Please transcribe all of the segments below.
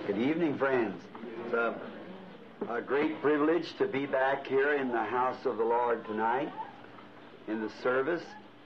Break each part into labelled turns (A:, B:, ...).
A: Good evening, friends. It's a, a great privilege to be back here in the house of the Lord tonight in the service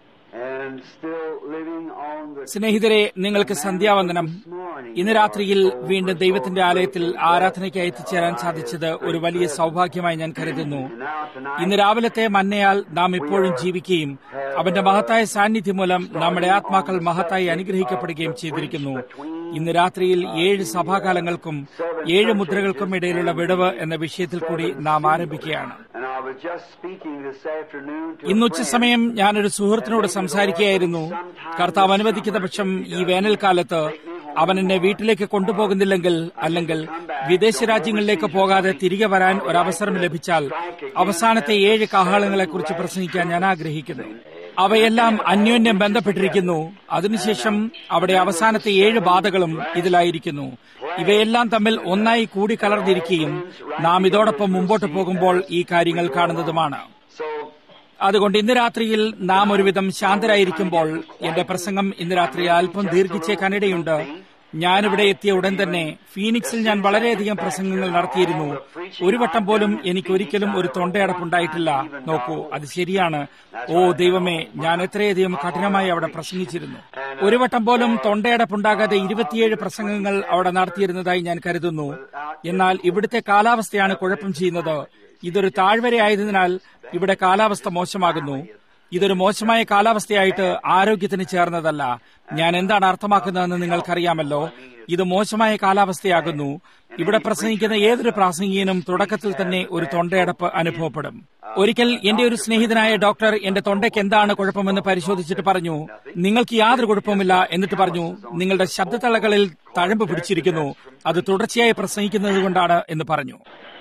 A: and still living on the
B: സ്നേഹിതരെ നിങ്ങൾക്ക് സന്ധ്യാവന്ദനം ഇന്ന് രാത്രിയിൽ വീണ്ടും ദൈവത്തിന്റെ ആലയത്തിൽ ആരാധനയ്ക്ക് എത്തിച്ചേരാൻ സാധിച്ചത് ഒരു വലിയ സൗഭാഗ്യമായി ഞാൻ കരുതുന്നു ഇന്ന് രാവിലത്തെ മന്നയാൽ നാം ഇപ്പോഴും ജീവിക്കുകയും അവന്റെ മഹത്തായ സാന്നിധ്യം മൂലം നമ്മുടെ ആത്മാക്കൾ മഹത്തായി അനുഗ്രഹിക്കപ്പെടുകയും ചെയ്തിരിക്കുന്നു ഇന്ന് രാത്രിയിൽ ഏഴ് സഭാകാലങ്ങൾക്കും ഏഴ് മുദ്രകൾക്കും ഇടയിലുള്ള വിടവ് എന്ന വിഷയത്തിൽ കൂടി നാം ആരംഭിക്കുകയാണ്
A: And I was just speaking this afternoon to a
B: ഇന്ന്
A: friend.
B: ഉച്ചസമയം ഞാനൊരു സുഹൃത്തിനോട് സംസാരിക്കുകയായിരുന്നു കർത്താവ് അനുവദിക്കുന്ന പക്ഷം ഈ വേനൽക്കാലത്ത് അവൻ എന്നെ വീട്ടിലേക്ക് കൊണ്ടുപോകുന്നില്ലെങ്കിൽ അല്ലെങ്കിൽ വിദേശ രാജ്യങ്ങളിലേക്ക് പോകാതെ തിരികെ വരാൻ ഒരവസരം ലഭിച്ചാൽ അവസാനത്തെ ഏഴ് കാഹളങ്ങളെക്കുറിച്ച് പ്രസംഗിക്കാൻ ഞാൻ ആഗ്രഹിക്കുന്നു അവയെല്ലാം അന്യോന്യം ബന്ധപ്പെട്ടിരിക്കുന്നു അതിനുശേഷം അവിടെ അവസാനത്തെ ഏഴ് ബാധകളും ഇതിലായിരിക്കുന്നു ഇവയെല്ലാം തമ്മിൽ ഒന്നായി കൂടിക്കലർന്നിരിക്കുകയും നാം ഇതോടൊപ്പം മുമ്പോട്ട് പോകുമ്പോൾ ഈ കാര്യങ്ങൾ കാണുന്നതുമാണ്
A: So
B: അതുകൊണ്ട് ഇന്ന് രാത്രിയിൽ നാം ഒരുവിധം ശാന്തരായിരിക്കുമ്പോൾ എന്റെ പ്രസംഗം ഇന്ന് രാത്രി അല്പം ദീർഘിച്ചേക്കാനിടയുണ്ട് ഞാനിവിടെ എത്തിയ ഉടൻ തന്നെ ഫീനിക്സിൽ ഞാൻ വളരെയധികം പ്രസംഗങ്ങൾ നടത്തിയിരുന്നു ഒരു വട്ടം പോലും എനിക്ക് ഒരിക്കലും ഒരു തൊണ്ടയടപ്പുണ്ടായിട്ടില്ല നോക്കൂ അത് ശരിയാണ് ഓ ദൈവമേ ഞാൻ എത്രയധികം കഠിനമായി അവിടെ പ്രസംഗിച്ചിരുന്നു ഒരു വട്ടം പോലും തൊണ്ടയടപ്പുണ്ടാകാതെ ഇരുപത്തിയേഴ് പ്രസംഗങ്ങൾ അവിടെ നടത്തിയിരുന്നതായി ഞാൻ കരുതുന്നു എന്നാൽ ഇവിടുത്തെ കാലാവസ്ഥയാണ് കുഴപ്പം ചെയ്യുന്നത് ഇതൊരു താഴ്വരയായതിനാൽ ഇവിടെ കാലാവസ്ഥ മോശമാകുന്നു ഇതൊരു മോശമായ കാലാവസ്ഥയായിട്ട് ആരോഗ്യത്തിന് ചേർന്നതല്ല ഞാൻ എന്താണ് അർത്ഥമാക്കുന്നതെന്ന് നിങ്ങൾക്കറിയാമല്ലോ ഇത് മോശമായ കാലാവസ്ഥയാകുന്നു ഇവിടെ പ്രസംഗിക്കുന്ന ഏതൊരു പ്രാസംഗികനും തുടക്കത്തിൽ തന്നെ ഒരു തൊണ്ടയടപ്പ് അനുഭവപ്പെടും ഒരിക്കൽ എന്റെ ഒരു സ്നേഹിതനായ ഡോക്ടർ എന്റെ തൊണ്ടയ്ക്ക് എന്താണ് കുഴപ്പമെന്ന് പരിശോധിച്ചിട്ട് പറഞ്ഞു നിങ്ങൾക്ക് യാതൊരു കുഴപ്പമില്ല എന്നിട്ട് പറഞ്ഞു നിങ്ങളുടെ ശബ്ദത്തളകളിൽ തഴമ്പ് പിടിച്ചിരിക്കുന്നു അത് തുടർച്ചയായി പ്രസംഗിക്കുന്നത് കൊണ്ടാണ് എന്ന് പറഞ്ഞു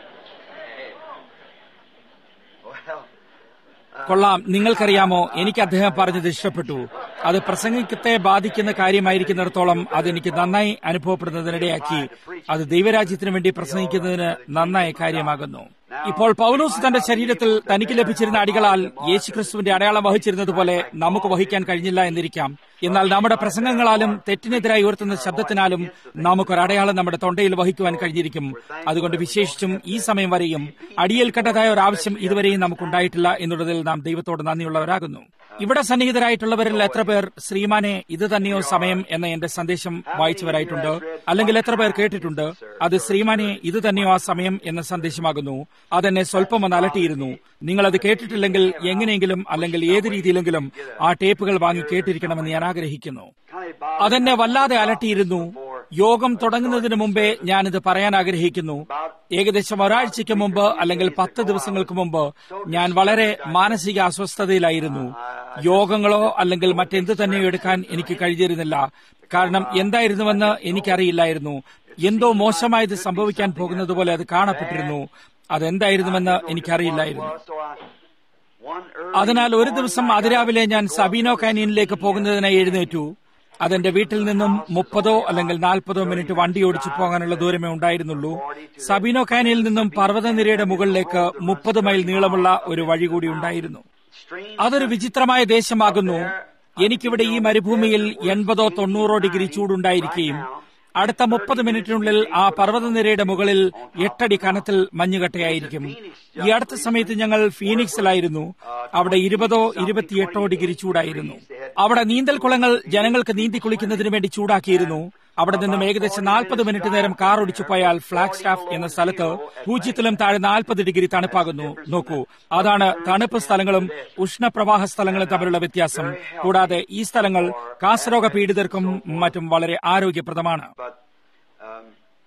A: well
B: കൊള്ളാം നിങ്ങൾക്കറിയാമോ എനിക്ക് അദ്ദേഹം പറഞ്ഞത് ഇഷ്ടപ്പെട്ടു അത് പ്രസംഗത്തെ ബാധിക്കുന്ന കാര്യമായിരിക്കുന്നിടത്തോളം അതെനിക്ക് നന്നായി അനുഭവപ്പെടുന്നതിനിടയാക്കി അത് ദൈവരാജ്യത്തിന് വേണ്ടി പ്രസംഗിക്കുന്നതിന് നന്നായി കാര്യമാകുന്നു ഇപ്പോൾ പൗലോസ് തന്റെ ശരീരത്തിൽ തനിക്ക് ലഭിച്ചിരുന്ന അടികളാൽ യേശുക്രിസ്തുവിന്റെ അടയാളം വഹിച്ചിരുന്നതുപോലെ നമുക്ക് വഹിക്കാൻ കഴിഞ്ഞില്ല എന്നിരിക്കാം എന്നാൽ നമ്മുടെ പ്രസംഗങ്ങളാലും തെറ്റിനെതിരായി ഉയർത്തുന്ന ശബ്ദത്തിനാലും നമുക്കൊരടയാളം നമ്മുടെ തൊണ്ടയിൽ വഹിക്കുവാൻ കഴിഞ്ഞിരിക്കും അതുകൊണ്ട് വിശേഷിച്ചും ഈ സമയം വരെയും അടിയേൽക്കേണ്ടതായ ഒരു ആവശ്യം ഇതുവരെയും നമുക്കുണ്ടായിട്ടില്ല എന്നുള്ളതിൽ നാം ദൈവത്തോട് നന്ദിയുള്ളവരാകുന്നു ഇവിടെ സന്നിഹിതരായിട്ടുള്ളവരിൽ എത്ര പേർ ശ്രീമാനെ ഇത് തന്നെയോ സമയം എന്ന എന്റെ സന്ദേശം വായിച്ചവരായിട്ടുണ്ട് അല്ലെങ്കിൽ എത്ര പേർ കേട്ടിട്ടുണ്ട് അത് ശ്രീമാനെ ഇത് തന്നെയോ ആ സമയം എന്ന സന്ദേശമാകുന്നു അതെന്നെ സ്വല്പം ഒന്ന് അലട്ടിയിരുന്നു നിങ്ങൾ അത് കേട്ടിട്ടില്ലെങ്കിൽ എങ്ങനെയെങ്കിലും അല്ലെങ്കിൽ ഏത് രീതിയിലെങ്കിലും ആ ടേപ്പുകൾ വാങ്ങി കേട്ടിരിക്കണമെന്ന് ഞാൻ ആഗ്രഹിക്കുന്നു
A: kind of
B: അതെന്നെ വല്ലാതെ അലട്ടിയിരുന്നു യോഗം തുടങ്ങുന്നതിന് മുമ്പേ ഞാനിത് പറയാൻ ആഗ്രഹിക്കുന്നു ഏകദേശം ഒരാഴ്ചയ്ക്ക് മുമ്പ് അല്ലെങ്കിൽ പത്ത് ദിവസങ്ങൾക്ക് മുമ്പ് ഞാൻ വളരെ മാനസിക അസ്വസ്ഥതയിലായിരുന്നു യോഗങ്ങളോ അല്ലെങ്കിൽ മറ്റെന്ത് തന്നെയോ എടുക്കാൻ എനിക്ക് കഴിഞ്ഞിരുന്നില്ല കാരണം എന്തായിരുന്നുവെന്ന് എനിക്കറിയില്ലായിരുന്നു എന്തോ മോശമായത് സംഭവിക്കാൻ പോകുന്നത് പോലെ അത് കാണപ്പെട്ടിരുന്നു അതെന്തായിരുന്നുവെന്ന് എനിക്കറിയില്ലായിരുന്നു
A: so I one early
B: അതിനാൽ ഒരു ദിവസം അതിരാവിലെ ഞാൻ സബീനോ കാനീനിലേക്ക് പോകുന്നതിനായി എഴുന്നേറ്റു അതെന്റെ വീട്ടിൽ നിന്നും മുപ്പതോ അല്ലെങ്കിൽ നാൽപ്പതോ മിനിറ്റ് വണ്ടി ഓടിച്ചു പോകാനുള്ള ദൂരമേ ഉണ്ടായിരുന്നുള്ളൂ സബീനോ കാനിയിൽ നിന്നും പർവ്വതനിരയുടെ മുകളിലേക്ക് മുപ്പത് മൈൽ നീളമുള്ള ഒരു വഴി കൂടി ഉണ്ടായിരുന്നു
A: stream
B: അതൊരു വിചിത്രമായ ദേശമാകുന്നു എനിക്കിവിടെ ഈ മരുഭൂമിയിൽ എൺപതോ തൊണ്ണൂറോ ഡിഗ്രി ചൂടുണ്ടായിരിക്കുകയും അടുത്ത മുപ്പത് മിനിറ്റിനുള്ളിൽ ആ പർവ്വതനിരയുടെ മുകളിൽ എട്ടടി കനത്തിൽ മഞ്ഞുകട്ടയായിരിക്കും ഈ അടുത്ത സമയത്ത് ഞങ്ങൾ ഫീനിക്സിലായിരുന്നു അവിടെ ഇരുപതോ ഇരുപത്തിയെട്ടോ ഡിഗ്രി ചൂടായിരുന്നു അവിടെ നീന്തൽ കുളങ്ങൾ ജനങ്ങൾക്ക് നീന്തി കുളിക്കുന്നതിന് വേണ്ടി ചൂടാക്കിയിരുന്നു അവിടെ നിന്നും ഏകദേശം നാൽപ്പത് മിനിറ്റ് നേരം കാർ ഓടിച്ചു പോയാൽ ഫ്ലാഗ് സ്റ്റാഫ് എന്ന സ്ഥലത്ത് പൂജ്യത്തിലും താഴെ നാൽപ്പത് ഡിഗ്രി തണുപ്പാകുന്നു നോക്കൂ അതാണ് തണുപ്പ് സ്ഥലങ്ങളും ഉഷ്ണപ്രവാഹ സ്ഥലങ്ങളും തമ്മിലുള്ള വ്യത്യാസം കൂടാതെ ഈ സ്ഥലങ്ങൾ കാസരോഗ പീഡിതർക്കും മറ്റും വളരെ ആരോഗ്യപ്രദമാണ്
A: but um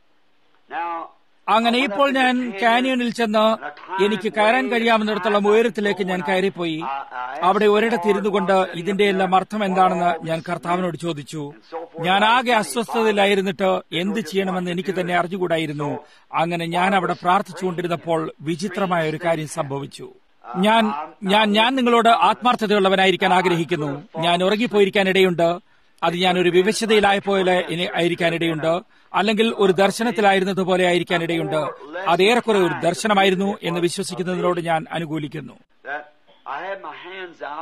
A: now
B: അങ്ങനെ ഇപ്പോൾ ഞാൻ കാനിയനിൽ ചെന്ന് എനിക്ക് കയറാൻ കഴിയാവുന്നിടത്തോളം ഉയരത്തിലേക്ക് ഞാൻ കയറിപ്പോയി അവിടെ ഒരിടത്തിരുന്നു കൊണ്ട് ഇതിന്റെ എല്ലാം അർത്ഥം എന്താണെന്ന് ഞാൻ കർത്താവിനോട് ചോദിച്ചു ഞാൻ ആകെ അസ്വസ്ഥതയിലായിരുന്നിട്ട് എന്ത് ചെയ്യണമെന്ന് എനിക്ക് തന്നെ അറിഞ്ഞുകൂടായിരുന്നു അങ്ങനെ ഞാൻ അവിടെ പ്രാർത്ഥിച്ചുകൊണ്ടിരുന്നപ്പോൾ വിചിത്രമായ ഒരു കാര്യം സംഭവിച്ചു ഞാൻ ഞാൻ ഞാൻ നിങ്ങളോട് ആത്മാർത്ഥതയുള്ളവനായിരിക്കാൻ ആഗ്രഹിക്കുന്നു ഞാൻ ഉറങ്ങിപ്പോയിരിക്കാൻ ഇടയുണ്ട് അത് ഞാൻ ഒരു വിവശതയിലായപ്പോലെ ആയിരിക്കാനിടയുണ്ട് അല്ലെങ്കിൽ ഒരു ദർശനത്തിലായിരുന്നതുപോലെ ആയിരിക്കാനിടയുണ്ട് അത് ഏറെക്കുറെ ഒരു ദർശനമായിരുന്നു എന്ന് വിശ്വസിക്കുന്നതിനോട് ഞാൻ അനുകൂലിക്കുന്നു
A: that I had my hands out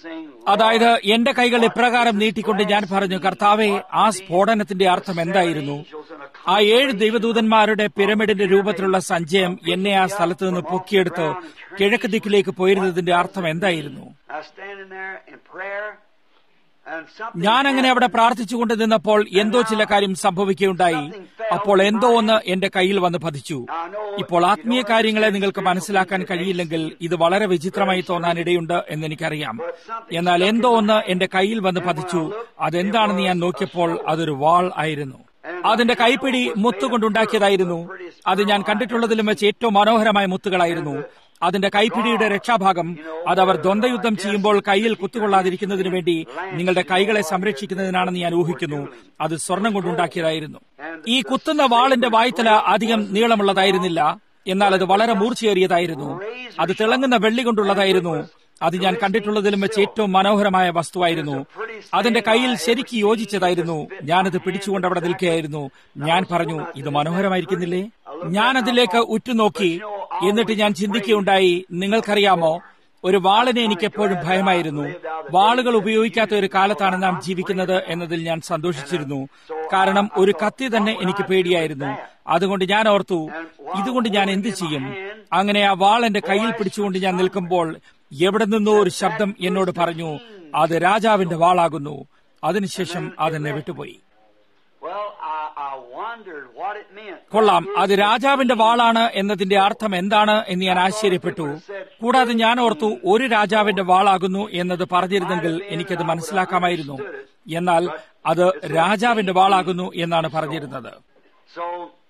A: saying,
B: അതായത് എന്റെ കൈകൾ ഇപ്രകാരം നീട്ടിക്കൊണ്ട് ഞാൻ പറഞ്ഞു കർത്താവെ ആ സ്ഫോടനത്തിന്റെ അർത്ഥം എന്തായിരുന്നു ആ ഏഴ് ദൈവദൂതന്മാരുടെ പിരമിഡിന്റെ രൂപത്തിലുള്ള സഞ്ചയം എന്നെ ആ സ്ഥലത്ത് നിന്ന് പൊക്കിയെടുത്ത് കിഴക്ക് ദിക്കിലേക്ക് പോയിരുന്നതിന്റെ അർത്ഥം എന്തായിരുന്നു
A: I was standing there in prayer, and something
B: ഞാൻ അങ്ങനെ അവിടെ
A: happened.
B: പ്രാർത്ഥിച്ചുകൊണ്ട് നിന്നപ്പോൾ എന്തോ ചില കാര്യം സംഭവിക്കുകയുണ്ടായി അപ്പോൾ എന്തോ ഒന്ന് എന്റെ കയ്യിൽ വന്ന് പതിച്ചു ഇപ്പോൾ ആത്മീയ കാര്യങ്ങളെ നിങ്ങൾക്ക് മനസ്സിലാക്കാൻ കഴിയില്ലെങ്കിൽ ഇത് വളരെ വിചിത്രമായി തോന്നാൻ ഇടയുണ്ട് എന്ന് എനിക്കറിയാം എന്നാൽ എന്തോ ഒന്ന് എന്റെ കയ്യിൽ വന്ന് പതിച്ചു അതെന്താണെന്ന് ഞാൻ നോക്കിയപ്പോൾ അതൊരു വാൾ ആയിരുന്നു അതിന്റെ കൈപ്പിടി മുത്തുകൊണ്ടുണ്ടാക്കിയതായിരുന്നു അത് ഞാൻ കണ്ടിട്ടുള്ളതിലും വെച്ച് ഏറ്റവും മനോഹരമായ മുത്തുകളായിരുന്നു അതിന്റെ കൈപ്പിടിയുടെ രക്ഷാഭാഗം അത് അവർ ദ്വന്ദ്വയുദ്ധം ചെയ്യുമ്പോൾ കയ്യിൽ കുത്തുകൊള്ളാതിരിക്കുന്നതിന് വേണ്ടി നിങ്ങളുടെ കൈകളെ സംരക്ഷിക്കുന്നതിനാണെന്ന് ഞാൻ ഊഹിക്കുന്നു അത് സ്വർണം കൊണ്ടുണ്ടാക്കിയതായിരുന്നു ഈ കുത്തുന്ന വാളിന്റെ വായ്ത്തല അധികം നീളമുള്ളതായിരുന്നില്ല എന്നാൽ അത് വളരെ മൂർച്ചയേറിയതായിരുന്നു അത് തിളങ്ങുന്ന വെള്ളി കൊണ്ടുള്ളതായിരുന്നു അത് ഞാൻ കണ്ടിട്ടുള്ളതിലും വെച്ച് ഏറ്റവും മനോഹരമായ വസ്തുവായിരുന്നു അതിന്റെ കയ്യിൽ ശരിക്ക് യോജിച്ചതായിരുന്നു ഞാനത് പിടിച്ചുകൊണ്ട് അവിടെ നിൽക്കുകയായിരുന്നു ഞാൻ പറഞ്ഞു ഇത് മനോഹരമായിരിക്കുന്നില്ലേ ഞാൻ അതിലേക്ക് ഉറ്റുനോക്കി എന്നിട്ട് ഞാൻ ചിന്തിക്കുകയുണ്ടായി നിങ്ങൾക്കറിയാമോ ഒരു വാളിനെ എനിക്ക് എപ്പോഴും ഭയമായിരുന്നു വാളുകൾ ഉപയോഗിക്കാത്ത ഒരു കാലത്താണ് നാം ജീവിക്കുന്നത് എന്നതിൽ ഞാൻ സന്തോഷിച്ചിരുന്നു കാരണം ഒരു കത്തി തന്നെ എനിക്ക് പേടിയായിരുന്നു അതുകൊണ്ട് ഞാൻ ഓർത്തു ഇതുകൊണ്ട് ഞാൻ എന്ത് ചെയ്യും അങ്ങനെ ആ വാൾ എന്റെ കയ്യിൽ പിടിച്ചുകൊണ്ട് ഞാൻ നിൽക്കുമ്പോൾ എവിടെ നിന്നോ ഒരു ശബ്ദം എന്നോട് പറഞ്ഞു അത് രാജാവിന്റെ വാളാകുന്നു അതിനുശേഷം അതെന്നെ വിട്ടുപോയി
A: Well, I, I wondered what it meant.
B: കൊള്ളാം അത് രാജാവിന്റെ വാളാണ് എന്നതിന്റെ അർത്ഥം എന്താണ് എന്ന് ഞാൻ ആശ്ചര്യപ്പെട്ടു കൂടാതെ ഞാൻ ഓർത്തു ഒരു രാജാവിന്റെ വാളാകുന്നു എന്നത് പറഞ്ഞിരുന്നെങ്കിൽ എനിക്കത് മനസ്സിലാക്കാമായിരുന്നു എന്നാൽ അത് രാജാവിന്റെ വാളാകുന്നു എന്നാണ് പറഞ്ഞിരുന്നത്
A: So,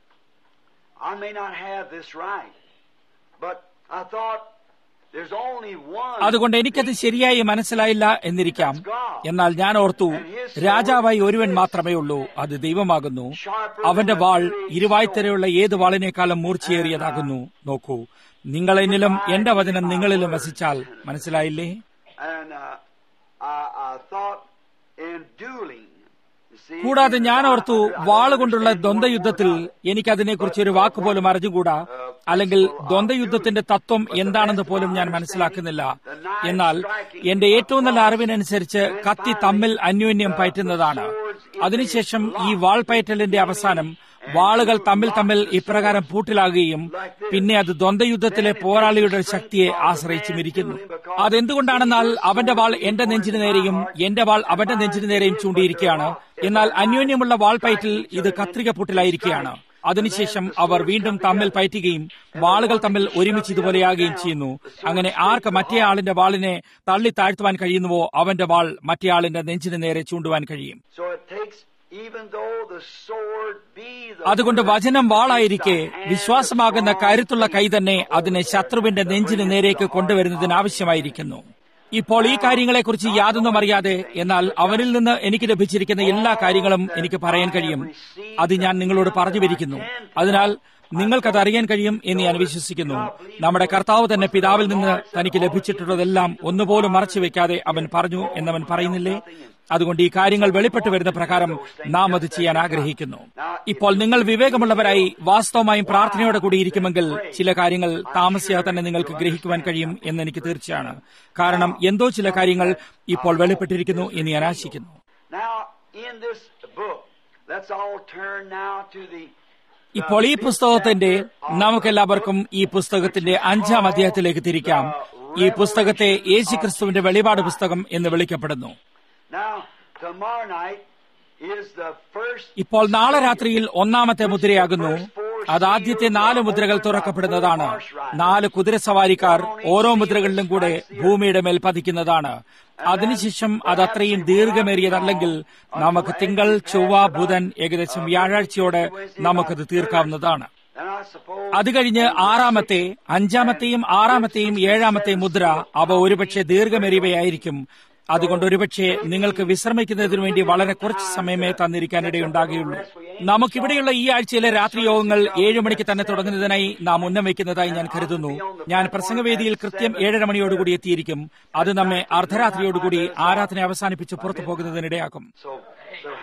A: I may not have this right, but I thought there's only one.
B: അതുകൊണ്ട് എനിക്കത് ശരിയായി മനസ്സിലായില്ല എന്നിരിക്കാം എന്നാൽ ഞാൻ ഓർത്തു രാജാവായി ഒരുവൻ മാത്രമേ ഉള്ളൂ അത് ദൈവമാകുന്നു അവന്റെ വാൾ ഇരുവായ്ത്തരയുള്ള ഏത് വാളിനേക്കാളും മൂർച്ചയേറിയതാകുന്നു നോക്കൂ നിങ്ങൾ എന്നിലും എന്റെ വചനം നിങ്ങളിലും വസിച്ചാൽ മനസ്സിലായില്ലേ
A: And uh, I, I thought in dueling. you see,
B: കൂടാതെ ഞാൻ ഓർത്തു
A: I- I- I
B: വാളുകൊണ്ടുള്ള
A: understand
B: ദ്വന്ദ്വയുദ്ധത്തിൽ
A: more about it.
B: എനിക്കതിനെക്കുറിച്ച് ഒരു വാക്ക് പോലും അറിഞ്ഞുകൂടാ അല്ലെങ്കിൽ ദ്വന്ദ്വയുദ്ധത്തിന്റെ തത്വം എന്താണെന്ന് പോലും ഞാൻ മനസ്സിലാക്കുന്നില്ല എന്നാൽ എന്റെ ഏറ്റവും നല്ല അറിവിനനുസരിച്ച് കത്തി തമ്മിൽ അന്യോന്യം പയറ്റുന്നതാണ് അതിനുശേഷം ഈ വാൾ പയറ്റലിന്റെ അവസാനം വാളുകൾ തമ്മിൽ തമ്മിൽ ഇപ്രകാരം പൂട്ടിലാകുകയും പിന്നെ അത് ദ്വന്ദ്വയുദ്ധത്തിലെ പോരാളിയുടെ ശക്തിയെ ആശ്രയിച്ചും ഇരിക്കുന്നു അതെന്തുകൊണ്ടാണെന്നാൽ അവന്റെ വാൾ എന്റെ നെഞ്ചിന് നേരെയും എന്റെ വാൾ അവന്റെ നെഞ്ചിന് നേരെയും ചൂണ്ടിയിരിക്കുകയാണ് എന്നാൽ അന്യോന്യമുള്ള വാൾ പയറ്റിൽ ഇത് കത്രിക പൂട്ടിലായിരിക്കുകയാണ് അതിനുശേഷം അവർ വീണ്ടും തമ്മിൽ പയറ്റുകയും വാളുകൾ തമ്മിൽ ഒരുമിച്ച് ഇതുപോലെയാകുകയും ചെയ്യുന്നു അങ്ങനെ ആർക്ക് മറ്റേ ആളിന്റെ വാളിനെ തള്ളി താഴ്ത്തുവാൻ കഴിയുന്നുവോ അവന്റെ വാൾ മറ്റേ ആളിന്റെ നെഞ്ചിന് നേരെ ചൂണ്ടുവാൻ കഴിയും
A: So it takes, even though the sword be the
B: അതുകൊണ്ട് വചനം വാളായിരിക്കെ വിശ്വാസമാകുന്ന കരുത്തുള്ള കൈ തന്നെ അതിനെ ശത്രുവിന്റെ നെഞ്ചിന് നേരേക്ക് കൊണ്ടുവരുന്നതിന് ആവശ്യമായിരിക്കുന്നു ഇപ്പോൾ ഈ കാര്യങ്ങളെക്കുറിച്ച് യാതൊന്നും അറിയാതെ എന്നാൽ അവനിൽ നിന്ന് എനിക്ക് ലഭിച്ചിരിക്കുന്ന എല്ലാ കാര്യങ്ങളും എനിക്ക് പറയാൻ കഴിയും അത് ഞാൻ നിങ്ങളോട് പറഞ്ഞു വരിക്കുന്നു അതിനാൽ നിങ്ങൾക്കത് അറിയാൻ കഴിയും എന്ന് ഞാൻ വിശ്വസിക്കുന്നു നമ്മുടെ കർത്താവ് തന്നെ പിതാവിൽ നിന്ന് തനിക്ക് ലഭിച്ചിട്ടുള്ളതെല്ലാം ഒന്നുപോലും മറച്ചു വെക്കാതെ അവൻ പറഞ്ഞു എന്നവൻ പറയുന്നില്ലേ അതുകൊണ്ട് ഈ കാര്യങ്ങൾ വെളിപ്പെട്ടു വരുന്ന പ്രകാരം നാം അത് ചെയ്യാൻ ആഗ്രഹിക്കുന്നു ഇപ്പോൾ നിങ്ങൾ വിവേകമുള്ളവരായി വാസ്തവമായും പ്രാർത്ഥനയോടെ കൂടി ഇരിക്കുമെങ്കിൽ ചില കാര്യങ്ങൾ താമസിയാതെ തന്നെ നിങ്ങൾക്ക് ഗ്രഹിക്കുവാൻ കഴിയും എന്ന് എനിക്ക് തീർച്ചയാണ് കാരണം എന്തോ ചില കാര്യങ്ങൾ ഇപ്പോൾ വെളിപ്പെട്ടിരിക്കുന്നു എന്ന് ഞാൻ ആശിക്കുന്നു
A: Now, in this book, let's all turn now to the
B: ഇപ്പോൾ ഈ പുസ്തകത്തിന്റെ നമുക്കെല്ലാവർക്കും ഈ പുസ്തകത്തിന്റെ അഞ്ചാം അധ്യായത്തിലേക്ക് തിരിക്കാം ഈ പുസ്തകത്തെ യേശുക്രിസ്തുവിന്റെ വെളിപാട് പുസ്തകം എന്ന് വിളിക്കപ്പെടുന്നു
A: Now, tomorrow night is the first.
B: ഇപ്പോൾ നാളെ രാത്രിയിൽ ഒന്നാമത്തെ മുദ്രയാകുന്നു അത് ആദ്യത്തെ നാല് മുദ്രകൾ തുറക്കപ്പെടുന്നതാണ് നാല് കുതിരസവാരിക്കാർ ഓരോ മുദ്രകളിലും കൂടെ ഭൂമിയുടെ മേൽ പതിക്കുന്നതാണ് അതിനുശേഷം അത് അത്രയും ദീർഘമേറിയതല്ലെങ്കിൽ നമുക്ക് തിങ്കൾ ചൊവ്വ ബുധൻ ഏകദേശം വ്യാഴാഴ്ചയോടെ നമുക്കത് തീർക്കാവുന്നതാണ്
A: And I suppose
B: അത് കഴിഞ്ഞ് ആറാമത്തെ അഞ്ചാമത്തെയും ആറാമത്തെയും ഏഴാമത്തെയും മുദ്ര അവ ഒരുപക്ഷെ ദീർഘമേറിയവയായിരിക്കും അതുകൊണ്ട് ഒരുപക്ഷെ നിങ്ങൾക്ക് വിശ്രമിക്കുന്നതിനു വേണ്ടി വളരെ കുറച്ച് സമയമേ തന്നിരിക്കാനിടയുണ്ടാകുകയുള്ളൂ നമുക്കിവിടെയുള്ള ഈ ആഴ്ചയിലെ രാത്രി യോഗങ്ങൾ ഏഴ് മണിക്ക് തന്നെ തുടങ്ങുന്നതിനായി നാം ഉന്നം വയ്ക്കുന്നതായി ഞാൻ കരുതുന്നു ഞാൻ പ്രസംഗവേദിയിൽ കൃത്യം ഏഴര മണിയോടുകൂടി എത്തിയിരിക്കും അത് നമ്മെ അർദ്ധരാത്രിയോടുകൂടി ആരാധന അവസാനിപ്പിച്ച് പുറത്തു പോകുന്നതിനിടയാക്കും
A: so. so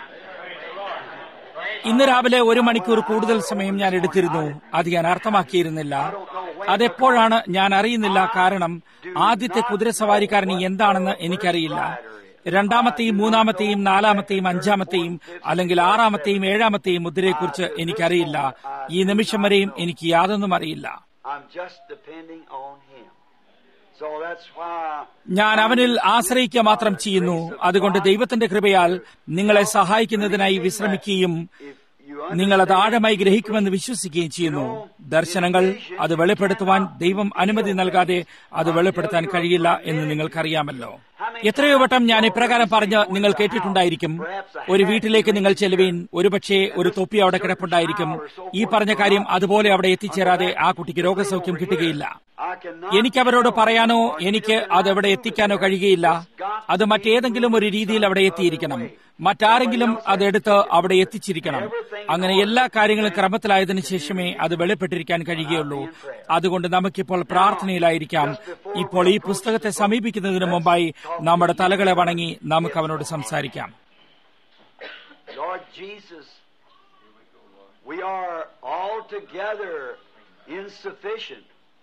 B: ഇന്ന് രാവിലെ ഒരു മണിക്കൂർ കൂടുതൽ സമയം ഞാൻ എടുത്തിരുന്നു അത് ഞാൻ അർത്ഥമാക്കിയിരുന്നില്ല അതെപ്പോഴാണ് ഞാൻ അറിയുന്നില്ല കാരണം ആദ്യത്തെ കുതിരസവാരിക്കാരൻ എന്താണെന്ന് എനിക്കറിയില്ല രണ്ടാമത്തെയും മൂന്നാമത്തെയും നാലാമത്തെയും അഞ്ചാമത്തെയും അല്ലെങ്കിൽ ആറാമത്തെയും ഏഴാമത്തെയും മുദ്രയെക്കുറിച്ച് എനിക്കറിയില്ല ഈ നിമിഷം വരെയും എനിക്ക് യാതൊന്നും അറിയില്ല
A: I'm just depending on Him. So that's why
B: ഞാൻ അവനിൽ ആശ്രയിക്കുക മാത്രം ചെയ്യുന്നു അതുകൊണ്ട് ദൈവത്തിന്റെ കൃപയാൽ നിങ്ങളെ സഹായിക്കുന്നതിനായി വിശ്രമിക്കുകയും
A: if you
B: നിങ്ങൾ അത് ആഴമായി ഗ്രഹിക്കുമെന്ന് വിശ്വസിക്കുകയും ചെയ്യുന്നു ദർശനങ്ങൾ അത് വെളിപ്പെടുത്തുവാൻ ദൈവം അനുമതി നൽകാതെ അത് വെളിപ്പെടുത്താൻ കഴിയില്ല എന്ന് നിങ്ങൾക്കറിയാമല്ലോ എത്രയോ വട്ടം ഞാൻ ഇപ്രകാരം പറഞ്ഞ് നിങ്ങൾ കേട്ടിട്ടുണ്ടായിരിക്കും ഒരു വീട്ടിലേക്ക് നിങ്ങൾ ചെല്ലുവീൻ ഒരുപക്ഷെ ഒരു തൊപ്പി അവിടെ കിടപ്പുണ്ടായിരിക്കും ഈ പറഞ്ഞ കാര്യം അതുപോലെ അവിടെ എത്തിച്ചേരാതെ ആ കുട്ടിക്ക് രോഗസൗഖ്യം കിട്ടുകയില്ല
A: I cannot
B: എനിക്ക് അവരോട് പറയാനോ എനിക്ക് അത് അവിടെ എത്തിക്കാനോ കഴിയുകയില്ല അത് മറ്റേതെങ്കിലും ഒരു രീതിയിൽ അവിടെ എത്തിയിരിക്കണം മറ്റാരെങ്കിലും അതെടുത്ത് അവിടെ എത്തിച്ചിരിക്കണം അങ്ങനെ എല്ലാ കാര്യങ്ങളും ക്രമത്തിലായതിനു ശേഷമേ അത് വെളിപ്പെട്ടിരിക്കാൻ കഴിയുകയുള്ളൂ അതുകൊണ്ട് നമുക്കിപ്പോൾ പ്രാർത്ഥനയിലായിരിക്കാം ഇപ്പോൾ ഈ പുസ്തകത്തെ സമീപിക്കുന്നതിന് മുമ്പായി നമ്മുടെ തലകളെ വണങ്ങി നമുക്ക് അവനോട് സംസാരിക്കാം
A: Lord Jesus, we are altogether insufficient.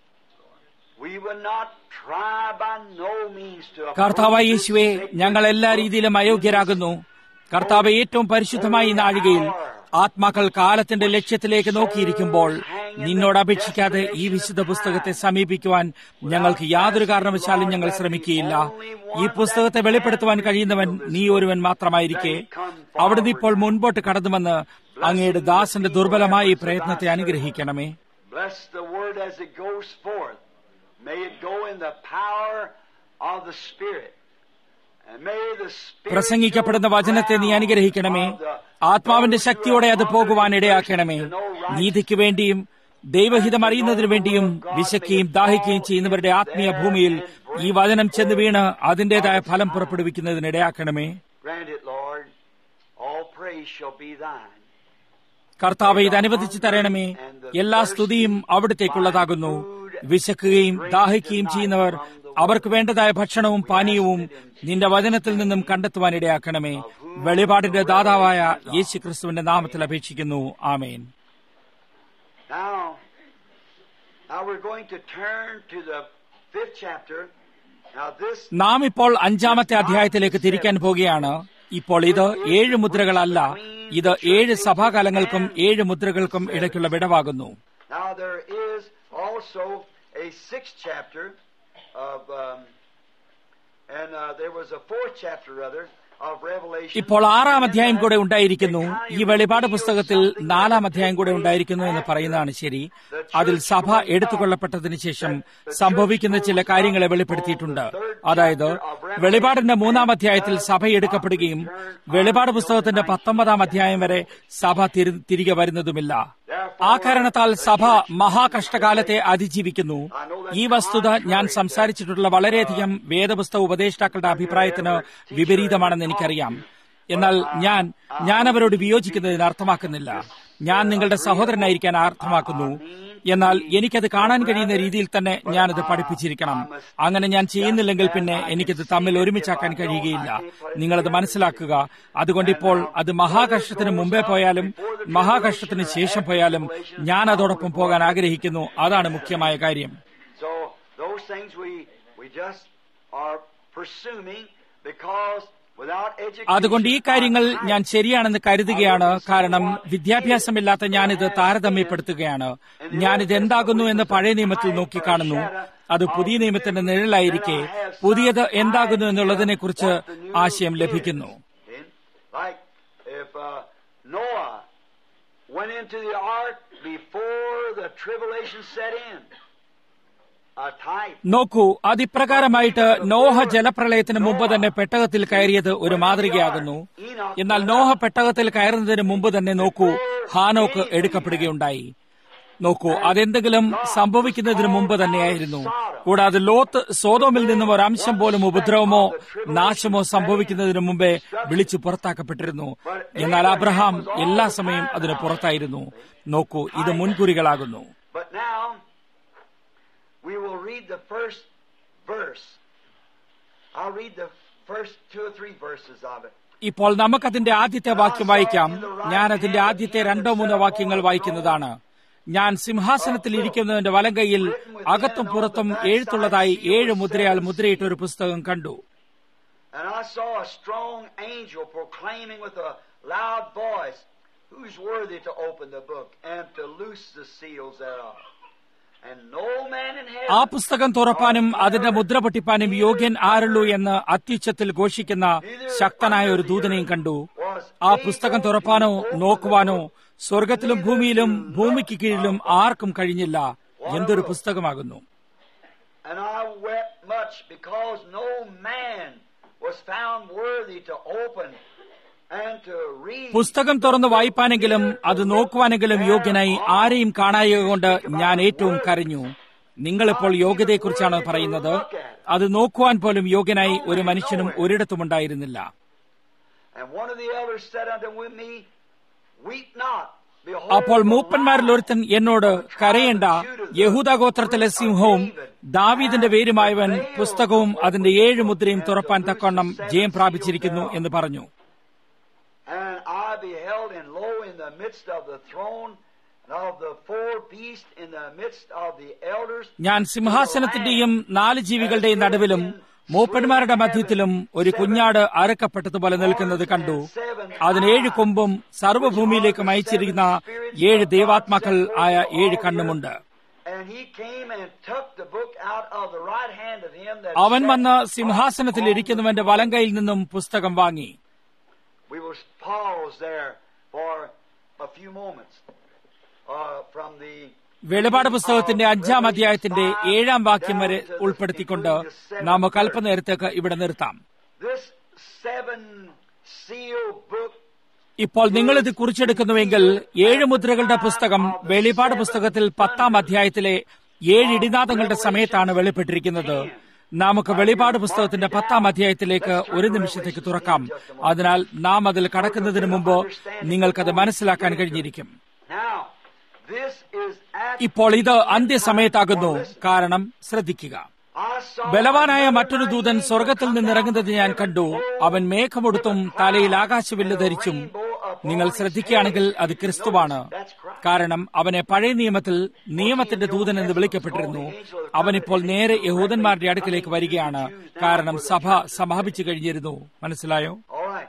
A: We will not try by no means to
B: കർത്താവായ യേശുവെ ഞങ്ങൾ എല്ലാ രീതിയിലും അയോഗ്യരാകുന്നു കർത്താവ് ഏറ്റവും പരിശുദ്ധമായ ഈ നാഴികയിൽ ആത്മാക്കൾ കാലത്തിന്റെ ലക്ഷ്യത്തിലേക്ക് നോക്കിയിരിക്കുമ്പോൾ നിന്നോട് അപേക്ഷിക്കാതെ ഈ വിശുദ്ധ പുസ്തകത്തെ സമീപിക്കുവാൻ ഞങ്ങൾക്ക് യാതൊരു കാരണവശാലും ഞങ്ങൾ ശ്രമിക്കുകയില്ല ഈ പുസ്തകത്തെ വെളിപ്പെടുത്തുവാൻ കഴിയുന്നവൻ നീ ഒരുവൻ മാത്രമായിരിക്കെ അവിടുന്ന് ഇപ്പോൾ മുൻപോട്ട് കടന്നുവന്ന് അങ്ങയുടെ ദാസന്റെ ദുർബലമായ ഈ പ്രയത്നത്തെ അനുഗ്രഹിക്കണമേ
A: Bless the word as it goes forth. May it go in the power of the Spirit. And may the Spirit
B: പ്രസംഗിക്കപ്പെടുന്ന വചനത്തെ നീ അനുഗ്രഹിക്കണമേ ആത്മാവിന്റെ ശക്തിയോടെ അത് പോകുവാൻ ഇടയാക്കണമേ നീതിക്ക് വേണ്ടിയും ദൈവഹിതം അറിയുന്നതിനു വേണ്ടിയും വിശക്കുകയും ദാഹിക്കുകയും ചെയ്യുന്നവരുടെ ആത്മീയ ഭൂമിയിൽ ഈ വചനം ചെന്ന് വീണ് അതിന്റേതായ ഫലം പുറപ്പെടുവിക്കുന്നതിന് ഇടയാക്കണമേ
A: Grant it, Lord. All praise shall be thine.
B: കർത്താവ് ഇത് അനുവദിച്ചു തരണമേ എല്ലാ സ്തുതിയും അവിടത്തേക്കുള്ളതാകുന്നു വിശക്കുകയും ദാഹിക്കുകയും ചെയ്യുന്നവർ അവർക്ക് വേണ്ടതായ ഭക്ഷണവും പാനീയവും നിന്റെ വചനത്തിൽ നിന്നും കണ്ടെത്തുവാൻ ഇടയാക്കണമേ വെളിപാടിന്റെ ദാതാവായ യേശു ക്രിസ്തുവിന്റെ നാമത്തിൽ അപേക്ഷിക്കുന്നു ആമേൻ
A: Now, now we're going to turn to the fifth chapter. Now this
B: നാം ഇപ്പോൾ അഞ്ചാമത്തെ അധ്യായത്തിലേക്ക് തിരിക്കാൻ പോകുകയാണ് ഇപ്പോൾ ഇത് ഏഴ് മുദ്രകളല്ല ഇത് ഏഴ് സഭാകാലങ്ങൾക്കും ഏഴ് മുദ്രകൾക്കും ഇടയ്ക്കുള്ള വിടവാകുന്നു
A: now there is also a sixth chapter of um, and uh, there was a fourth chapter rather of Revelation.
B: ഇപ്പോൾ ആറാം അധ്യായം കൂടെ ഉണ്ടായിരിക്കുന്നു ഈ വെളിപാട് പുസ്തകത്തിൽ നാലാം അധ്യായം കൂടെ ഉണ്ടായിരിക്കുന്നു എന്ന് പറയുന്നതാണ് ശരി അതിൽ സഭ എടുത്തുകൊള്ളപ്പെട്ടതിന് ശേഷം സംഭവിക്കുന്ന ചില കാര്യങ്ങളെ വെളിപ്പെടുത്തിയിട്ടുണ്ട് അതായത് വെളിപാടിന്റെ മൂന്നാം അധ്യായത്തിൽ സഭ എടുക്കപ്പെടുകയും വെളിപാട് പുസ്തകത്തിന്റെ പത്തൊമ്പതാം അധ്യായം വരെ സഭ തിരി- തിരികെ വരുന്നതുമില്ല ആ കാരണത്താൽ സഭ മഹാകഷ്ടകാലത്തെ അതിജീവിക്കുന്നു ഈ വസ്തുത ഞാൻ സംസാരിച്ചിട്ടുള്ള വളരെയധികം വേദപുസ്തക ഉപദേഷ്ടാക്കളുടെ അഭിപ്രായത്തിന് വിപരീതമാണെന്ന് എനിക്കറിയാം എന്നാൽ ഞാൻ ഞാൻ അവരോട് വിയോജിക്കുന്നതിന് അർത്ഥമാക്കുന്നില്ല ഞാൻ നിങ്ങളുടെ സഹോദരനായിരിക്കാൻ അർത്ഥമാക്കുന്നു എന്നാൽ എനിക്കത് കാണാൻ കഴിയുന്ന രീതിയിൽ തന്നെ ഞാനത് പഠിപ്പിച്ചിരിക്കണം അങ്ങനെ ഞാൻ ചെയ്യുന്നില്ലെങ്കിൽ പിന്നെ എനിക്കത് തമ്മിൽ ഒരുമിച്ചാക്കാൻ കഴിയുകയില്ല നിങ്ങളത് മനസ്സിലാക്കുക അതുകൊണ്ട് ഇപ്പോൾ അത് മഹാകഷ്ടത്തിന് മുമ്പേ പോയാലും മഹാകഷ്ടത്തിന് ശേഷം പോയാലും ഞാൻ അതോടൊപ്പം പോകാൻ ആഗ്രഹിക്കുന്നു അതാണ് മുഖ്യമായ കാര്യം
A: So those things we we just are presuming because without education.
B: അതുകൊണ്ട് ഈ കാര്യങ്ങൾ ഞാൻ ശരിയാണെന്ന് കരുതുകയാണ് കാരണം വിദ്യാഭ്യാസമില്ലാത്ത ഞാനിത് താരതമ്യപ്പെടുത്തുകയാണ് ഞാനിത് എന്താകുന്നു എന്ന് പഴയ നിയമത്തിൽ നോക്കിക്കാണുന്നു അത് പുതിയ നിയമത്തിന്റെ നിഴലായിരിക്കെ പുതിയത് എന്താകുന്നു എന്നുള്ളതിനെ കുറിച്ച് ആശയം ലഭിക്കുന്നു
A: See? Like if uh, Noah went into the ark before the tribulation set in, a type.
B: നോക്കൂ അതിപ്രകാരമായിട്ട് നോഹ ജലപ്രളയത്തിന് മുമ്പ് തന്നെ പെട്ടകത്തിൽ കയറിയത് ഒരു മാതൃകയാകുന്നു എന്നാൽ നോഹ പെട്ടകത്തിൽ കയറുന്നതിന് മുമ്പ് തന്നെ നോക്കൂ ഹാനോക്ക് എടുക്കപ്പെടുകയുണ്ടായി നോക്കൂ അതെന്തെങ്കിലും സംഭവിക്കുന്നതിന് മുമ്പ് തന്നെയായിരുന്നു കൂടാതെ ലോത്ത് സോതോമിൽ നിന്നും ഒരംശം പോലും ഉപദ്രവമോ നാശമോ സംഭവിക്കുന്നതിന് മുമ്പേ വിളിച്ചു പുറത്താക്കപ്പെട്ടിരുന്നു എന്നാൽ അബ്രഹാം എല്ലാ സമയം അതിന് പുറത്തായിരുന്നു നോക്കൂ ഇത് മുൻകുറികളാകുന്നു
A: But now we will read the first verse. I'll read the first two or three verses of it.
B: ഇപ്പോൾ നമുക്കതിന്റെ ആദ്യത്തെ വാക്യം വായിക്കാം ഞാൻ അതിന്റെ ആദ്യത്തെ രണ്ടോ മൂന്നോ വാക്യങ്ങൾ വായിക്കുന്നതാണ് ഞാൻ സിംഹാസനത്തിൽ ഇരിക്കുന്നതിന്റെ വലങ്കയിൽ അകത്തും പുറത്തും എഴുത്തുള്ളതായി ഏഴ് മുദ്രയാൽ മുദ്രയിട്ട ഒരു പുസ്തകം കണ്ടു
A: And I saw a strong angel proclaiming with a loud voice, Who's worthy to open the book and to loose the seals thereof? And no man in
B: ആ
A: heaven
B: പുസ്തകം തുറപ്പാനും അതിന്റെ മുദ്ര പൊട്ടിപ്പാനും യോഗ്യൻ ആരുള്ളൂ എന്ന് അത്യുച്ചത്തിൽ ഘോഷിക്കുന്ന ശക്തനായ ഒരു ദൂതനെയും കണ്ടു ആ പുസ്തകം തുറപ്പാനോ നോക്കുവാനോ സ്വർഗത്തിലും ഭൂമിയിലും ഭൂമിക്ക് കീഴിലും ആർക്കും കഴിഞ്ഞില്ല എന്തൊരു പുസ്തകമാകുന്നു
A: And I wept much because no man was found worthy to open and to read.
B: പുസ്തകം തുറന്ന് വായിപ്പാനെങ്കിലും അത് നോക്കുവാനെങ്കിലും യോഗ്യനായി ആരെയും കാണായകൊണ്ട് ഞാൻ ഏറ്റവും കരഞ്ഞു നിങ്ങളിപ്പോൾ യോഗ്യതയെക്കുറിച്ചാണ് പറയുന്നത് അത് നോക്കുവാൻ പോലും യോഗ്യനായി ഒരു മനുഷ്യനും ഒരിടത്തും ഉണ്ടായിരുന്നില്ല
A: And one of the elders said unto me, Weep not. Behold,
B: അപ്പോൾ
A: the
B: മൂപ്പന്മാരിൽ ഒരുത്തൻ എന്നോട് കരയണ്ട യഹൂദ ഗോത്രത്തിലെ സിംഹവും ദാവീദിന്റെ പേരുമായവൻ പുസ്തകവും അതിന്റെ ഏഴ് മുദ്രയും തുറപ്പാൻ തക്കവണ്ണം ജയം പ്രാപിച്ചിരിക്കുന്നു എന്ന് പറഞ്ഞു
A: And I beheld, and lo, in the midst of the throne and of the four beasts, in the midst of the elders,
B: ഞാൻ സിംഹാസനത്തിന്റെയും നാല് ജീവികളുടെയും നടുവിലും മൂപ്പന്മാരുടെ മധ്യത്തിലും ഒരു കുഞ്ഞാട് അറുക്കപ്പെട്ടതുപോലെ നിൽക്കുന്നത് കണ്ടു അതിന് ഏഴ് കൊമ്പും സർവ്വഭൂമിയിലേക്കും അയച്ചിരിക്കുന്ന ഏഴ് ദൈവാത്മാക്കൾ ആയ ഏഴ് കണ്ണുമുണ്ട്
A: and he came and took the book out of the right hand of him that
B: അവൻ
A: sat
B: വന്ന്
A: upon
B: സിംഹാസനത്തിൽ
A: the
B: ഇരിക്കുന്നവന്റെ വലങ്കയിൽ നിന്നും പുസ്തകം വാങ്ങി
A: We will pause there for a few moments uh, from the
B: വെളിപാട് പുസ്തകത്തിന്റെ അഞ്ചാം അധ്യായത്തിന്റെ ഏഴാം വാക്യം വരെ ഉൾപ്പെടുത്തിക്കൊണ്ട് നമുക്ക് അല്പനേരത്തേക്ക് ഇവിടെ നിർത്താം
A: This seven seal book
B: ഇപ്പോൾ നിങ്ങൾ ഇത് കുറിച്ചെടുക്കുന്നുവെങ്കിൽ ഏഴ് മുദ്രകളുടെ പുസ്തകം വെളിപാട് പുസ്തകത്തിൽ പത്താം അധ്യായത്തിലെ ഏഴ് ഇടിനാദങ്ങളുടെ സമയത്താണ് വെളിപ്പെട്ടിരിക്കുന്നത് നമുക്ക് വെളിപാട് പുസ്തകത്തിന്റെ പത്താം അധ്യായത്തിലേക്ക് ഒരു നിമിഷത്തേക്ക് തുറക്കാം അതിനാൽ നാം അതിൽ കടക്കുന്നതിന് മുമ്പ് നിങ്ങൾക്കത് മനസ്സിലാക്കാൻ കഴിഞ്ഞിരിക്കും
A: Now, this is at
B: ഇപ്പോൾ ഇത് അന്ത്യസമയത്താകുന്നു കാരണം ശ്രദ്ധിക്കുക
A: I saw
B: ബലവാനായ മറ്റൊരു ദൂതൻ സ്വർഗത്തിൽ നിന്നിറങ്ങുന്നത് ഞാൻ കണ്ടു അവൻ മേഘമൊടുത്തും തലയിൽ ആകാശവില്ല് ധരിച്ചും നിങ്ങൾ ശ്രദ്ധിക്കുകയാണെങ്കിൽ അത് ക്രിസ്തുവാണ് കാരണം അവനെ പഴയ നിയമത്തിൽ നിയമത്തിന്റെ ദൂതൻ എന്ന് വിളിക്കപ്പെട്ടിരുന്നു അവനിപ്പോൾ നേരെ യഹൂദന്മാരുടെ അടുക്കിലേക്ക് വരികയാണ് കാരണം സഭ സമാപിച്ചു കഴിഞ്ഞിരുന്നു മനസ്സിലായോ
A: All right.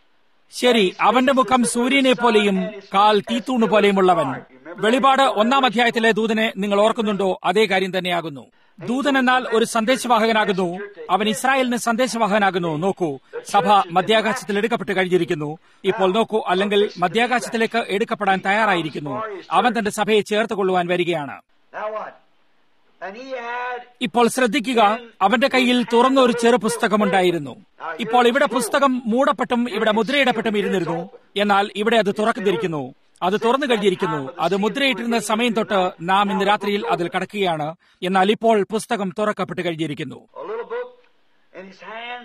B: ശരി അവന്റെ മുഖം സൂര്യനെ പോലെയും കാൽ തീത്തൂണ് പോലെയുമുള്ളവൻ വെളിപാട് ഒന്നാം അധ്യായത്തിലെ ദൂതനെ നിങ്ങൾ ഓർക്കുന്നുണ്ടോ അതേ കാര്യം തന്നെയാകുന്നു ദൂതൻ എന്നാൽ ഒരു സന്ദേശവാഹകനാകുന്നു അവൻ ഇസ്രായേലിന് സന്ദേശവാഹകനാകുന്നു നോക്കൂ സഭ മധ്യാകാശത്തിൽ എടുക്കപ്പെട്ട് കഴിഞ്ഞിരിക്കുന്നു ഇപ്പോൾ നോക്കൂ അല്ലെങ്കിൽ മധ്യാകാശത്തിലേക്ക് എടുക്കപ്പെടാൻ തയ്യാറായിരിക്കുന്നു അവൻ തന്റെ സഭയെ ചേർത്ത് കൊള്ളുവാൻ വരികയാണ്
A: Now what? And he had
B: ഇപ്പോൾ ശ്രദ്ധിക്കുക അവന്റെ കയ്യിൽ തുറന്ന ഒരു ചെറു പുസ്തകമുണ്ടായിരുന്നു ഇപ്പോൾ ഇവിടെ പുസ്തകം മൂടപ്പെട്ടും ഇവിടെ മുദ്രയിടപ്പെട്ടും ഇരുന്നിരുന്നു എന്നാൽ ഇവിടെ അത് തുറക്കുന്നിരിക്കുന്നു അത് തുറന്നു കഴിഞ്ഞിരിക്കുന്നു അത് മുദ്രയിട്ടിരുന്ന സമയം തൊട്ട് നാം ഇന്ന് രാത്രിയിൽ അതിൽ കടക്കുകയാണ് എന്നാൽ ഇപ്പോൾ പുസ്തകം തുറക്കപ്പെട്ട് കഴിഞ്ഞിരിക്കുന്നു
A: a little book in his hand,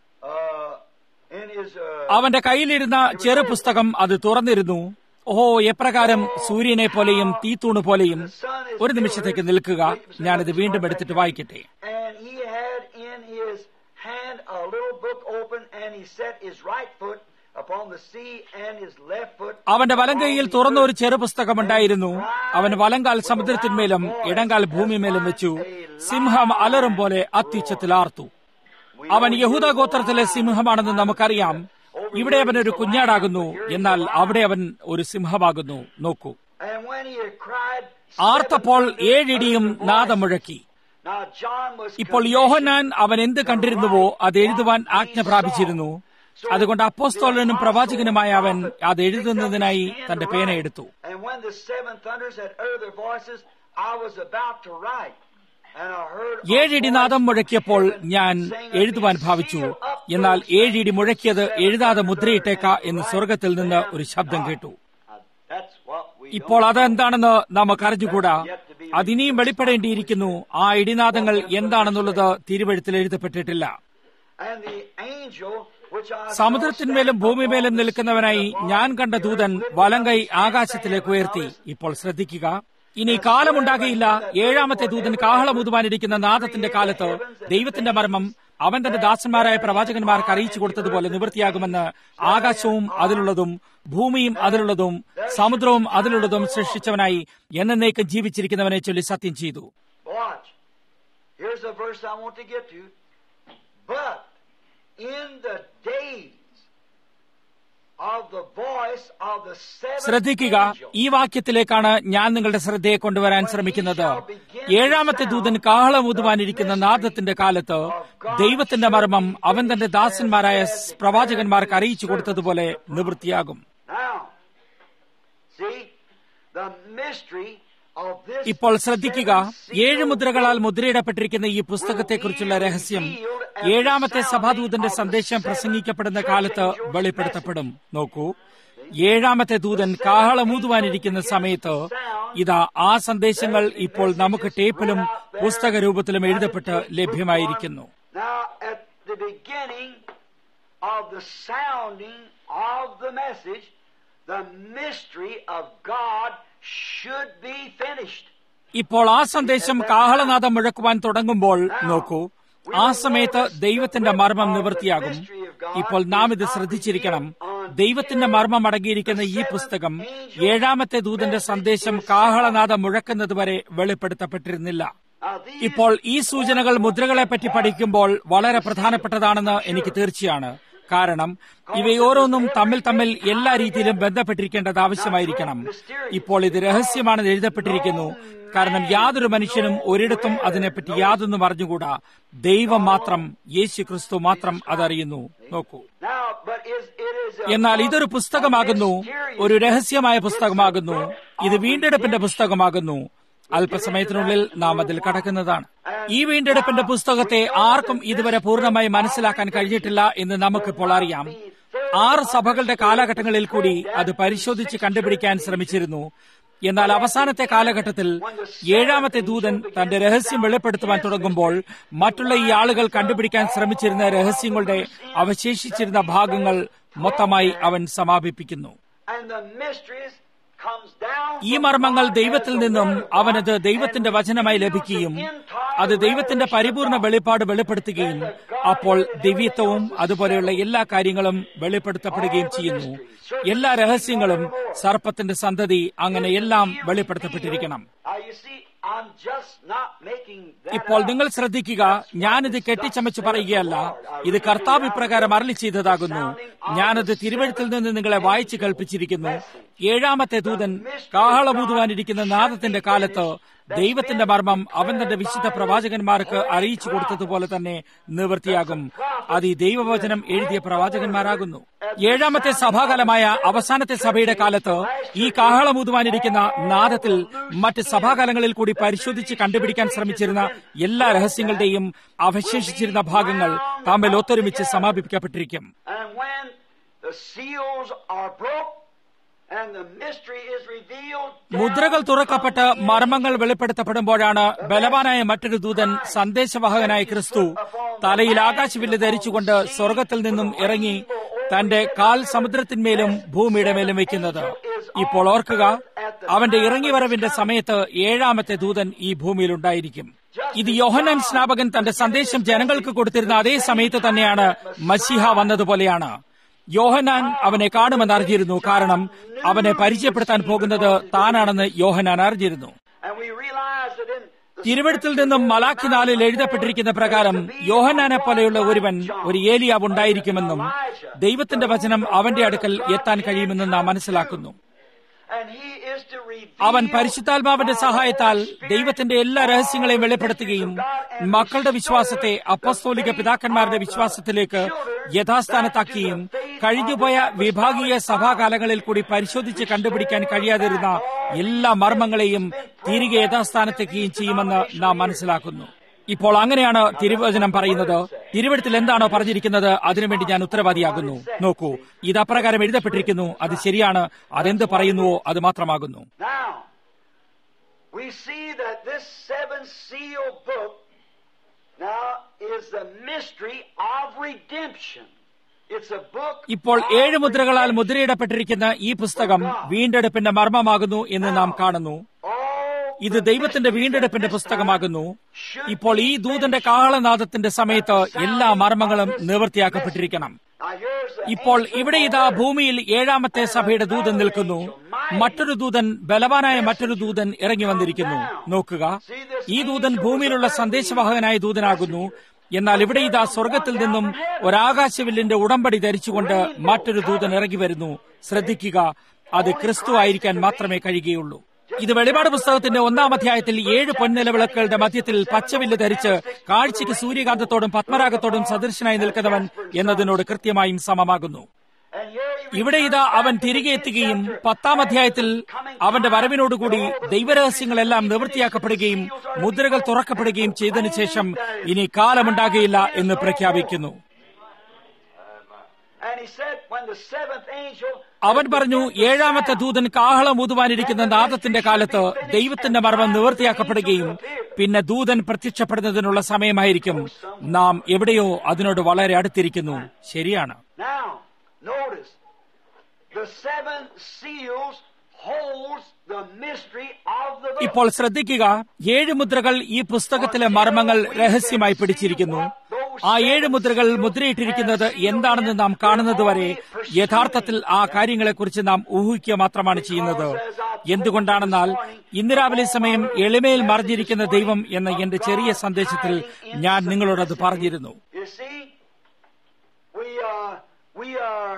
A: uh, in his uh,
B: അവന്റെ കയ്യിലിരുന്ന ചെറു പുസ്തകം അത് തുറന്നിരുന്നു ഓഹോ എപ്രകാരം സൂര്യനെ പോലെയും തീത്തൂണ് പോലെയും ഒരു നിമിഷത്തേക്ക് നിൽക്കുക ഞാനിത് വീണ്ടും എടുത്തിട്ട് വായിക്കട്ടെ
A: and he had in his hand a little book open, and he set his right foot upon the sea and his left foot.
B: അവന്റെ വലങ്കൈയിൽ തുറന്ന ഒരു ചെറു പുസ്തകമുണ്ടായിരുന്നു അവൻ വലങ്കാൽ സമുദ്രത്തിന്മേലും ഇടങ്കാൽ ഭൂമിമേലും വെച്ചു സിംഹം അലറും പോലെ അത്യുച്ചത്തിൽ ആർത്തു അവൻ യഹൂദ ഗോത്രത്തിലെ സിംഹമാണെന്ന് നമുക്കറിയാം ഇവിടെ അവൻ ഒരു കുഞ്ഞാടാകുന്നു എന്നാൽ അവിടെ അവൻ ഒരു സിംഹമാകുന്നു നോക്കൂ
A: And when he had cried,
B: ആർത്തപ്പോൾ ഏഴിടിയും നാദം മുഴക്കി
A: now John was
B: ഇപ്പോൾ യോഹന്നാൻ അവൻ എന്ത് കണ്ടിരുന്നുവോ അത് എഴുതുവാൻ ആജ്ഞ പ്രാപിച്ചിരുന്നു അതുകൊണ്ട് അപ്പോസ്തോലനും പ്രവാചകനുമായ അവൻ അത് എഴുതുന്നതിനായി തന്റെ പേന എടുത്തു
A: And when the seven thunders had uttered their voices, I was about to write. And I heard a
B: ഏഴിടിനാദം
A: voice
B: മുഴക്കിയപ്പോൾ
A: from heaven
B: ഞാൻ
A: saying,
B: എഴുതുവാൻ ഭാവിച്ചു
A: "Seal up
B: എന്നാൽ
A: those
B: ഏഴിടി മുഴക്കിയത് എഴുതാതെ മുദ്രയിട്ടേക്ക എന്ന് സ്വർഗത്തിൽ നിന്ന് ഒരു ശബ്ദം കേട്ടു
A: Now, That's what we
B: ഇപ്പോൾ
A: don't
B: അതെന്താണെന്ന് നമുക്ക് അറിഞ്ഞുകൂടാ അതിനിയും വെളിപ്പെടേണ്ടിയിരിക്കുന്നു ആ ഇടിനാദങ്ങൾ എന്താണെന്നുള്ളത് തിരുവഴുത്തിൽ എഴുതപ്പെട്ടിട്ടില്ല
A: And the angel which I saw
B: സമുദ്രത്തിന്മേലും
A: stand
B: ഭൂമിമേലും
A: upon the
B: നിൽക്കുന്നവനായി
A: sea
B: ഞാൻ കണ്ട ദൂതൻ വലങ്കൈ ആകാശത്തിലേക്ക് ഉയർത്തി ഇപ്പോൾ ശ്രദ്ധിക്കുക ഇനി കാലമുണ്ടാകയില്ല ഏഴാമത്തെ ദൂതൻ കാഹളമുതുവാനിരിക്കുന്ന നാദത്തിന്റെ കാലത്ത് ദൈവത്തിന്റെ മർമ്മം അവൻ തന്റെ ദാസന്മാരായ പ്രവാചകന്മാർക്ക് അറിയിച്ചു കൊടുത്തതുപോലെ നിവൃത്തിയാകുമെന്ന് ആകാശവും അതിലുള്ളതും ഭൂമിയും അതിലുള്ളതും സമുദ്രവും അതിലുള്ളതും സൃഷ്ടിച്ചവനായി എന്നേക്കും ജീവിച്ചിരിക്കുന്നവനെ ചൊല്ലി സത്യം ചെയ്തു
A: Watch. Here's a verse I want to get to. But in the days of the voice of the seventh
B: ശ്രദ്ധിക്കുക
A: angel,
B: ഈ വാക്യത്തിലേക്കാണ് ഞാൻ നിങ്ങളുടെ ശ്രദ്ധയെ കൊണ്ടുവരാൻ ശ്രമിക്കുന്നത് ഏഴാമത്തെ ദൂതൻ കാഹളമൂതുവാനിരിക്കുന്ന നാദത്തിന്റെ കാലത്ത് ദൈവത്തിന്റെ മർമ്മം അവൻ തന്റെ ദാസന്മാരായ പ്രവാചകന്മാർക്ക് അറിയിച്ചു കൊടുത്തതുപോലെ നിവൃത്തിയാകും
A: Now, see, the mystery of this
B: ഇപ്പോൾ ശ്രദ്ധിക്കുക
A: seven
B: ഏഴ്
A: sealed
B: മുദ്രകളാൽ മുദ്രയിടപ്പെട്ടിരിക്കുന്ന ഈ പുസ്തകത്തെക്കുറിച്ചുള്ള രഹസ്യം ഏഴാമത്തെ സഭാദൂതന്റെ സന്ദേശം പ്രസംഗിക്കപ്പെടുന്ന കാലത്ത് വെളിപ്പെടുത്തപ്പെടും നോക്കൂ ഏഴാമത്തെ ദൂതൻ കാഹളമൂതുവാനിരിക്കുന്ന സമയത്ത് ഇതാ ആ സന്ദേശങ്ങൾ ഇപ്പോൾ നമുക്ക് ടേപ്പിലും പുസ്തക രൂപത്തിലും എഴുതപ്പെട്ട് ലഭ്യമായിരിക്കുന്നു
A: Now, at the beginning of the sounding of the message, the mystery of God should be finished.
B: ഇപ്പോൾ ആ സന്ദേശം കാഹളനാദം മുഴക്കുവാൻ തുടങ്ങുമ്പോൾ നോക്കൂ ആ സമയത്ത് ദൈവത്തിന്റെ മർമ്മം നിവൃത്തിയാകും ഇപ്പോൾ നാം ഇത് ശ്രദ്ധിച്ചിരിക്കണം ദൈവത്തിന്റെ മർമ്മം അടങ്ങിയിരിക്കുന്ന ഈ പുസ്തകം ഏഴാമത്തെ ദൂതന്റെ സന്ദേശം കാഹളനാദം മുഴക്കുന്നതുവരെ വെളിപ്പെടുത്തപ്പെട്ടിരുന്നില്ല
A: Now, these
B: ഇപ്പോൾ ഈ സൂചനകൾ മുദ്രകളെപ്പറ്റി പഠിക്കുമ്പോൾ വളരെ പ്രധാനപ്പെട്ടതാണെന്ന് എനിക്ക് തീർച്ചയാണ് കാരണം ഇവയോരോന്നും തമ്മിൽ തമ്മിൽ എല്ലാ രീതിയിലും ബന്ധപ്പെട്ടിരിക്കേണ്ടത് ആവശ്യമായിരിക്കണം ഇപ്പോൾ ഇത് രഹസ്യമാണെന്ന് എഴുതപ്പെട്ടിരിക്കുന്നു കാരണം യാതൊരു മനുഷ്യനും ഒരിടത്തും അതിനെപ്പറ്റി യാതൊന്നും അറിഞ്ഞുകൂടാ ദൈവം മാത്രം യേശു ക്രിസ്തു മാത്രം അതറിയുന്നു നോക്കൂ
A: now, but is it is a
B: എന്നാൽ ഇതൊരു പുസ്തകമാകുന്നു ഒരു രഹസ്യമായ പുസ്തകമാകുന്നു ഇത് വീണ്ടെടുപ്പിന്റെ പുസ്തകമാകുന്നു അല്പസമയത്തിനുള്ളിൽ നാം അതിൽ കടക്കുന്നതാണ് ഈ വീണ്ടെടുപ്പിന്റെ പുസ്തകത്തെ ആർക്കും ഇതുവരെ പൂർണ്ണമായി മനസ്സിലാക്കാൻ കഴിഞ്ഞിട്ടില്ല എന്ന് നമുക്കിപ്പോൾ അറിയാം ആറ് സഭകളുടെ കാലഘട്ടങ്ങളിൽ കൂടി അത് പരിശോധിച്ച് കണ്ടുപിടിക്കാൻ ശ്രമിച്ചിരുന്നു എന്നാൽ അവസാനത്തെ കാലഘട്ടത്തിൽ ഏഴാമത്തെ ദൂതൻ തന്റെ രഹസ്യം വെളിപ്പെടുത്തുവാൻ തുടങ്ങുമ്പോൾ മറ്റുള്ള ഈ ആളുകൾ കണ്ടുപിടിക്കാൻ ശ്രമിച്ചിരുന്ന രഹസ്യങ്ങളുടെ അവശേഷിച്ചിരുന്ന ഭാഗങ്ങൾ മൊത്തമായി അവൻ സമാപിപ്പിക്കുന്നു
A: and the mysteries comes down
B: ഈ മർമ്മങ്ങൾ ദൈവത്തിൽ നിന്നും അവനത് ദൈവത്തിന്റെ വചനമായി ലഭിക്കുകയും അത് ദൈവത്തിന്റെ പരിപൂർണ വെളിപ്പാട് വെളിപ്പെടുത്തുകയും അപ്പോൾ ദിവ്യത്വവും അതുപോലെയുള്ള എല്ലാ കാര്യങ്ങളും വെളിപ്പെടുത്തപ്പെടുകയും ചെയ്യുന്നു എല്ലാ രഹസ്യങ്ങളും സർപ്പത്തിന്റെ സന്തതി അങ്ങനെ എല്ലാം വെളിപ്പെടുത്തപ്പെട്ടിരിക്കണം
A: Now, you see, I'm just not making that
B: ഇപ്പോൾ
A: up.
B: നിങ്ങൾ ശ്രദ്ധിക്കുക ഞാനിത് കെട്ടിച്ചമച്ച് പറയുകയല്ല ഇത് കർത്താവ് ഇപ്രകാരം അരളി ചെയ്തതാകുന്നു ഞാനത് തിരുവഴുത്തിൽ നിന്ന് നിങ്ങളെ വായിച്ചു കൽപ്പിച്ചിരിക്കുന്നു ഏഴാമത്തെ ദൂതൻ കാഹളമൂതുവാനിരിക്കുന്ന നാദത്തിന്റെ കാലത്ത് ദൈവത്തിന്റെ മർമ്മം അവൻ തന്റെ വിശുദ്ധ പ്രവാചകന്മാർക്ക് അറിയിച്ചു കൊടുത്തതുപോലെ തന്നെ നിവൃത്തിയാകും അത് ഈ ദൈവവചനം എഴുതിയ പ്രവാചകന്മാരാകുന്നു ഏഴാമത്തെ സഭാകാലമായ അവസാനത്തെ സഭയുടെ കാലത്ത് ഈ കാഹളമൂതുവാനിരിക്കുന്ന നാദത്തിൽ മറ്റ് സഭാകാലങ്ങളിൽ കൂടി പരിശോധിച്ച് കണ്ടുപിടിക്കാൻ ശ്രമിച്ചിരുന്ന എല്ലാ രഹസ്യങ്ങളുടെയും അവശേഷിച്ചിരുന്ന ഭാഗങ്ങൾ തമ്മിൽ ഒത്തൊരുമിച്ച് സമാപിക്കപ്പെട്ടിരിക്കും
A: And when the seals are broke and the mystery is revealed,
B: മുദ്രകൾ തുറക്കപ്പെട്ട് മർമ്മങ്ങൾ വെളിപ്പെടുത്തപ്പെടുമ്പോഴാണ് ബലവാനായ മറ്റൊരു ദൂതൻ സന്ദേശവാഹകനായ ക്രിസ്തു തലയിൽ ആകാശവില്ല് ധരിച്ചുകൊണ്ട് സ്വർഗത്തിൽ നിന്നും ഇറങ്ങി തന്റെ കാൽ സമുദ്രത്തിന്മേലും ഭൂമിയുടെ മേലും വയ്ക്കുന്നത് ഇപ്പോൾ ഓർക്കുക അവന്റെ ഇറങ്ങിവരവിന്റെ സമയത്ത് ഏഴാമത്തെ ദൂതൻ ഈ ഭൂമിയിൽ ഉണ്ടായിരിക്കും ഇത് യോഹന്നാൻ സ്നാപകൻ തന്റെ സന്ദേശം ജനങ്ങൾക്ക് കൊടുത്തിരുന്ന അതേ സമയത്ത് തന്നെയാണ് മസിഹ വന്നതുപോലെയാണ് യോഹനാൻ അവനെ കാണുമെന്ന് അറിഞ്ഞിരുന്നു കാരണം അവനെ പരിചയപ്പെടുത്താൻ പോകുന്നത് താനാണെന്ന് യോഹനാൻ അറിഞ്ഞിരുന്നു
A: and we realize that in the
B: തിരുവഴുത്തിൽ നിന്നും മലാഖി നാലിൽ എഴുതപ്പെട്ടിരിക്കുന്ന പ്രകാരം യോഹനാനെ പോലെയുള്ള ഒരുവൻ ഒരു ഏലിയാവ് ഉണ്ടായിരിക്കുമെന്നും ദൈവത്തിന്റെ വചനം അവന്റെ അടുക്കൽ എത്താൻ കഴിയുമെന്നും നാം മനസ്സിലാക്കുന്നു
A: and he is to reveal
B: അവൻ പരിശുദ്ധാത്മാവിന്റെ സഹായത്താൽ ദൈവത്തിന്റെ എല്ലാ രഹസ്യങ്ങളെയും വെളിപ്പെടുത്തുകയും മക്കളുടെ വിശ്വാസത്തെ അപ്പസ്തോലിക പിതാക്കന്മാരുടെ വിശ്വാസത്തിലേക്ക് യഥാസ്ഥാനത്താക്കുകയും കഴിഞ്ഞുപോയ വിഭാഗീയ സഭാകാലങ്ങളിൽ കൂടി പരിശോധിച്ച് കണ്ടുപിടിക്കാൻ കഴിയാതിരുന്ന എല്ലാ മർമ്മങ്ങളെയും തിരികെ യഥാസ്ഥാനത്തേക്കുകയും ചെയ്യുമെന്ന് നാം മനസ്സിലാക്കുന്നു ഇപ്പോൾ അങ്ങനെയാണ് തിരുവചനം പറയുന്നത് തിരുവഴുത്തിൽ എന്താണോ പറഞ്ഞിരിക്കുന്നത് അതിനുവേണ്ടി ഞാൻ ഉത്തരവാദിയാകുന്നു നോക്കൂ ഇത് അപ്രകാരം എഴുതപ്പെട്ടിരിക്കുന്നു അത് ശരിയാണ് അതെന്ത് പറയുന്നുവോ അത് മാത്രമാകുന്നു
A: Now, we see that this seven seal book now is the mystery of redemption. It's a book
B: ഇപ്പോൾ
A: of
B: ഏഴ് മുദ്രകളാൽ
A: redemption.
B: മുദ്രയിടപ്പെട്ടിരിക്കുന്ന ഈ പുസ്തകം വീണ്ടെടുപ്പിന്റെ മർമ്മമാകുന്നു എന്ന് നാം കാണുന്നു
A: All
B: ഇത്
A: the
B: ദൈവത്തിന്റെ
A: mysteries
B: വീണ്ടെടുപ്പിന്റെ
A: at this
B: പുസ്തകമാകുന്നു
A: time should
B: ഇപ്പോൾ ഈ
A: be
B: ദൂതന്റെ
A: finished.
B: കാളനാദത്തിന്റെ സമയത്ത് എല്ലാ മർമ്മങ്ങളും നിവൃത്തിയാക്കപ്പെട്ടിരിക്കണം
A: Now, here's the
B: ഇപ്പോൾ
A: angel
B: ഇവിടെ ഇതാ
A: on earth.
B: ഭൂമിയിൽ ഏഴാമത്തെ സഭയുടെ ദൂതൻ നിൽക്കുന്നു മറ്റൊരു ദൂതൻ ബലവാനായ മറ്റൊരു ദൂതൻ ഇറങ്ങി വന്നിരിക്കുന്നു നോക്കുക ഈ ദൂതൻ ഭൂമിയിലുള്ള സന്ദേശവാഹകനായ ദൂതനാകുന്നു എന്നാൽ ഇവിടെ ഇതാ സ്വർഗത്തിൽ നിന്നും ഒരാകാശവില്ലിന്റെ ഉടമ്പടി ധരിച്ചുകൊണ്ട് മറ്റൊരു ദൂതൻ ഇറങ്ങി വരുന്നു ശ്രദ്ധിക്കുക അത് ക്രിസ്തു ആയിരിക്കാൻ മാത്രമേ കഴിയുകയുള്ളൂ ഇത് വെളിപാട് പുസ്തകത്തിന്റെ ഒന്നാം അധ്യായത്തിൽ ഏഴ് പൊൻനിലവിളക്കുകളുടെ മധ്യത്തിൽ പച്ചവില്ല് ധരിച്ച് കാഴ്ചയ്ക്ക് സൂര്യകാന്തത്തോടും പത്മരാഗത്തോടും സദൃശനായി നിൽക്കുന്നവൻ എന്നതിനോട് കൃത്യമായും സമമാകുന്നു ഇവിടെ ഇതാ അവൻ തിരികെ എത്തുകയും പത്താം അധ്യായത്തിൽ അവന്റെ വരവിനോടുകൂടി ദൈവരഹസ്യങ്ങളെല്ലാം നിവൃത്തിയാക്കപ്പെടുകയും മുദ്രകൾ തുറക്കപ്പെടുകയും ചെയ്തതിനു ശേഷം ഇനി കാലമുണ്ടാകുകയില്ല എന്ന് പ്രഖ്യാപിക്കുന്നു അവൻ പറഞ്ഞു ഏഴാമത്തെ ദൂതൻ കാഹളം ഊതുവാനിരിക്കുന്ന നാദത്തിന്റെ കാലത്ത് ദൈവത്തിന്റെ മർമ്മം നിവൃത്തിയാക്കപ്പെടുകയും പിന്നെ ദൂതൻ പ്രത്യക്ഷപ്പെടുന്നതിനുള്ള സമയമായിരിക്കും നാം എവിടെയോ അതിനോട് വളരെ അടുത്തിരിക്കുന്നു ശരിയാണ്
A: Notice, the seven seals holds the mystery of the book.
B: ഇപ്പോൾ ശ്രദ്ധിക്കുക ഏഴ് മുദ്രകൾ ഈ പുസ്തകത്തിലെ മർമ്മങ്ങൾ രഹസ്യമായി പിടിച്ചിരിക്കുന്നു ആ ഏഴ് മുദ്രകൾ മുദ്രയിട്ടിരിക്കുന്നത് എന്താണെന്ന് നാം കാണുന്നതുവരെ യഥാർത്ഥത്തിൽ ആ കാര്യങ്ങളെക്കുറിച്ച് നാം ഊഹിക്കുക മാത്രമാണ് ചെയ്യുന്നത് എന്തുകൊണ്ടാണെന്നാൽ ഇന്ന് രാവിലെ സമയം എളിമയിൽ മറിഞ്ഞിരിക്കുന്ന ദൈവം എന്ന എന്റെ ചെറിയ സന്ദേശത്തിൽ ഞാൻ നിങ്ങളോടത് പറഞ്ഞിരുന്നു
A: You see, we are, we are,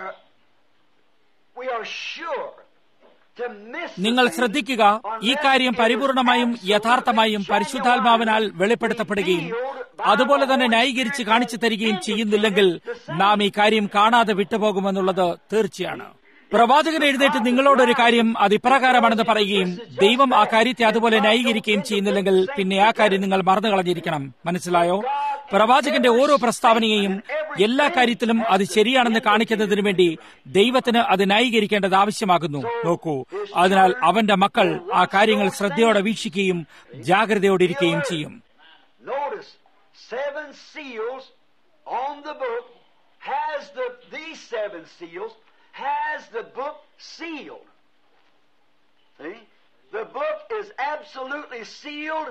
A: we are sure to miss the
B: നിങ്ങൾ
A: thing
B: ശ്രദ്ധിക്കുക ഈ
A: unless
B: കാര്യം
A: it is
B: പരിപൂർണമായും
A: absolutely
B: യഥാർത്ഥമായും
A: genuine,
B: പരിശുദ്ധാത്മാവിനാൽ വെളിപ്പെടുത്തപ്പെടുകയും അതുപോലെ തന്നെ ന്യായീകരിച്ച് കാണിച്ചു തരികയും ചെയ്യുന്നില്ലെങ്കിൽ നാം ഈ കാര്യം കാണാതെ വിട്ടുപോകുമെന്നുള്ളത് തീർച്ചയാണ് പ്രവാചകൻ എഴുന്നേറ്റ് നിങ്ങളോടൊരു കാര്യം അത് ഇപ്രകാരമാണെന്ന് പറയുകയും ദൈവം ആ കാര്യത്തെ അതുപോലെ ന്യായീകരിക്കുകയും ചെയ്യുന്നില്ലെങ്കിൽ പിന്നെ ആ കാര്യം നിങ്ങൾ മറന്നു കളഞ്ഞിരിക്കണം മനസ്സിലായോ പ്രവാചകന്റെ ഓരോ പ്രസ്താവനയെയും എല്ലാ കാര്യത്തിലും അത് ശരിയാണെന്ന് കാണിക്കുന്നതിനു വേണ്ടി ദൈവത്തിന് അത് ന്യായീകരിക്കേണ്ടത് ആവശ്യമാകുന്നു നോക്കൂ അതിനാൽ അവന്റെ മക്കൾ ആ കാര്യങ്ങൾ ശ്രദ്ധയോടെ വീക്ഷിക്കുകയും ജാഗ്രതയോടെ ഇരിക്കുകയും ചെയ്യും
A: Notice, seven seals on the book has the these seven seals has the book sealed. See? The book is absolutely sealed.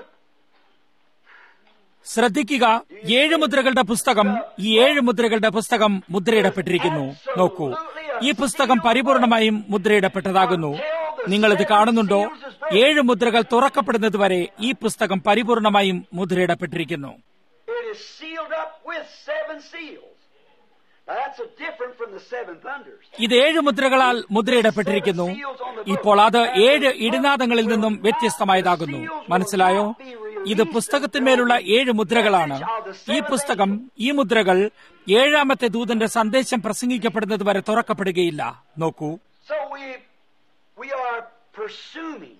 B: ശ്രദ്ധിക്കുക ഏഴ് മുദ്രകളുടെ പുസ്തകം ഈ ഏഴ് മുദ്രകളുടെ പുസ്തകം മുദ്രയിടപ്പെട്ടിരിക്കുന്നു നോക്കൂ ഈ പുസ്തകം പരിപൂർണമായും മുദ്രയിടപ്പെട്ടതാകുന്നു നിങ്ങൾ ഇത് കാണുന്നുണ്ടോ ഏഴ് മുദ്രകൾ തുറക്കപ്പെടുന്നതുവരെ ഈ പുസ്തകം പരിപൂർണമായും മുദ്രയിടപ്പെട്ടിരിക്കുന്നു
A: It is sealed up with seven seals. Now that's a different from the seven thunders.
B: ഇത് ഏഴ് മുദ്രകളാൽ മുദ്രയിടപ്പെട്ടിരിക്കുന്നു ഇപ്പോൾ അത് ഏഴ് ഇടിനാദങ്ങളിൽ നിന്നും വ്യത്യസ്തമായതാകുന്നു മനസ്സിലായോ ഇത് പുസ്തകത്തിന്മേലുള്ള ഏഴ് മുദ്രകളാണ് ഈ പുസ്തകം ഈ മുദ്രകൾ ഏഴാമത്തെ ദൂതന്റെ സന്ദേശം പ്രസംഗിക്കപ്പെടുന്നത് വരെ തുറക്കപ്പെടുകയില്ല നോക്കൂ
A: So we we are presuming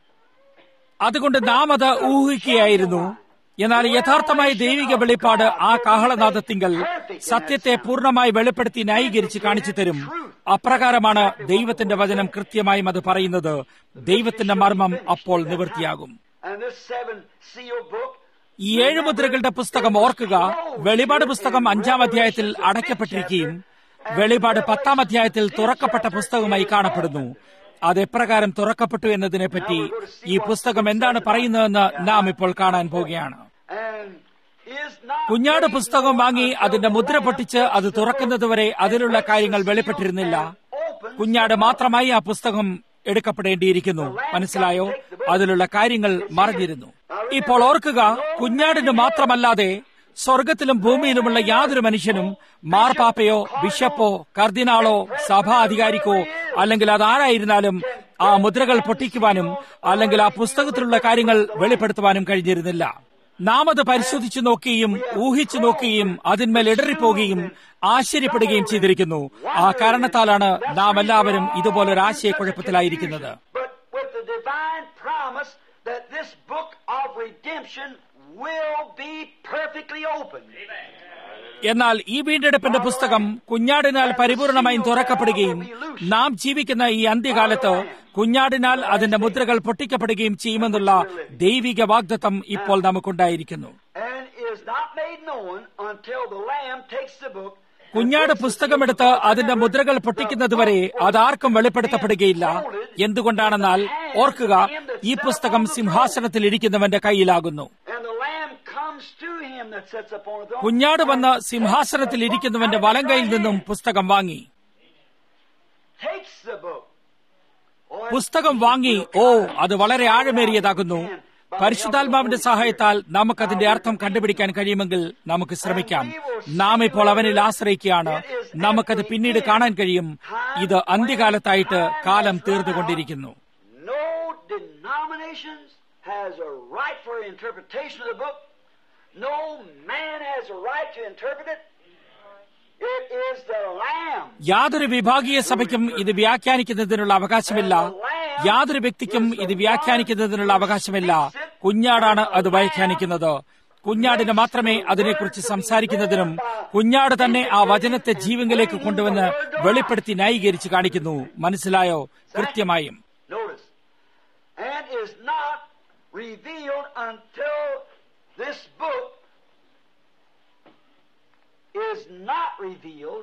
B: അതുകൊണ്ട് നാം അത് ഊഹിക്കുകയായിരുന്നു എന്നാൽ യഥാർത്ഥമായ ദൈവിക വെളിപ്പാട് ആ കാഹളനാദത്തിങ്കൽ സത്യത്തെ പൂർണ്ണമായി വെളിപ്പെടുത്തി ന്യായീകരിച്ച് കാണിച്ചു തരും അപ്രകാരമാണ് ദൈവത്തിന്റെ വചനം കൃത്യമായും അത് പറയുന്നത് ദൈവത്തിന്റെ മർമ്മം അപ്പോൾ നിവൃത്തിയാകും
A: and this seven seal book
B: ഈ ഏഴ് മുദ്രകളുടെ പുസ്തകം ഓർക്കുക വെളിപാട് പുസ്തകം അഞ്ചാം അധ്യായത്തിൽ അടയ്ക്കപ്പെട്ടിരിക്കുകയും വെളിപാട് പത്താം അധ്യായത്തിൽ തുറക്കപ്പെട്ട പുസ്തകമായി കാണപ്പെടുന്നു അത് എപ്രകാരം തുറക്കപ്പെട്ടു എന്നതിനെപ്പറ്റി ഈ പുസ്തകം എന്താണ് പറയുന്നതെന്ന് നാം ഇപ്പോൾ കാണാൻ പോവുകയാണ്
A: and is not
B: കുഞ്ഞാട് പുസ്തകം വാങ്ങി അതിന്റെ മുദ്ര പൊട്ടിച്ച് അത് തുറക്കുന്നതുവരെ അതിലുള്ള കാര്യങ്ങൾ വെളിപ്പെട്ടിരുന്നില്ല കുഞ്ഞാട് മാത്രമായി ആ പുസ്തകം എടുക്കപ്പെടേണ്ടിയിരിക്കുന്നു മനസ്സിലായോ അതിലുള്ള കാര്യങ്ങൾ മറഞ്ഞിരുന്നു ഇപ്പോൾ ഓർക്കുക കുഞ്ഞാടിന് മാത്രമല്ലാതെ സ്വർഗത്തിലും ഭൂമിയിലുമുള്ള യാതൊരു മനുഷ്യനും മാർപ്പാപ്പയോ ബിഷപ്പോ കർദിനാളോ സഭാ അധികാരിക്കോ അല്ലെങ്കിൽ അതാരായിരുന്നാലും ആ മുദ്രകൾ പൊട്ടിക്കുവാനും അല്ലെങ്കിൽ ആ പുസ്തകത്തിലുള്ള കാര്യങ്ങൾ വെളിപ്പെടുത്തുവാനും കഴിഞ്ഞിരുന്നില്ല നാം അത് പരിശോധിച്ചു നോക്കുകയും ഊഹിച്ചു നോക്കുകയും അതിന്മേൽ ഇടറിപ്പോകുകയും ആശ്ചര്യപ്പെടുകയും ചെയ്തിരിക്കുന്നു ആ കാരണത്താലാണ് നാം എല്ലാവരും ഇതുപോലൊരു ആശയക്കുഴപ്പത്തിലായിരിക്കുന്നത്
A: but with the divine promise that this book of redemption will be perfectly opened.
B: എന്നാൽ ഈ വീണ്ടെടുപ്പിന്റെ പുസ്തകം കുഞ്ഞാടിനാൽ പരിപൂർണമായും തുറക്കപ്പെടുകയും നാം ജീവിക്കുന്ന ഈ അന്ത്യകാലത്ത് കുഞ്ഞാടിനാൽ അതിന്റെ മുദ്രകൾ പൊട്ടിക്കപ്പെടുകയും ചെയ്യുമെന്നുള്ള ദൈവിക വാഗ്ദത്തം ഇപ്പോൾ നമുക്കുണ്ടായിരിക്കുന്നു
A: and is not made known until the Lamb takes the book.
B: കുഞ്ഞാട് പുസ്തകമെടുത്ത് അതിന്റെ മുദ്രകൾ പൊട്ടിക്കുന്നതുവരെ അതാർക്കും വെളിപ്പെടുത്തപ്പെടുകയില്ല എന്തുകൊണ്ടാണെന്നാൽ ഓർക്കുക ഈ പുസ്തകം സിംഹാസനത്തിൽ ഇരിക്കുന്നവന്റെ കയ്യിലാകുന്നു
A: And the Lamb comes to him that sits upon the throne.
B: കുഞ്ഞാട് വന്ന് സിംഹാസനത്തിൽ ഇരിക്കുന്നവന്റെ വലം കൈയിൽ നിന്നും പുസ്തകം വാങ്ങി
A: Takes the book. Oh,
B: പുസ്തകം വാങ്ങി ഓ അത് വളരെ ആഴമേറിയതാകുന്നു പരിശുദ്ധാത്മാവിന്റെ സഹായത്താൽ നമുക്കതിന്റെ അർത്ഥം കണ്ടുപിടിക്കാൻ കഴിയുമെങ്കിൽ നമുക്ക് ശ്രമിക്കാം നാം ഇപ്പോൾ അവനിൽ ആശ്രയിക്കുകയാണ് നമുക്കത് പിന്നീട് കാണാൻ കഴിയും ഇത് അന്ത്യകാലത്തായിട്ട് കാലം തീർന്നുകൊണ്ടിരിക്കുന്നു
A: No denominations has a right for interpretation of the book. No man has a right to interpret it. It is the Lamb.
B: യാതൊരു വിഭാഗീയ സഭയ്ക്കും ഇത് വ്യാഖ്യാനിക്കുന്നതിനുള്ള അവകാശമില്ല യാതൊരു വ്യക്തിക്കും ഇത് വ്യാഖ്യാനിക്കുന്നതിനുള്ള അവകാശമില്ല കുഞ്ഞാടാണ് അത് വ്യാഖ്യാനിക്കുന്നത് കുഞ്ഞാടിന് മാത്രമേ അതിനെക്കുറിച്ച് സംസാരിക്കുന്നതിനും കുഞ്ഞാട് തന്നെ ആ വചനത്തെ ജീവങ്കിലേക്ക് കൊണ്ടുവന്ന് വെളിപ്പെടുത്തി ന്യായീകരിച്ച് കാണിക്കുന്നു മനസ്സിലായോ കൃത്യമായും
A: Notice. And is not revealed until this book is not revealed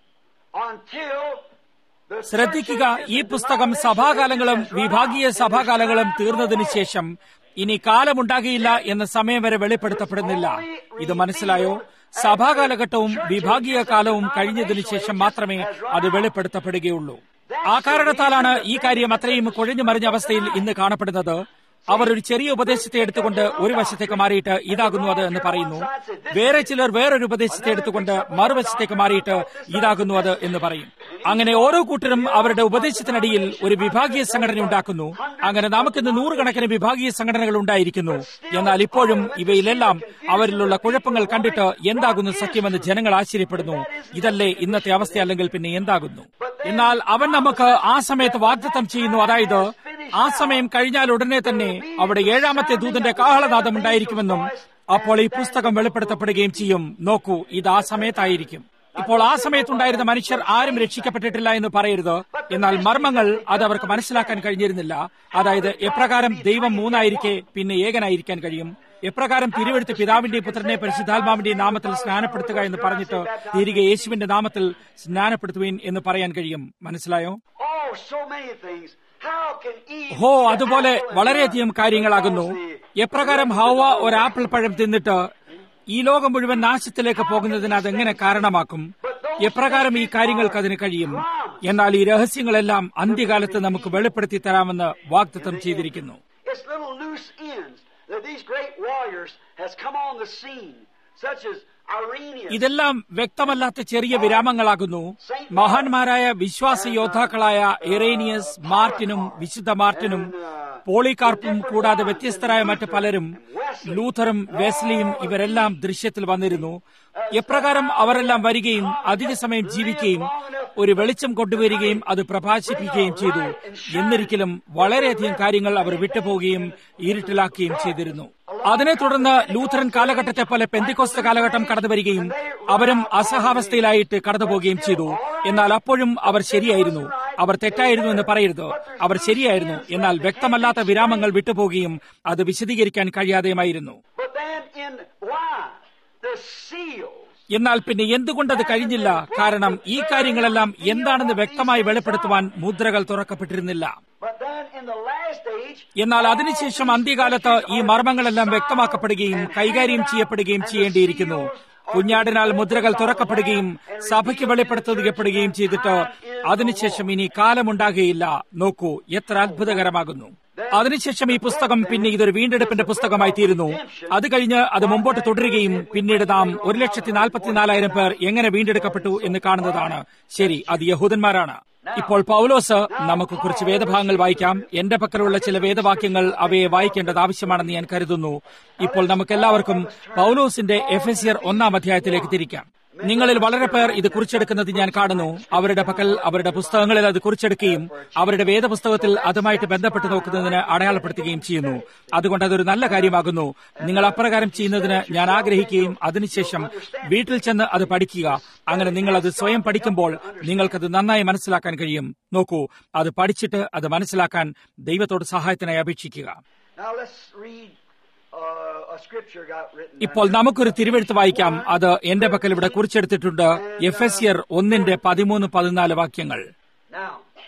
A: until the
B: ശ്രദ്ധിക്കുക
A: churches
B: ഈ
A: and
B: പുസ്തകം
A: denominations
B: സഭാകാലങ്ങളും
A: has run
B: വിഭാഗീയ
A: out,
B: സഭാകാലങ്ങളും
A: and
B: തീർന്നതിന്
A: there's
B: ശേഷം ഇനി കാലമുണ്ടാകില്ല എന്ന സമയം വരെ വെളിപ്പെടുത്തപ്പെടുന്നില്ല ഇത് മനസ്സിലായോ സഭാകാലഘട്ടവും വിഭാഗീയ കാലവും കഴിഞ്ഞതിനു ശേഷം മാത്രമേ അത് വെളിപ്പെടുത്തപ്പെടുകയുള്ളൂ ആ കാരണത്താലാണ് ഈ കാര്യം അത്രയും കുഴഞ്ഞു മറിഞ്ഞ അവസ്ഥയിൽ ഇന്ന് കാണപ്പെടുന്നത് അവർ ഒരു ചെറിയ ഉപദേശത്തെ എടുത്തുകൊണ്ട് ഒരു വശത്തേക്ക് മാറിയിട്ട് ഇതാകുന്നു അത് എന്ന് പറയുന്നു വേറെ ചിലർ വേറൊരു ഉപദേശത്തെ എടുത്തുകൊണ്ട് മറുവശത്തേക്ക് മാറിയിട്ട് ഇതാകുന്നു അത് എന്ന് പറയും അങ്ങനെ ഓരോ കൂട്ടരും അവരുടെ ഉപദേശത്തിനടിയിൽ ഒരു വിഭാഗീയ സംഘടന ഉണ്ടാക്കുന്നു അങ്ങനെ നമുക്കിന്ന് നൂറുകണക്കിന് വിഭാഗീയ സംഘടനകൾ ഉണ്ടായിരിക്കുന്നു എന്നാൽ ഇപ്പോഴും ഇവയിലെല്ലാം അവരിലുള്ള കുഴപ്പങ്ങൾ കണ്ടിട്ട് എന്താകുന്നു സത്യമെന്ന് ജനങ്ങൾ ആശ്ചര്യപ്പെടുന്നു ഇതല്ലേ ഇന്നത്തെ അവസ്ഥ അല്ലെങ്കിൽ പിന്നെ എന്താകുന്നു എന്നാൽ അവൻ നമുക്ക് ആ സമയത്ത് വാഗ്ദത്തം ചെയ്യുന്നു അതായത് ആ സമയം കഴിഞ്ഞാൽ ഉടനെ തന്നെ അവിടെ ഏഴാമത്തെ ദൂതന്റെ കാഹളനാദം ഉണ്ടായിരിക്കുമെന്നും അപ്പോൾ ഈ പുസ്തകം വെളിപ്പെടുത്തപ്പെടുകയും ചെയ്യും നോക്കൂ ഇത് ആ സമയത്തായിരിക്കും ഇപ്പോൾ ആ സമയത്തുണ്ടായിരുന്ന മനുഷ്യർ ആരും രക്ഷിക്കപ്പെട്ടിട്ടില്ല എന്ന് പറയരുത് എന്നാൽ മർമ്മങ്ങൾ അത് അവർക്ക് മനസ്സിലാക്കാൻ കഴിഞ്ഞിരുന്നില്ല അതായത് എപ്രകാരം ദൈവം മൂന്നായിരിക്കെ പിന്നെ ഏകനായിരിക്കാൻ കഴിയും എപ്രകാരം തിരുവെടുത്ത് പിതാവിന്റെയും പുത്രനെ പരിശുദ്ധാത്മാവിന്റെയും നാമത്തിൽ സ്നാനപ്പെടുത്തുക എന്ന് പറഞ്ഞിട്ട് തിരികെ യേശുവിന്റെ നാമത്തിൽ സ്നാനപ്പെടുത്തുവീൻ എന്ന് പറയാൻ കഴിയും മനസ്സിലായോ
A: Oh, so many things. How can Eve
B: ഹോ അതുപോലെ വളരെയധികം കാര്യങ്ങളാകുന്നു എപ്രകാരം ഹൗവ ഒരു ആപ്പിൾ പഴം തിന്നിട്ട് ഈ ലോകം മുഴുവൻ നാശത്തിലേക്ക് പോകുന്നതിന് അതെങ്ങനെ കാരണമാക്കും എപ്രകാരം ഈ കാര്യങ്ങൾക്ക് അതിന് കഴിയും എന്നാൽ ഈ രഹസ്യങ്ങളെല്ലാം അന്ത്യകാലത്ത് നമുക്ക് വെളിപ്പെടുത്തി തരാമെന്ന് വാഗ്ദത്തം ചെയ്തിരിക്കുന്നു
A: It's little loose ends that these great warriors has come on the scene, such as Irenaeus.
B: ഇതെല്ലാം വ്യക്തമല്ലാത്ത ചെറിയ വിരാമങ്ങളാകുന്നു മഹാന്മാരായ വിശ്വാസ യോദ്ധാക്കളായ എറേനിയസ് മാർട്ടിനും വിശുദ്ധ മാർട്ടിനും പോളികാർപ്പും കൂടാതെ വ്യത്യസ്തരായ മറ്റ് പലരും ലൂഥറും വെസ്ലിയും ഇവരെല്ലാം ദൃശ്യത്തിൽ വന്നിരുന്നു എപ്രകാരം അവരെല്ലാം വരികയും അധിക സമയം ജീവിക്കുകയും ഒരു വെളിച്ചം കൊണ്ടുവരികയും അത് പ്രഭാഷിപ്പിക്കുകയും ചെയ്തു എന്നിരിക്കലും വളരെയധികം കാര്യങ്ങൾ അവർ വിട്ടുപോവുകയും ഇരുട്ടിലാക്കുകയും ചെയ്തിരുന്നു അതിനെ തുടർന്ന് ലൂഥറൻ കാലഘട്ടത്തെ പോലെ പെന്തിക്കോസ്ത കാലഘട്ടം കടന്നു വരികയും അവരും അസഹാവസ്ഥയിലായിട്ട് കടന്നുപോവുകയും ചെയ്തു എന്നാൽ അപ്പോഴും അവർ ശരിയായിരുന്നു അവർ തെറ്റായിരുന്നു എന്ന് പറയരുത് അവർ ശരിയായിരുന്നു എന്നാൽ വ്യക്തമല്ലാത്ത വിരാമങ്ങൾ വിട്ടുപോകുകയും അത് വിശദീകരിക്കാൻ കഴിയാതെയുമായിരുന്നു
A: But then in why? The seals.
B: എന്നാൽ പിന്നെ എന്തുകൊണ്ടത് കഴിഞ്ഞില്ല കാരണം ഈ കാര്യങ്ങളെല്ലാം എന്താണെന്ന് വ്യക്തമായി വെളിപ്പെടുത്തുവാൻ മുദ്രകൾ തുറക്കപ്പെട്ടിരുന്നില്ല
A: But then in the last age,
B: എന്നാൽ അതിനുശേഷം അന്ത്യകാലത്ത് ഈ മർമ്മങ്ങളെല്ലാം വ്യക്തമാക്കപ്പെടുകയും കൈകാര്യം ചെയ്യപ്പെടുകയും ചെയ്യേണ്ടിയിരിക്കുന്നു കുഞ്ഞാടിനാൽ മുദ്രകൾ തുറക്കപ്പെടുകയും സഭയ്ക്ക് വെളിപ്പെടുത്തപ്പെടുകയും ചെയ്തിട്ട് അതിനുശേഷം ഇനി കാലമുണ്ടാകുകയില്ല നോക്കൂ എത്ര അത്ഭുതകരമാകുന്നു അതിനുശേഷം ഈ പുസ്തകം പിന്നെ ഇതൊരു വീണ്ടെടുപ്പിന്റെ പുസ്തകമായി തീരുന്നു അത് കഴിഞ്ഞ് അത് മുമ്പോട്ട് തുടരുകയും പിന്നീട് നാം ഒരു ലക്ഷത്തി നാൽപ്പത്തിനാലായിരം പേർ എങ്ങനെ വീണ്ടെടുക്കപ്പെട്ടു എന്ന് കാണുന്നതാണ് ശരി അത് യഹൂദന്മാരാണ് ഇപ്പോൾ പൗലോസ് നമുക്ക് കുറച്ച് വേദഭാഗങ്ങൾ വായിക്കാം എന്റെ പക്കലുള്ള ചില വേദവാക്യങ്ങൾ അവയെ വായിക്കേണ്ടത് ആവശ്യമാണെന്ന് ഞാൻ കരുതുന്നു ഇപ്പോൾ നമുക്ക് എല്ലാവർക്കും പൗലോസിന്റെ എഫെസിയർ ഒന്നാം അധ്യായത്തിലേക്ക് തിരിക്കാം നിങ്ങളിൽ വളരെ പേർ ഇത് കുറിച്ചെടുക്കുന്നത് ഞാൻ കാണുന്നു അവരുടെ പക്കൽ അവരുടെ പുസ്തകങ്ങളിൽ അത് കുറിച്ചെടുക്കുകയും അവരുടെ വേദപുസ്തകത്തിൽ അതുമായിട്ട് ബന്ധപ്പെട്ട് നോക്കുന്നതിന് അടയാളപ്പെടുത്തുകയും ചെയ്യുന്നു അതുകൊണ്ട് അതൊരു നല്ല കാര്യമാകുന്നു നിങ്ങൾ അപ്രകാരം ചെയ്യുന്നതിന് ഞാൻ ആഗ്രഹിക്കുകയും അതിനുശേഷം വീട്ടിൽ ചെന്ന് അത് പഠിക്കുക അങ്ങനെ നിങ്ങൾ അത് സ്വയം പഠിക്കുമ്പോൾ നിങ്ങൾക്കത് നന്നായി മനസ്സിലാക്കാൻ കഴിയും നോക്കൂ അത് പഠിച്ചിട്ട് അത് മനസ്സിലാക്കാൻ ദൈവത്തോട് സഹായത്തിനായി അപേക്ഷിക്കുക
A: now let's read uh, a scripture got written.
B: ഇപ്പോൾ നമുക്കൊരു തിരുവെഴുത്ത് വായിക്കാം അത് എന്റെ പക്കൽ ഇവിടെ കുറിച്ചെടുത്തിട്ടുണ്ട് എഫ് എസ് യർ ഒന്നിന്റെ പതിമൂന്ന് പതിനാല് വാക്യങ്ങൾ
A: Now,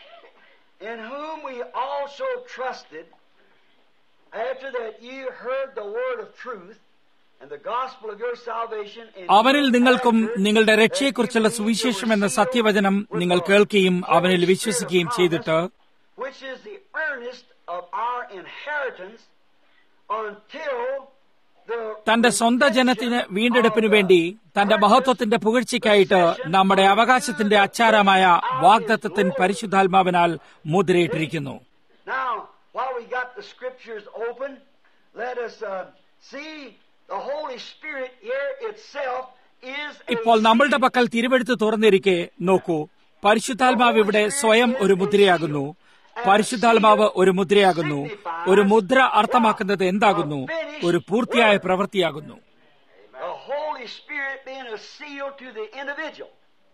A: in whom we also trusted, after that ye heard the word of truth and the gospel of your salvation. in
B: അവനിൽ നിങ്ങൾക്കും
A: after
B: നിങ്ങളുടെ
A: that
B: രക്ഷയെക്കുറിച്ചുള്ള
A: ye
B: സുവിശേഷം
A: were
B: എന്ന
A: sealed
B: സത്യവചനം
A: with
B: നിങ്ങൾ
A: the
B: കേൾക്കുകയും
A: Holy
B: അവനിൽ
A: Spirit
B: വിശ്വസിക്കുകയും
A: promise.
B: ചെയ്തിട്ട്
A: which is the earnest of our inheritance until the
B: തന്റെ സ്വന്തം ജനത്തിന് വീണ്ടെടുപ്പിനു വേണ്ടി തന്റെ മഹത്വത്തിന്റെ പുകഴ്ചയ്ക്കായിട്ട് നമ്മുടെ അവകാശത്തിന്റെ അച്ചാരമായ വാഗ്ദത്തത്തിൻ പരിശുദ്ധാത്മാവിനാൽ മുദ്രയിട്ടിരിക്കുന്നു
A: Now, while we got the scriptures open, let us uh, see the Holy Spirit here itself is a
B: ഇപ്പോൾ നമ്മളുടെ പക്കൽ തിരുവെടുത്ത് തുറന്നിരിക്കെ നോക്കൂ പരിശുദ്ധാത്മാവ് ഇവിടെ സ്വയം ഒരു മുദ്രയാകുന്നു പരിശുദ്ധാത്മാവ് ഒരു മുദ്രയാകുന്നു ഒരു മുദ്ര അർത്ഥമാക്കുന്നത് എന്താകുന്നു ഒരു പൂർത്തിയായ പ്രവൃത്തിയാകുന്നു
A: the Holy Spirit being a seal to the individual.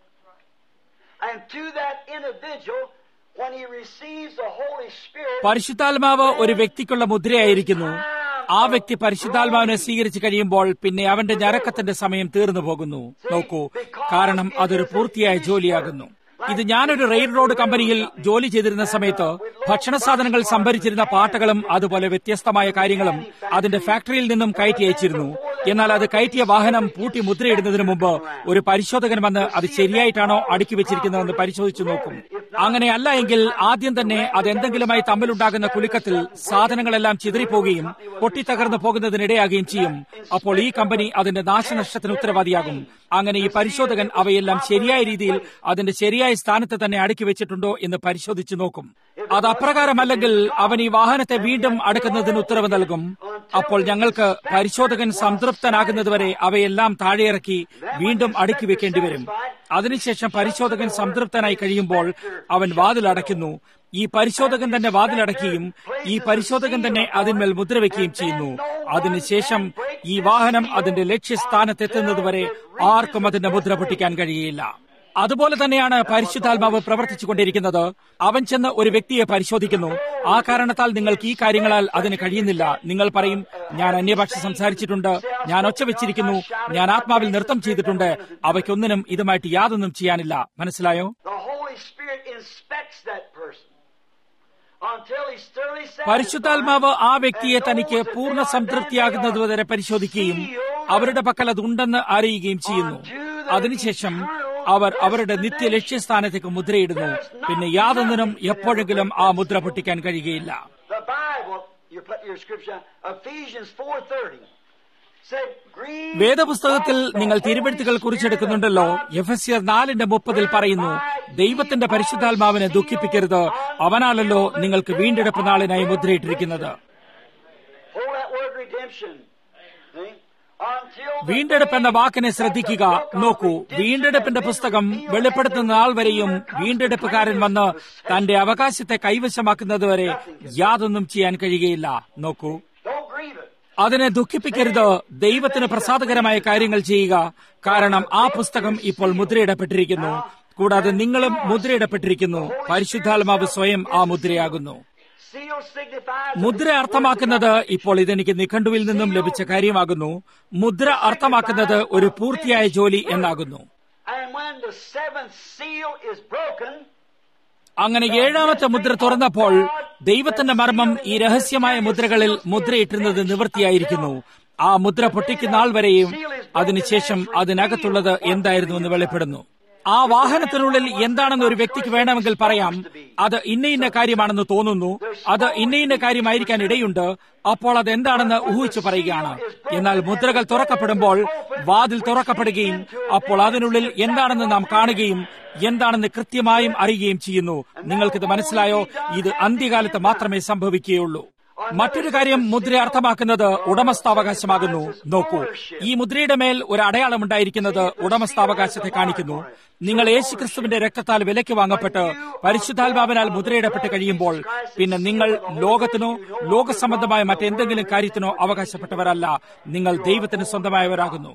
A: And to that individual, when he receives the Holy Spirit,
B: പരിശുദ്ധാത്മാവ് ഒരു വ്യക്തിക്കുള്ള മുദ്രയായിരിക്കുന്നു ആ വ്യക്തി പരിശുദ്ധാത്മാവിനെ സ്വീകരിച്ചു കഴിയുമ്പോൾ പിന്നെ അവന്റെ ഞരക്കത്തിന്റെ സമയം തീർന്നു പോകുന്നു നോക്കൂ കാരണം അതൊരു പൂർത്തിയായ ജോലിയാകുന്നു ഇത് ഞാനൊരു റെയിൽ റോഡ് കമ്പനിയിൽ ജോലി ചെയ്തിരുന്ന സമയത്ത് ഭക്ഷണ സാധനങ്ങൾ സംഭരിച്ചിരുന്ന പാട്ടകളും അതുപോലെ വ്യത്യസ്തമായ കാര്യങ്ങളും അതിന്റെ ഫാക്ടറിയിൽ നിന്നും കയറ്റി അയച്ചിരുന്നു എന്നാൽ അത് കയറ്റിയ വാഹനം പൂട്ടി മുദ്രയിടുന്നതിന് മുമ്പ് ഒരു പരിശോധകൻ വന്ന് അത് ശരിയായിട്ടാണോ അടുക്കി വെച്ചിരിക്കുന്നതെന്ന് പരിശോധിച്ചു നോക്കും അങ്ങനെയല്ല എങ്കിൽ ആദ്യം തന്നെ അത് എന്തെങ്കിലുമായി തമ്മിലുണ്ടാകുന്ന കുലുക്കത്തിൽ സാധനങ്ങളെല്ലാം ചിതറിപ്പോകുകയും പൊട്ടിത്തകർന്നു പോകുന്നതിനിടയാകുകയും ചെയ്യും അപ്പോൾ ഈ കമ്പനി അതിന്റെ നാശനഷ്ടത്തിന് ഉത്തരവാദിയാകും അങ്ങനെ ഈ പരിശോധകൻ അവയെല്ലാം ശരിയായ രീതിയിൽ അതിന്റെ ശരിയായ സ്ഥാനത്ത് തന്നെ അടുക്കി വെച്ചിട്ടുണ്ടോ എന്ന് പരിശോധിച്ചു നോക്കും അത് അപ്രകാരമല്ലെങ്കിൽ അവൻ ഈ വാഹനത്തെ വീണ്ടും അടുക്കുന്നതിന് ഉത്തരവ് നൽകും അപ്പോൾ ഞങ്ങൾക്ക് പരിശോധകൻ സംതൃപ്തനാകുന്നതുവരെ അവയെല്ലാം താഴെയിറക്കി വീണ്ടും അടുക്കി വെക്കേണ്ടി വരും അതിനുശേഷം പരിശോധകൻ സംതൃപ്തനായി കഴിയുമ്പോൾ അവൻ വാതിൽ അടയ്ക്കുന്നു ഈ പരിശോധകൻ തന്നെ വാതിലടക്കുകയും ഈ പരിശോധകൻ തന്നെ അതിന്മേൽ മുദ്രവെക്കുകയും ചെയ്യുന്നു അതിനുശേഷം ഈ വാഹനം അതിന്റെ ലക്ഷ്യസ്ഥാനത്തെത്തുന്നതുവരെ ആർക്കും അതിന്റെ മുദ്ര പൊട്ടിക്കാൻ കഴിയില്ല അതുപോലെ തന്നെയാണ് പരിശുദ്ധാത്മാവ് പ്രവർത്തിച്ചുകൊണ്ടിരിക്കുന്നത് അവൻ ചെന്ന് ഒരു വ്യക്തിയെ പരിശോധിക്കുന്നു ആ കാരണത്താൽ നിങ്ങൾക്ക് ഈ കാര്യങ്ങളാൽ അതിന് കഴിയുന്നില്ല നിങ്ങൾ പറയും ഞാൻ അന്യഭാഷ സംസാരിച്ചിട്ടുണ്ട് ഞാൻ ഒച്ച വെച്ചിരിക്കുന്നു ഞാൻ ആത്മാവിൽ നൃത്തം ചെയ്തിട്ടുണ്ട് അവയ്ക്കൊന്നിനും ഇതുമായിട്ട് യാതൊന്നും ചെയ്യാനില്ല മനസ്സിലായോ
A: the Holy Spirit inspects that person until he's thoroughly satisfied.
B: പരിശുദ്ധാത്മാവ് ആ വ്യക്തിയെ തനിക്ക് പൂർണ്ണ സംതൃപ്തിയാകുന്നതുവരെ പരിശോധിക്കുകയും അവരുടെ പക്കൽ അതുണ്ടെന്ന് അറിയുകയും ചെയ്യുന്നു അതിനുശേഷം അവർ അവരുടെ നിത്യ ലക്ഷ്യസ്ഥാനത്തേക്ക് മുദ്രയിടുന്നു പിന്നെ യാതൊന്നിനും എപ്പോഴെങ്കിലും ആ മുദ്ര പൊട്ടിക്കാൻ കഴിയുകയില്ല
A: The Bible, you put your scripture, Ephesians 4.30, said, "Grieve
B: വേദപുസ്തകത്തിൽ
A: not the
B: നിങ്ങൾ
A: Holy
B: തിരുവെഴുത്തുകൾ
A: Spirit
B: കുറിച്ചെടുക്കുന്നുണ്ടല്ലോ
A: of God,
B: എഫ് എസ് നാലിന്റെ മുപ്പതിൽ പറയുന്നു ദൈവത്തിന്റെ പരിശുദ്ധാത്മാവിനെ ദുഃഖിപ്പിക്കരുത് അവനാണല്ലോ നിങ്ങൾക്ക് വീണ്ടെടുപ്പ് നാളിനായി മുദ്രയിട്ടിരിക്കുന്നത്
A: Hold that word redemption. See? Until the
B: വീണ്ടെടുപ്പ് എന്ന വാക്കിനെ ശ്രദ്ധിക്കുക നോക്കൂ വീണ്ടെടുപ്പിന്റെ പുസ്തകം വെളിപ്പെടുത്തുന്ന നാൾ വരെയും വീണ്ടെടുപ്പുകാരൻ വന്ന് തന്റെ അവകാശത്തെ കൈവശമാക്കുന്നതുവരെ യാതൊന്നും ചെയ്യാൻ കഴിയുകയില്ല നോക്കൂ
A: Don't grieve it.
B: അതിനെ ദുഃഖിപ്പിക്കരുത് ദൈവത്തിന് പ്രസാദകരമായ കാര്യങ്ങൾ ചെയ്യുക കാരണം ആ പുസ്തകം ഇപ്പോൾ മുദ്രയിടപ്പെട്ടിരിക്കുന്നു കൂടാതെ നിങ്ങളും മുദ്രയിടപ്പെട്ടിരിക്കുന്നു പരിശുദ്ധാത്മാവ് സ്വയം ആ മുദ്രയാകുന്നു
A: Seal signifies
B: മുദ്ര അർത്ഥമാക്കുന്നത് ഇപ്പോൾ ഇതെനിക്ക് നിഘണ്ടുവിൽ നിന്നും ലഭിച്ച കാര്യമാകുന്നു മുദ്ര അർത്ഥമാക്കുന്നത് ഒരു പൂർത്തിയായ ജോലി എന്നാകുന്നു
A: And when the seventh seal is broken,
B: അങ്ങനെ ഏഴാമത്തെ മുദ്ര തുറന്നപ്പോൾ ദൈവത്തിന്റെ മർമ്മം ഈ രഹസ്യമായ മുദ്രകളിൽ മുദ്രയിട്ടിരുന്നത് നിവൃത്തിയായിരിക്കുന്നു ആ മുദ്ര പൊട്ടിക്കുന്ന ആൾ വരെയും അതിനുശേഷം അതിനകത്തുള്ളത് എന്തായിരുന്നു എന്ന് വെളിപ്പെടുന്നു ആ വാഹനത്തിനുള്ളിൽ എന്താണെന്ന് ഒരു വ്യക്തിക്ക് വേണമെങ്കിൽ പറയാം അത് ഇന്ന ഇന്ന കാര്യമാണെന്ന് തോന്നുന്നു അത് ഇന്ന ഇന്ന കാര്യമായിരിക്കാൻ ഇടയുണ്ട് അപ്പോൾ അത് എന്താണെന്ന് ഊഹിച്ചു പറയുകയാണ് എന്നാൽ മുദ്രകൾ തുറക്കപ്പെടുമ്പോൾ വാതിൽ തുറക്കപ്പെടുകയും അപ്പോൾ അതിനുള്ളിൽ എന്താണെന്ന് നാം കാണുകയും എന്താണെന്ന് കൃത്യമായും അറിയുകയും ചെയ്യുന്നു നിങ്ങൾക്കിത് മനസ്സിലായോ ഇത് അന്ത്യകാലത്ത് മാത്രമേ സംഭവിക്കുകയുള്ളൂ മറ്റൊരു കാര്യം മുദ്ര അർത്ഥമാക്കുന്നത് ഉടമസ്ഥാവകാശമാകുന്നു നോക്കൂ ഈ മുദ്രയുടെ മേൽ ഒരു അടയാളം ഉണ്ടായിരിക്കുന്നത് ഉടമസ്ഥാവകാശത്തെ കാണിക്കുന്നു നിങ്ങൾ യേശുക്രിസ്തുവിന്റെ രക്തത്താൽ വിലയ്ക്ക് വാങ്ങപ്പെട്ട് പരിശുദ്ധാത്മാവിനാൽ മുദ്രയിടപ്പെട്ട് കഴിയുമ്പോൾ പിന്നെ നിങ്ങൾ ലോകത്തിനോ ലോകസംബന്ധമായ മറ്റെന്തെങ്കിലും കാര്യത്തിനോ അവകാശപ്പെട്ടവരല്ല നിങ്ങൾ ദൈവത്തിന് സ്വന്തമായവരാകുന്നു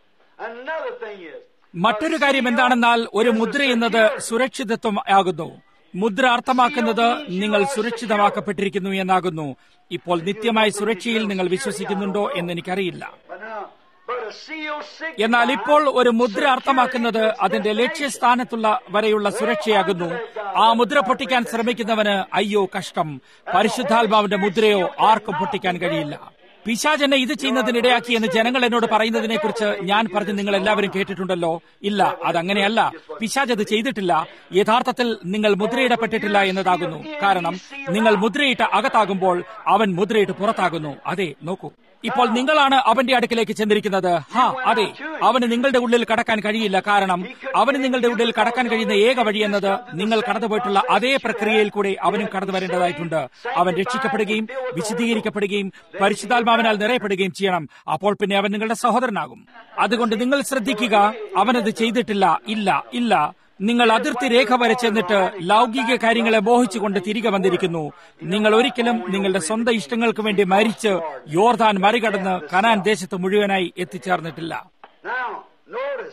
A: another thing is,
B: മറ്റൊരു കാര്യം എന്താണെന്നാൽ ഒരു മുദ്ര എന്നത് സുരക്ഷിതത്വം ആകുന്നു മുദ്ര അർത്ഥമാക്കുന്നത് നിങ്ങൾ സുരക്ഷിതമാക്കപ്പെട്ടിരിക്കുന്നു എന്നാകുന്നു ഇപ്പോൾ നിത്യമായ സുരക്ഷയിൽ നിങ്ങൾ വിശ്വസിക്കുന്നുണ്ടോ എന്ന് എനിക്കറിയില്ല
A: but now, but a seal
B: എന്നാൽ
A: signifies
B: ഇപ്പോൾ ഒരു മുദ്ര അർത്ഥമാക്കുന്നത് അതിന്റെ ലക്ഷ്യസ്ഥാനത്തുള്ള വരെയുള്ള സുരക്ഷയാകുന്നു ആ മുദ്ര പൊട്ടിക്കാൻ ശ്രമിക്കുന്നവന് അയ്യോ കഷ്ടം പരിശുദ്ധാത്മാവിന്റെ മുദ്രയോ ആർക്കും പൊട്ടിക്കാൻ കഴിയില്ല പിശാചെന്നെ ഇത് ചെയ്യുന്നതിനിടയാക്കി എന്ന് ജനങ്ങൾ എന്നോട് പറയുന്നതിനെ കുറിച്ച് ഞാൻ പറഞ്ഞ് നിങ്ങൾ എല്ലാവരും കേട്ടിട്ടുണ്ടല്ലോ ഇല്ല അതങ്ങനെയല്ല പിശാജ് അത് ചെയ്തിട്ടില്ല യഥാർത്ഥത്തിൽ നിങ്ങൾ മുദ്രയിടപ്പെട്ടിട്ടില്ല എന്നതാകുന്നു കാരണം നിങ്ങൾ മുദ്രയിട്ട് അകത്താകുമ്പോൾ അവൻ മുദ്രയിട്ട് പുറത്താകുന്നു അതെ നോക്കൂ ഇപ്പോൾ നിങ്ങളാണ് അവന്റെ അടുക്കിലേക്ക് ചെന്നിരിക്കുന്നത് ഹാ അതെ അവന് നിങ്ങളുടെ ഉള്ളിൽ കടക്കാൻ കഴിയില്ല കാരണം അവന് നിങ്ങളുടെ ഉള്ളിൽ കടക്കാൻ കഴിയുന്ന ഏക വഴി എന്നത് നിങ്ങൾ കടന്നുപോയിട്ടുള്ള അതേ പ്രക്രിയയിൽ കൂടെ അവനും കടന്നു വരേണ്ടതായിട്ടുണ്ട് അവൻ രക്ഷിക്കപ്പെടുകയും വിശദീകരിക്കപ്പെടുകയും പരിശുദ്ധാത്മാവിനാൽ നിറയപ്പെടുകയും ചെയ്യണം അപ്പോൾ പിന്നെ അവൻ നിങ്ങളുടെ സഹോദരനാകും അതുകൊണ്ട് നിങ്ങൾ ശ്രദ്ധിക്കുക അവനത് ചെയ്തിട്ടില്ല ഇല്ല ഇല്ല നിങ്ങൾ അതിർത്തി രേഖ വരെ ചെന്നിട്ട് ലൗകിക കാര്യങ്ങളെ മോഹിച്ചുകൊണ്ട് തിരികെ വന്നിരിക്കുന്നു നിങ്ങൾ ഒരിക്കലും നിങ്ങളുടെ സ്വന്തം ഇഷ്ടങ്ങൾക്ക് വേണ്ടി മരിച്ച് യോർദാൻ മറികടന്ന് കനാൻ ദേശത്ത് മുഴുവനായി എത്തിച്ചേർന്നിട്ടില്ല
A: Now, notice.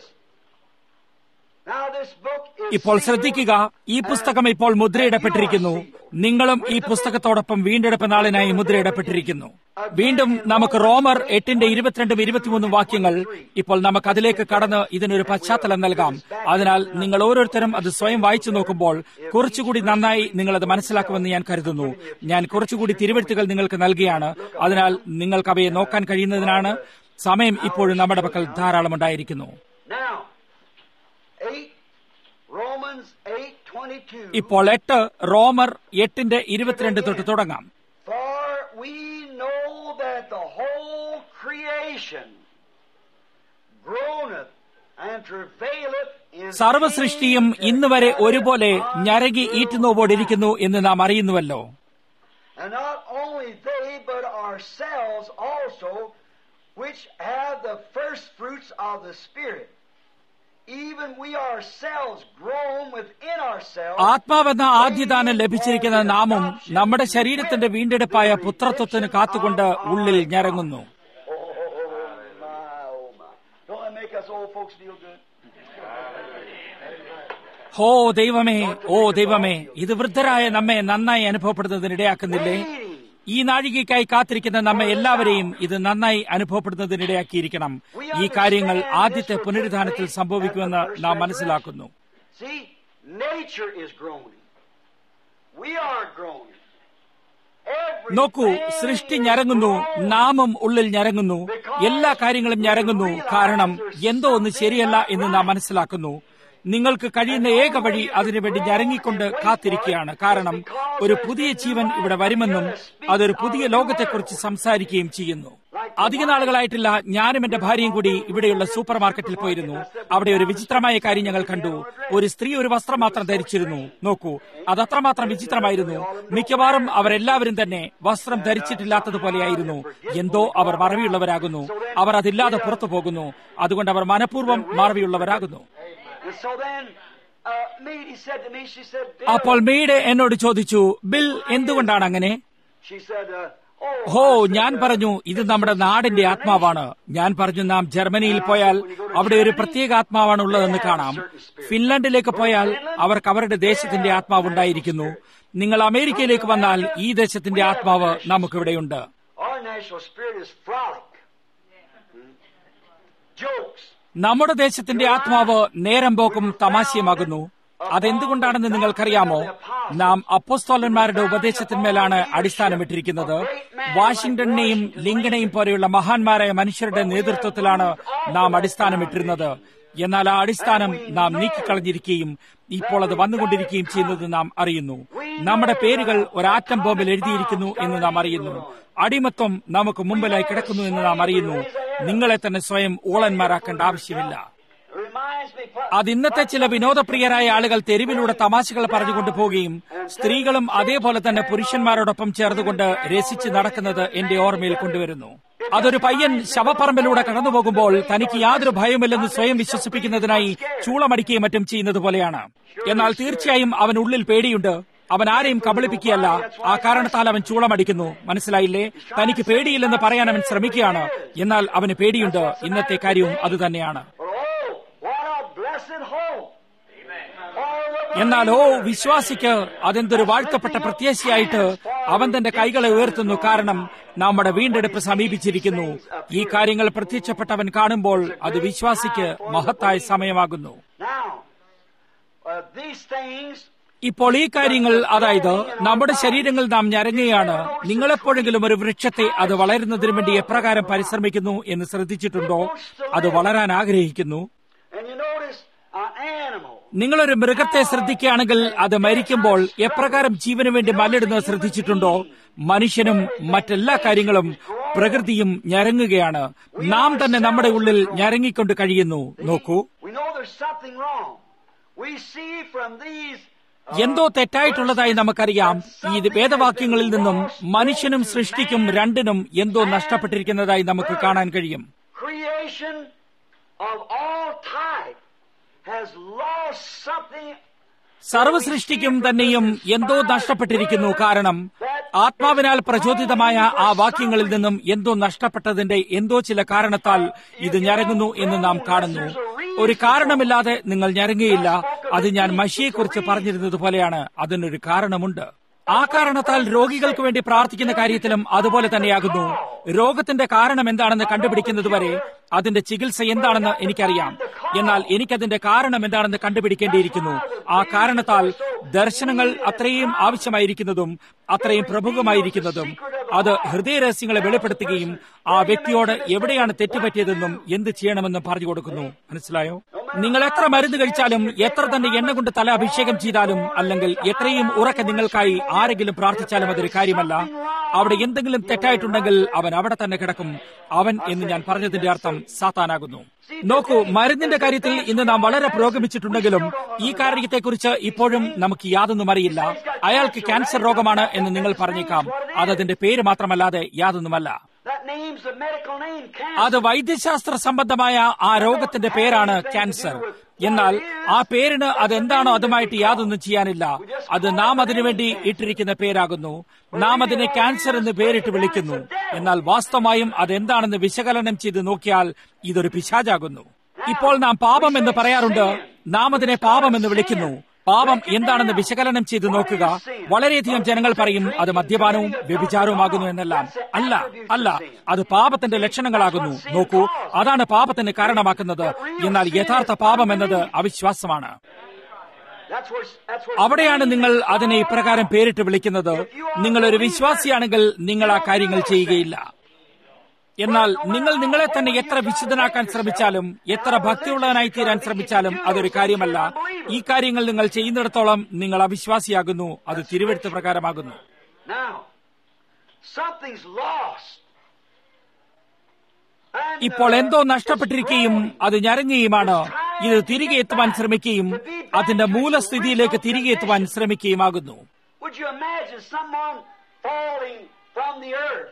A: Now this book is
B: ഇപ്പോൾ ശ്രദ്ധിക്കുക ഈ പുസ്തകം ഇപ്പോൾ മുദ്രയിടപ്പെട്ടിരിക്കുന്നു നിങ്ങളും ഈ പുസ്തകത്തോടൊപ്പം വീണ്ടെടുപ്പ് നാളിനായി മുദ്രയിടപ്പെട്ടിരിക്കുന്നു വീണ്ടും നമുക്ക് റോമർ എട്ടിന്റെ ഇരുപത്തിരണ്ടും ഇരുപത്തിമൂന്നും വാക്യങ്ങൾ ഇപ്പോൾ നമുക്ക് അതിലേക്ക് കടന്ന് ഇതിനൊരു പശ്ചാത്തലം നൽകാം അതിനാൽ നിങ്ങൾ ഓരോരുത്തരും അത് സ്വയം വായിച്ചു നോക്കുമ്പോൾ കുറച്ചുകൂടി നന്നായി നിങ്ങൾ അത് മനസ്സിലാക്കുമെന്ന് ഞാൻ കരുതുന്നു ഞാൻ കുറച്ചുകൂടി തിരുവഴുത്തുകൾ നിങ്ങൾക്ക് നൽകിയാണ് അതിനാൽ നിങ്ങൾക്ക് അവയെ നോക്കാൻ കഴിയുന്നതിനാണ് സമയം ഇപ്പോഴും നമ്മുടെ പക്കൽ ധാരാളം ഉണ്ടായിരിക്കുന്നു
A: Now, 8, Romans 8, 22.
B: ഇപ്പോൾ എട്ട് റോമർ എട്ടിന്റെ ഇരുപത്തിരണ്ട് തൊട്ട് തുടങ്ങാം
A: For we know that the whole creation groaneth and travaileth in
B: സർവസൃഷ്ടിയും ഇന്ന് വരെ ഒരുപോലെ ഞരകി ഈറ്റുന്നോവോടിരിക്കുന്നു എന്ന് നാം അറിയുന്നുവല്ലോ
A: And not only they, but ourselves also, which have the first fruits of the Spirit. Even we ourselves groan within ourselves.
B: ആത്മാവെന്ന ആദ്യദാനം ലഭിച്ചിരിക്കുന്ന നാമും നമ്മുടെ ശരീരത്തിന്റെ വീണ്ടെടുപ്പായ പുത്രത്വത്തിന് കാത്തുകൊണ്ട് ഉള്ളിൽ ഞരങ്ങുന്നു
A: Oh, my, oh, my. Don't that make us old folks feel good?
B: ഹോ ദൈവമേ ഓ ദൈവമേ ഇത് വൃദ്ധരായ നമ്മെ നന്നായി അനുഭവപ്പെടുന്നതിനിടയാക്കുന്നില്ലേ ഈ നാഴികയ്ക്കായി കാത്തിരിക്കുന്ന നമ്മെ എല്ലാവരെയും ഇത് നന്നായി അനുഭവപ്പെടുന്നതിനിടയാക്കിയിരിക്കണം ഈ കാര്യങ്ങൾ ആദ്യത്തെ പുനരുദ്ധാനത്തിൽ സംഭവിക്കുമെന്ന് നാം മനസ്സിലാക്കുന്നു
A: See, nature is groaning. We are groaning.
B: നോക്കൂ സൃഷ്ടി ഞരങ്ങുന്നു നാമും ഉള്ളിൽ ഞരങ്ങുന്നു എല്ലാ കാര്യങ്ങളും ഞരങ്ങുന്നു കാരണം എന്തോ ഒന്ന് ശരിയല്ല എന്ന് നാം മനസ്സിലാക്കുന്നു നിങ്ങൾക്ക് കഴിയുന്ന ഏക വഴി അതിനുവേണ്ടി ഞരങ്ങിക്കൊണ്ട് കാത്തിരിക്കുകയാണ് കാരണം ഒരു പുതിയ ജീവൻ ഇവിടെ വരുമെന്നും അതൊരു പുതിയ ലോകത്തെക്കുറിച്ച് സംസാരിക്കുകയും ചെയ്യുന്നു അധിക നാളുകളായിട്ടില്ല ഞാനും എന്റെ ഭാര്യയും കൂടി ഇവിടെയുള്ള സൂപ്പർ മാർക്കറ്റിൽ പോയിരുന്നു അവിടെ ഒരു വിചിത്രമായ കാര്യം ഞങ്ങൾ കണ്ടു ഒരു സ്ത്രീ ഒരു വസ്ത്രം മാത്രം ധരിച്ചിരുന്നു നോക്കൂ അത് അത്രമാത്രം വിചിത്രമായിരുന്നു മിക്കവാറും അവരെല്ലാവരും തന്നെ വസ്ത്രം ധരിച്ചിട്ടില്ലാത്തതുപോലെയായിരുന്നു എന്തോ അവർ മറവിയുള്ളവരാകുന്നു അവർ അതില്ലാതെ പുറത്തു പോകുന്നു അതുകൊണ്ട് അവർ മനഃപൂർവ്വം മറവിയുള്ളവരാകുന്നു
A: And so then, uh, Meade, he said to me, she said, Bill,
B: അപ്പോൾ മെയ്ഡ് എന്നോട് ചോദിച്ചു ബിൽ എന്തുകൊണ്ടാണ് അങ്ങനെ
A: she said, uh, oh,
B: ഹോ
A: I said,
B: ഞാൻ
A: uh,
B: പറഞ്ഞു ഇത് നമ്മുടെ നാടിന്റെ ആത്മാവാണ് ഞാൻ പറഞ്ഞു നാം ജർമ്മനിയിൽ പോയാൽ അവിടെ ഒരു പ്രത്യേക ആത്മാവാണ് ഉള്ളതെന്ന് കാണാം ഫിൻലാൻഡിലേക്ക് പോയാൽ അവർക്ക് അവരുടെ ദേശത്തിന്റെ ആത്മാവ് ഉണ്ടായിരിക്കുന്നു നിങ്ങൾ അമേരിക്കയിലേക്ക് വന്നാൽ ഈ ദേശത്തിന്റെ ആത്മാവ് നമുക്കിവിടെയുണ്ട്
A: Our national spirit is frolic. Hmm? Jokes.
B: നമ്മുടെ ദേശത്തിന്റെ ആത്മാവ് നേരം പോക്കും തമാശയുമാകുന്നു അതെന്തുകൊണ്ടാണെന്ന് നിങ്ങൾക്കറിയാമോ നാം അപ്പോസ്തോലന്മാരുടെ ഉപദേശത്തിന്മേലാണ് അടിസ്ഥാനമിട്ടിരിക്കുന്നത് വാഷിംഗ്ടണിനെയും ലിങ്കനെയും പോലെയുള്ള മഹാന്മാരായ മനുഷ്യരുടെ നേതൃത്വത്തിലാണ് നാം അടിസ്ഥാനമിട്ടിരുന്നത് എന്നാൽ ആ അടിസ്ഥാനം നാം നീക്കിക്കളഞ്ഞിരിക്കുകയും ഇപ്പോൾ അത് വന്നുകൊണ്ടിരിക്കുകയും ചെയ്യുന്നത് നാം അറിയുന്നു നമ്മുടെ പേരുകൾ ഒരാറ്റം ബോംബിൽ എഴുതിയിരിക്കുന്നു എന്ന് നാം അറിയുന്നു അടിമത്വം നമുക്ക് മുമ്പിലായി കിടക്കുന്നു എന്ന് നാം അറിയുന്നു നിങ്ങളെ തന്നെ സ്വയം ഊളന്മാരാക്കേണ്ട ആവശ്യമില്ല
A: It reminds me, what-
B: അത് ഇന്നത്തെ ചില വിനോദപ്രിയരായ ആളുകൾ തെരുവിലൂടെ തമാശകൾ പറഞ്ഞുകൊണ്ട് പോവുകയും സ്ത്രീകളും അതേപോലെ തന്നെ പുരുഷന്മാരോടൊപ്പം ചേർന്നുകൊണ്ട് രസിച്ച് നടക്കുന്നത് എന്റെ ഓർമ്മയിൽ കൊണ്ടുവരുന്നു അതൊരു പയ്യൻ ശവപ്പറമ്പിലൂടെ കടന്നു പോകുമ്പോൾ തനിക്ക് യാതൊരു ഭയമില്ലെന്ന് സ്വയം വിശ്വസിപ്പിക്കുന്നതിനായി ചൂളമടിക്കുകയും മറ്റും ചെയ്യുന്നത് പോലെയാണ് എന്നാൽ തീർച്ചയായും അവൻ ഉള്ളിൽ പേടിയുണ്ട് അവൻ ആരെയും കബളിപ്പിക്കുകയല്ല ആ കാരണത്താൽ അവൻ ചൂളമടിക്കുന്നു മനസ്സിലായില്ലേ തനിക്ക് പേടിയില്ലെന്ന് പറയാൻ അവൻ ശ്രമിക്കുകയാണ് എന്നാൽ അവന് പേടിയുണ്ട് ഇന്നത്തെ കാര്യവും അതുതന്നെയാണ്
A: But oh, what a blessed hope. All the
B: എന്നാൽ ഓ വിശ്വാസിക്ക് അതെന്തൊരു വാഴ്ത്തപ്പെട്ട പ്രത്യാശയായിട്ട് അവൻ തന്റെ കൈകളെ ഉയർത്തുന്നു കാരണം നമ്മുടെ വീണ്ടെടുപ്പ് സമീപിച്ചിരിക്കുന്നു ഈ കാര്യങ്ങൾ പ്രത്യക്ഷപ്പെട്ടവൻ കാണുമ്പോൾ അത് വിശ്വാസിക്ക് മഹത്തായ സമയമാകുന്നു
A: Now, uh, these things
B: ഇപ്പോൾ ഈ കാര്യങ്ങൾ അതായത് നമ്മുടെ ശരീരങ്ങൾ നാം ഞരങ്ങുകയാണ് നിങ്ങളെപ്പോഴെങ്കിലും ഒരു വൃക്ഷത്തെ അത് വളരുന്നതിന് വേണ്ടി എപ്രകാരം പരിശ്രമിക്കുന്നു എന്ന് ശ്രദ്ധിച്ചിട്ടുണ്ടോ അത് വളരാൻ ആഗ്രഹിക്കുന്നു
A: And you notice an animal.
B: നിങ്ങളൊരു മൃഗത്തെ ശ്രദ്ധിക്കുകയാണെങ്കിൽ അത് മരിക്കുമ്പോൾ എപ്രകാരം ജീവന് വേണ്ടി മല്ലിടുന്നത് ശ്രദ്ധിച്ചിട്ടുണ്ടോ മനുഷ്യനും മറ്റെല്ലാ കാര്യങ്ങളും പ്രകൃതിയും ഞരങ്ങുകയാണ് നാം തന്നെ നമ്മുടെ ഉള്ളിൽ ഞരങ്ങിക്കൊണ്ട് കഴിയുന്നു നോക്കൂ
A: We know there's something wrong. We see from these
B: എന്തോ തെറ്റായിട്ടുള്ളതായി നമുക്കറിയാം ഈ വേദവാക്യങ്ങളിൽ നിന്നും മനുഷ്യനും സൃഷ്ടിക്കും രണ്ടിനും എന്തോ നഷ്ടപ്പെട്ടിരിക്കുന്നതായി നമുക്ക് കാണാൻ കഴിയും
A: creation of all type has lost something
B: സർവസൃഷ്ടിക്കും തന്നെയും എന്തോ നഷ്ടപ്പെട്ടിരിക്കുന്നു കാരണം ആത്മാവിനാൽ പ്രചോദിതമായ ആ വാക്യങ്ങളിൽ നിന്നും എന്തോ നഷ്ടപ്പെട്ടതിന്റെ എന്തോ ചില കാരണത്താൽ ഇത് ഞരങ്ങുന്നു എന്ന് നാം കാണുന്നു ഒരു കാരണമില്ലാതെ നിങ്ങൾ ഞരങ്ങുകയില്ല അത് ഞാൻ മഷിയെക്കുറിച്ച് പറഞ്ഞിരുന്നത് പോലെയാണ് അതിനൊരു കാരണമുണ്ട് ആ കാരണത്താൽ രോഗികൾക്ക് വേണ്ടി പ്രാർത്ഥിക്കുന്ന കാര്യത്തിലും അതുപോലെ തന്നെയാകുന്നു രോഗത്തിന്റെ കാരണം എന്താണെന്ന് കണ്ടുപിടിക്കുന്നതുവരെ അതിന്റെ ചികിത്സ എന്താണെന്ന് എനിക്കറിയാം എന്നാൽ എനിക്കതിന്റെ കാരണം എന്താണെന്ന് കണ്ടുപിടിക്കേണ്ടിയിരിക്കുന്നു ആ കാരണത്താൽ ദർശനങ്ങൾ അത്രയും ആവശ്യമായിരിക്കുന്നതും അത്രയും പ്രമുഖമായിരിക്കുന്നതും അത് ഹൃദയരഹസ്യങ്ങളെ വെളിപ്പെടുത്തുകയും ആ വ്യക്തിയോട് എവിടെയാണ് തെറ്റുപറ്റിയതെന്നും എന്ത് ചെയ്യണമെന്നും പറഞ്ഞു കൊടുക്കുന്നു മനസ്സിലായോ നിങ്ങൾ എത്ര മരുന്ന് കഴിച്ചാലും എത്ര തന്നെ എണ്ണ കൊണ്ട് തല അഭിഷേകം ചെയ്താലും അല്ലെങ്കിൽ എത്രയും ഉറക്കെ നിങ്ങൾക്കായി ആരെങ്കിലും പ്രാർത്ഥിച്ചാലും അതൊരു കാര്യമല്ല അവിടെ എന്തെങ്കിലും തെറ്റായിട്ടുണ്ടെങ്കിൽ അവൻ അവിടെ തന്നെ കിടക്കും അവൻ എന്ന് ഞാൻ പറഞ്ഞതിന്റെ അർത്ഥം സാത്താനാകുന്നു നോക്കൂ മരുന്നിന്റെ കാര്യത്തിൽ ഇന്ന് നാം വളരെ പുരോഗമിച്ചിട്ടുണ്ടെങ്കിലും ഈ കാര്യത്തെക്കുറിച്ച് ഇപ്പോഴും നമുക്ക് യാതൊന്നും അറിയില്ല അയാൾക്ക് ക്യാൻസർ രോഗമാണ് എന്ന് നിങ്ങൾ പറഞ്ഞേക്കാം അതതിന്റെ പേര് മാത്രമല്ലാതെ യാതൊന്നുമല്ല
A: that name's a medical name, cancer.
B: അത് വൈദ്യശാസ്ത്ര സംബന്ധമായ ആ രോഗത്തിന്റെ പേരാണ് ക്യാൻസർ എന്നാൽ ആ പേരിന് അതെന്താണോ അതുമായിട്ട് യാതൊന്നും ചെയ്യാനില്ല അത് നാം അതിനുവേണ്ടി ഇട്ടിരിക്കുന്ന പേരാകുന്നു നാം അതിനെ ക്യാൻസർ എന്ന് പേരിട്ട് വിളിക്കുന്നു എന്നാൽ വാസ്തവമായും അതെന്താണെന്ന് വിശകലനം ചെയ്ത് നോക്കിയാൽ ഇതൊരു പിശാചാകുന്നു ഇപ്പോൾ നാം പാപം എന്ന് പറയാറുണ്ട് നാം അതിനെ പാപം എന്ന് വിളിക്കുന്നു പാപം എന്താണെന്ന് വിശകലനം ചെയ്ത് നോക്കുക വളരെയധികം ജനങ്ങൾ പറയും അത് മദ്യപാനവും വ്യഭിചാരവുമാകുന്നു എന്നെല്ലാം അല്ല അല്ല അത് പാപത്തിന്റെ ലക്ഷണങ്ങളാകുന്നു നോക്കൂ അതാണ് പാപത്തിന് കാരണമാക്കുന്നത് എന്നാൽ യഥാർത്ഥ പാപം എന്നത് അവിശ്വാസമാണ്
A: That's where, that's where
B: അവിടെയാണ് നിങ്ങൾ അതിനെ ഇപ്രകാരം പേരിട്ട് വിളിക്കുന്നത് നിങ്ങൾ ഒരു വിശ്വാസിയാണെങ്കിൽ നിങ്ങൾ ആ കാര്യങ്ങൾ ചെയ്യുകയില്ല എന്നാൽ നിങ്ങൾ നിങ്ങളെ തന്നെ എത്ര വിശുദ്ധനാക്കാൻ ശ്രമിച്ചാലും എത്ര ഭക്തിയുള്ളവനായി തീരാൻ ശ്രമിച്ചാലും അതൊരു കാര്യമല്ല ഈ കാര്യങ്ങൾ നിങ്ങൾ ചെയ്യുന്നിടത്തോളം നിങ്ങൾ അവിശ്വാസിയാകുന്നു അത് തിരുവെടുത്ത പ്രകാരമാകുന്നു
A: Now, something's lost. And,
B: ഇപ്പോൾ
A: uh,
B: എന്തോ നഷ്ടപ്പെട്ടിരിക്കുകയും അത് ഞരങ്ങുകയുമാണ് ഇത് തിരികെ എത്തുവാൻ ശ്രമിക്കുകയും അതിന്റെ മൂലസ്ഥിതിയിലേക്ക് തിരികെ എത്തുവാൻ ശ്രമിക്കുകയുമാകുന്നു
A: Would you imagine someone falling from the earth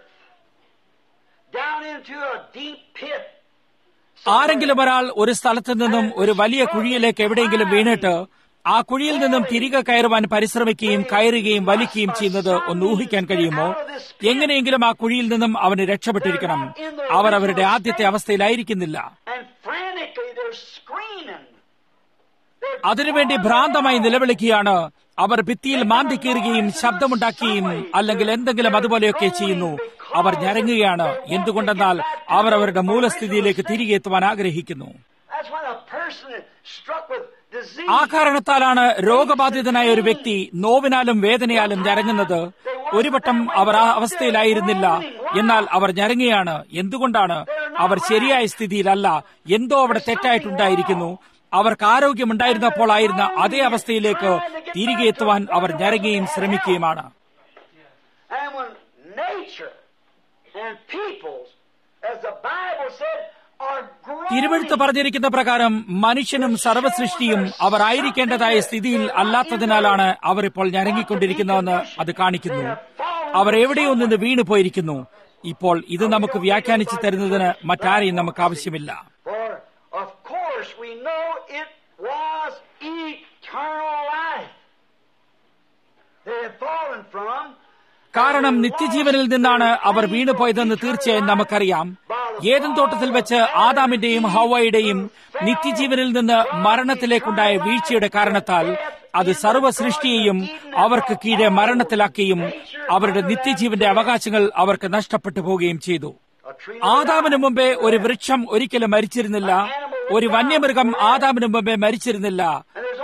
A: down into a deep pit?
B: ആരെങ്കിലും ഒരാൾ ഒരു സ്ഥലത്ത് നിന്നും ഒരു വലിയ കുഴിയിലേക്ക് എവിടെയെങ്കിലും വീണിട്ട് ആ കുഴിയിൽ നിന്നും തിരികെ കയറുവാൻ പരിശ്രമിക്കുകയും കയറുകയും വലിക്കുകയും ചെയ്യുന്നത് ഒന്ന് ഊഹിക്കാൻ കഴിയുമോ എങ്ങനെയെങ്കിലും ആ കുഴിയിൽ നിന്നും അവന് രക്ഷപ്പെട്ടിരിക്കണം അവർ അവരുടെ ആദ്യത്തെ അവസ്ഥയിലായിരിക്കുന്നില്ല
A: And frantically they're screaming. They're
B: അതിനുവേണ്ടി ഭ്രാന്തമായി നിലവിളിക്കുകയാണ് അവർ ഭിത്തിയിൽ മാന്തി കീറുകയും ശബ്ദമുണ്ടാക്കുകയും അല്ലെങ്കിൽ എന്തെങ്കിലും അതുപോലെയൊക്കെ ചെയ്യുന്നു അവർ ഞരങ്ങുകയാണ് എന്തുകൊണ്ടെന്നാൽ അവർ അവരുടെ മൂലസ്ഥിതിയിലേക്ക് തിരികെ എത്തുവാൻ ആഗ്രഹിക്കുന്നു
A: That's when a person is struck with disease.
B: ആ കാരണത്താലാണ് രോഗബാധിതനായ ഒരു വ്യക്തി നോവിനാലും വേദനയാലും ഞരങ്ങുന്നത് ഒരു വട്ടം അവർ ആ അവസ്ഥയിലായിരുന്നില്ല എന്നാൽ അവർ ഞരങ്ങുകയാണ് എന്തുകൊണ്ടാണ് അവർ ശരിയായ സ്ഥിതിയിലല്ല എന്തോ അവിടെ തെറ്റായിട്ടുണ്ടായിരിക്കുന്നു അവർക്ക് ആരോഗ്യമുണ്ടായിരുന്നപ്പോൾ ആയിരുന്ന അതേ അവസ്ഥയിലേക്ക് തിരികെ എത്തുവാൻ അവർ ഞരങ്ങുകയും ശ്രമിക്കുകയുമാണ്
A: And when nature and peoples, as the Bible said, are
B: തിരുവഴുത്ത്
A: groaning
B: പറഞ്ഞിരിക്കുന്ന പ്രകാരം മനുഷ്യനും സർവസൃഷ്ടിയും അവർ ആയിരിക്കേണ്ടതായ സ്ഥിതിയിൽ അല്ലാത്തതിനാലാണ് അവർ ഇപ്പോൾ ഞരങ്ങിക്കൊണ്ടിരിക്കുന്നതെന്ന് അത് കാണിക്കുന്നു അവർ എവിടെയോ നിന്ന് വീണു പോയിരിക്കുന്നു ഇപ്പോൾ ഇത് നമുക്ക് വ്യാഖ്യാനിച്ചു തരുന്നതിന് മറ്റാരെയും നമുക്ക് ആവശ്യമില്ല
A: For of course we know it was eternal life. They had fallen from
B: കാരണം നിത്യജീവനിൽ നിന്നാണ് അവർ വീണുപോയതെന്ന് തീർച്ചയായും നമുക്കറിയാം ഏതൻ തോട്ടത്തിൽ വെച്ച് ആദാമിന്റെയും ഹവയുടെയും നിത്യജീവനിൽ നിന്ന് മരണത്തിലേക്കുണ്ടായ വീഴ്ചയുടെ കാരണത്താൽ അത് സർവ്വ സൃഷ്ടിയെയും അവർക്ക് കീഴെ മരണത്തിലാക്കുകയും അവരുടെ നിത്യജീവന്റെ അവകാശങ്ങൾ അവർക്ക് നഷ്ടപ്പെട്ടു പോവുകയും ചെയ്തു
A: a tree
B: ആദാമിനു മുമ്പേ ഒരു വൃക്ഷം ഒരിക്കലും മരിച്ചിരുന്നില്ല ഒരു വന്യമൃഗം ആദാമിനു മുമ്പേ മരിച്ചിരുന്നില്ല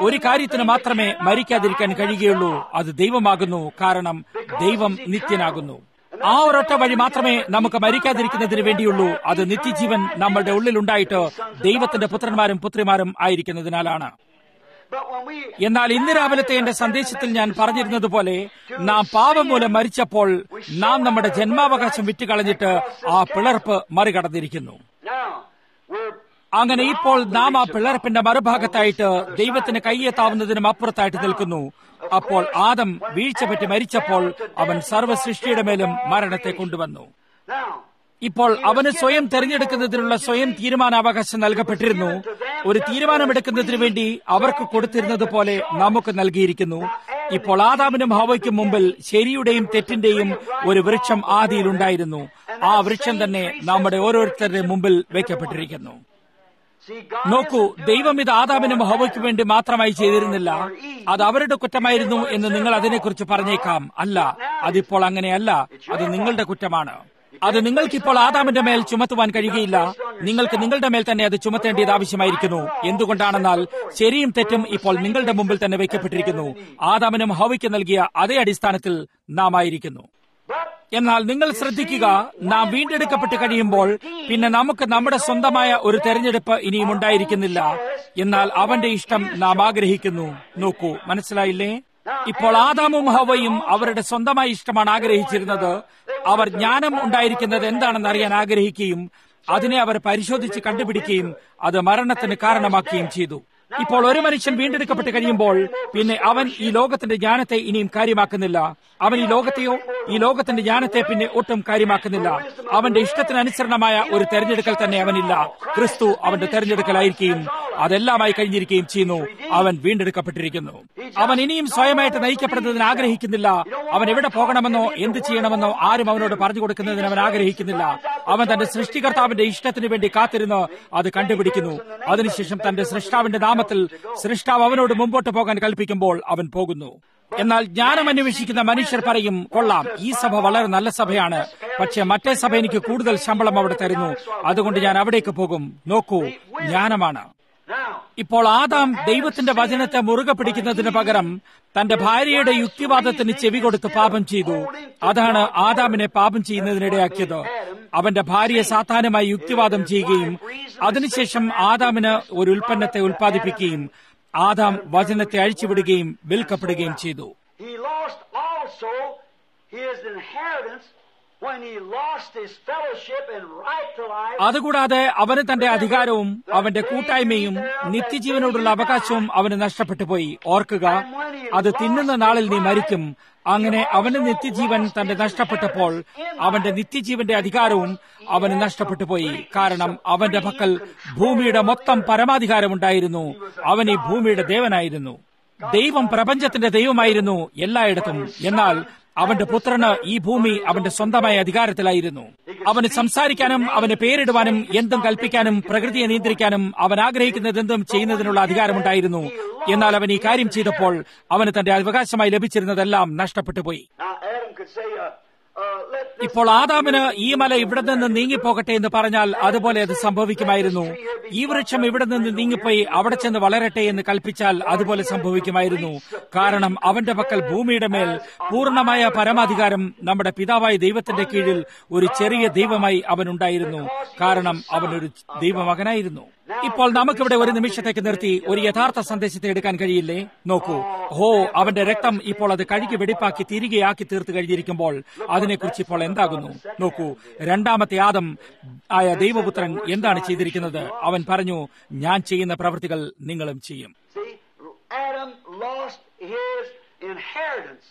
B: ഒരു കാര്യത്തിന് മാത്രമേ മരിക്കാതിരിക്കാൻ കഴിയുകയുള്ളൂ അത് ദൈവമാകുന്നു കാരണം ദൈവം നിത്യനാകുന്നു ആ ഒരൊറ്റ വഴി മാത്രമേ നമുക്ക് മരിക്കാതിരിക്കുന്നതിന് വേണ്ടിയുള്ളൂ അത് നിത്യജീവൻ നമ്മളുടെ ഉള്ളിലുണ്ടായിട്ട് ദൈവത്തിന്റെ പുത്രന്മാരും പുത്രിമാരും ആയിരിക്കുന്നതിനാലാണ്
A: But when we
B: എന്നാൽ ഇന്ന് രാവിലത്തെ എന്റെ സന്ദേശത്തിൽ ഞാൻ പറഞ്ഞിരുന്നത് പോലെ നാം പാപം മൂലം മരിച്ചപ്പോൾ നാം നമ്മുടെ ജന്മാവകാശം വിറ്റുകളഞ്ഞിട്ട് ആ പിളർപ്പ് മറികടന്നിരിക്കുന്നു
A: now we're
B: അങ്ങനെ ഇപ്പോൾ നാം ആ പിളർപ്പിന്റെ മറുഭാഗത്തായിട്ട് ദൈവത്തിന് കയ്യെത്താവുന്നതിനും അപ്പുറത്തായിട്ട് നിൽക്കുന്നു അപ്പോൾ ആദം വീഴ്ച പറ്റി മരിച്ചപ്പോൾ അവൻ സർവ്വസൃഷ്ടിയുടെ മേലും മരണത്തെ കൊണ്ടുവന്നു
A: now
B: ഇപ്പോൾ അവന് സ്വയം തെരഞ്ഞെടുക്കുന്നതിനുള്ള സ്വയം തീരുമാനാവകാശം നൽകപ്പെട്ടിരുന്നു ഒരു തീരുമാനമെടുക്കുന്നതിന് വേണ്ടി അവർക്ക് കൊടുത്തിരുന്നത് പോലെ നമുക്ക് നൽകിയിരിക്കുന്നു ഇപ്പോൾ ആദാമിനും ഹവയ്ക്കും മുമ്പിൽ ശരിയുടെയും തെറ്റിന്റെയും ഒരു വൃക്ഷം ആദിയിലുണ്ടായിരുന്നു ആ വൃക്ഷം തന്നെ നമ്മുടെ ഓരോരുത്തരുടെ മുമ്പിൽ വയ്ക്കപ്പെട്ടിരിക്കുന്നു
A: see God
B: നോക്കൂ ദൈവം ഇത് ആദാമിനും ഹവയ്ക്കും വേണ്ടി മാത്രമായി ചെയ്തിരുന്നില്ല അത് അവരുടെ കുറ്റമായിരുന്നു എന്ന് നിങ്ങൾ അതിനെക്കുറിച്ച് പറഞ്ഞേക്കാം അല്ല അതിപ്പോൾ അങ്ങനെയല്ല അത് നിങ്ങളുടെ കുറ്റമാണ് അത് നിങ്ങൾക്കിപ്പോൾ ആദാമിന്റെ മേൽ ചുമത്തുവാൻ കഴിയുകയില്ല നിങ്ങൾക്ക് നിങ്ങളുടെ മേൽ തന്നെ അത് ചുമത്തേണ്ടത് ആവശ്യമായിരിക്കുന്നു എന്തുകൊണ്ടാണെന്നാൽ ശരിയും തെറ്റും ഇപ്പോൾ നിങ്ങളുടെ മുമ്പിൽ തന്നെ വയ്ക്കപ്പെട്ടിരിക്കുന്നു ആദാമിനും ഹവയ്ക്ക് നൽകിയ അതേ അടിസ്ഥാനത്തിൽ നാം ആയിരിക്കുന്നു
A: but
B: എന്നാൽ നിങ്ങൾ ശ്രദ്ധിക്കുക നാം വീണ്ടെടുക്കപ്പെട്ട് കഴിയുമ്പോൾ പിന്നെ നമുക്ക് നമ്മുടെ സ്വന്തമായ ഒരു തെരഞ്ഞെടുപ്പ് ഇനിയും ഉണ്ടായിരിക്കുന്നില്ല എന്നാൽ അവന്റെ ഇഷ്ടം നാം ആഗ്രഹിക്കുന്നു നോക്കൂ മനസ്സിലായില്ലേ ഇപ്പോൾ ആദാമും ഹവയും അവരുടെ സ്വന്തമായ ഇഷ്ടമാണ് ആഗ്രഹിച്ചിരുന്നത് അവർ ജ്ഞാനം ഉണ്ടായിരിക്കുന്നത് എന്താണെന്ന് അറിയാൻ ആഗ്രഹിക്കുകയും അതിനെ അവർ പരിശോധിച്ച് കണ്ടുപിടിക്കുകയും അത് മരണത്തിന് കാരണമാക്കുകയും ചെയ്തു ഇപ്പോൾ ഒരു മനുഷ്യൻ വീണ്ടെടുക്കപ്പെട്ട് കഴിയുമ്പോൾ പിന്നെ അവൻ ഈ ലോകത്തിന്റെ ജ്ഞാനത്തെ ഇനിയും കാര്യമാക്കുന്നില്ല അവൻ ഈ ലോകത്തെയോ ഈ ലോകത്തിന്റെ ജ്ഞാനത്തെ പിന്നെ ഒട്ടും കാര്യമാക്കുന്നില്ല അവന്റെ ഇഷ്ടത്തിനനുസരണമായ ഒരു തെരഞ്ഞെടുക്കൽ തന്നെ അവനില്ല ക്രിസ്തു അവന്റെ തെരഞ്ഞെടുക്കലായിരിക്കുകയും അതെല്ലാമായി കഴിഞ്ഞിരിക്കുകയും ചെയ്യുന്നു അവൻ വീണ്ടെടുക്കപ്പെട്ടിരിക്കുന്നു അവൻ ഇനിയും സ്വയമായിട്ട് നയിക്കപ്പെടുന്നതിന് ആഗ്രഹിക്കുന്നില്ല അവൻ എവിടെ പോകണമെന്നോ എന്ത് ചെയ്യണമെന്നോ ആരും അവനോട് പറഞ്ഞു കൊടുക്കുന്നതിന് അവൻ ആഗ്രഹിക്കുന്നില്ല അവൻ തന്റെ സൃഷ്ടികർത്താവിന്റെ ഇഷ്ടത്തിന് വേണ്ടി കാത്തിരുന്ന് അത് കണ്ടുപിടിക്കുന്നു അതിനുശേഷം തന്റെ സൃഷ്ടാവിന്റെ നാമത്തിൽ സൃഷ്ടാവ് അവനോട് മുമ്പോട്ട് പോകാൻ കൽപ്പിക്കുമ്പോൾ അവൻ പോകുന്നു എന്നാൽ ജ്ഞാനം അന്വേഷിക്കുന്ന മനുഷ്യർ പറയും കൊള്ളാം ഈ സഭ വളരെ നല്ല സഭയാണ് പക്ഷെ മറ്റേ സഭ എനിക്ക് കൂടുതൽ ശമ്പളം അവിടെ തരുന്നു അതുകൊണ്ട് ഞാൻ അവിടേക്ക് പോകും നോക്കൂ ജ്ഞാനമാണ്
A: now
B: ഇപ്പോൾ ആദാം ദൈവത്തിന്റെ വചനത്തെ മുറുകെ പിടിക്കുന്നതിന് പകരം തന്റെ ഭാര്യയുടെ യുക്തിവാദത്തിന് ചെവി കൊടുത്ത് പാപം ചെയ്തു അതാണ് ആദാമിനെ പാപം ചെയ്യുന്നതിനിടയാക്കിയത് അവന്റെ ഭാര്യയെ സാധാരണമായി യുക്തിവാദം ചെയ്യുകയും അതിനുശേഷം ആദാമിന് ഒരു ഉൽപ്പന്നത്തെ ഉൽപ്പാദിപ്പിക്കുകയും ആദാം വചനത്തെ അഴിച്ചുവിടുകയും വിൽക്കപ്പെടുകയും ചെയ്തു
A: he lost also his inheritance when he lost his fellowship and right to life
B: അതുകൂടാതെ അവന് തന്റെ അധികാരവും അവന്റെ കൂട്ടായ്മയും നിത്യജീവനോടുള്ള അവകാശവും അവന് നഷ്ടപ്പെട്ടു പോയി ഓർക്കുക അത് തിന്നുന്ന നാളിൽ നീ മരിക്കും അങ്ങനെ അവന് നിത്യജീവൻ തന്റെ നഷ്ടപ്പെട്ടപ്പോൾ അവന്റെ നിത്യജീവന്റെ അധികാരവും അവന് നഷ്ടപ്പെട്ടു പോയി കാരണം അവന്റെ പക്കൽ ഭൂമിയുടെ മൊത്തം പരമാധികാരമുണ്ടായിരുന്നു അവൻ ഈ ഭൂമിയുടെ ദേവനായിരുന്നു ദൈവം പ്രപഞ്ചത്തിന്റെ ദൈവമായിരുന്നു എല്ലായിടത്തും എന്നാൽ അവന്റെ പുത്രന് ഈ ഭൂമി അവന്റെ സ്വന്തമായ അധികാരത്തിലായിരുന്നു അവന് സംസാരിക്കാനും അവന് പേരിടുവാനും എന്തും കൽപ്പിക്കാനും പ്രകൃതിയെ നിയന്ത്രിക്കാനും അവൻ ആഗ്രഹിക്കുന്നത് എന്തും ചെയ്യുന്നതിനുള്ള അധികാരമുണ്ടായിരുന്നു എന്നാൽ അവൻ ഈ കാര്യം ചെയ്തപ്പോൾ അവന് തന്റെ അവകാശമായി ലഭിച്ചിരുന്നതെല്ലാം നഷ്ടപ്പെട്ടു പോയി
A: now adam could say uh, uh, let this
B: ഇപ്പോൾ ആദാമിന് ഈ മല ഇവിടെ നിന്ന് നീങ്ങിപ്പോകട്ടെ എന്ന് പറഞ്ഞാൽ അതുപോലെ അത് സംഭവിക്കുമായിരുന്നു ഈ വൃക്ഷം ഇവിടെ നിന്ന് നീങ്ങിപ്പോയി അവിടെ ചെന്ന് വളരട്ടെ എന്ന് കൽപ്പിച്ചാൽ അതുപോലെ സംഭവിക്കുമായിരുന്നു കാരണം അവന്റെ പക്കൽ ഭൂമിയുടെ മേൽ പൂർണ്ണമായ പരമാധികാരം നമ്മുടെ പിതാവായ ദൈവത്തിന്റെ കീഴിൽ ഒരു ചെറിയ ദൈവമായി അവനുണ്ടായിരുന്നു കാരണം അവനൊരു ദൈവമകനായിരുന്നു ഇപ്പോൾ നമുക്കിവിടെ ഒരു നിമിഷത്തേക്ക് നിർത്തി ഒരു യഥാർത്ഥ സന്ദേശത്തെ എടുക്കാൻ കഴിയില്ലേ നോക്കൂ ഹോ അവന്റെ രക്തം ഇപ്പോൾ അത് കഴുകി വെടിപ്പാക്കി തിരികെയാക്കി തീർത്തു കഴിഞ്ഞിരിക്കുമ്പോൾ അതിനെക്കുറിച്ച് ഇപ്പോൾ എന്താകുന്നു നോക്കൂ രണ്ടാമത്തെ ആദം ആയ ദൈവപുത്രൻ എന്താണ് ചെയ്തിരിക്കുന്നത് അവൻ പറഞ്ഞു ഞാൻ ചെയ്യുന്ന പ്രവൃത്തികൾ നിങ്ങളും ചെയ്യും
A: see adam lost his inheritance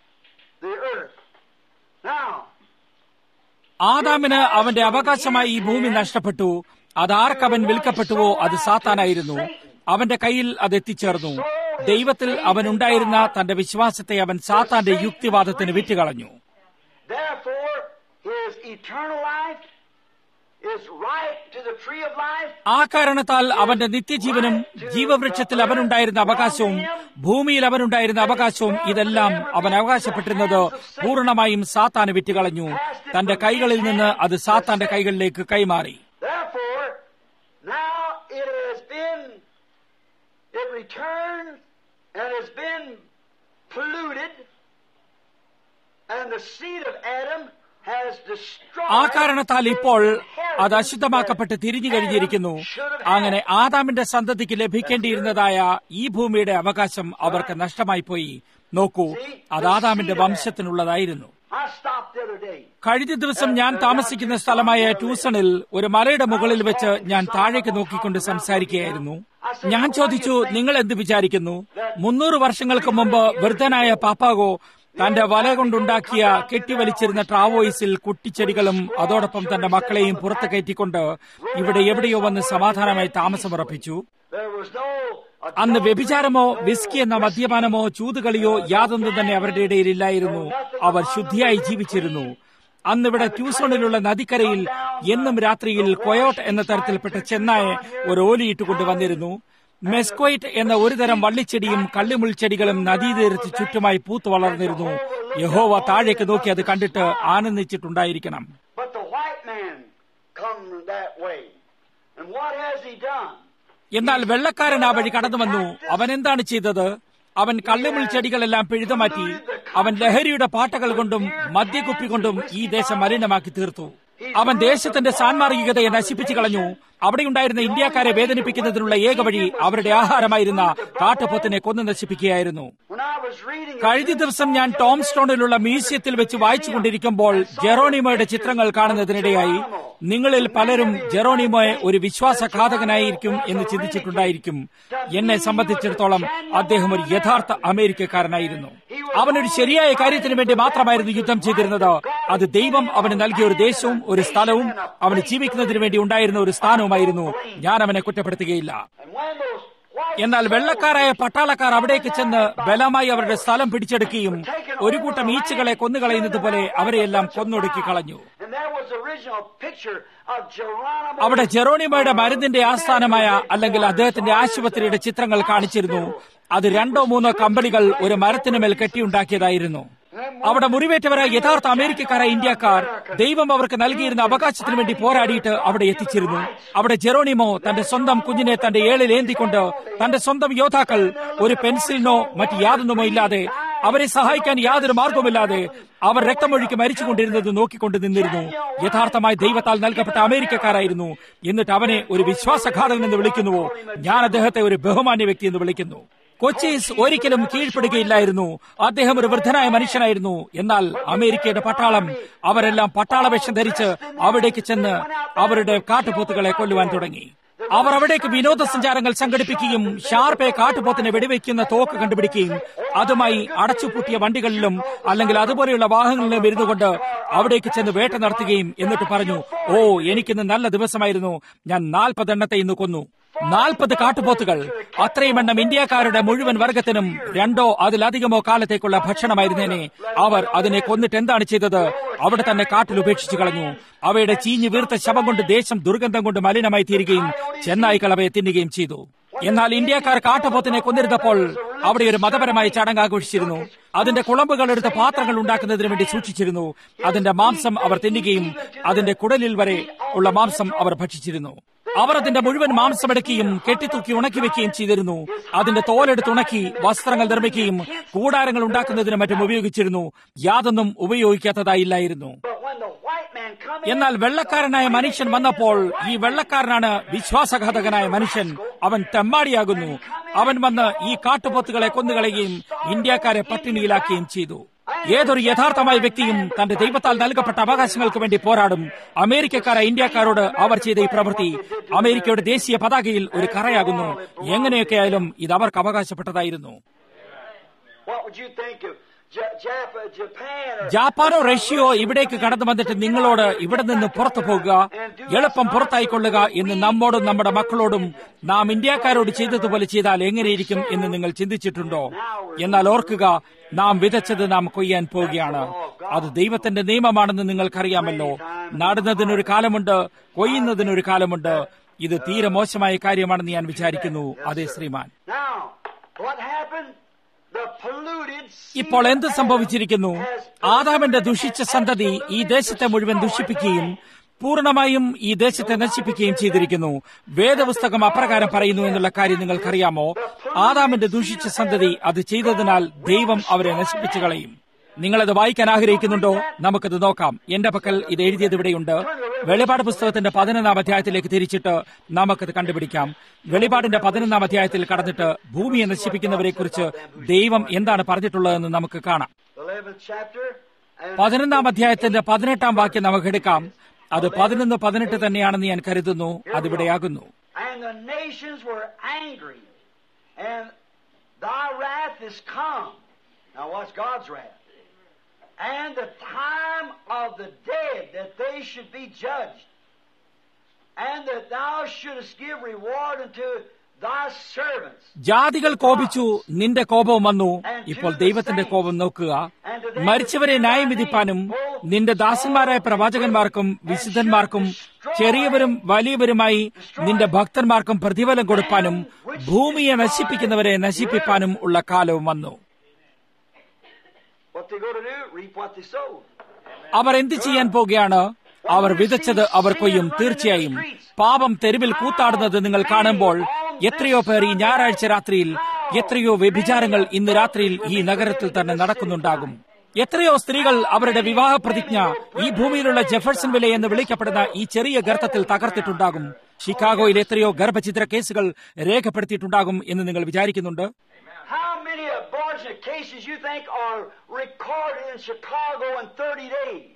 A: the earth now
B: ആദാമിന് അവന്റെ അവകാശമായി ഈ ഭൂമി നഷ്ടപ്പെട്ടു അതാർക്കവൻ വിൽക്കപ്പെട്ടുവോ അത് സാത്താനായിരുന്നു അവന്റെ കയ്യിൽ അത് എത്തിച്ചേർന്നു ദൈവത്തിൽ അവനുണ്ടായിരുന്ന തന്റെ വിശ്വാസത്തെ അവൻ സാത്താന്റെ യുക്തിവാദത്തിന് വിറ്റുകളഞ്ഞു
A: therefore his eternal life is right to the tree of life
B: ആ കാരണത്താൽ അവന്റെ നിത്യജീവനും ജീവവൃക്ഷത്തിൽ അവനുണ്ടായിരുന്ന അവകാശവും ഭൂമിയിൽ അവനുണ്ടായിരുന്ന അവകാശവും ഇതെല്ലാം അവൻ അവകാശപ്പെട്ടിരുന്നത് പൂർണ്ണമായും സാത്താന് വിറ്റുകളഞ്ഞു തന്റെ കൈകളിൽ നിന്ന് അത് സാത്താന്റെ കൈകളിലേക്ക് കൈമാറി
A: Therefore, now it has been it returns and has been polluted, and the seed of Adam has destroyed.
B: ആ കാരണത്താൽ ഇപ്പോൾ അത് അശുദ്ധമാക്കപ്പെട്ട് തിരിഞ്ഞു കഴിഞ്ഞിരിക്കുന്നു അങ്ങനെ ആദാമിന്റെ സന്തതിക്ക് ലഭിക്കേണ്ടിയിരുന്നതായ ഈ ഭൂമിയുടെ അവകാശം അവർക്ക് നഷ്ടമായി പോയി നോക്കൂ അത് ആദാമിന്റെ വംശത്തിനുള്ളതായിരുന്നു
A: I stopped the other day.
B: കഴിഞ്ഞ ദിവസം ഞാൻ താമസിക്കുന്ന സ്ഥലമായ ട്യൂസണിൽ ഒരു മലയുടെ മുകളിൽ വെച്ച് ഞാൻ താഴേക്ക് നോക്കിക്കൊണ്ട് സംസാരിക്കുകയായിരുന്നു ഞാൻ ചോദിച്ചു നിങ്ങൾ എന്ത് വിചാരിക്കുന്നു മുന്നൂറ് വർഷങ്ങൾക്ക് മുമ്പ് വൃദ്ധനായ പാപ്പാഗോ തന്റെ വല കൊണ്ടുണ്ടാക്കിയ കെട്ടിവലിച്ചിരുന്ന ട്രാവോയിസിൽ കുട്ടിച്ചെടികളും അതോടൊപ്പം തന്റെ മക്കളെയും പുറത്ത് കയറ്റിക്കൊണ്ട് ഇവിടെ എവിടെയോ വന്ന് സമാധാനമായി താമസമുറപ്പിച്ചു
A: There was no
B: അന്ന് വ്യഭിചാരമോ വിസ്കി എന്ന മദ്യപാനമോ ചൂതുകളിയോ യാതൊന്നും തന്നെ അവരുടെ ഇടയിൽ ഇല്ലായിരുന്നു അവർ ശുദ്ധിയായി ജീവിച്ചിരുന്നു അന്നിവിടെ ട്യൂസോണിലുള്ള നദിക്കരയിൽ എന്നും രാത്രിയിൽ കൊയോട്ട് എന്ന തരത്തിൽപ്പെട്ട ചെന്നായെ ഒരു ഓലിയിട്ടുകൊണ്ട് വന്നിരുന്നു മെസ്കോയിറ്റ് എന്ന ഒരുതരം വള്ളിച്ചെടിയും കള്ളിമുൾച്ചെടികളും നദീതീരത്ത് ചുറ്റുമായി പൂത്തു വളർന്നിരുന്നു യഹോവ താഴേക്ക് നോക്കി അത് കണ്ടിട്ട് ആനന്ദിച്ചിട്ടുണ്ടായിരിക്കണം
A: But the white man come that way. And what has he done?
B: എന്നാൽ വെള്ളക്കാരൻ ആ വഴി കടന്നു വന്നു അവൻ എന്താണ് ചെയ്തത് അവൻ കള്ളിമുൾ ചെടികളെല്ലാം പിഴുതുമാറ്റി അവൻ ലഹരിയുടെ പാട്ടകൾ കൊണ്ടും മദ്യക്കുപ്പി കൊണ്ടും ഈ ദേശം മലിനമാക്കി തീർത്തു അവൻ ദേശത്തിന്റെ സാൻമാർഗികതയെ നശിപ്പിച്ചു കളഞ്ഞു അവിടെയുണ്ടായിരുന്ന ഇന്ത്യക്കാരെ വേദനിപ്പിക്കുന്നതിനുള്ള ഏക വഴി അവരുടെ ആഹാരമായിരുന്ന കാട്ടുപോത്തിനെ കൊന്നു നശിപ്പിക്കുകയായിരുന്നു
A: When I was reading
B: കഴിഞ്ഞ ദിവസം ഞാൻ ടോം സ്റ്റോണിലുള്ള മ്യൂസിയത്തിൽ വെച്ച് വായിച്ചുകൊണ്ടിരിക്കുമ്പോൾ ജെറോണിമോയുടെ ചിത്രങ്ങൾ കാണുന്നതിനിടയായി നിങ്ങളിൽ പലരും ജെറോണിമോയെ ഒരു വിശ്വാസഘാതകനായിരിക്കും എന്ന് ചിന്തിച്ചിട്ടുണ്ടായിരിക്കും എന്നെ സംബന്ധിച്ചിടത്തോളം അദ്ദേഹം ഒരു യഥാർത്ഥ അമേരിക്കക്കാരനായിരുന്നു അവനൊരു ശരിയായ കാര്യത്തിന് വേണ്ടി മാത്രമായിരുന്നു യുദ്ധം ചെയ്തിരുന്നത് അത് ദൈവം അവന് നൽകിയ ഒരു ദേശവും ഒരു സ്ഥലവും അവന് ജീവിക്കുന്നതിന് വേണ്ടി ഉണ്ടായിരുന്ന ഒരു സ്ഥാനവുമായിരുന്നു ഞാൻ അവനെ കുറ്റപ്പെടുത്തുകയില്ല
A: and when those white
B: എന്നാൽ വെള്ളക്കാരായ പട്ടാളക്കാർ അവിടേക്ക് ചെന്ന് ബലമായി അവരുടെ സ്ഥലം പിടിച്ചെടുക്കുകയും ഒരു കൂട്ടം ഈച്ചകളെ കൊന്നുകളയുന്നത് പോലെ അവരെയെല്ലാം കൊന്നൊടുക്കി കളഞ്ഞു
A: and there was the original picture of Geronimo
B: അവിടെ ജെറോണിമയുടെ മരുന്നിന്റെ ആസ്ഥാനമായ അല്ലെങ്കിൽ അദ്ദേഹത്തിന്റെ ആശുപത്രിയുടെ ചിത്രങ്ങൾ കാണിച്ചിരുന്നു അത് രണ്ടോ മൂന്നോ കമ്പനികൾ ഒരു മരത്തിന് മേൽ കെട്ടിയുണ്ടാക്കിയതായിരുന്നു അവിടെ മുറിവേറ്റവരായ യഥാർത്ഥ അമേരിക്കക്കാരായ ഇന്ത്യക്കാർ ദൈവം അവർക്ക് നൽകിയിരുന്ന അവകാശത്തിന് വേണ്ടി പോരാടിയിട്ട് അവിടെ എത്തിച്ചിരുന്നു അവിടെ ജെറോണിമോ തന്റെ സ്വന്തം കുഞ്ഞിനെ തന്റെ ഏളിൽ ഏന്തിക്കൊണ്ട് തന്റെ സ്വന്തം യോദ്ധാക്കൾ ഒരു പെൻസിലിനോ മറ്റ് യാതൊന്നുമോ ഇല്ലാതെ അവരെ സഹായിക്കാൻ യാതൊരു മാർഗവുമില്ലാതെ അവർ രക്തമൊഴുക്കി മരിച്ചുകൊണ്ടിരുന്നത് നോക്കിക്കൊണ്ട് നിന്നിരുന്നു യഥാർത്ഥമായി ദൈവത്താൽ നൽകപ്പെട്ട അമേരിക്കക്കാരായിരുന്നു എന്നിട്ട് അവനെ ഒരു വിശ്വാസഘാതകൻ എന്ന് വിളിക്കുന്നുവോ ഞാൻ അദ്ദേഹത്തെ ഒരു ബഹുമാന്യ വ്യക്തി എന്ന് വിളിക്കുന്നു കൊച്ചീസ് ഒരിക്കലും കീഴ്പ്പെടുകയില്ലായിരുന്നു അദ്ദേഹം ഒരു വൃദ്ധനായ മനുഷ്യനായിരുന്നു എന്നാൽ അമേരിക്കയുടെ പട്ടാളം അവരെല്ലാം പട്ടാള വേഷം ധരിച്ച് അവിടേക്ക് ചെന്ന് അവരുടെ കാട്ടുപോത്തുകളെ കൊല്ലുവാൻ തുടങ്ങി അവർ അവിടേക്ക് വിനോദസഞ്ചാരങ്ങൾ സംഘടിപ്പിക്കുകയും ഷാർപ്പെ കാട്ടുപോത്തിനെ വെടിവെക്കുന്ന തോക്ക് കണ്ടുപിടിക്കുകയും അതുമായി അടച്ചുപൂട്ടിയ വണ്ടികളിലും അല്ലെങ്കിൽ അതുപോലെയുള്ള വാഹനങ്ങളിലും ഇരുന്നുകൊണ്ട് അവിടേക്ക് ചെന്ന് വേട്ട നടത്തുകയും എന്നിട്ട് പറഞ്ഞു ഓ എനിക്കിന്ന് നല്ല ദിവസമായിരുന്നു ഞാൻ നാൽപ്പതെണ്ണത്തെ ഇന്ന് കൊന്നു നാൽപ്പത് കാട്ടുപോത്തുകൾ അത്രയും എണ്ണം ഇന്ത്യക്കാരുടെ മുഴുവൻ വർഗത്തിനും രണ്ടോ അതിലധികമോ കാലത്തേക്കുള്ള ഭക്ഷണമായിരുന്നേനെ അവർ അതിനെ കൊന്നിട്ട് എന്താണ് ചെയ്തത് അവിടെ തന്നെ കാട്ടിൽ ഉപേക്ഷിച്ചു കളഞ്ഞു അവയുടെ ചീഞ്ഞു വീർത്ത ശവം കൊണ്ട് ദേശം ദുർഗന്ധം കൊണ്ട് മലിനമായി തീരുകയും ചെന്നായികൾ അവയെ തിന്നുകയും ചെയ്തു എന്നാൽ ഇന്ത്യക്കാർ കാട്ടുപോത്തിനെ കൊന്നിരുന്നപ്പോൾ അവിടെ ഒരു മതപരമായ ചടങ്ങ് ആഘോഷിച്ചിരുന്നു അതിന്റെ കുളമ്പുകൾ എടുത്ത് പാത്രങ്ങൾ ഉണ്ടാക്കുന്നതിന് വേണ്ടി സൂക്ഷിച്ചിരുന്നു അതിന്റെ മാംസം അവർ തിന്നുകയും അതിന്റെ കുടലിൽ വരെ ഉള്ള മാംസം അവർ ഭക്ഷിച്ചിരുന്നു അവർ അതിന്റെ മുഴുവൻ മാംസമെടുക്കുകയും കെട്ടിത്തൂക്കി ഉണക്കി വെക്കുകയും ചെയ്തിരുന്നു അതിന്റെ തോലെടുത്ത് ഉണക്കി വസ്ത്രങ്ങൾ നിർമ്മിക്കുകയും കൂടാരങ്ങൾ ഉണ്ടാക്കുന്നതിന് മറ്റും ഉപയോഗിച്ചിരുന്നു യാതൊന്നും ഉപയോഗിക്കാത്തതായില്ലായിരുന്നു
A: But when the white man come in,
B: എന്നാൽ വെള്ളക്കാരനായ മനുഷ്യൻ വന്നപ്പോൾ ഈ വെള്ളക്കാരനാണ് വിശ്വാസഘാതകനായ മനുഷ്യൻ അവൻ തെമ്മാടിയാകുന്നു അവൻ വന്ന് ഈ കാട്ടുപോത്തുകളെ കൊന്നുകളയുകയും ഇന്ത്യക്കാരെ പട്ടിണിയിലാക്കുകയും ചെയ്തു ഏതൊരു യഥാർത്ഥമായ വ്യക്തിയും തന്റെ ദൈവത്താൽ നൽകപ്പെട്ട അവകാശങ്ങൾക്ക് വേണ്ടി പോരാടും അമേരിക്കക്കാരായ ഇന്ത്യക്കാരോട് അവർ ചെയ്ത ഈ പ്രവൃത്തി അമേരിക്കയുടെ ദേശീയ പതാകയിൽ ഒരു കറയാകുന്നു എങ്ങനെയൊക്കെയായാലും ഇത് അവർക്ക് അവകാശപ്പെട്ടതായിരുന്നു
A: what would you think of Ja- Jap- Japan or
B: ജാപ്പാനോ റഷ്യയോ ഇവിടേക്ക് കടന്നു വന്നിട്ട് നിങ്ങളോട് ഇവിടെ നിന്ന് പുറത്തു പോകുക എളുപ്പം പുറത്തായിക്കൊള്ളുക എന്ന് നമ്മോടും നമ്മുടെ മക്കളോടും നാം ഇന്ത്യക്കാരോട് ചെയ്തതുപോലെ ചെയ്താൽ എങ്ങനെയിരിക്കും എന്ന് നിങ്ങൾ ചിന്തിച്ചിട്ടുണ്ടോ എന്നാൽ ഓർക്കുക നാം വിതച്ചത് നാം കൊയ്യാൻ പോവുകയാണ് അത് ദൈവത്തിന്റെ നിയമമാണെന്ന് നിങ്ങൾക്കറിയാമല്ലോ നാടുന്നതിനൊരു കാലമുണ്ട് കൊയ്യുന്നതിനൊരു കാലമുണ്ട് ഇത് തീരെ മോശമായ കാര്യമാണെന്ന് ഞാൻ വിചാരിക്കുന്നു അതെ ശ്രീമാൻ
A: Now, what happened? The polluted seed
B: ഇപ്പോൾ എന്ത്
A: of Adam
B: സംഭവിച്ചിരിക്കുന്നു
A: has
B: ആദാമിന്റെ ദുഷിച്ച സന്തതി ഈ ദേശത്തെ മുഴുവൻ ദുഷിപ്പിക്കുകയും പൂർണ്ണമായും ഈ ദേശത്തെ നശിപ്പിക്കുകയും ചെയ്തിരിക്കുന്നു വേദപുസ്തകം അപ്രകാരം പറയുന്നു എന്നുള്ള കാര്യം നിങ്ങൾക്കറിയാമോ ആദാമിന്റെ ദൂഷിച്ച സന്തതി അത് ചെയ്തതിനാൽ ദൈവം അവരെ നശിപ്പിച്ചു കളയും നിങ്ങളത് വായിക്കാൻ ആഗ്രഹിക്കുന്നുണ്ടോ നമുക്കത് നോക്കാം എന്റെ പക്കൽ ഇത് എഴുതിയത് ഇവിടെയുണ്ട് വെളിപാട് പുസ്തകത്തിന്റെ പതിനൊന്നാം അധ്യായത്തിലേക്ക് തിരിച്ചിട്ട് നമുക്കത് കണ്ടുപിടിക്കാം വെളിപാടിന്റെ പതിനൊന്നാം അധ്യായത്തിൽ കടന്നിട്ട് ഭൂമിയെ നശിപ്പിക്കുന്നവരെ കുറിച്ച് ദൈവം എന്താണ് പറഞ്ഞിട്ടുള്ളതെന്ന് നമുക്ക് കാണാം പതിനൊന്നാം അധ്യായത്തിന്റെ പതിനെട്ടാം വാക്യം നമുക്ക് എടുക്കാം അത് പതിനൊന്ന് പതിനെട്ട് തന്നെയാണെന്ന് ഞാൻ കരുതുന്നു അതിവിടെയാകുന്നു
A: And the nations were angry, and thy wrath is come. Now, what's God's wrath? And the time of the dead that they should be judged, and that thou shouldest give reward unto thy servants.
B: ജാതികൾ കോപിച്ചു നിന്റെ കോപം വന്നു ഇപ്പോൾ ദൈവത്തിന്റെ കോപം നോക്കുക മരിച്ചവരെ ന്യായം വിധിപ്പാനും നിന്റെ ദാസന്മാരായ പ്രവാചകന്മാർക്കും വിശുദ്ധന്മാർക്കും ചെറിയവരും വലിയവരുമായി നിന്റെ ഭക്തന്മാർക്കും പ്രതിഫലം കൊടുപ്പാനും ഭൂമിയെ നശിപ്പിക്കുന്നവരെ നശിപ്പിപ്പാനും ഉള്ള കാലവും വന്നു
A: What they go to do? Reap what they sow.
B: അവർ എന്ത് ചെയ്യാൻ പോകുകയാണ് അവർ വിതച്ചത് അവർ കൊയ്യും തീർച്ചയായും പാപം തെരുവിൽ കൂത്താടുന്നത് നിങ്ങൾ കാണുമ്പോൾ എത്രയോ പേർ ഈ ഞായറാഴ്ച രാത്രിയിൽ എത്രയോ വ്യഭിചാരങ്ങൾ ഇന്ന് രാത്രിയിൽ ഈ നഗരത്തിൽ തന്നെ നടക്കുന്നുണ്ടാകും എത്രയോ സ്ത്രീകൾ അവരുടെ വിവാഹ പ്രതിജ്ഞ ഈ ഭൂമിയിലുള്ള ജെഫർസൺ വില എന്ന് വിളിക്കപ്പെടുന്ന ഈ ചെറിയ ഗർത്തത്തിൽ തകർത്തിട്ടുണ്ടാകും ഷിക്കാഗോയിൽ എത്രയോ ഗർഭചിത്ര കേസുകൾ രേഖപ്പെടുത്തിയിട്ടുണ്ടാകും എന്ന് നിങ്ങൾ വിചാരിക്കുന്നുണ്ട്
A: How many abortion cases you think are recorded in Chicago in 30 days?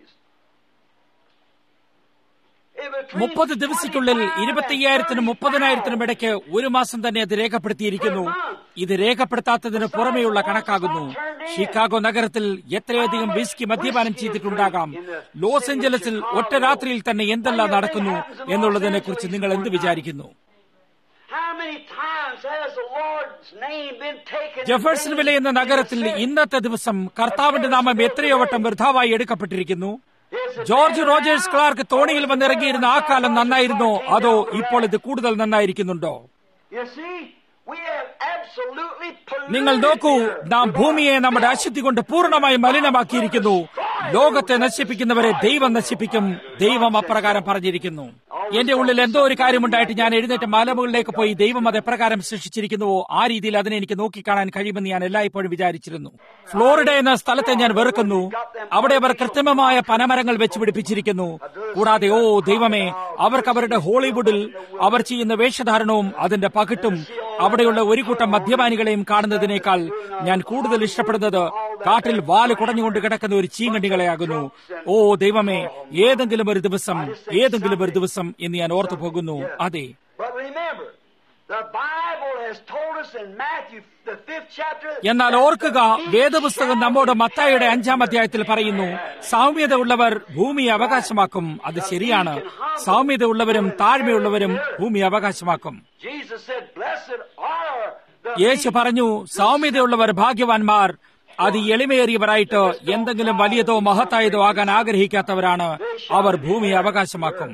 A: If between
B: മുപ്പത് ദിവസത്തിനുള്ളിൽ
A: 25
B: ഇരുപത്തിയ്യായിരത്തിനും മുപ്പതിനായിരത്തിനും ഇടയ്ക്ക് ഒരു മാസം തന്നെ അത് രേഖപ്പെടുത്തിയിരിക്കുന്നു ഇത് രേഖപ്പെടുത്താത്തതിന് പുറമെയുള്ള കണക്കാകുന്നു ഷിക്കാഗോ നഗരത്തിൽ എത്രയധികം വിസ്കി മദ്യപാനം ചെയ്തിട്ടുണ്ടാകാം ലോസ് ഏഞ്ചലസിൽ ഒറ്റ രാത്രിയിൽ തന്നെ എന്തെല്ലാം നടക്കുന്നു എന്നുള്ളതിനെ കുറിച്ച് നിങ്ങൾ എന്ത് വിചാരിക്കുന്നു
A: How many times has the Lord's name been taken? in
B: Jefferson
A: vain
B: വില എന്ന
A: in
B: നഗരത്തിൽ
A: your city?
B: ഇന്നത്തെ ദിവസം കർത്താവിന്റെ നാമം എത്രയോ വട്ടം വൃഥാവായി എടുക്കപ്പെട്ടിരിക്കുന്നു
A: Is it
B: George
A: better
B: Rogers
A: now?
B: Clark തോണിയിൽ വന്നിറങ്ങിയിരുന്ന ആ കാലം നന്നായിരുന്നോ അതോ ഇപ്പോൾ ഇത് കൂടുതൽ നന്നായിരിക്കുന്നുണ്ടോ
A: You see, we have absolutely
B: നിങ്ങൾ
A: polluted
B: നോക്കൂ
A: here.
B: നാം ഭൂമിയെ നമ്മുടെ അശുദ്ധി കൊണ്ട് പൂർണ്ണമായി മലിനമാക്കിയിരിക്കുന്നു ലോകത്തെ നശിപ്പിക്കുന്നവരെ ദൈവം നശിപ്പിക്കും ദൈവം അപ്രകാരം പറഞ്ഞിരിക്കുന്നു എന്റെ ഉള്ളിൽ എന്തോ ഒരു കാര്യമുണ്ടായിട്ട് ഞാൻ എഴുന്നേറ്റ് മലമുകളിലേക്ക് പോയി ദൈവം അത് എപ്രകാരം സൃഷ്ടിച്ചിരിക്കുന്നുവോ ആ രീതിയിൽ അതിനെ എനിക്ക് നോക്കിക്കാണാൻ കഴിയുമെന്ന് ഞാൻ എല്ലായ്പ്പോഴും വിചാരിച്ചിരുന്നു ഫ്ലോറിഡ എന്ന സ്ഥലത്തെ ഞാൻ വെറുക്കുന്നു അവിടെ അവർ കൃത്രിമമായ പനമരങ്ങൾ വെച്ച് പിടിപ്പിച്ചിരിക്കുന്നു കൂടാതെ ഓ ദൈവമേ അവർക്ക് അവരുടെ ഹോളിവുഡിൽ അവർ ചെയ്യുന്ന വേഷധാരണവും അതിന്റെ പകിട്ടും അവിടെയുള്ള ഒരു കൂട്ടം മദ്യപാനികളെയും കാണുന്നതിനേക്കാൾ ഞാൻ കൂടുതൽ ഇഷ്ടപ്പെടുന്നത് കാട്ടിൽ വാല് കുടഞ്ഞുകൊണ്ട് കിടക്കുന്ന ഒരു ചീങ്കണ്ണികളെയാകുന്നു ഓ ദൈവമേ ഏതെങ്കിലും ഒരു ദിവസം ഏതെങ്കിലും ഒരു ദിവസം എന്ന് ഞാൻ ഓർത്തു പോകുന്നു അതെ
A: But remember, the Bible has told us in Matthew, the fifth chapter,
B: എന്നാൽ ഓർക്കുക വേദപുസ്തകം നമ്മോട് മത്തായുടെ അഞ്ചാം അധ്യായത്തിൽ പറയുന്നു സൗമ്യത ഉള്ളവർ ഭൂമി അവകാശമാക്കും അത് ശരിയാണ് സൗമ്യത ഉള്ളവരും താഴ്മയുള്ളവരും ഭൂമി അവകാശമാക്കും
A: Jesus said, Blessed are the
B: യേശു പറഞ്ഞു സൗമ്യതയുള്ളവർ ഭാഗ്യവാന്മാർ അത് എളിമയേറിയവരായിട്ട് എന്തെങ്കിലും വലിയതോ മഹത്തായതോ ആകാൻ ആഗ്രഹിക്കാത്തവരാണ് അവർ ഭൂമി അവകാശമാക്കും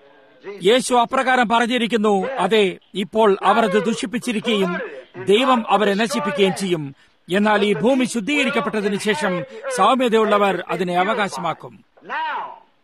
B: യേശു അപ്രകാരം പറഞ്ഞിരിക്കുന്നു അതെ ഇപ്പോൾ അവർ അത് ദുഷിപ്പിച്ചിരിക്കുകയും ദൈവം അവരെ നശിപ്പിക്കുകയും ചെയ്യും എന്നാൽ ഈ ഭൂമി ശുദ്ധീകരിക്കപ്പെട്ടതിന് ശേഷം സൗമ്യതയുള്ളവർ അതിനെ അവകാശമാക്കും
A: Now,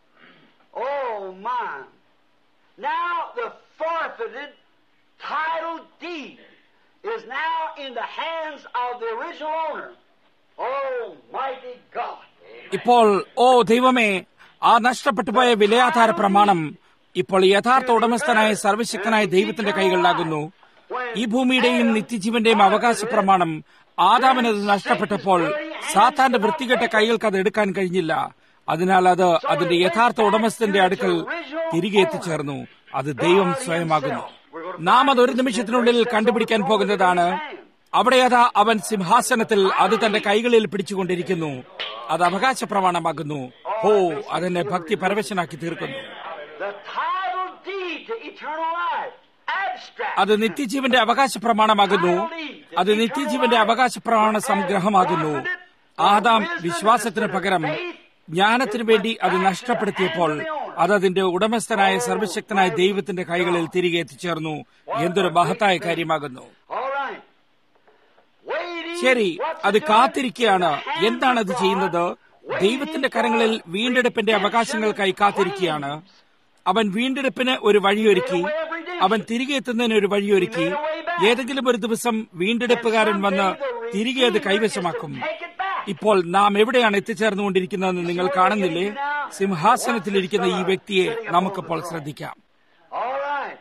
A: oh my. Now the forfeited title deed is now in the hands of the original owner. Almighty God.
B: ഇപ്പോൾ ഓ ദൈവമേ ആ നഷ്ടപ്പെട്ടുപോയ വിലയാധാര പ്രമാണം ഇപ്പോൾ യഥാർത്ഥ ഉടമസ്ഥനായ സർവശക്തനായ ദൈവത്തിന്റെ കൈകളിലാകുന്നു ഈ ഭൂമിയുടെയും നിത്യജീവന്റെയും അവകാശ പ്രമാണം ആദാമിനത് നഷ്ടപ്പെട്ടപ്പോൾ സാത്താന്റെ വൃത്തികെട്ട കൈകൾക്ക് അത് എടുക്കാൻ കഴിഞ്ഞില്ല അതിനാൽ അത് അതിന്റെ യഥാർത്ഥ ഉടമസ്ഥന്റെ അടുക്കൽ തിരികെ എത്തിച്ചേർന്നു അത് ദൈവം സ്വയമാകുന്നു നാം അത് ഒരു നിമിഷത്തിനുള്ളിൽ കണ്ടുപിടിക്കാൻ പോകുന്നതാണ് അവിടെ അതാ അവൻ സിംഹാസനത്തിൽ അത് തന്റെ കൈകളിൽ പിടിച്ചുകൊണ്ടിരിക്കുന്നു അത് അവകാശ പ്രമാണമാകുന്നു ഹോ അതെന്നെ ഭക്തി പരവശനാക്കി തീർക്കുന്നു
A: The title deed to eternal life. Abstract.
B: അത് നിത്യജീവന്റെ അവകാശ പ്രമാണമാകുന്നു അത് നിത്യജീവന്റെ അവകാശ പ്രമാണ സംഗ്രഹമാകുന്നു ആദാം വിശ്വാസത്തിന് പകരം ജ്ഞാനത്തിനു വേണ്ടി അത് നഷ്ടപ്പെടുത്തിയപ്പോൾ അത് അതിന്റെ ഉടമസ്ഥനായ സർവശക്തനായ ദൈവത്തിന്റെ കൈകളിൽ തിരികെ എത്തിച്ചേർന്നു എന്തൊരു മഹത്തായ കാര്യമാകുന്നു
A: All right. Waiting.
B: ശരി
A: What's
B: അത്
A: it doing?
B: കാത്തിരിക്കുകയാണ്
A: In the hands
B: എന്താണ്
A: of
B: അത്
A: God,
B: ചെയ്യുന്നത്
A: waiting
B: ദൈവത്തിന്റെ
A: for
B: കരങ്ങളിൽ വീണ്ടെടുപ്പിന്റെ അവകാശങ്ങൾക്കായി കാത്തിരിക്കുകയാണ് അവൻ വീണ്ടെടുപ്പിന് ഒരു വഴിയൊരുക്കി അവൻ തിരികെ എത്തുന്നതിന് ഒരു വഴിയൊരുക്കി ഏതെങ്കിലും ഒരു ദിവസം വീണ്ടെടുപ്പുകാരൻ വന്ന് തിരികെ അത് കൈവശമാക്കും ഇപ്പോൾ നാം എവിടെയാണ് എത്തിച്ചേർന്നുകൊണ്ടിരിക്കുന്നതെന്ന് നിങ്ങൾ കാണുന്നില്ലേ സിംഹാസനത്തിലിരിക്കുന്ന ഈ വ്യക്തിയെ നമുക്കിപ്പോൾ ശ്രദ്ധിക്കാം
A: All right.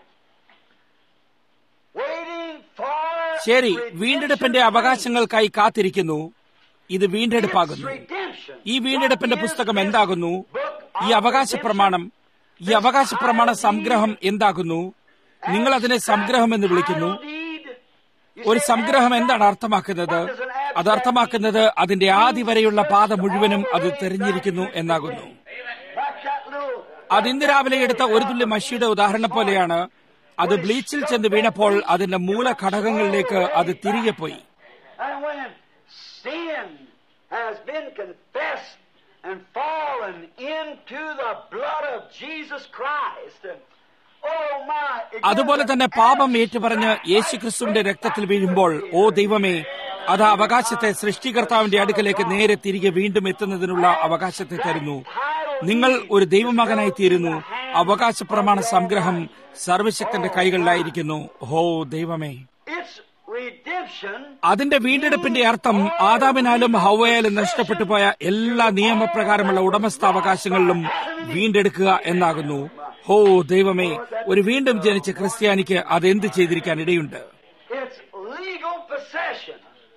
A: Waiting for
B: ശരി വീണ്ടെടുപ്പിന്റെ അവകാശങ്ങൾക്കായി കാത്തിരിക്കുന്നു ഇത് വീണ്ടെടുപ്പാകുന്നു
A: redemption.
B: ഈ വീണ്ടെടുപ്പിന്റെ പുസ്തകം എന്താകുന്നു ഈ അവകാശ പ്രമാണം ഈ അവകാശ പ്രമാണ സംഗ്രഹം എന്താകുന്നു നിങ്ങൾ അതിനെ സംഗ്രഹം എന്ന് വിളിക്കുന്നു
A: Deed. You
B: ഒരു
A: say,
B: സംഗ്രഹം എന്താണ് അർത്ഥമാക്കുന്നത് അത് അർത്ഥമാക്കുന്നത് അതിന്റെ ആദി വരെയുള്ള പാത മുഴുവനും അത് തെരഞ്ഞിരിക്കുന്നു എന്നാകുന്നു
A: like that little
B: അത് ഇന്ന് രാവിലെ എടുത്ത ഒരു തുള്ളി മഷിയുടെ ഉദാഹരണം പോലെയാണ് അത് ബ്ലീച്ചിൽ ചെന്ന് വീണപ്പോൾ അതിന്റെ മൂലഘടകങ്ങളിലേക്ക് അത് തിരികെ പോയി
A: And when sin has been confessed and fallen into the blood of Jesus Christ, oh my, it
B: അതുപോലെ
A: gives
B: തന്നെ
A: an
B: പാപം ഏറ്റുപറഞ്ഞ് യേശുക്രിസ്തുവിന്റെ രക്തത്തിൽ വീഴുമ്പോൾ ഓ ദൈവമേ അത് ആ അവകാശത്തെ സൃഷ്ടികർത്താവിന്റെ അടുക്കലേക്ക് നേരെ തിരികെ വീണ്ടും എത്തുന്നതിനുള്ള അവകാശത്തെ തരുന്നു നിങ്ങൾ ഒരു ദൈവമകനായി തീരുന്നു അവകാശ പ്രമാണ സംഗ്രഹം സർവശക്തന്റെ കൈകളിലായിരിക്കുന്നു ഹോ ദൈവമേ
A: It's redemption
B: അതിന്റെ വീണ്ടെടുപ്പിന്റെ അർത്ഥം ആദാമിനാലും ഹൗവയാലും നഷ്ടപ്പെട്ടു പോയ എല്ലാ നിയമപ്രകാരമുള്ള ഉടമസ്ഥാവകാശങ്ങളിലും വീണ്ടെടുക്കുക എന്നാകുന്നു ഹോ ദൈവമേ ഒരു വീണ്ടും ജനിച്ച ക്രിസ്ത്യാനിക്ക് അതെന്ത് ചെയ്തിരിക്കാൻ ഇടയുണ്ട്
A: It's legal possession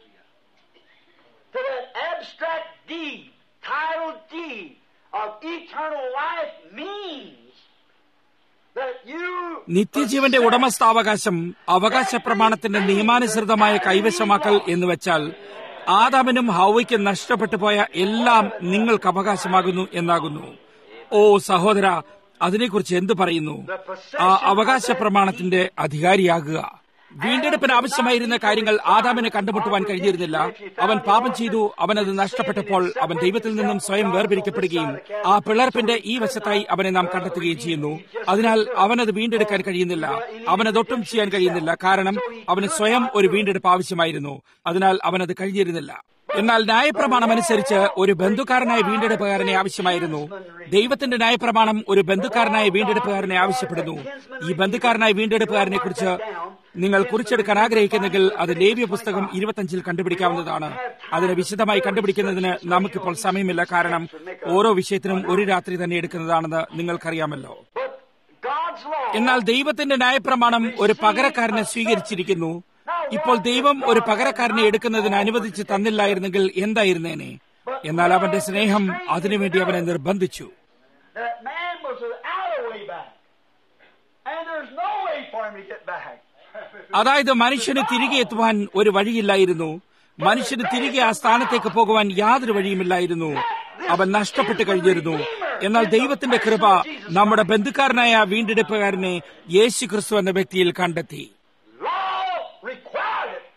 A: to that abstract deed, title deed of eternal life means that you
B: നിത്യജീവന്റെ ഉടമസ്ഥാവകാശം അവകാശ പ്രമാണത്തിന്റെ നിയമാനുസൃതമായ കൈവശമാക്കൽ എന്ന് വെച്ചാൽ ആദാമിനും ഹൗവയ്ക്കും നഷ്ടപ്പെട്ടു പോയ എല്ലാം നിങ്ങൾക്ക് അവകാശമാകുന്നു എന്നാകുന്നു ഓ സഹോദര അതിനെക്കുറിച്ച് എന്ത് പറയുന്നു ആ അവകാശ പ്രമാണത്തിന്റെ അധികാരിയാകുക വീണ്ടെടുപ്പിന് ആവശ്യമായിരുന്ന കാര്യങ്ങൾ ആദാമിന് കണ്ടുമുട്ടുവാൻ കഴിഞ്ഞിരുന്നില്ല അവൻ പാപം ചെയ്തു അവനത് നഷ്ടപ്പെട്ടപ്പോൾ അവൻ ദൈവത്തിൽ നിന്നും സ്വയം വേർപിരിക്കപ്പെടുകയും ആ പിളർപ്പിന്റെ ഈ വശത്തായി അവനെ നാം കണ്ടെത്തുകയും ചെയ്യുന്നു അതിനാൽ അവനത് വീണ്ടെടുക്കാൻ കഴിയുന്നില്ല അവനതൊട്ടും ചെയ്യാൻ കഴിയുന്നില്ല കാരണം അവന് സ്വയം ഒരു വീണ്ടെടുപ്പ് ആവശ്യമായിരുന്നു അതിനാൽ അവനത് കഴിഞ്ഞിരുന്നില്ല എന്നാൽ ന്യായപ്രമാണം അനുസരിച്ച് ഒരു ബന്ധുക്കാരനായ വീണ്ടെടുപ്പുകാരനെ ആവശ്യമായിരുന്നു ദൈവത്തിന്റെ ന്യായപ്രമാണം ഒരു ബന്ധുക്കാരനായ വീണ്ടെടുപ്പുകാരനെ ആവശ്യപ്പെടുന്നു ഈ ബന്ധുക്കാരനായ വീണ്ടെടുപ്പുകാരനെ കുറിച്ച് നിങ്ങൾ കുറിച്ചെടുക്കാൻ ആഗ്രഹിക്കുന്നെങ്കിൽ അത് ലേവ്യ പുസ്തകം ഇരുപത്തഞ്ചിൽ കണ്ടുപിടിക്കാവുന്നതാണ് അതിനെ വിശദമായി കണ്ടുപിടിക്കുന്നതിന് നമുക്കിപ്പോൾ സമയമില്ല കാരണം ഓരോ വിഷയത്തിനും ഒരു രാത്രി തന്നെ എടുക്കുന്നതാണെന്ന് നിങ്ങൾക്കറിയാമല്ലോ
A: but God's law
B: എന്നാൽ ദൈവത്തിന്റെ ന്യായപ്രമാണം ഒരു പകരക്കാരനെ സ്വീകരിച്ചിരിക്കുന്നു ഇപ്പോൾ ദൈവം ഒരു പകരക്കാരനെ എടുക്കുന്നതിന് അനുവദിച്ച് തന്നില്ലായിരുന്നെങ്കിൽ എന്തായിരുന്നേനെ എന്നാൽ അവന്റെ സ്നേഹം അതിനുവേണ്ടി അവനെ നിർബന്ധിച്ചു
A: that man was without a way back. And there's no way for him to get back.
B: അതായത് മനുഷ്യന് തിരികെ എത്തുവാൻ ഒരു വഴിയില്ലായിരുന്നു മനുഷ്യന് തിരികെ ആ സ്ഥാനത്തേക്ക് പോകുവാൻ യാതൊരു വഴിയുമില്ലായിരുന്നു അവൻ നഷ്ടപ്പെട്ടു കഴിഞ്ഞിരുന്നു എന്നാൽ ദൈവത്തിന്റെ കൃപ നമ്മുടെ ബന്ധുക്കാരനായ ആ വീണ്ടെടുപ്പുകാരനെ യേശു ക്രിസ്തു എന്ന വ്യക്തിയിൽ കണ്ടെത്തി
A: Law required it.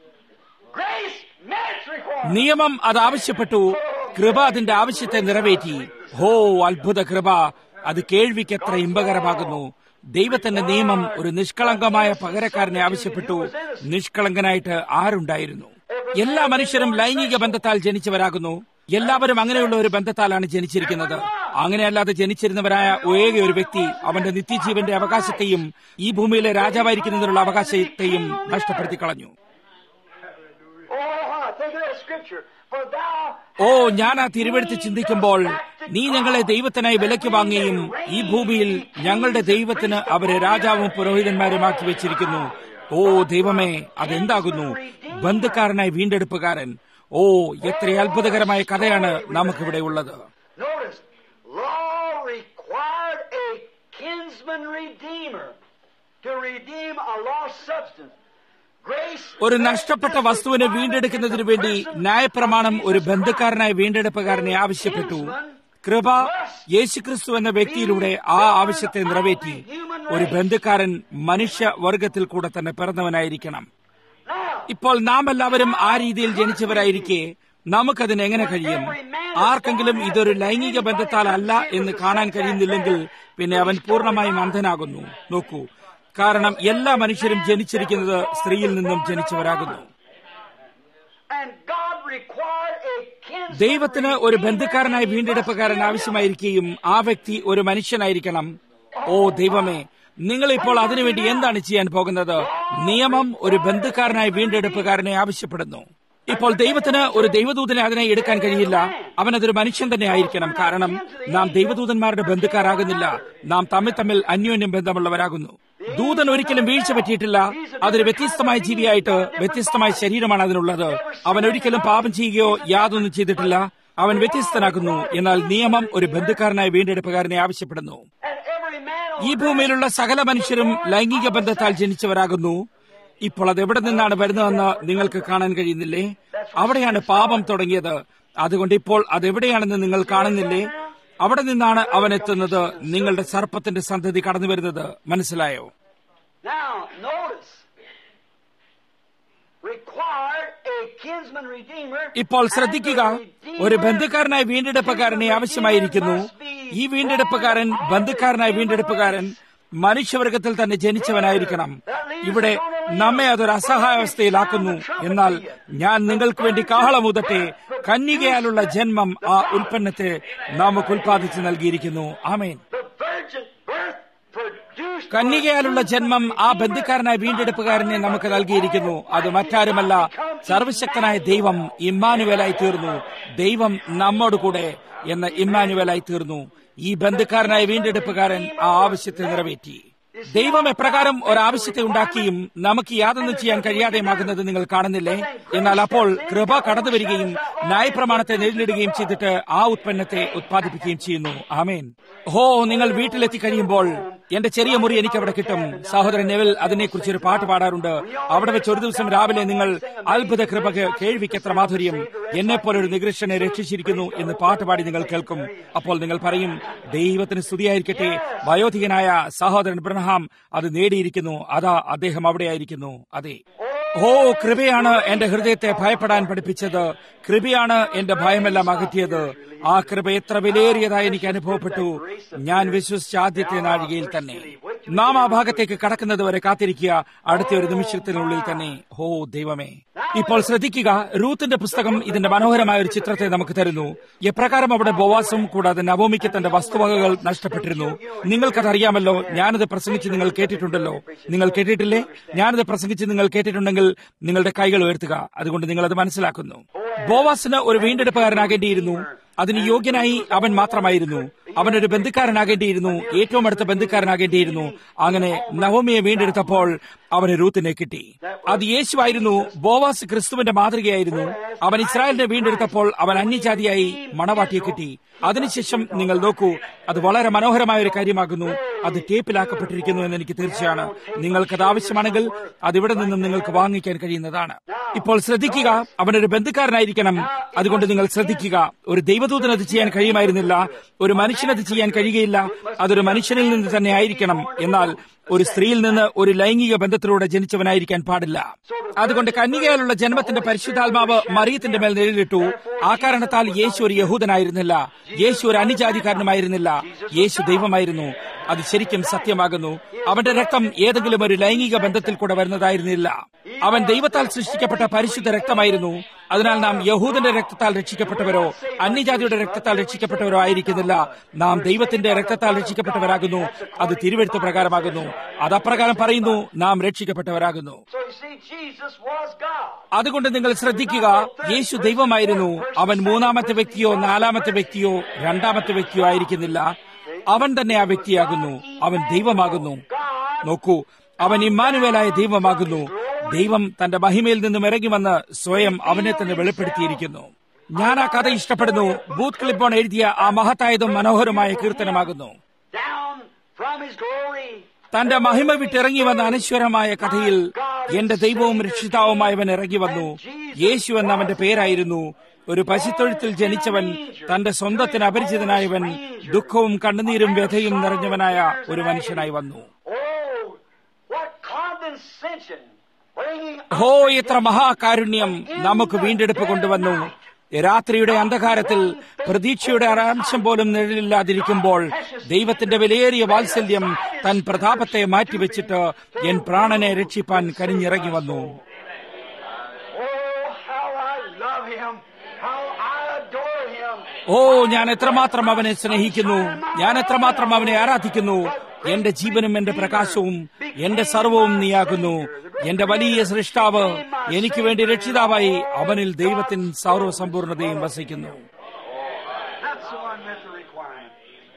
A: Grace met its requirement.
B: നിയമം അത് ആവശ്യപ്പെട്ടു കൃപ അതിന്റെ ആവശ്യത്തെ നിറവേറ്റി ഹോ അത്ഭുത കൃപ അത് കേൾവിക്ക് എത്ര ഇമ്പകരമാകുന്നു ദൈവത്തിന്റെ നിയമം ഒരു നിഷ്കളങ്കമായ പകരക്കാരനെ ആവശ്യപ്പെട്ടു നിഷ്കളങ്കനായിട്ട് ആരുണ്ടായിരുന്നു എല്ലാ മനുഷ്യരും ലൈംഗിക ബന്ധത്താൽ ജനിച്ചവരാകുന്നു എല്ലാവരും അങ്ങനെയുള്ള ഒരു ബന്ധത്താലാണ് ജനിച്ചിരിക്കുന്നത് അങ്ങനെയല്ലാതെ ജനിച്ചിരുന്നവരായ ഏക ഒരു വ്യക്തി അവന്റെ നിത്യജീവന്റെ അവകാശത്തെയും ഈ ഭൂമിയിലെ രാജാവായിരിക്കുന്നതിനുള്ള അവകാശത്തെയും നഷ്ടപ്പെടുത്തി കളഞ്ഞു
A: Oh, think of that scripture. For thou
B: ഓ ഞാൻ ആ തിരുവെടുത്ത് ചിന്തിക്കുമ്പോൾ നീ ഞങ്ങളെ ദൈവത്തിനായി വിലയ്ക്ക് വാങ്ങുകയും ഈ ഭൂമിയിൽ ഞങ്ങളുടെ ദൈവത്തിന് അവരെ രാജാവും പുരോഹിതന്മാരുമാക്കി വെച്ചിരിക്കുന്നു ഓ ദൈവമേ അതെന്താകുന്നു ബന്ധുക്കാരനായി വീണ്ടെടുപ്പുകാരൻ ഓ എത്ര അത്ഭുതകരമായ കഥയാണ് നമുക്കിവിടെ ഉള്ളത്
A: Notice, law required a kinsman redeemer to redeem a lost substance. Grace
B: ഒരു നഷ്ടപ്പെട്ട വസ്തുവിനെ വീണ്ടെടുക്കുന്നതിനു വേണ്ടി ന്യായപ്രമാണം ഒരു ബന്ധുക്കാരനായ വീണ്ടെടുപ്പുകാരനെ ആവശ്യപ്പെട്ടു കൃപ യേശുക്രിസ്തു എന്ന വ്യക്തിയിലൂടെ ആ ആവശ്യത്തെ നിറവേറ്റി ഒരു ബന്ധുക്കാരൻ മനുഷ്യവർഗത്തിൽ കൂടെ തന്നെ പിറന്നവനായിരിക്കണം
A: now
B: ഇപ്പോൾ നാം എല്ലാവരും ആ രീതിയിൽ ജനിച്ചവരായിരിക്കെ നമുക്കതിന് എങ്ങനെ കഴിയും ആർക്കെങ്കിലും ഇതൊരു ലൈംഗിക ബന്ധത്താൽ അല്ല എന്ന് കാണാൻ കഴിയുന്നില്ലെങ്കിൽ പിന്നെ അവൻ പൂർണ്ണമായും അന്ധനാകുന്നു നോക്കൂ കാരണം എല്ലാ മനുഷ്യരും ജനിച്ചിരിക്കുന്നത് സ്ത്രീയിൽ നിന്നും ജനിച്ചവരാകുന്നു
A: and God required a kinsman
B: ദൈവത്തിന് ഒരു ബന്ധുക്കാരനായി വീണ്ടെടുപ്പുകാരൻ ആവശ്യമായിരിക്കുകയും ആ വ്യക്തി ഒരു മനുഷ്യനായിരിക്കണം ഓ ദൈവമേ നിങ്ങൾ ഇപ്പോൾ അതിനുവേണ്ടി എന്താണ് ചെയ്യാൻ പോകുന്നത് നിയമം ഒരു ബന്ധുക്കാരനായി വീണ്ടെടുപ്പുകാരനെ ആവശ്യപ്പെടുന്നു ഇപ്പോൾ ദൈവത്തിന് ഒരു ദൈവദൂതനെ അതിനെ എടുക്കാൻ കഴിയില്ല അവൻ അതൊരു മനുഷ്യൻ തന്നെ ആയിരിക്കണം കാരണം നാം ദൈവദൂതന്മാരുടെ ബന്ധുക്കാരാകുന്നില്ല നാം തമ്മിൽ തമ്മിൽ അന്യോന്യം ബന്ധമുള്ളവരാകുന്നു ദൂതൻ ഒരിക്കലും വീഴ്ച പറ്റിയിട്ടില്ല അതൊരു വ്യത്യസ്തമായ ജീവിയായിട്ട് വ്യത്യസ്തമായ ശരീരമാണ് അതിനുള്ളത് അവൻ ഒരിക്കലും പാപം ചെയ്യുകയോ യാതൊന്നും ചെയ്തിട്ടില്ല അവൻ വ്യത്യസ്തനാകുന്നു എന്നാൽ നിയമം ഒരു ബന്ധുക്കാരനായ വീണ്ടെടുപ്പുകാരനെ ആവശ്യപ്പെടുന്നു ഈ ഭൂമിയിലുള്ള സകല മനുഷ്യരും ലൈംഗിക ബന്ധത്താൽ ജനിച്ചവരാകുന്നു ഇപ്പോൾ അത് എവിടെ നിന്നാണ് വരുന്നതെന്ന് നിങ്ങൾക്ക് കാണാൻ കഴിയുന്നില്ലേ അവിടെയാണ് പാപം തുടങ്ങിയത് അതുകൊണ്ട് ഇപ്പോൾ അതെവിടെയാണെന്ന് നിങ്ങൾ കാണുന്നില്ലേ അവിടെ നിന്നാണ് അവൻ എത്തുന്നത് നിങ്ങളുടെ സർപ്പത്തിന്റെ സന്തതി കടന്നു വരുന്നത് മനസ്സിലായോ
A: Now, notice. Required a kinsman redeemer.
B: ഇപ്പോൾ ശ്രദ്ധിക്കുക ഒരു ബന്ധുക്കാരനായ വീണ്ടെടുപ്പുകാരനെ ആവശ്യമായിരിക്കുന്നു ഈ വീണ്ടെടുപ്പുകാരൻ ബന്ധുക്കാരനായ വീണ്ടെടുപ്പുകാരൻ മനുഷ്യവർഗത്തിൽ തന്നെ ജനിച്ചവനായിരിക്കണം ഇവിടെ നമ്മെ അതൊരു അസഹായാവസ്ഥയിലാക്കുന്നു എന്നാൽ ഞാൻ നിങ്ങൾക്ക് വേണ്ടി കാഹളമുതട്ടെ കന്യകയാലുള്ള ജന്മം ആ ഉൽപ്പന്നത്തെ നമുക്ക് ഉൽപ്പാദിച്ചു നൽകിയിരിക്കുന്നു ആമേൻ
A: The virgin birth produced.
B: കന്യകയാലുള്ള ജന്മം ആ ബന്ധുക്കാരനായ വീണ്ടെടുപ്പുകാരനെ നമുക്ക് നൽകിയിരിക്കുന്നു അത് മറ്റാരുമല്ല സർവശക്തനായ ദൈവം ഇമ്മാനുവേലായി തീർന്നു ദൈവം നമ്മോട് കൂടെ എന്ന ഇമ്മാനുവേലായി തീർന്നു ഈ ബന്ധുക്കാരനായ വീണ്ടെടുപ്പുകാരൻ ആ ആവശ്യത്തെ നിറവേറ്റി ദൈവം എപ്രകാരം ഒരാവശ്യത്തെ ഉണ്ടാക്കിയും നമുക്ക് യാതൊന്നും ചെയ്യാൻ കഴിയാതെയുമാകുന്നത് നിങ്ങൾ കാണുന്നില്ലേ എന്നാൽ അപ്പോൾ കൃപ കടന്നു വരികയും ന്യായപ്രമാണത്തെ നേരിടുകയും ചെയ്തിട്ട് ആ ഉത്പന്നത്തെ ഉത്പാദിപ്പിക്കുകയും ചെയ്യുന്നു ആമേൻ ഹോ നിങ്ങൾ വീട്ടിലെത്തി കഴിയുമ്പോൾ എന്റെ ചെറിയ മുറി എനിക്ക് അവിടെ കിട്ടും സഹോദരൻ നെവിൽ അതിനെക്കുറിച്ച് ഒരു പാട്ട് പാടാറുണ്ട് അവിടെ വെച്ച് ഒരു ദിവസം രാവിലെ നിങ്ങൾ അത്ഭുത കൃപക്ക് കേൾവിക്കത്ര മാധുര്യം എന്നെപ്പോലെ ഒരു നികൃഷ്ടനെ രക്ഷിച്ചിരിക്കുന്നു എന്ന് പാട്ട് പാടി നിങ്ങൾ കേൾക്കും അപ്പോൾ നിങ്ങൾ പറയും ദൈവത്തിന് സ്തുതിയായിരിക്കട്ടെ വയോധികനായ സഹോദരൻ ബ്രഹ്ഹാം അത് നേടിയിരിക്കുന്നു അതാ അദ്ദേഹം അവിടെയായിരിക്കുന്നു അതെ ഓ കൃപയാണ് എന്റെ ഹൃദയത്തെ ഭയപ്പെടാൻ പഠിപ്പിച്ചത് കൃപയാണ് എന്റെ ഭയമെല്ലാം അകറ്റിയത് ആ കൃപ എത്ര വിലയേറിയതായി എനിക്ക് അനുഭവപ്പെട്ടു ഞാൻ വിശ്വസിച്ച ആദ്യത്തെ നാഴികയിൽ തന്നെ നാം ആ ഭാഗത്തേക്ക് കടക്കുന്നത് വരെ കാത്തിരിക്കുക അടുത്ത ഒരു നിമിഷത്തിനുള്ളിൽ തന്നെ ഹോ ദൈവമേ ഇപ്പോൾ ശ്രദ്ധിക്കുക റൂത്തിന്റെ പുസ്തകം ഇതിന്റെ മനോഹരമായ ഒരു ചിത്രത്തെ നമുക്ക് തരുന്നു എപ്രകാരം അവിടെ ബോവാസും കൂടാതെ നവോമിക്ക് തന്റെ വസ്തുവകകൾ നഷ്ടപ്പെട്ടിരുന്നു നിങ്ങൾക്കതറിയാമല്ലോ ഞാനത് പ്രസംഗിച്ച് നിങ്ങൾ കേട്ടിട്ടുണ്ടല്ലോ നിങ്ങൾ കേട്ടിട്ടില്ലേ ഞാനത് പ്രസംഗിച്ച് നിങ്ങൾ കേട്ടിട്ടുണ്ടെങ്കിൽ നിങ്ങളുടെ കൈകൾ ഉയർത്തുക അതുകൊണ്ട് നിങ്ങൾ അത് മനസ്സിലാക്കുന്നു ബോവാസിന് ഒരു വീണ്ടെടുപ്പുകാരനാകേണ്ടിയിരുന്നു അതിന് യോഗ്യനായി അവൻ മാത്രമായിരുന്നു അവനൊരു ബന്ധുക്കാരനാകേണ്ടിയിരുന്നു ഏറ്റവും അടുത്ത ബന്ധുക്കാരനാകേണ്ടിയിരുന്നു അങ്ങനെ നവോമിയെ വീണ്ടെടുത്തപ്പോൾ അവന് റൂത്തിനെ കിട്ടി അത് യേശുവായിരുന്നു ബോവാസ് ക്രിസ്തുവിന്റെ മാതൃകയായിരുന്നു അവൻ ഇസ്രായേലിനെ വീണ്ടെടുത്തപ്പോൾ അവൻ അന്യജാതിയായി മണവാട്ടിയെ കിട്ടി അതിനുശേഷം നിങ്ങൾ നോക്കൂ അത് വളരെ മനോഹരമായ ഒരു കാര്യമാകുന്നു അത് ടേപ്പിലാക്കപ്പെട്ടിരിക്കുന്നു എന്ന് എനിക്ക് തീർച്ചയാണ് നിങ്ങൾക്കത് ആവശ്യമാണെങ്കിൽ അത് ഇവിടെ നിന്നും നിങ്ങൾക്ക് വാങ്ങിക്കാൻ കഴിയുന്നതാണ് ഇപ്പോൾ ശ്രദ്ധിക്കുക അവനൊരു ബന്ധുക്കാരനായിരിക്കണം അതുകൊണ്ട് നിങ്ങൾ ശ്രദ്ധിക്കുക ഒരു ദൈവദൂതന് അത് ചെയ്യാൻ കഴിയുമായിരുന്നില്ല ഒരു മനുഷ്യനത് ചെയ്യാൻ കഴിയുകയില്ല അതൊരു മനുഷ്യനിൽ നിന്ന് തന്നെ ആയിരിക്കണം എന്നാൽ ഒരു സ്ത്രീയിൽ നിന്ന് ഒരു ലൈംഗിക ബന്ധത്തിലൂടെ ജനിച്ചവനായിരിക്കാൻ പാടില്ല അതുകൊണ്ട് കന്യകയിലുള്ള ജന്മത്തിന്റെ പരിശുദ്ധാത്മാവ് മറിയത്തിന്റെ മേൽ നിഴലിട്ടു ആ കാരണത്താൽ യേശു ഒരു യഹൂദനായിരുന്നില്ല യേശു ഒരു അനുജാതിക്കാരനുമായിരുന്നില്ല യേശു ദൈവമായിരുന്നു അത് ശരിക്കും സത്യമാകുന്നു അവന്റെ രക്തം ഏതെങ്കിലും ഒരു ലൈംഗിക ബന്ധത്തിൽ കൂടെ വരുന്നതായിരുന്നില്ല അവൻ ദൈവത്താൽ സൃഷ്ടിക്കപ്പെട്ട പരിശുദ്ധ രക്തമായിരുന്നു അതിനാൽ നാം യഹൂദന്റെ രക്തത്താൽ രക്ഷിക്കപ്പെട്ടവരോ അന്യജാതിയുടെ രക്തത്താൽ രക്ഷിക്കപ്പെട്ടവരോ ആയിരിക്കുന്നില്ല നാം ദൈവത്തിന്റെ രക്തത്താൽ രക്ഷിക്കപ്പെട്ടവരാകുന്നു അത് തിരുവെഴുത്ത് പ്രകാരമാകുന്നു അത് അപ്രകാരം പറയുന്നു നാം രക്ഷിക്കപ്പെട്ടവരാകുന്നു
A: So you see, Jesus was God.
B: അതുകൊണ്ട് നിങ്ങൾ ശ്രദ്ധിക്കുക യേശു ദൈവമായിരുന്നു അവൻ മൂന്നാമത്തെ വ്യക്തിയോ നാലാമത്തെ വ്യക്തിയോ രണ്ടാമത്തെ വ്യക്തിയോ ആയിരിക്കുന്നില്ല അവൻ തന്നെ ആ വ്യക്തിയാകുന്നു അവൻ ദൈവമാകുന്നു നോക്കൂ അവൻ ഇമ്മാനുവേലായ ദൈവമാകുന്നു ദൈവം തന്റെ മഹിമയിൽ നിന്നും ഇറങ്ങി വന്ന് സ്വയം അവനെ തന്നെ വെളിപ്പെടുത്തിയിരിക്കുന്നു ഞാൻ ആ കഥ ഇഷ്ടപ്പെടുന്നു ബൂത്ത് ക്ലിപ്പോൺ എഴുതിയ ആ മഹത്തായതും മനോഹരമായ കീർത്തനമാകുന്നു
A: Down from his glory.
B: തന്റെ മഹിമ വിട്ടിറങ്ങി വന്ന അനശ്വരമായ കഥയിൽ എന്റെ ദൈവവും രക്ഷിതാവുമായവൻ ഇറങ്ങി വന്നു യേശു എന്ന അവന്റെ പേരായിരുന്നു ഒരു പശുത്തൊഴുത്തിൽ ജനിച്ചവൻ തന്റെ സ്വന്തത്തിന് അപരിചിതനായവൻ ദുഃഖവും കണ്ണുനീരും വ്യഥയും നിറഞ്ഞവനായ ഒരു മനുഷ്യനായി വന്നു
A: Oh, what condescension. Bringing
B: ഹോ എത്ര മഹാകാരുണ്യം നമുക്ക് വീണ്ടെടുപ്പ് കൊണ്ടുവന്നു രാത്രിയുടെ അന്ധകാരത്തിൽ പ്രതീക്ഷയുടെ അരാംശം പോലും നിഴലില്ലാതിരിക്കുമ്പോൾ ദൈവത്തിന്റെ വിലയേറിയ വാത്സല്യം തൻ പ്രതാപത്തെ മാറ്റിവെച്ചിട്ട് എൻ പ്രാണനെ രക്ഷിപ്പാൻ കനിഞ്ഞിറങ്ങി വന്നു
A: Oh, how I love him. How I adore him.
B: ഓ ഞാൻ എത്രമാത്രം അവനെ സ്നേഹിക്കുന്നു ഞാൻ എത്രമാത്രം അവനെ ആരാധിക്കുന്നു എന്റെ ജീവനും എന്റെ പ്രകാശവും എന്റെ സർവവും നീയാകുന്നു എന്റെ വലിയ സൃഷ്ടാവ് എനിക്ക് വേണ്ടി രക്ഷിതാവായി അവനിൽ ദൈവത്തിൻ സർവസമ്പൂർണതയും വസിക്കുന്നു
A: That's the one met the requirement.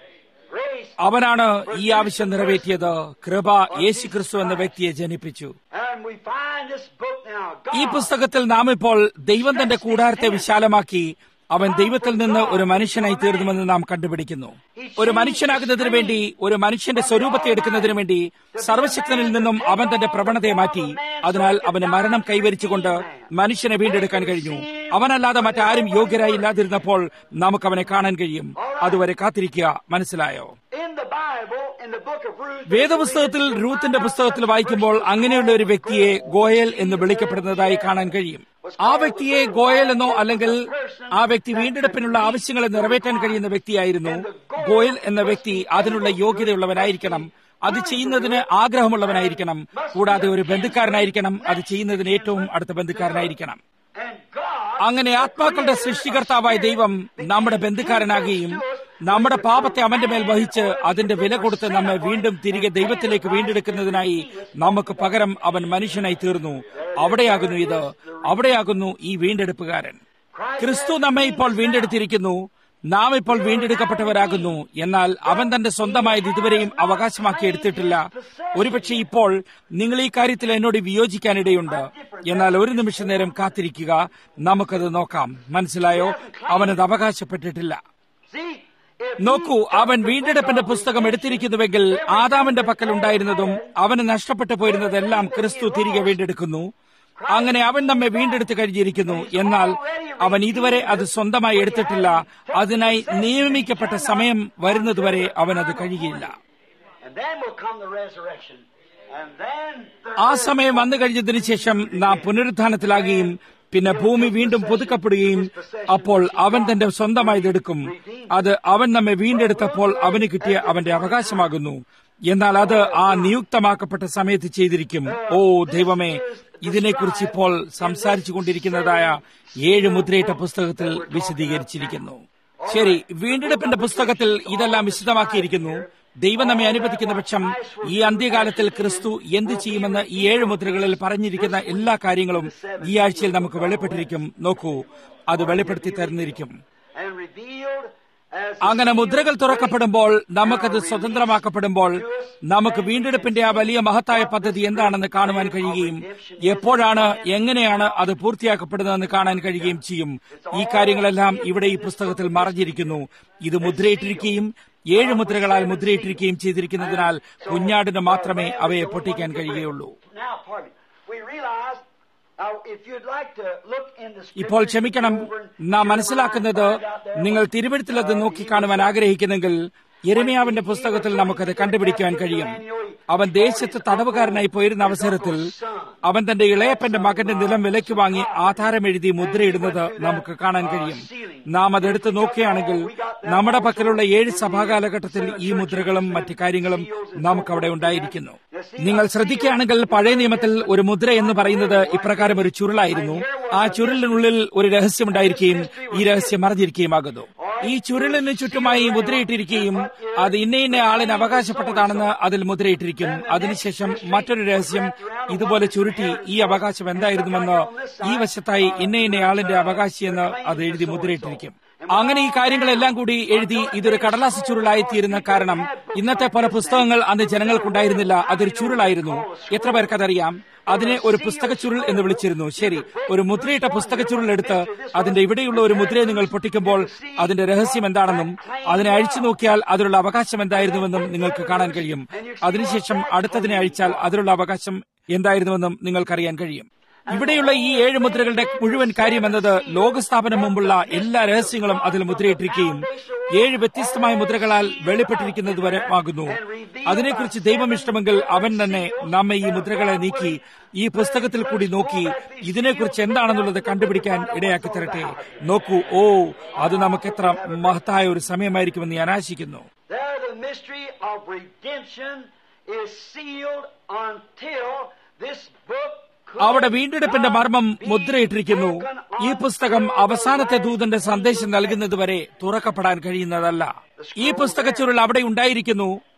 A: Grace.
B: അവനാണ് ഈ ആവശ്യം നിറവേറ്റിയത് കൃപ യേശുക്രിസ്തു എന്ന വ്യക്തിയെ ജനിപ്പിച്ചു
A: And we find this book now.
B: ഈ
A: God
B: പുസ്തകത്തിൽ നാം ഇപ്പോൾ ദൈവം തന്റെ കൂടാരത്തെ വിശാലമാക്കി അവൻ ദൈവത്തിൽ നിന്ന് ഒരു മനുഷ്യനായി തീർന്നുവെന്ന് നാം കണ്ടുപിടിക്കുന്നു ഒരു മനുഷ്യനാകുന്നതിന് വേണ്ടി ഒരു മനുഷ്യന്റെ സ്വരൂപത്തെ എടുക്കുന്നതിന് വേണ്ടി സർവശക്തനിൽ നിന്നും അവൻ തന്റെ പ്രവണതയെ മാറ്റി അതിനാൽ അവന് മരണം കൈവരിച്ചുകൊണ്ട് മനുഷ്യനെ വീണ്ടെടുക്കാൻ കഴിഞ്ഞു അവനല്ലാതെ മറ്റാരും യോഗ്യരായി ഇല്ലാതിരുന്നപ്പോൾ നമുക്ക് അവനെ കാണാൻ കഴിയും അതുവരെ കാത്തിരിക്കുക മനസ്സിലായോ
A: in the Bible, in the book of Ruth,
B: വേദപുസ്തകത്തിൽ റൂത്തിന്റെ പുസ്തകത്തിൽ വായിക്കുമ്പോൾ അങ്ങനെയുള്ള ഒരു വ്യക്തിയെ ഗോയൽ എന്ന് വിളിക്കപ്പെടുന്നതായി കാണാൻ കഴിയും ആ വ്യക്തിയെ ഗോയൽ എന്നോ അല്ലെങ്കിൽ ആ വ്യക്തി വീണ്ടെടുപ്പിനുള്ള ആവശ്യങ്ങളെ നിറവേറ്റാൻ കഴിയുന്ന വ്യക്തിയായിരുന്നു ഗോയൽ എന്ന വ്യക്തി അതിനുള്ള യോഗ്യതയുള്ളവനായിരിക്കണം അത് ചെയ്യുന്നതിന് ആഗ്രഹമുള്ളവനായിരിക്കണം കൂടാതെ ഒരു ബന്ധുക്കാരനായിരിക്കണം അത് ചെയ്യുന്നതിന് ഏറ്റവും അടുത്ത ബന്ധുക്കാരനായിരിക്കണം
A: and God
B: അങ്ങനെ ആത്മാക്കളുടെ സൃഷ്ടികർത്താവായ ദൈവം നമ്മുടെ ബന്ധുക്കാരനാകുകയും നമ്മുടെ പാപത്തെ അവന്റെ മേൽ വഹിച്ച് അതിന്റെ വില കൊടുത്ത് നമ്മെ വീണ്ടും തിരികെ ദൈവത്തിലേക്ക് വീണ്ടെടുക്കുന്നതിനായി നമുക്ക് പകരം അവൻ മനുഷ്യനായി തീർന്നു അവിടെയാകുന്നു ഇത് അവിടെയാകുന്നു ഈ വീണ്ടെടുപ്പുകാരൻ ക്രിസ്തു നമ്മെ ഇപ്പോൾ വീണ്ടെടുത്തിരിക്കുന്നു നാം ഇപ്പോൾ വീണ്ടെടുക്കപ്പെട്ടവരാകുന്നു എന്നാൽ അവൻ തന്റെ സ്വന്തമായത് ഇതുവരെയും അവകാശമാക്കി എടുത്തിട്ടില്ല ഒരുപക്ഷെ ഇപ്പോൾ നിങ്ങൾ ഈ കാര്യത്തിൽ എന്നോട് വിയോജിക്കാനിടയുണ്ട് എന്നാൽ ഒരു നിമിഷ നേരം കാത്തിരിക്കുക നമുക്കത് നോക്കാം മനസ്സിലായോ അവനത് അവകാശപ്പെട്ടിട്ടില്ല
A: see if
B: നോക്കൂ അവൻ വീണ്ടെടുപ്പിന്റെ പുസ്തകം എടുത്തിരിക്കുന്നുവെങ്കിൽ ആദാമിന്റെ പക്കൽ ഉണ്ടായിരുന്നതും അവന് നഷ്ടപ്പെട്ടു പോയിരുന്നതെല്ലാം ക്രിസ്തു തിരികെ വീണ്ടെടുക്കുന്നു അങ്ങനെ അവൻ നമ്മെ വീണ്ടെടുത്ത് കഴിഞ്ഞിരിക്കുന്നു എന്നാൽ അവൻ ഇതുവരെ അത് സ്വന്തമായി എടുത്തിട്ടില്ല അതിനായി നിയമിക്കപ്പെട്ട സമയം വരുന്നതുവരെ അവൻ അത് കഴിയില്ല
A: and then will come the resurrection, and then the
B: ആ സമയം വന്നു കഴിഞ്ഞതിന് ശേഷം നാം പുനരുത്ഥാനത്തിലാകുകയും പിന്നെ ഭൂമി വീണ്ടും പുതുക്കപ്പെടുകയും അപ്പോൾ അവൻ തന്റെ സ്വന്തമായത് എടുക്കും അത് അവൻ നമ്മെ വീണ്ടെടുത്തപ്പോൾ അവന് കിട്ടിയ അവന്റെ അവകാശമാകുന്നു എന്നാൽ അത് ആ നിയുക്തമാക്കപ്പെട്ട സമയത്ത് ചെയ്തിരിക്കും ഓ ദൈവമേ ഇതിനെക്കുറിച്ച് ഇപ്പോൾ സംസാരിച്ചു കൊണ്ടിരിക്കുന്നതായ ഏഴ് മുദ്രയിട്ട പുസ്തകത്തിൽ വിശദീകരിച്ചിരിക്കുന്നു ശരി വീണ്ടെടുപ്പിന്റെ പുസ്തകത്തിൽ ഇതെല്ലാം വിശദമാക്കിയിരിക്കുന്നു ദൈവം നമ്മെ അനുവദിക്കുന്ന പക്ഷം ഈ അന്ത്യകാലത്തിൽ ക്രിസ്തു എന്ത് ചെയ്യുമെന്ന് ഈ ഏഴ് മുദ്രകളിൽ പറഞ്ഞിരിക്കുന്ന എല്ലാ കാര്യങ്ങളും ഈ ആഴ്ചയിൽ നമുക്ക് വെളിപ്പെട്ടിരിക്കും നോക്കൂ അത് വെളിപ്പെടുത്തി തരുന്നിരിക്കും
A: and revealed as
B: അങ്ങനെ മുദ്രകൾ തുറക്കപ്പെടുമ്പോൾ നമുക്കത് സ്വതന്ത്രമാക്കപ്പെടുമ്പോൾ നമുക്ക് വീണ്ടെടുപ്പിന്റെ ആ വലിയ മഹത്തായ പദ്ധതി എന്താണെന്ന് കാണുവാൻ കഴിയുകയും എപ്പോഴാണ് എങ്ങനെയാണ് അത് പൂർത്തിയാക്കപ്പെടുന്നതെന്ന് കാണാൻ കഴിയുകയും ചെയ്യും ഈ കാര്യങ്ങളെല്ലാം ഇവിടെ ഈ പുസ്തകത്തിൽ മറഞ്ഞിരിക്കുന്നു ഇത് മുദ്രയിട്ടിരിക്കുകയും ഏഴ് മുദ്രകളാൽ മുദ്രയിട്ടിരിക്കുകയും ചെയ്തിരിക്കുന്നതിനാൽ കുഞ്ഞാടിന് മാത്രമേ അവയെ പൊട്ടിക്കാൻ കഴിയുകയുള്ളൂ
A: now, pardon me. We realize now if you'd like to look in the
B: ഇപ്പോൾ
A: scriptures,
B: ക്ഷമിക്കണം
A: over and
B: നാം
A: find
B: മനസ്സിലാക്കുന്നത്
A: out there
B: നിങ്ങൾ
A: what,
B: തിരുവഴുത്തിലത്
A: uh,
B: നോക്കിക്കാണുവാൻ ആഗ്രഹിക്കുന്നെങ്കിൽ യെരമിയാവിന്റെ പുസ്തകത്തിൽ നമുക്കത് കണ്ടുപിടിക്കുവാൻ കഴിയും അവൻ ദേശത്ത് തടവുകാരനായി പോയിരുന്ന അവസരത്തിൽ അവൻ തന്റെ ഇളയപ്പന്റെ മകന്റെ നിലം വിലയ്ക്ക് വാങ്ങി ആധാരം എഴുതി മുദ്രയിടുന്നത് നമുക്ക് കാണാൻ കഴിയും നാം അതെടുത്ത് നോക്കുകയാണെങ്കിൽ നമ്മുടെ പക്കലുള്ള ഏഴ് സഭാകാലഘട്ടത്തിൽ ഈ മുദ്രകളും മറ്റു കാര്യങ്ങളും നമുക്കവിടെ ഉണ്ടായിരിക്കുന്നു നിങ്ങൾ ശ്രദ്ധിക്കുകയാണെങ്കിൽ പഴയ നിയമത്തിൽ ഒരു മുദ്ര എന്ന് പറയുന്നത് ഇപ്രകാരം ഒരു ചുരുളായിരുന്നു ആ ചുരുളിനുള്ളിൽ ഒരു രഹസ്യമുണ്ടായിരിക്കുകയും ഈ രഹസ്യം മറിഞ്ഞിരിക്കുകയുമാകുന്നു ഈ ചുരുളിന് ചുറ്റുമായി മുദ്രയിട്ടിരിക്കുകയും അത് ഇന്ന ഇന്ന ആളിന് അവകാശപ്പെട്ടതാണെന്ന് അതിൽ മുദ്രയിട്ടിരിക്കും അതിനുശേഷം മറ്റൊരു രഹസ്യം ഇതുപോലെ ചുരുട്ടി ഈ അവകാശം എന്തായിരുന്നുവെന്ന് ഈ വശത്തായി ഇന്ന ഇന്ന ആളിന്റെ അവകാശിയെന്ന് അത് എഴുതി മുദ്രയിട്ടിരിക്കും അങ്ങനെ ഈ കാര്യങ്ങളെല്ലാം കൂടി എഴുതി ഇതൊരു കടലാസ് ചുരുളായി തീരുന്ന കാരണം ഇന്നത്തെ പല പുസ്തകങ്ങൾ അന്ന് ജനങ്ങൾക്കുണ്ടായിരുന്നില്ല അതൊരു ചുരുളായിരുന്നു എത്ര പേർക്കതറിയാം അതിനെ ഒരു പുസ്തക ചുരുൾ എന്ന് വിളിച്ചിരുന്നു ശരി ഒരു മുദ്രയിട്ട പുസ്തക ചുരുൾ എടുത്ത് അതിന്റെ ഇവിടെയുള്ള ഒരു മുദ്രയെ നിങ്ങൾ പൊട്ടിക്കുമ്പോൾ അതിന്റെ രഹസ്യം എന്താണെന്നും അതിനെ അഴിച്ചു നോക്കിയാൽ അതിലുള്ള അവകാശം എന്തായിരുന്നുവെന്നും നിങ്ങൾക്ക് കാണാൻ കഴിയും അതിനുശേഷം അടുത്തതിനെ അഴിച്ചാൽ അതിലുള്ള അവകാശം എന്തായിരുന്നുവെന്നും നിങ്ങൾക്കറിയാൻ കഴിയും ഇവിടെയുള്ള ഈ ഏഴ് മുദ്രകളുടെ മുഴുവൻ കാര്യം എന്നത് ലോകസ്ഥാപനം മുമ്പുള്ള എല്ലാ രഹസ്യങ്ങളും അതിൽ മുദ്രയിട്ടിരിക്കുകയും ഏഴ് വ്യത്യസ്തമായ മുദ്രകളാൽ വെളിപ്പെട്ടിരിക്കുന്നത് വരെ ആകുന്നു അതിനെക്കുറിച്ച് ദൈവം ഇഷ്ടമെങ്കിൽ അവൻ തന്നെ നമ്മെ ഈ മുദ്രകളെ നീക്കി ഈ പുസ്തകത്തിൽ കൂടി നോക്കി ഇതിനെക്കുറിച്ച് എന്താണെന്നുള്ളത് കണ്ടുപിടിക്കാൻ ഇടയാക്കി തരട്ടെ നോക്കൂ ഓ അത് നമുക്ക് എത്ര മഹത്തായ ഒരു സമയമായിരിക്കുമെന്ന് ഞാൻ ആശിക്കുന്നു
A: There the mystery of redemption is sealed until this book could
B: അവിടെ വീണ്ടെടുപ്പിന്റെ മർമ്മം മുദ്രയിട്ടിരിക്കുന്നു ഈ പുസ്തകം അവസാനത്തെ ദൂതന്റെ സന്ദേശം നൽകുന്നതുവരെ തുറക്കപ്പെടാൻ കഴിയുന്നതല്ല ഈ പുസ്തക ചുരുൾ അവിടെ ഉണ്ടായിരിക്കുന്നു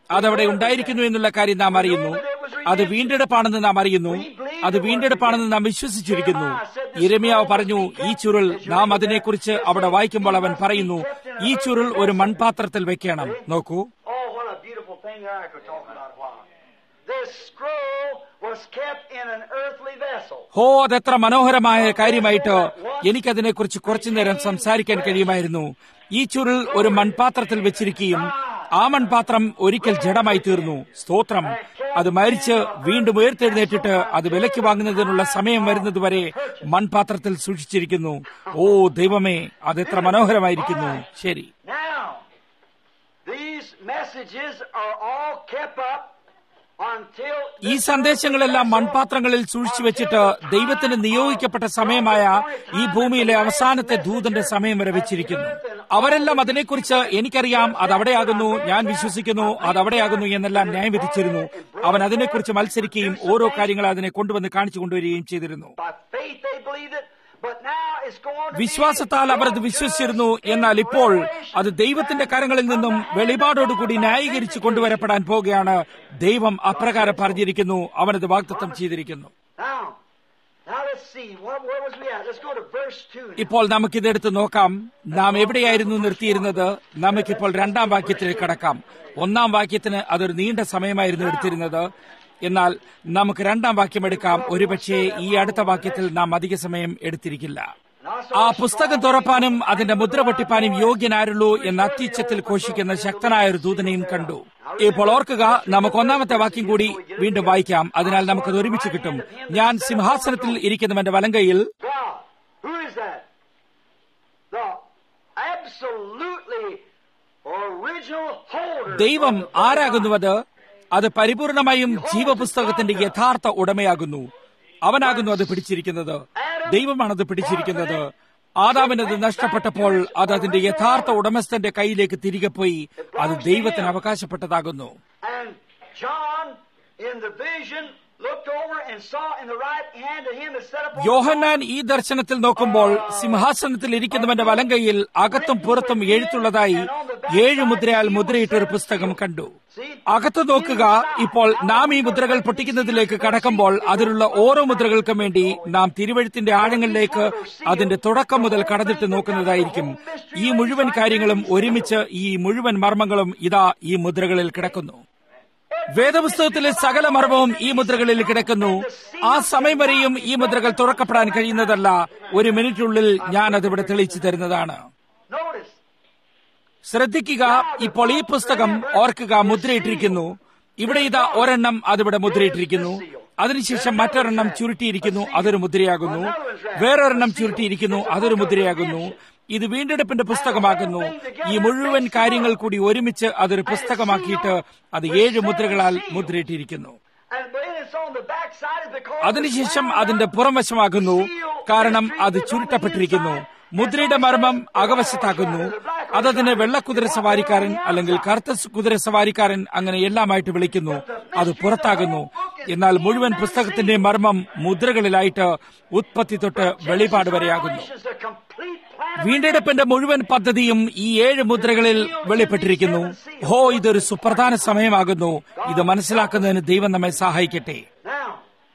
B: അതവിടെ ഉണ്ടായിരിക്കുന്നു എന്നുള്ള കാര്യം നാം അറിയുന്നു അത് വീണ്ടെടുപ്പാണെന്ന് നാം അറിയുന്നു അത് വീണ്ടെടുപ്പാണെന്ന് നാം വിശ്വസിച്ചിരിക്കുന്നു ഇരമിയാവ് പറഞ്ഞു ഈ ചുരുൾ നാം അതിനെക്കുറിച്ച് അവിടെ വായിക്കുമ്പോൾ അവൻ പറയുന്നു ഈ ചുരുൾ ഒരു മൺപാത്രത്തിൽ വെക്കണം നോക്കൂ
A: Oh, what a beautiful thing there I could talk about a while. This scroll was kept in an earthly vessel.
B: ഹോ അതെത്ര മനോഹരമായ കാര്യമായിട്ട് എനിക്കതിനെക്കുറിച്ച് കുറച്ചു നേരം സംസാരിക്കാൻ കഴിയുമായിരുന്നു ഈ ചുരുൾ ഒരു മൺപാത്രത്തിൽ വെച്ചിരിക്കുകയും ആ മൺപാത്രം ഒരിക്കൽ ജഡമായി തീർന്നു സ്തോത്രം അത് മരിച്ച് വീണ്ടും ഉയർത്തെഴുന്നേറ്റിട്ട് അത് വിലയ്ക്ക് വാങ്ങുന്നതിനുള്ള സമയം വരുന്നതുവരെ മൺപാത്രത്തിൽ സൂക്ഷിച്ചിരിക്കുന്നു ഓ ദൈവമേ അതെത്ര മനോഹരമായിരിക്കുന്നു ശരി
A: Now, these messages are all kept up until
B: ഈ സന്ദേശങ്ങളെല്ലാം മൺപാത്രങ്ങളിൽ സൂക്ഷിച്ചു വെച്ചിട്ട് ദൈവത്തിന് നിയോഗിക്കപ്പെട്ട സമയമായ ഈ ഭൂമിയിലെ അവസാനത്തെ ദൂതന്റെ സമയം വരെ വെച്ചിരിക്കുന്നു അവരെല്ലാം അതിനെക്കുറിച്ച് എനിക്കറിയാം അത് അവിടെയാകുന്നു ഞാൻ വിശ്വസിക്കുന്നു അത് അവിടെയാകുന്നു എന്നെല്ലാം ന്യായം വിധിച്ചിരുന്നു അവൻ അതിനെക്കുറിച്ച് മത്സരിക്കുകയും ഓരോ കാര്യങ്ങൾ അതിനെ കൊണ്ടുവന്ന് കാണിച്ചു കൊണ്ടുവരികയും ചെയ്തിരുന്നു
A: by faith they believed it, but now it's going to be
B: വിശ്വാസത്താൽ അവർ അത് വിശ്വസിച്ചിരുന്നു എന്നാൽ ഇപ്പോൾ അത് ദൈവത്തിന്റെ കരങ്ങളിൽ നിന്നും വെളിപാടോടുകൂടി ന്യായീകരിച്ചു കൊണ്ടുവരപ്പെടാൻ പോകുകയാണ് ദൈവം അപ്രകാരം പറഞ്ഞിരിക്കുന്നു അവനത് വാഗ്ദത്തം ചെയ്തിരിക്കുന്നു
A: Now, now let's see. What, where was we at? Let's go to verse 2. now.
B: ഇപ്പോൾ നമുക്കിതെടുത്ത് നോക്കാം നാം എവിടെയായിരുന്നു നിർത്തിയിരുന്നത് നമുക്കിപ്പോൾ രണ്ടാം വാക്യത്തിലേക്ക് കടക്കാം ഒന്നാം വാക്യത്തിന് അതൊരു നീണ്ട സമയമായിരുന്നു എടുത്തിരുന്നത് എന്നാൽ നമുക്ക് രണ്ടാം വാക്യം എടുക്കാം ഒരുപക്ഷെ ഈ അടുത്ത വാക്യത്തിൽ നാം അധിക സമയം എടുത്തിരിക്കില്ല ആ പുസ്തകം തുറപ്പാനും അതിന്റെ മുദ്ര പൊട്ടിപ്പാനും യോഗ്യനാരുള്ളൂ എന്ന അത്യുച്ചത്തിൽ ഘോഷിക്കുന്ന ശക്തനായ ഒരു ദൂതനെയും കണ്ടു ഇപ്പോൾ ഓർക്കുക നമുക്ക് ഒന്നാമത്തെ വാക്യം കൂടി വീണ്ടും വായിക്കാം അതിനാൽ നമുക്കത് ഒരുമിച്ച് കിട്ടും ഞാൻ സിംഹാസനത്തിൽ ഇരിക്കുന്നവന്റെ വലങ്കയിൽ
A: God. Who is that? The absolutely original holder.
B: ദൈവം
A: of the book of
B: ആരാകുന്നുവത് അത് പരിപൂർണമായും ജീവപുസ്തകത്തിന്റെ യഥാർത്ഥ ഉടമയാകുന്നു അവനാകുന്നു അത് പിടിച്ചിരിക്കുന്നത് ദൈവമാണത് പിടിച്ചിരിക്കുന്നത് ആദാമിനത് നഷ്ടപ്പെട്ടപ്പോൾ അത് അതിന്റെ യഥാർത്ഥ ഉടമസ്ഥന്റെ കയ്യിലേക്ക് തിരികെ പോയി അത് ദൈവത്തിന് അവകാശപ്പെട്ടതാകുന്നു
A: And John, in the vision, looked over and saw in the right hand of him that set upon
B: യോഹന്നാൻ ഈ ദർശനത്തിൽ നോക്കുമ്പോൾ സിംഹാസനത്തിൽ ഇരിക്കുന്നവന്റെ വലങ്കയിൽ അകത്തും പുറത്തും എഴുത്തുള്ളതായി ഏഴ് മുദ്രയാൽ മുദ്രയിട്ട ഒരു പുസ്തകം കണ്ടു അകത്ത് നോക്കുക ഇപ്പോൾ നാം ഈ മുദ്രകൾ പൊട്ടിക്കുന്നതിലേക്ക് കടക്കുമ്പോൾ അതിലുള്ള ഓരോ മുദ്രകൾക്കും വേണ്ടി നാം തിരുവഴുത്തിന്റെ ആഴങ്ങളിലേക്ക് അതിന്റെ തുടക്കം മുതൽ കടന്നിട്ട് നോക്കുന്നതായിരിക്കും ഈ മുഴുവൻ കാര്യങ്ങളും ഒരുമിച്ച് ഈ മുഴുവൻ മർമ്മങ്ങളും ഇതാ ഈ മുദ്രകളിൽ കിടക്കുന്നു വേദപുസ്തകത്തിലെ സകല മർമ്മവും ഈ മുദ്രകളിൽ കിടക്കുന്നു ആ സമയം വരെയും ഈ മുദ്രകൾ തുറക്കപ്പെടാൻ കഴിയുന്നതല്ല ഒരു മിനിറ്റുള്ളിൽ ഞാൻ അതിവിടെ തെളിയിച്ചു തരുന്നതാണ്
A: Notice,
B: ശ്രദ്ധിക്കുക ഇപ്പോൾ ഈ പുസ്തകം ഓർക്കുക മുദ്രയിട്ടിരിക്കുന്നു ഇവിടെ ഇതാ ഒരെണ്ണം അതിവിടെ മുദ്രയിട്ടിരിക്കുന്നു അതിനുശേഷം മറ്റൊരെണ്ണം ചുരുട്ടിയിരിക്കുന്നു അതൊരു മുദ്രയാകുന്നു വേറൊരെണ്ണം ചുരുട്ടിയിരിക്കുന്നു അതൊരു മുദ്രയാകുന്നു ഇത് വീണ്ടെടുപ്പിന്റെ പുസ്തകമാകുന്നു ഈ മുഴുവൻ കാര്യങ്ങൾ കൂടി ഒരുമിച്ച് അതൊരു പുസ്തകമാക്കിയിട്ട് അത് ഏഴ് മുദ്രകളാൽ മുദ്രയിട്ടിരിക്കുന്നു
A: and when it's on the back side is because
B: അതിനുശേഷം അതിന്റെ പുറംവശമാകുന്നു കാരണം അത് ചുരുട്ടപ്പെട്ടിരിക്കുന്നു മുദ്രയുടെ മർമ്മം അകവശത്താക്കുന്നു അതതിനെ വെള്ളക്കുതിര സവാരിക്കാരൻ അല്ലെങ്കിൽ കറുത്ത കുതിര സവാരിക്കാരൻ അങ്ങനെ എല്ലാമായിട്ട് വിളിക്കുന്നു അത് പുറത്താകുന്നു എന്നാൽ മുഴുവൻ പുസ്തകത്തിന്റെ മർമ്മം മുദ്രകളിലായിട്ട് ഉത്പത്തി തൊട്ട് വെളിപാട് വരെയാകുന്നു
A: It's a complete plan.
B: വീണ്ടെടുപ്പിന്റെ മുഴുവൻ പദ്ധതിയും ഈ ഏഴ് മുദ്രകളിൽ വെളിപ്പെട്ടിരിക്കുന്നു ഹോ ഇതൊരു സുപ്രധാന സമയമാകുന്നു ഇത് മനസ്സിലാക്കുന്നതിന് ദൈവം നമ്മെ സഹായിക്കട്ടെ
A: Now,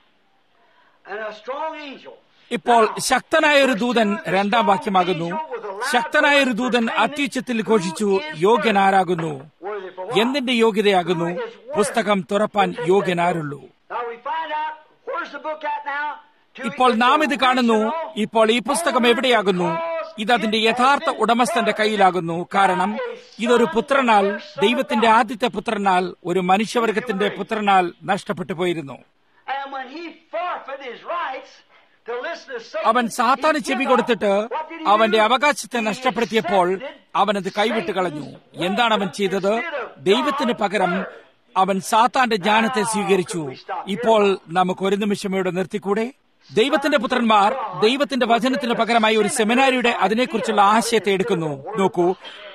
A: and a strong angel.
B: ഇപ്പോൾ ശക്തനായ ഒരു ദൂതൻ രണ്ടാം വാക്യമാകുന്നു ശക്തനായ ഒരു ദൂതൻ അത്യുച്ചത്തിൽ ഘോഷിച്ചു യോഗ്യനാരാകുന്നു
A: Worthy for what?
B: എന്തിന്റെ യോഗ്യതയാകുന്നു പുസ്തകം തുറപ്പാൻ യോഗ്യനാരുള്ളൂ
A: Now we find out where's the book at now? To
B: ഇപ്പോൾ
A: its
B: നാം ഇത് കാണുന്നു
A: original
B: ഇപ്പോൾ ഈ പുസ്തകം എവിടെയാകുന്നു ഇത് അതിന്റെ യഥാർത്ഥ ഉടമസ്ഥന്റെ കയ്യിലാകുന്നു കാരണം ഇതൊരു പുത്രനാൽ ദൈവത്തിന്റെ ആദ്യത്തെ പുത്രനാൽ ഒരു മനുഷ്യവർഗത്തിന്റെ പുത്രനാൽ നഷ്ടപ്പെട്ടു പോയിരുന്നു
A: And when he forfeited his rights to listen to Satan,
B: അവൻ സാത്താന്
A: he
B: ചെവി
A: give
B: കൊടുത്തിട്ട്
A: up. What did he
B: അവന്റെ
A: do?
B: അവകാശത്തെ
A: He
B: നഷ്ടപ്പെടുത്തിയപ്പോൾ
A: accepted
B: അവനത് കൈവിട്ട് കളഞ്ഞു
A: Satan's
B: എന്താണ് അവൻ
A: wisdom
B: ചെയ്തത്
A: instead of
B: ദൈവത്തിന്
A: God's
B: പകരം
A: word.
B: അവൻ സാത്താന്റെ ജ്ഞാനത്തെ സ്വീകരിച്ചു ഇപ്പോൾ നമുക്ക് ഒരു നിമിഷം ഇവിടെ നിർത്തിക്കൂടെ ദൈവത്തിന്റെ പുത്രന്മാർ ദൈവത്തിന്റെ വചനത്തിന് പകരമായി ഒരു സെമിനാരിയുടെ അതിനെക്കുറിച്ചുള്ള ആശയത്തെ എടുക്കുന്നു നോക്കൂ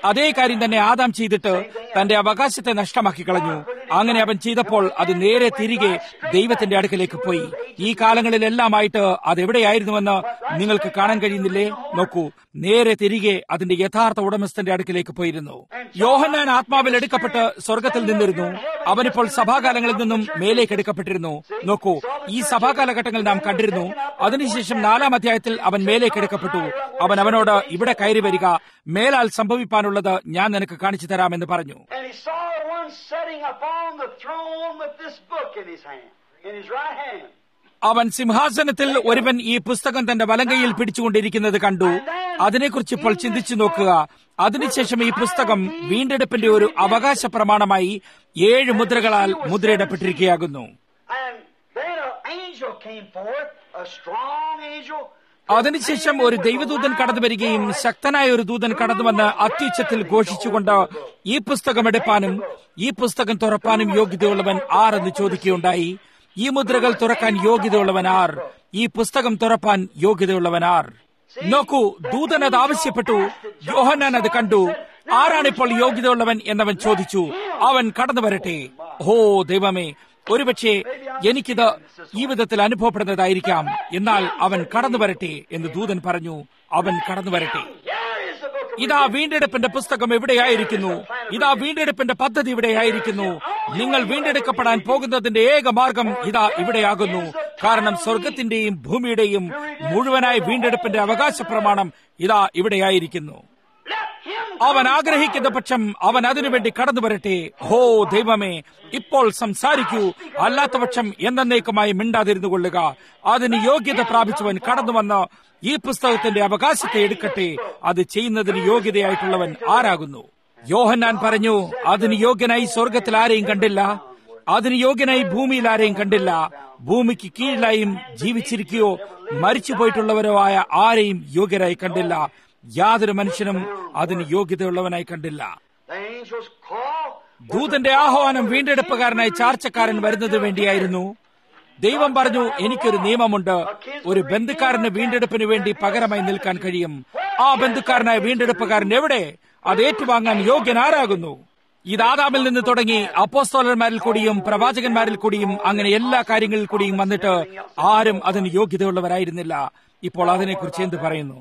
B: അതേ കാര്യം തന്നെ ആദാം ചെയ്തിട്ട് തന്റെ അവകാശത്തെ നഷ്ടമാക്കി കളഞ്ഞു അങ്ങനെ അവൻ ചെയ്തപ്പോൾ അത് നേരെ തിരികെ ദൈവത്തിന്റെ അടുക്കലേക്ക് പോയി ഈ കാലങ്ങളിലെല്ലാമായിട്ട് അത് എവിടെയായിരുന്നുവെന്ന് നിങ്ങൾക്ക് കാണാൻ കഴിയുന്നില്ലേ നോക്കൂ നേരെ തിരികെ അതിന്റെ യഥാർത്ഥ ഉടമസ്ഥന്റെ അടുക്കിലേക്ക് പോയിരുന്നു യോഹന്നാൻ ആത്മാവിൽ എടുക്കപ്പെട്ട് സ്വർഗത്തിൽ നിന്നിരുന്നു അവനിപ്പോൾ സഭാകാലങ്ങളിൽ നിന്നും മേലേക്ക് എടുക്കപ്പെട്ടിരുന്നു നോക്കൂ ഈ സഭാകാലഘട്ടങ്ങൾ നാം കണ്ടിരുന്നു അതിനുശേഷം നാലാം അധ്യായത്തിൽ അവൻ മേലേക്ക് എടുക്കപ്പെട്ടു അവൻ അവനോട് ഇവിടെ കയറി വരിക മേലാൽ സംഭവിപ്പാനുള്ളത് ഞാൻ നിനക്ക് കാണിച്ചു തരാമെന്ന് പറഞ്ഞു
A: And he saw one sitting upon the throne with this book in his hand, in his right hand.
B: അവൻ സിംഹാസനത്തിൽ ഒരുവൻ ഈ പുസ്തകം തന്റെ വലങ്കയിൽ പിടിച്ചുകൊണ്ടിരിക്കുന്നത് കണ്ടു അതിനെക്കുറിച്ച് ഇപ്പോൾ ചിന്തിച്ചു നോക്കുക അതിനുശേഷം ഈ പുസ്തകം വീണ്ടെടുപ്പിന്റെ ഒരു അവകാശ പ്രമാണമായി ഏഴ് മുദ്രകളാൽ മുദ്രയിടപ്പെട്ടിരിക്കുകയാകുന്നു
A: And then an angel came forth, a strong angel.
B: അതിനുശേഷം ഒരു ദൈവദൂതൻ കടന്നു വരികയും ശക്തനായ ഒരു ദൂതൻ കടന്നുവന്ന് അത്യുച്ചത്തിൽ ഘോഷിച്ചുകൊണ്ട് ഈ പുസ്തകം എടുപ്പാനും ഈ പുസ്തകം തുറപ്പാനും യോഗ്യതയുള്ളവൻ ആർ എന്ന് ചോദിക്കുകയുണ്ടായി ഈ മുദ്രകൾ തുറക്കാൻ യോഗ്യതയുള്ളവൻ ആർ ഈ പുസ്തകം തുറപ്പാൻ യോഗ്യതയുള്ളവൻ ആർ നോക്കൂ ദൂതൻ അത് ആവശ്യപ്പെട്ടു യോഹന്നാൻ അത് കണ്ടു ആരാണിപ്പോൾ യോഗ്യതയുള്ളവൻ എന്നവൻ ചോദിച്ചു അവൻ കടന്നു വരട്ടെ ഹോ ദൈവമേ ഒരുപക്ഷെ എനിക്കിത് ഈ വിധത്തിൽ അനുഭവപ്പെടുന്നതായിരിക്കാം എന്നാൽ അവൻ കടന്നു വരട്ടെ എന്ന് ദൂതൻ പറഞ്ഞു അവൻ കടന്നു വരട്ടെ
A: Here is the book of
B: ഇതാ വീണ്ടെടുപ്പിന്റെ പുസ്തകം എവിടെയായിരിക്കുന്നു ഇതാ വീണ്ടെടുപ്പിന്റെ പദ്ധതി ഇവിടെയായിരിക്കുന്നു നിങ്ങൾ വീണ്ടെടുക്കപ്പെടാൻ പോകുന്നതിന്റെ ഏക മാർഗം ഇതാ ഇവിടെയാകുന്നു കാരണം സ്വർഗത്തിന്റെയും ഭൂമിയുടെയും മുഴുവനായ വീണ്ടെടുപ്പിന്റെ അവകാശ പ്രമാണം ഇതാ ഇവിടെയായിരിക്കുന്നു
A: Let him
B: അവൻ ആഗ്രഹിക്കുന്ന പക്ഷം അവൻ അതിനുവേണ്ടി കടന്നു വരട്ടെ ഹോ ദൈവമേ ഇപ്പോൾ സംസാരിക്കൂ അല്ലാത്ത പക്ഷം എന്നേക്കുമായി മിണ്ടാതിരുന്നു കൊള്ളുക അതിന് യോഗ്യത പ്രാപിച്ചവൻ കടന്നു വന്ന് ഈ പുസ്തകത്തിന്റെ അവകാശത്തെ എടുക്കട്ടെ അത് ചെയ്യുന്നതിന് യോഗ്യതയായിട്ടുള്ളവൻ ആരാകുന്നു യോഹന്നാൻ പറഞ്ഞു അതിന് യോഗ്യനായി സ്വർഗത്തിൽ ആരെയും കണ്ടില്ല അതിന് യോഗ്യനായി ഭൂമിയിൽ ആരെയും കണ്ടില്ല ഭൂമിക്ക് കീഴിലായും ജീവിച്ചിരിക്കുകയോ മരിച്ചു പോയിട്ടുള്ളവരോ ആയ ആരെയും യോഗ്യരായി കണ്ടില്ല യാതൊരു മനുഷ്യനും അതിന് യോഗ്യതയുള്ളവനായി കണ്ടില്ല
A: The angel's call.
B: ദൂതന്റെ ആഹ്വാനം വീണ്ടെടുപ്പുകാരനായി ചാർച്ചക്കാരൻ വരുന്നതിന് വേണ്ടിയായിരുന്നു ദൈവം പറഞ്ഞു എനിക്കൊരു നിയമമുണ്ട് ഒരു ബന്ധുക്കാരന് വീണ്ടെടുപ്പിന് വേണ്ടി പകരമായി നിൽക്കാൻ കഴിയും ആ ബന്ധുക്കാരനായ വീണ്ടെടുപ്പുകാരൻ എവിടെ അത് ഏറ്റുവാങ്ങാൻ യോഗ്യൻ ആരാകുന്നു ഇത് ആദാമിൽ നിന്ന് തുടങ്ങി അപ്പോസ്തോലന്മാരിൽ കൂടിയും പ്രവാചകന്മാരിൽ കൂടിയും അങ്ങനെ എല്ലാ കാര്യങ്ങളിൽ കൂടിയും വന്നിട്ട് ആരും അതിന് യോഗ്യതയുള്ളവരായിരുന്നില്ല ഇപ്പോൾ അതിനെക്കുറിച്ച് എന്ത് പറയുന്നു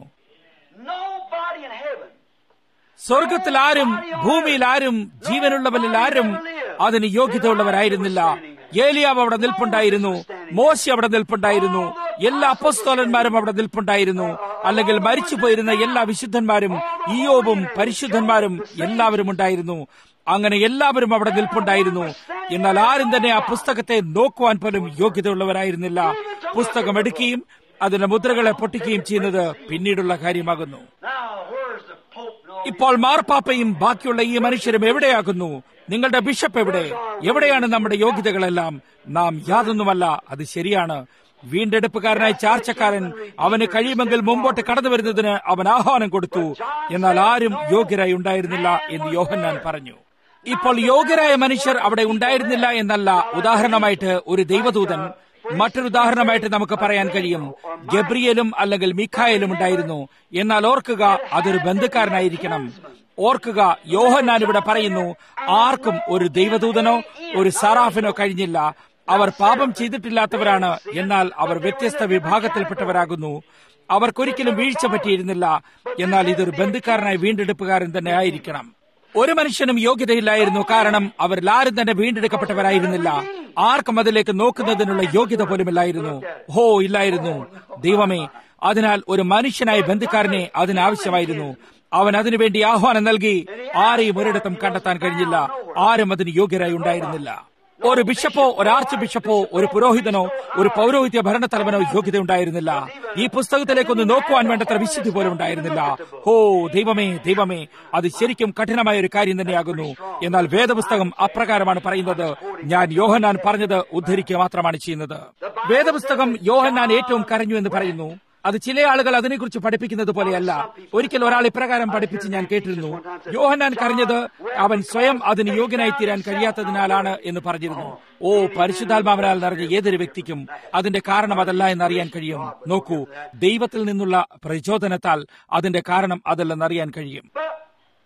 A: Nobody in heaven.
B: സ്വർഗത്തിൽ ആരും ഭൂമിയിൽ ആരും ജീവനുള്ളവരിൽ ആരും അതിന് യോഗ്യതയുള്ളവരായിരുന്നില്ല ഏലിയാവ് അവിടെ നിൽപ്പുണ്ടായിരുന്നു മോശി അവിടെ നിൽപ്പുണ്ടായിരുന്നു എല്ലാ അപ്പസ്തോലന്മാരും അവിടെ നിൽപ്പുണ്ടായിരുന്നു അല്ലെങ്കിൽ മരിച്ചു പോയിരുന്ന എല്ലാ വിശുദ്ധന്മാരും ഈയോബും പരിശുദ്ധന്മാരും എല്ലാവരും ഉണ്ടായിരുന്നു അങ്ങനെ എല്ലാവരും അവിടെ നിൽപ്പുണ്ടായിരുന്നു എന്നാൽ ആരും തന്നെ ആ പുസ്തകത്തെ നോക്കുവാൻ പോലും യോഗ്യതയുള്ളവരായിരുന്നില്ല പുസ്തകം എടുക്കുകയും അതിന്റെ മുദ്രകളെ പൊട്ടിക്കുകയും ചെയ്യുന്നത് പിന്നീടുള്ള കാര്യമാകുന്നു
A: Now, where's the Pope? No.
B: ഇപ്പോൾ മാർപ്പാപ്പയും ബാക്കിയുള്ള ഈ മനുഷ്യരും എവിടെയാകുന്നു നിങ്ങളുടെ ബിഷപ്പ് എവിടെ എവിടെയാണ് നമ്മുടെ യോഗ്യതകളെല്ലാം നാം യാതൊന്നുമല്ല അത് ശരിയാണ് വീണ്ടെടുപ്പുകാരനായ ചാർച്ചക്കാരൻ അവന് കഴിയുമെങ്കിൽ മുമ്പോട്ട് കടന്നു വരുന്നതിന് അവൻ ആഹ്വാനം കൊടുത്തു എന്നാൽ ആരും യോഗ്യരായി ഉണ്ടായിരുന്നില്ല എന്ന് യോഹന്നാൻ പറഞ്ഞു ഇപ്പോൾ യോഗ്യരായ മനുഷ്യർ അവിടെ ഉണ്ടായിരുന്നില്ല എന്നല്ല ഉദാഹരണമായിട്ട് ഒരു ദൈവദൂതൻ മറ്റൊരു ഉദാഹരണമായിട്ട് നമുക്ക് പറയാൻ കഴിയും ഗബ്രിയലും അല്ലെങ്കിൽ മിഖായലും ഉണ്ടായിരുന്നു എന്നാൽ ഓർക്കുക അതൊരു ബന്ധുക്കാരനായിരിക്കണം ഓർക്കുക യോഹന്നാൻ ഇവിടെ പറയുന്നു ആർക്കും ഒരു ദൈവദൂതനോ ഒരു സറാഫിനോ കഴിഞ്ഞില്ല അവർ പാപം ചെയ്തിട്ടില്ലാത്തവരാണ് എന്നാൽ അവർ വ്യത്യസ്ത വിഭാഗത്തിൽപ്പെട്ടവരാകുന്നു അവർക്കൊരിക്കലും വീഴ്ച പറ്റിയിരുന്നില്ല എന്നാൽ ഇതൊരു ബന്ധുക്കാരനായ വീണ്ടെടുപ്പുകാരൻ തന്നെ ആയിരിക്കണം ഒരു മനുഷ്യനും യോഗ്യതയില്ലായിരുന്നു കാരണം അവരിൽ ആരും തന്നെ വീണ്ടെടുക്കപ്പെട്ടവരായിരുന്നില്ല ആർക്കും അതിലേക്ക് നോക്കുന്നതിനുള്ള യോഗ്യത പോലുമില്ലായിരുന്നു ഹോ ഇല്ലായിരുന്നു ദൈവമേ അതിനാൽ ഒരു മനുഷ്യനായ ബന്ധുക്കാരനെ അതിനാവശ്യമായിരുന്നു അവൻ അതിനുവേണ്ടി ആഹ്വാനം നൽകി ആരെയും ഒരിടത്തും കണ്ടെത്താൻ കഴിഞ്ഞില്ല ആരും അതിന് യോഗ്യരായി ഉണ്ടായിരുന്നില്ല ഒരു ബിഷപ്പോ ഒരു ആർച്ച് ബിഷപ്പോ ഒരു പുരോഹിതനോ ഒരു പൗരോഹിത്യ ഭരണത്തലവനോ യോഗ്യത ഉണ്ടായിരുന്നില്ല ഈ പുസ്തകത്തിലേക്കൊന്ന് നോക്കുവാൻ വേണ്ടത്ര വിശുദ്ധി പോലും ഉണ്ടായിരുന്നില്ല ഹോ ദൈവമേ ദൈവമേ അത് ശരിക്കും കഠിനമായ ഒരു കാര്യം തന്നെയാകുന്നു എന്നാൽ വേദപുസ്തകം അപ്രകാരമാണ് പറയുന്നത് ഞാൻ യോഹന്നാൻ പറഞ്ഞത് ഉദ്ധരിക്കുക മാത്രമാണ് ചെയ്യുന്നത് വേദപുസ്തകം യോഹന്നാൻ ഏറ്റവും കരഞ്ഞു എന്ന് പറയുന്നു അത് ചില ആളുകൾ അതിനെക്കുറിച്ച് പഠിപ്പിക്കുന്നത് പോലെയല്ല ഒരിക്കൽ ഒരാൾ ഇപ്രകാരം പഠിപ്പിച്ച് ഞാൻ കേട്ടിരുന്നു യോഹന്നാൻ കരഞ്ഞത് അവൻ സ്വയം അതിന് യോഗ്യനായി തീരാൻ കഴിയാത്തതിനാലാണ് എന്ന് പറഞ്ഞിരുന്നു ഓ പരിശുദ്ധാത്മാവിനാൽ നിറഞ്ഞ ഏതൊരു വ്യക്തിക്കും അതിന്റെ കാരണം അതല്ല എന്നറിയാൻ കഴിയും നോക്കൂ ദൈവത്തിൽ നിന്നുള്ള പ്രചോദനത്താൽ അതിന്റെ കാരണം അതല്ലെന്നറിയാൻ കഴിയും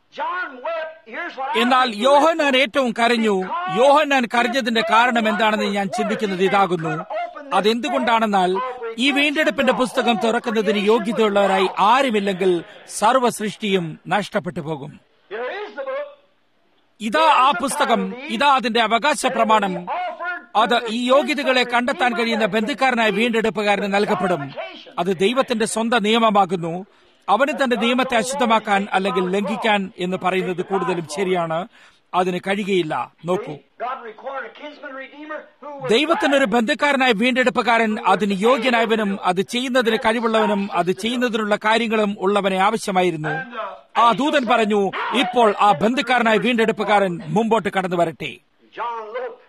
A: John wept. Here's what I
B: എന്നാൽ
A: think he
B: യോഹന്നാൻ ഏറ്റവും കരഞ്ഞു യോഹന്നാൻ കരഞ്ഞതിന്റെ കാരണം എന്താണെന്ന് ഞാൻ ചിന്തിക്കുന്നത് ഇതാകുന്നു അതെന്തുകൊണ്ടാണെന്നാൽ ഈ വീണ്ടെടുപ്പിന്റെ പുസ്തകം തുറക്കുന്നതിന് യോഗ്യതയുള്ളവരായി ആരുമില്ലെങ്കിൽ സർവ്വ സൃഷ്ടിയും നഷ്ടപ്പെട്ടു പോകും
A: Here is the book.
B: ഇതാ ആ പുസ്തകം ഇതാ അതിന്റെ അവകാശ പ്രമാണം അത് ഈ യോഗ്യതകളെ കണ്ടെത്താൻ കഴിയുന്ന ബന്ധുക്കാരനായ വീണ്ടെടുപ്പുകാരന് നൽകപ്പെടും അത് ദൈവത്തിന്റെ സ്വന്തം നിയമമാകുന്നു അവന് തന്റെ നിയമത്തെ അശുദ്ധമാക്കാൻ അല്ലെങ്കിൽ ലംഘിക്കാൻ എന്ന് പറയുന്നത് കൂടുതലും ശരിയാണ് അതിന് കഴിയുകയില്ല നോക്കൂ
A: God required a kinsman redeemer who was
B: ദൈവത്തിനൊരു ബന്ധുക്കാരനായ വീണ്ടെടുപ്പുകാരൻ അതിന് യോഗ്യനായവനും അത് ചെയ്യുന്നതിന് കഴിവുള്ളവനും അത് ചെയ്യുന്നതിനുള്ള കാര്യങ്ങളും ഉള്ളവനെ ആവശ്യമായിരുന്നു ആ ദൂതൻ പറഞ്ഞു ഇപ്പോൾ ആ ബന്ധുക്കാരനായ വീണ്ടെടുപ്പുകാരൻ മുമ്പോട്ട് കടന്നു വരട്ടെ
A: John looked.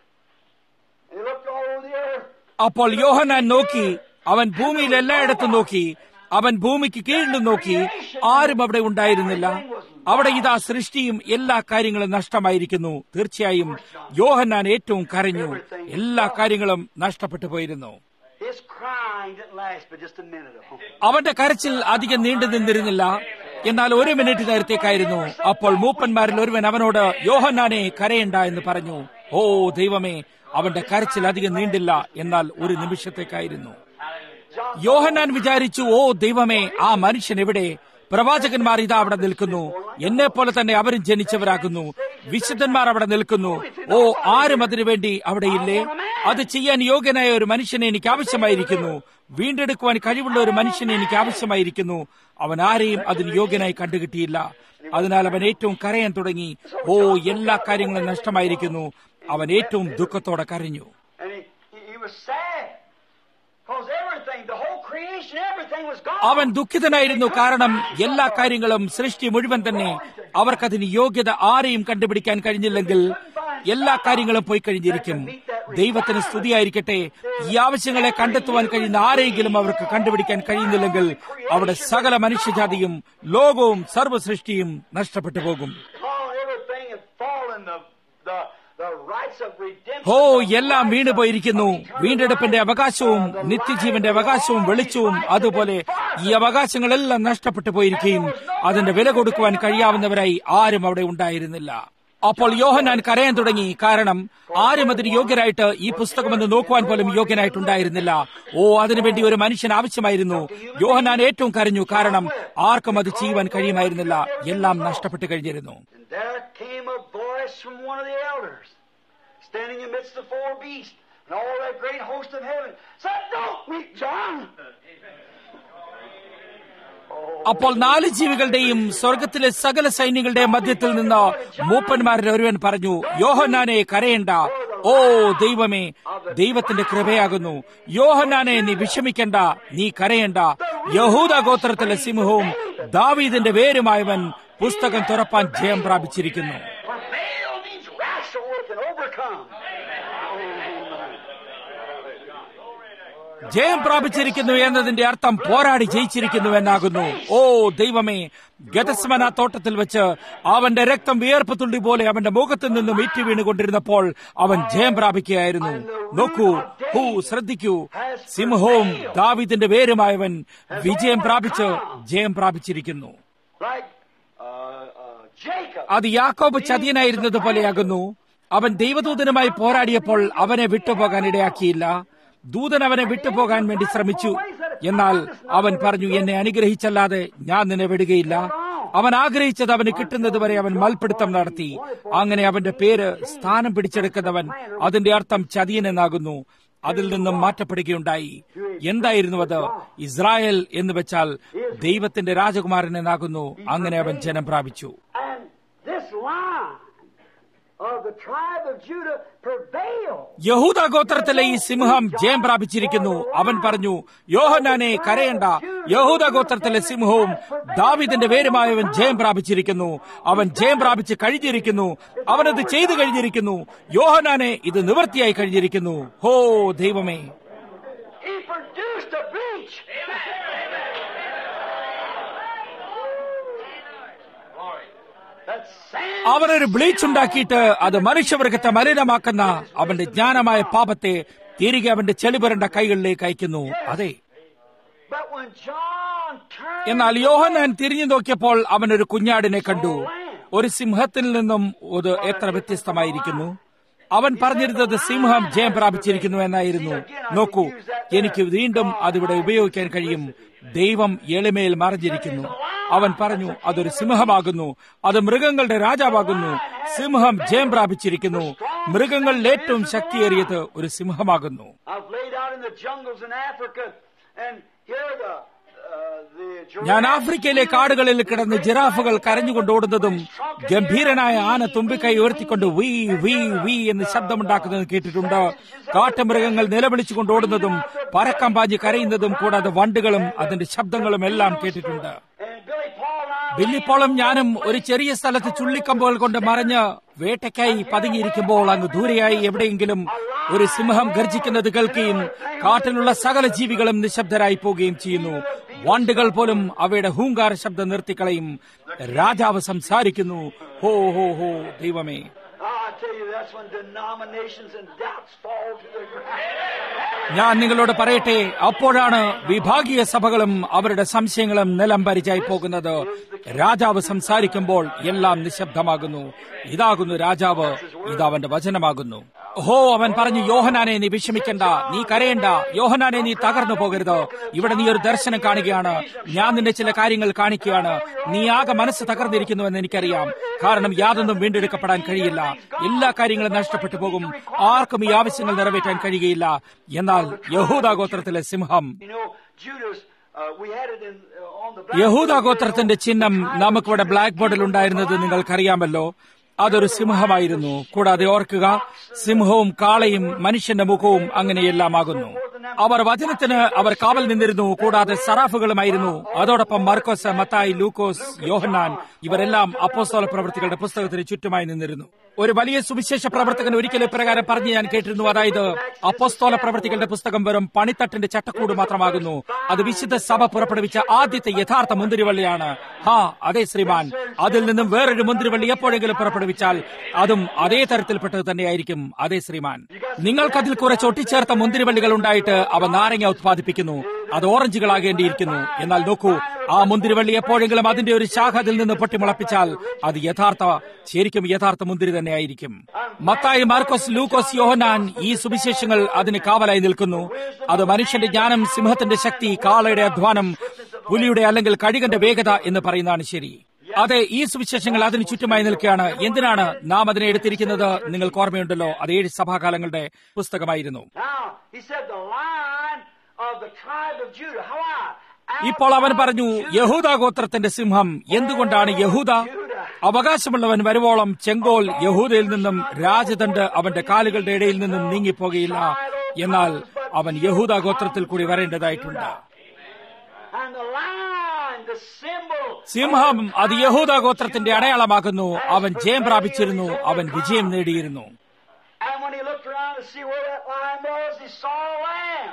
A: He looked all over the earth.
B: അപ്പോൾ യോഹനാൻ നോക്കി അവൻ ഭൂമിയിൽ എല്ലായിടത്തും നോക്കി അവൻ ഭൂമിക്ക് കീഴിലും നോക്കി ആരും അവിടെ ഉണ്ടായിരുന്നില്ല അവിടെ ഇതാ സൃഷ്ടിയും എല്ലാ കാര്യങ്ങളും നഷ്ടമായിരിക്കുന്നു തീർച്ചയായും യോഹന്നാൻ ഏറ്റവും കരഞ്ഞു എല്ലാ കാര്യങ്ങളും നഷ്ടപ്പെട്ടു പോയിരുന്നു
A: His crying didn't last but just a minute. Oh.
B: അവന്റെ കരച്ചിൽ അധികം നീണ്ടു നിന്നിരുന്നില്ല എന്നാൽ ഒരു മിനിറ്റ് നേരത്തേക്കായിരുന്നു അപ്പോൾ മൂപ്പന്മാരിൽ ഒരുവൻ അവനോട് യോഹന്നാനെ കരയണ്ട എന്ന് പറഞ്ഞു ഓ ദൈവമേ അവന്റെ കരച്ചിൽ അധികം നീണ്ടില്ല എന്നാൽ ഒരു നിമിഷത്തേക്കായിരുന്നു യോഹന്നാൻ വിചാരിച്ചു ഓ ദൈവമേ ആ മനുഷ്യൻ എവിടെ പ്രവാചകന്മാർ ഇതാ അവിടെ നിൽക്കുന്നു എന്നെ പോലെ തന്നെ അവരും ജനിച്ചവരാകുന്നു വിശുദ്ധന്മാർ അവിടെ നിൽക്കുന്നു ഓ ആരും അതിനുവേണ്ടി അവിടെയില്ലേ അത് ചെയ്യാൻ യോഗ്യനായ ഒരു മനുഷ്യനെ എനിക്ക് ആവശ്യമായിരിക്കുന്നു വീണ്ടെടുക്കുവാൻ കഴിവുള്ള ഒരു മനുഷ്യനെ എനിക്ക് ആവശ്യമായിരിക്കുന്നു അവൻ ആരെയും അതിന് യോഗ്യനായി കണ്ടുകിട്ടിയില്ല അതിനാൽ അവൻ ഏറ്റവും കരയാൻ തുടങ്ങി ഓ എല്ലാ കാര്യങ്ങളും നഷ്ടമായിരിക്കുന്നു അവൻ ഏറ്റവും ദുഃഖത്തോടെ കരഞ്ഞു
A: And he, he, he was sad. Because everything, the whole creation, everything was gone.
B: അവൻ ദുഃഖിതനായിരുന്നു കാരണം എല്ലാ കാര്യങ്ങളും സൃഷ്ടി മുഴുവൻ തന്നെ അവർക്കതിന് യോഗ്യത ആരെയും കണ്ടുപിടിക്കാൻ കഴിഞ്ഞില്ലെങ്കിൽ എല്ലാ കാര്യങ്ങളും പോയി കഴിഞ്ഞിരിക്കും ദൈവത്തിന് സ്തുതിയായിരിക്കട്ടെ ഈ ആവശ്യങ്ങളെ കണ്ടെത്തുവാൻ കഴിയുന്ന ആരെങ്കിലും അവർക്ക് കണ്ടുപിടിക്കാൻ കഴിയുന്നില്ലെങ്കിൽ അവിടെ സകല മനുഷ്യജാതിയും ലോകവും സർവ്വ സൃഷ്ടിയും നഷ്ടപ്പെട്ടു പോകും
A: All everything had fallen. The, the, the rights of redemption.
B: ഓ എല്ലാം വീണുപോയിരിക്കുന്നു വീണ്ടെടുപ്പിന്റെ അവകാശവും നിത്യജീവന്റെ അവകാശവും വെളിച്ചവും അതുപോലെ ഈ അവകാശങ്ങളെല്ലാം നഷ്ടപ്പെട്ടു പോയിരിക്കുകയും അതിന്റെ വില കൊടുക്കുവാൻ കഴിയാവുന്നവരായി ആരും അവിടെ ഉണ്ടായിരുന്നില്ല അപ്പോൾ യോഹനാൻ കരയാൻ തുടങ്ങി കാരണം ആരും അതിന് യോഗ്യരായിട്ട് ഈ പുസ്തകമെന്ന് നോക്കുവാൻ പോലും യോഗ്യനായിട്ടുണ്ടായിരുന്നില്ല ഓ അതിനുവേണ്ടി ഒരു മനുഷ്യൻ ആവശ്യമായിരുന്നു യോഹനാൻ ഏറ്റവും കരഞ്ഞു കാരണം ആർക്കും അത് ചെയ്യുവാൻ കഴിയുമായിരുന്നില്ല എല്ലാം നഷ്ടപ്പെട്ടു കഴിഞ്ഞിരുന്നു
A: And there came a voice from one of the elders, standing amidst the four beasts and all that great host of heaven, said, Don't weep, John.
B: അപ്പോൾ നാല് ജീവികളുടെയും സ്വർഗത്തിലെ സകല സൈന്യങ്ങളുടെയും മധ്യത്തിൽ നിന്ന് മൂപ്പന്മാരിൽ ഒരുവൻ പറഞ്ഞു യോഹന്നാനെ കരയണ്ട ഓ ദൈവമേ ദൈവത്തിന്റെ കൃപയാകുന്നു യോഹന്നാനെ നീ വിഷമിക്കണ്ട നീ കരയണ്ട യഹൂദ ഗോത്രത്തിലെ സിംഹവും ദാവീദിന്റെ വേരുമായവൻ പുസ്തകം തുറപ്പാൻ ജയം പ്രാപിച്ചിരിക്കുന്നു
A: For Baal needs wrestle with and overcome.
B: ജയം പ്രാപിച്ചിരിക്കുന്നു എന്നതിന്റെ അർത്ഥം പോരാടി ജയിച്ചിരിക്കുന്നു എന്നാകുന്നു ഓ ദൈവമേ ഗതസ്മന തോട്ടത്തിൽ വെച്ച് അവന്റെ രക്തം വിയർപ്പ് തുള്ളി പോലെ അവന്റെ മുഖത്തു നിന്നും ഇറ്റു വീണുകൊണ്ടിരുന്നപ്പോൾ അവൻ ജയം പ്രാപിക്കുകയായിരുന്നു നോക്കൂ ഹൂ ശ്രദ്ധിക്കൂ സിംഹവും ദാവിദിന്റെ വേരുമായവൻ വിജയം പ്രാപിച്ച് ജയം പ്രാപിച്ചിരിക്കുന്നു
A: Like uh, uh, Jacob.
B: അത് യാക്കോബ് ചതിയനായിരുന്നത് പോലെയാകുന്നു അവൻ ദൈവദൂതനുമായി പോരാടിയപ്പോൾ അവനെ വിട്ടുപോകാൻ ഇടയാക്കിയില്ല ദൂതൻ അവനെ വിട്ടുപോകാൻ വേണ്ടി ശ്രമിച്ചു എന്നാൽ അവൻ പറഞ്ഞു എന്നെ അനുഗ്രഹിച്ചല്ലാതെ ഞാൻ നിന്നെ വിടുകയില്ല അവൻ ആഗ്രഹിച്ചത് അവന് കിട്ടുന്നത് വരെ അവൻ മൽപിടുത്തം നടത്തി അങ്ങനെ അവന്റെ പേര് സ്ഥാനം പിടിച്ചെടുക്കുന്നവൻ അതിന്റെ അർത്ഥം ചതിയൻ എന്നാകുന്നു അതിൽ നിന്നും മാറ്റപ്പെടുകയുണ്ടായി എന്തായിരുന്നു അത് ഇസ്രായേൽ എന്ന് വെച്ചാൽ ദൈവത്തിന്റെ രാജകുമാരൻ എന്നാകുന്നു അങ്ങനെ അവൻ ജനം പ്രാപിച്ചു
A: And this line of the tribe of Judah prevailed.
B: യഹൂദ ഗോത്രത്തിലെ ഈ സിംഹം ജയം പ്രാപിച്ചിരിക്കുന്നു അവൻ പറഞ്ഞു യോഹനാനെ കരയണ്ട യഹൂദ ഗോത്രത്തിലെ സിംഹവും ദാവിദിന്റെ വേരുമായവൻ ജയം പ്രാപിച്ചിരിക്കുന്നു അവൻ ജയം പ്രാപിച്ച് കഴിഞ്ഞിരിക്കുന്നു അവനത് ചെയ്തു കഴിഞ്ഞിരിക്കുന്നു യോഹനാനെ ഇത് നിവൃത്തിയായി കഴിഞ്ഞിരിക്കുന്നു ഹോ ദൈവമേ
A: He produced a breach. That sand
B: അവനൊരു ബ്ലീച്ച് ഉണ്ടാക്കിയിട്ട് അത് മനുഷ്യവർഗത്തെ മലിനമാക്കുന്ന അവന്റെ ജ്ഞാനമായ പാപത്തെ തിരികെ അവന്റെ ചെളിപുരണ്ട കൈകളിലേക്ക് അയക്കുന്നു അതെ
A: But when John turned
B: എന്നാൽ യോഹന്നാൻ തിരിഞ്ഞു നോക്കിയപ്പോൾ അവൻ ഒരു കുഞ്ഞാടിനെ കണ്ടു ഒരു സിംഹത്തിൽ നിന്നും ഇത് എത്ര വ്യത്യസ്തമായിരിക്കുന്നു അവൻ പറഞ്ഞിരുന്നത് സിംഹം ജയം പ്രാപിച്ചിരിക്കുന്നു എന്നായിരുന്നു നോക്കൂ എനിക്ക് വീണ്ടും അതിവിടെ ഉപയോഗിക്കാൻ കഴിയും ദൈവം എളിമയിൽ മറിഞ്ഞിരിക്കുന്നു അവൻ പറഞ്ഞു അതൊരു സിംഹമാകുന്നു അത് മൃഗങ്ങളുടെ രാജാവാകുന്നു സിംഹം ജയം പ്രാപിച്ചിരിക്കുന്നു മൃഗങ്ങളിൽ ഏറ്റവും ശക്തിയേറിയത് ഒരു സിംഹമാകുന്നു
A: I've laid out in the jungles in Africa, and here the uh, the
B: ഞാൻ
A: giraffe
B: ആഫ്രിക്കയിലെ കാടുകളിൽ കിടന്ന് ജിറാഫുകൾ കരഞ്ഞുകൊണ്ട് ഓടുന്നതും ഗംഭീരനായ ആന തുമ്പിക്കൈ ഉയർത്തിക്കൊണ്ട് വീ വീ വീ എന്ന് ശബ്ദമുണ്ടാക്കുന്നത് കേട്ടിട്ടുണ്ട് കാട്ടുമൃഗങ്ങൾ നിലവിളിച്ചുകൊണ്ട് ഓടുന്നതും പരക്കം പാഞ്ഞ് കരയുന്നതും കൂടാതെ വണ്ടുകളും അതിന്റെ ശബ്ദങ്ങളും എല്ലാം കേട്ടിട്ടുണ്ട്
A: and Billy Paul and I
B: ബില്ലിപ്പോളും ഞാനും ഒരു ചെറിയ സ്ഥലത്ത് ചുള്ളിക്കമ്പുകൾ കൊണ്ട് മറിഞ്ഞ് വേട്ടയ്ക്കായി പതുങ്ങിയിരിക്കുമ്പോൾ അങ്ങ് ദൂരെയായി എവിടെയെങ്കിലും ഒരു സിംഹം ഗർജിക്കുന്നത് കേൾക്കുകയും കാട്ടിലുള്ള സകല ജീവികളും നിശബ്ദരായി പോവുകയും ചെയ്യുന്നു വണ്ടുകൾ പോലും അവയുടെ ഹൂങ്കാര ശബ്ദം നിർത്തിക്കളയും രാജാവ് സംസാരിക്കുന്നു ഹോ ഹോ ഹോ ദൈവമേ
A: Oh, I tell you, that's when denominations and doubts fall to the ground.
B: ഞാൻ നിങ്ങളോട് പറയട്ടെ അപ്പോഴാണ് വിഭാഗീയ സഭകളും അവരുടെ സംശയങ്ങളും നിലം പരിചായി പോകുന്നത് രാജാവ് സംസാരിക്കുമ്പോൾ എല്ലാം നിശബ്ദമാകുന്നു ഇതാകുന്നു രാജാവ് ഇത് അവന്റെ വചനമാകുന്നു ഹോ അവൻ പറഞ്ഞു യോഹനാനെ നീ വിഷമിക്കണ്ട നീ കരയണ്ട യോഹനാനെ നീ തകർന്നു പോകരുത് ഇവിടെ നീ ഒരു ദർശനം കാണുകയാണ് ഞാൻ നിന്റെ ചില കാര്യങ്ങൾ കാണിക്കുകയാണ് നീ ആകെ മനസ്സ് തകർന്നിരിക്കുന്നുവെന്ന് എനിക്കറിയാം കാരണം യാതൊന്നും വീണ്ടെടുക്കപ്പെടാൻ കഴിയില്ല എല്ലാ കാര്യങ്ങളും നഷ്ടപ്പെട്ടു പോകും ആർക്കും ഈ ആവശ്യങ്ങൾ നിറവേറ്റാൻ കഴിയുകയില്ല എന്നാൽ യഹൂദ ഗോത്രത്തിലെ സിംഹം
A: You know, Judas, uh, we had it in uh, on the
B: യഹൂദ ഗോത്രത്തിന്റെ ചിഹ്നം നമുക്കിവിടെ ബ്ലാക്ക് ബോർഡിൽ ഉണ്ടായിരുന്നത് നിങ്ങൾക്കറിയാമല്ലോ അതൊരു സിംഹമായിരുന്നു കൂടാതെ ഓർക്കുക സിംഹവും കാളയും മനുഷ്യന്റെ മുഖവും അങ്ങനെയെല്ലാമാകുന്നു അവർ വചനത്തിന് അവർ കാവൽ നിന്നിരുന്നു കൂടാതെ സറാഫുകളുമായിരുന്നു അതോടൊപ്പം മർക്കോസ് മത്തായി ലൂക്കോസ് യോഹന്നാൻ ഇവരെല്ലാം അപ്പോസ്തല പ്രവൃത്തികളുടെ പുസ്തകത്തിന് ചുറ്റുമായി നിന്നിരുന്നു ഒരു വലിയ സുവിശേഷ പ്രവർത്തകൻ ഒരിക്കലും ഇപ്രകാരം പറഞ്ഞു ഞാൻ കേട്ടിരുന്നു അതായത് അപ്പോസ്തോല പ്രവർത്തികളുടെ പുസ്തകം വെറും പണിത്തട്ടിന്റെ ചട്ടക്കൂട് മാത്രമാകുന്നു അത് വിശുദ്ധ സഭ പുറപ്പെടുവിച്ച ആദ്യത്തെ യഥാർത്ഥ മുന്തിരിവള്ളിയാണ് ഹാ അതെ ശ്രീമാൻ അതിൽ നിന്നും വേറൊരു മുന്തിരിവള്ളി എപ്പോഴെങ്കിലും പുറപ്പെടുവിച്ചാൽ അതും അതേ തരത്തിൽപ്പെട്ടത് തന്നെയായിരിക്കും അതെ ശ്രീമാൻ നിങ്ങൾക്കതിൽ കുറച്ച് ഒട്ടിച്ചേർത്ത മുന്തിരിവള്ളികൾ ഉണ്ടായിട്ട് അവ നാരങ്ങ ഉത്പാദിപ്പിക്കുന്നു അത് ഓറഞ്ചുകളാകേണ്ടിയിരിക്കുന്നു എന്നാൽ നോക്കൂ ആ മുന്തിരിവള്ളി എപ്പോഴെങ്കിലും അതിന്റെ ഒരു ശാഖ അതിൽ നിന്ന് പൊട്ടിമുളപ്പിച്ചാൽ അത് യഥാർത്ഥ ശരിക്കും യഥാർത്ഥ മുന്തിരി തന്നെയായിരിക്കും മത്തായി മാർക്കോസ് ലൂക്കോസ് യോഹനാൻ ഈ സുവിശേഷങ്ങൾ അതിന് കാവലായി നിൽക്കുന്നു അത് മനുഷ്യന്റെ ജ്ഞാനം സിംഹത്തിന്റെ ശക്തി കാളയുടെ അധ്വാനം പുലിയുടെ അല്ലെങ്കിൽ കഴുകന്റെ വേഗത എന്ന് പറയുന്നതാണ് ശരി അതെ ഈ സുവിശേഷങ്ങൾ അതിന് ചുറ്റുമായി നിൽക്കുകയാണ് എന്തിനാണ് നാം അതിനെ എടുത്തിരിക്കുന്നത് നിങ്ങൾക്ക് ഓർമ്മയുണ്ടല്ലോ അത് ഏഴ് സഭാകാലങ്ങളുടെ പുസ്തകമായിരുന്നു
A: Now, he said the line of the tribe of Judah. Why?
B: ഇപ്പോൾ അവൻ പറഞ്ഞു യഹൂദ ഗോത്രത്തിന്റെ സിംഹം എന്തുകൊണ്ടാണ് യഹൂദ അവകാശമുള്ളവൻ വരുവോളം ചെങ്കോൽ യഹൂദയിൽ നിന്നും രാജദണ്ഡ് അവന്റെ കാലുകളുടെ ഇടയിൽ നിന്നും നീങ്ങിപ്പോകയില്ല എന്നാൽ അവൻ യഹൂദ ഗോത്രത്തിൽ കൂടി വരേണ്ടതായിട്ടുണ്ട്
A: And the line, the symbol.
B: സിംഹം അത് യഹൂദ ഗോത്രത്തിന്റെ അടയാളമാകുന്നു അവൻ ജയം പ്രാപിച്ചിരുന്നു അവൻ വിജയം നേടിയിരുന്നു
A: And when he looked around to see where that line was, he saw a lamb.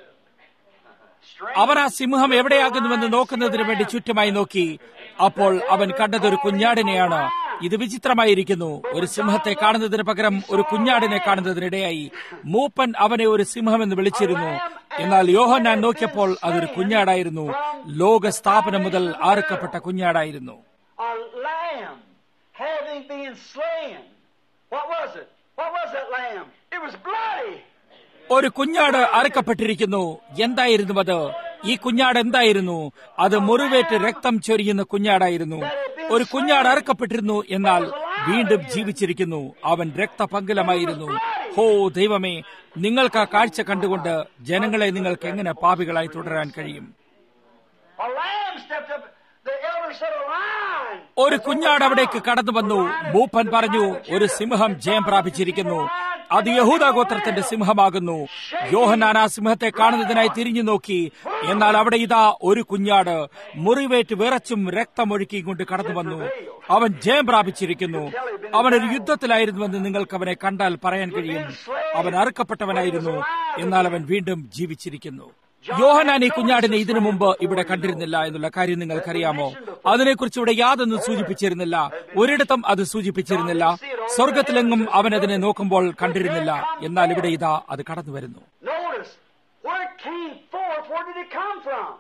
A: Strange.
B: അവൻ ആ സിംഹം എവിടെയാകുന്നുവെന്ന് നോക്കുന്നതിന് വേണ്ടി ചുറ്റുമായി നോക്കി അപ്പോൾ അവൻ കണ്ടത് ഒരു കുഞ്ഞാടിനെയാണ് ഇത് വിചിത്രമായിരിക്കുന്നു ഒരു സിംഹത്തെ കാണുന്നതിന് പകരം ഒരു കുഞ്ഞാടിനെ കാണുന്നതിനിടയായി മൂപ്പൻ അവനെ ഒരു സിംഹമെന്ന് വിളിച്ചിരുന്നു എന്നാൽ യോഹന്നാൻ നോക്കിയപ്പോൾ അതൊരു കുഞ്ഞാടായിരുന്നു ലോക സ്ഥാപനം മുതൽ ആർക്കപ്പെട്ട കുഞ്ഞാടായിരുന്നു
A: A lamb having been slain. What was it? What was that lamb? It was bloody.
B: ഒരു കുഞ്ഞാട് അറുക്കപ്പെട്ടിരിക്കുന്നു എന്തായിരുന്നു അത് ഈ കുഞ്ഞാട് എന്തായിരുന്നു അത് മുറിവേറ്റ് രക്തം ചൊരിയുന്ന കുഞ്ഞാടായിരുന്നു ഒരു കുഞ്ഞാട് അറുക്കപ്പെട്ടിരുന്നു എന്നാൽ വീണ്ടും ജീവിച്ചിരിക്കുന്നു അവൻ രക്തപങ്കിലമായിരുന്നു ഹോ ദൈവമേ നിങ്ങൾക്ക് ആ കാഴ്ച കണ്ടുകൊണ്ട് ജനങ്ങളെ നിങ്ങൾക്ക് എങ്ങനെ പാപികളായി തുടരാൻ കഴിയും
A: A lamb stepped up. The elder said, A lion.
B: ഒരു കുഞ്ഞാട് അവിടേക്ക് കടന്നു വന്നു മൂപ്പൻ പറഞ്ഞു ഒരു സിംഹം ജയം പ്രാപിച്ചിരിക്കുന്നു അത് യഹൂദ ഗോത്രത്തിന്റെ സിംഹമാകുന്നു യോഹന്നാൻ ആ സിംഹത്തെ കാണുന്നതിനായി തിരിഞ്ഞു നോക്കി എന്നാൽ അവിടെ ഇതാ ഒരു കുഞ്ഞാട് മുറിവേറ്റ് വിറച്ചും രക്തമൊഴുക്കിയും കൊണ്ട് കടന്നു വന്നു അവൻ ജയം പ്രാപിച്ചിരിക്കുന്നു അവൻ ഒരു യുദ്ധത്തിലായിരുന്നുവെന്ന് നിങ്ങൾക്ക് അവനെ കണ്ടാൽ പറയാൻ കഴിയും അവൻ അറുക്കപ്പെട്ടവനായിരുന്നു എന്നാൽ അവൻ വീണ്ടും ജീവിച്ചിരിക്കുന്നു യോഹനാൻ ഈ കുഞ്ഞാടിനെ ഇതിനു മുമ്പ് ഇവിടെ കണ്ടിരുന്നില്ല എന്നുള്ള കാര്യം നിങ്ങൾക്കറിയാമോ അതിനെക്കുറിച്ച് ഇവിടെ യാതൊന്നും സൂചിപ്പിച്ചിരുന്നില്ല ഒരിടത്തും അത് സൂചിപ്പിച്ചിരുന്നില്ല സ്വർഗത്തിലെങ്ങും അവൻ അതിനെ നോക്കുമ്പോൾ കണ്ടിരുന്നില്ല എന്നാൽ ഇവിടെ ഇതാ അത് കടന്നു വരുന്നു
A: Notice where it came forth. Where did it come from?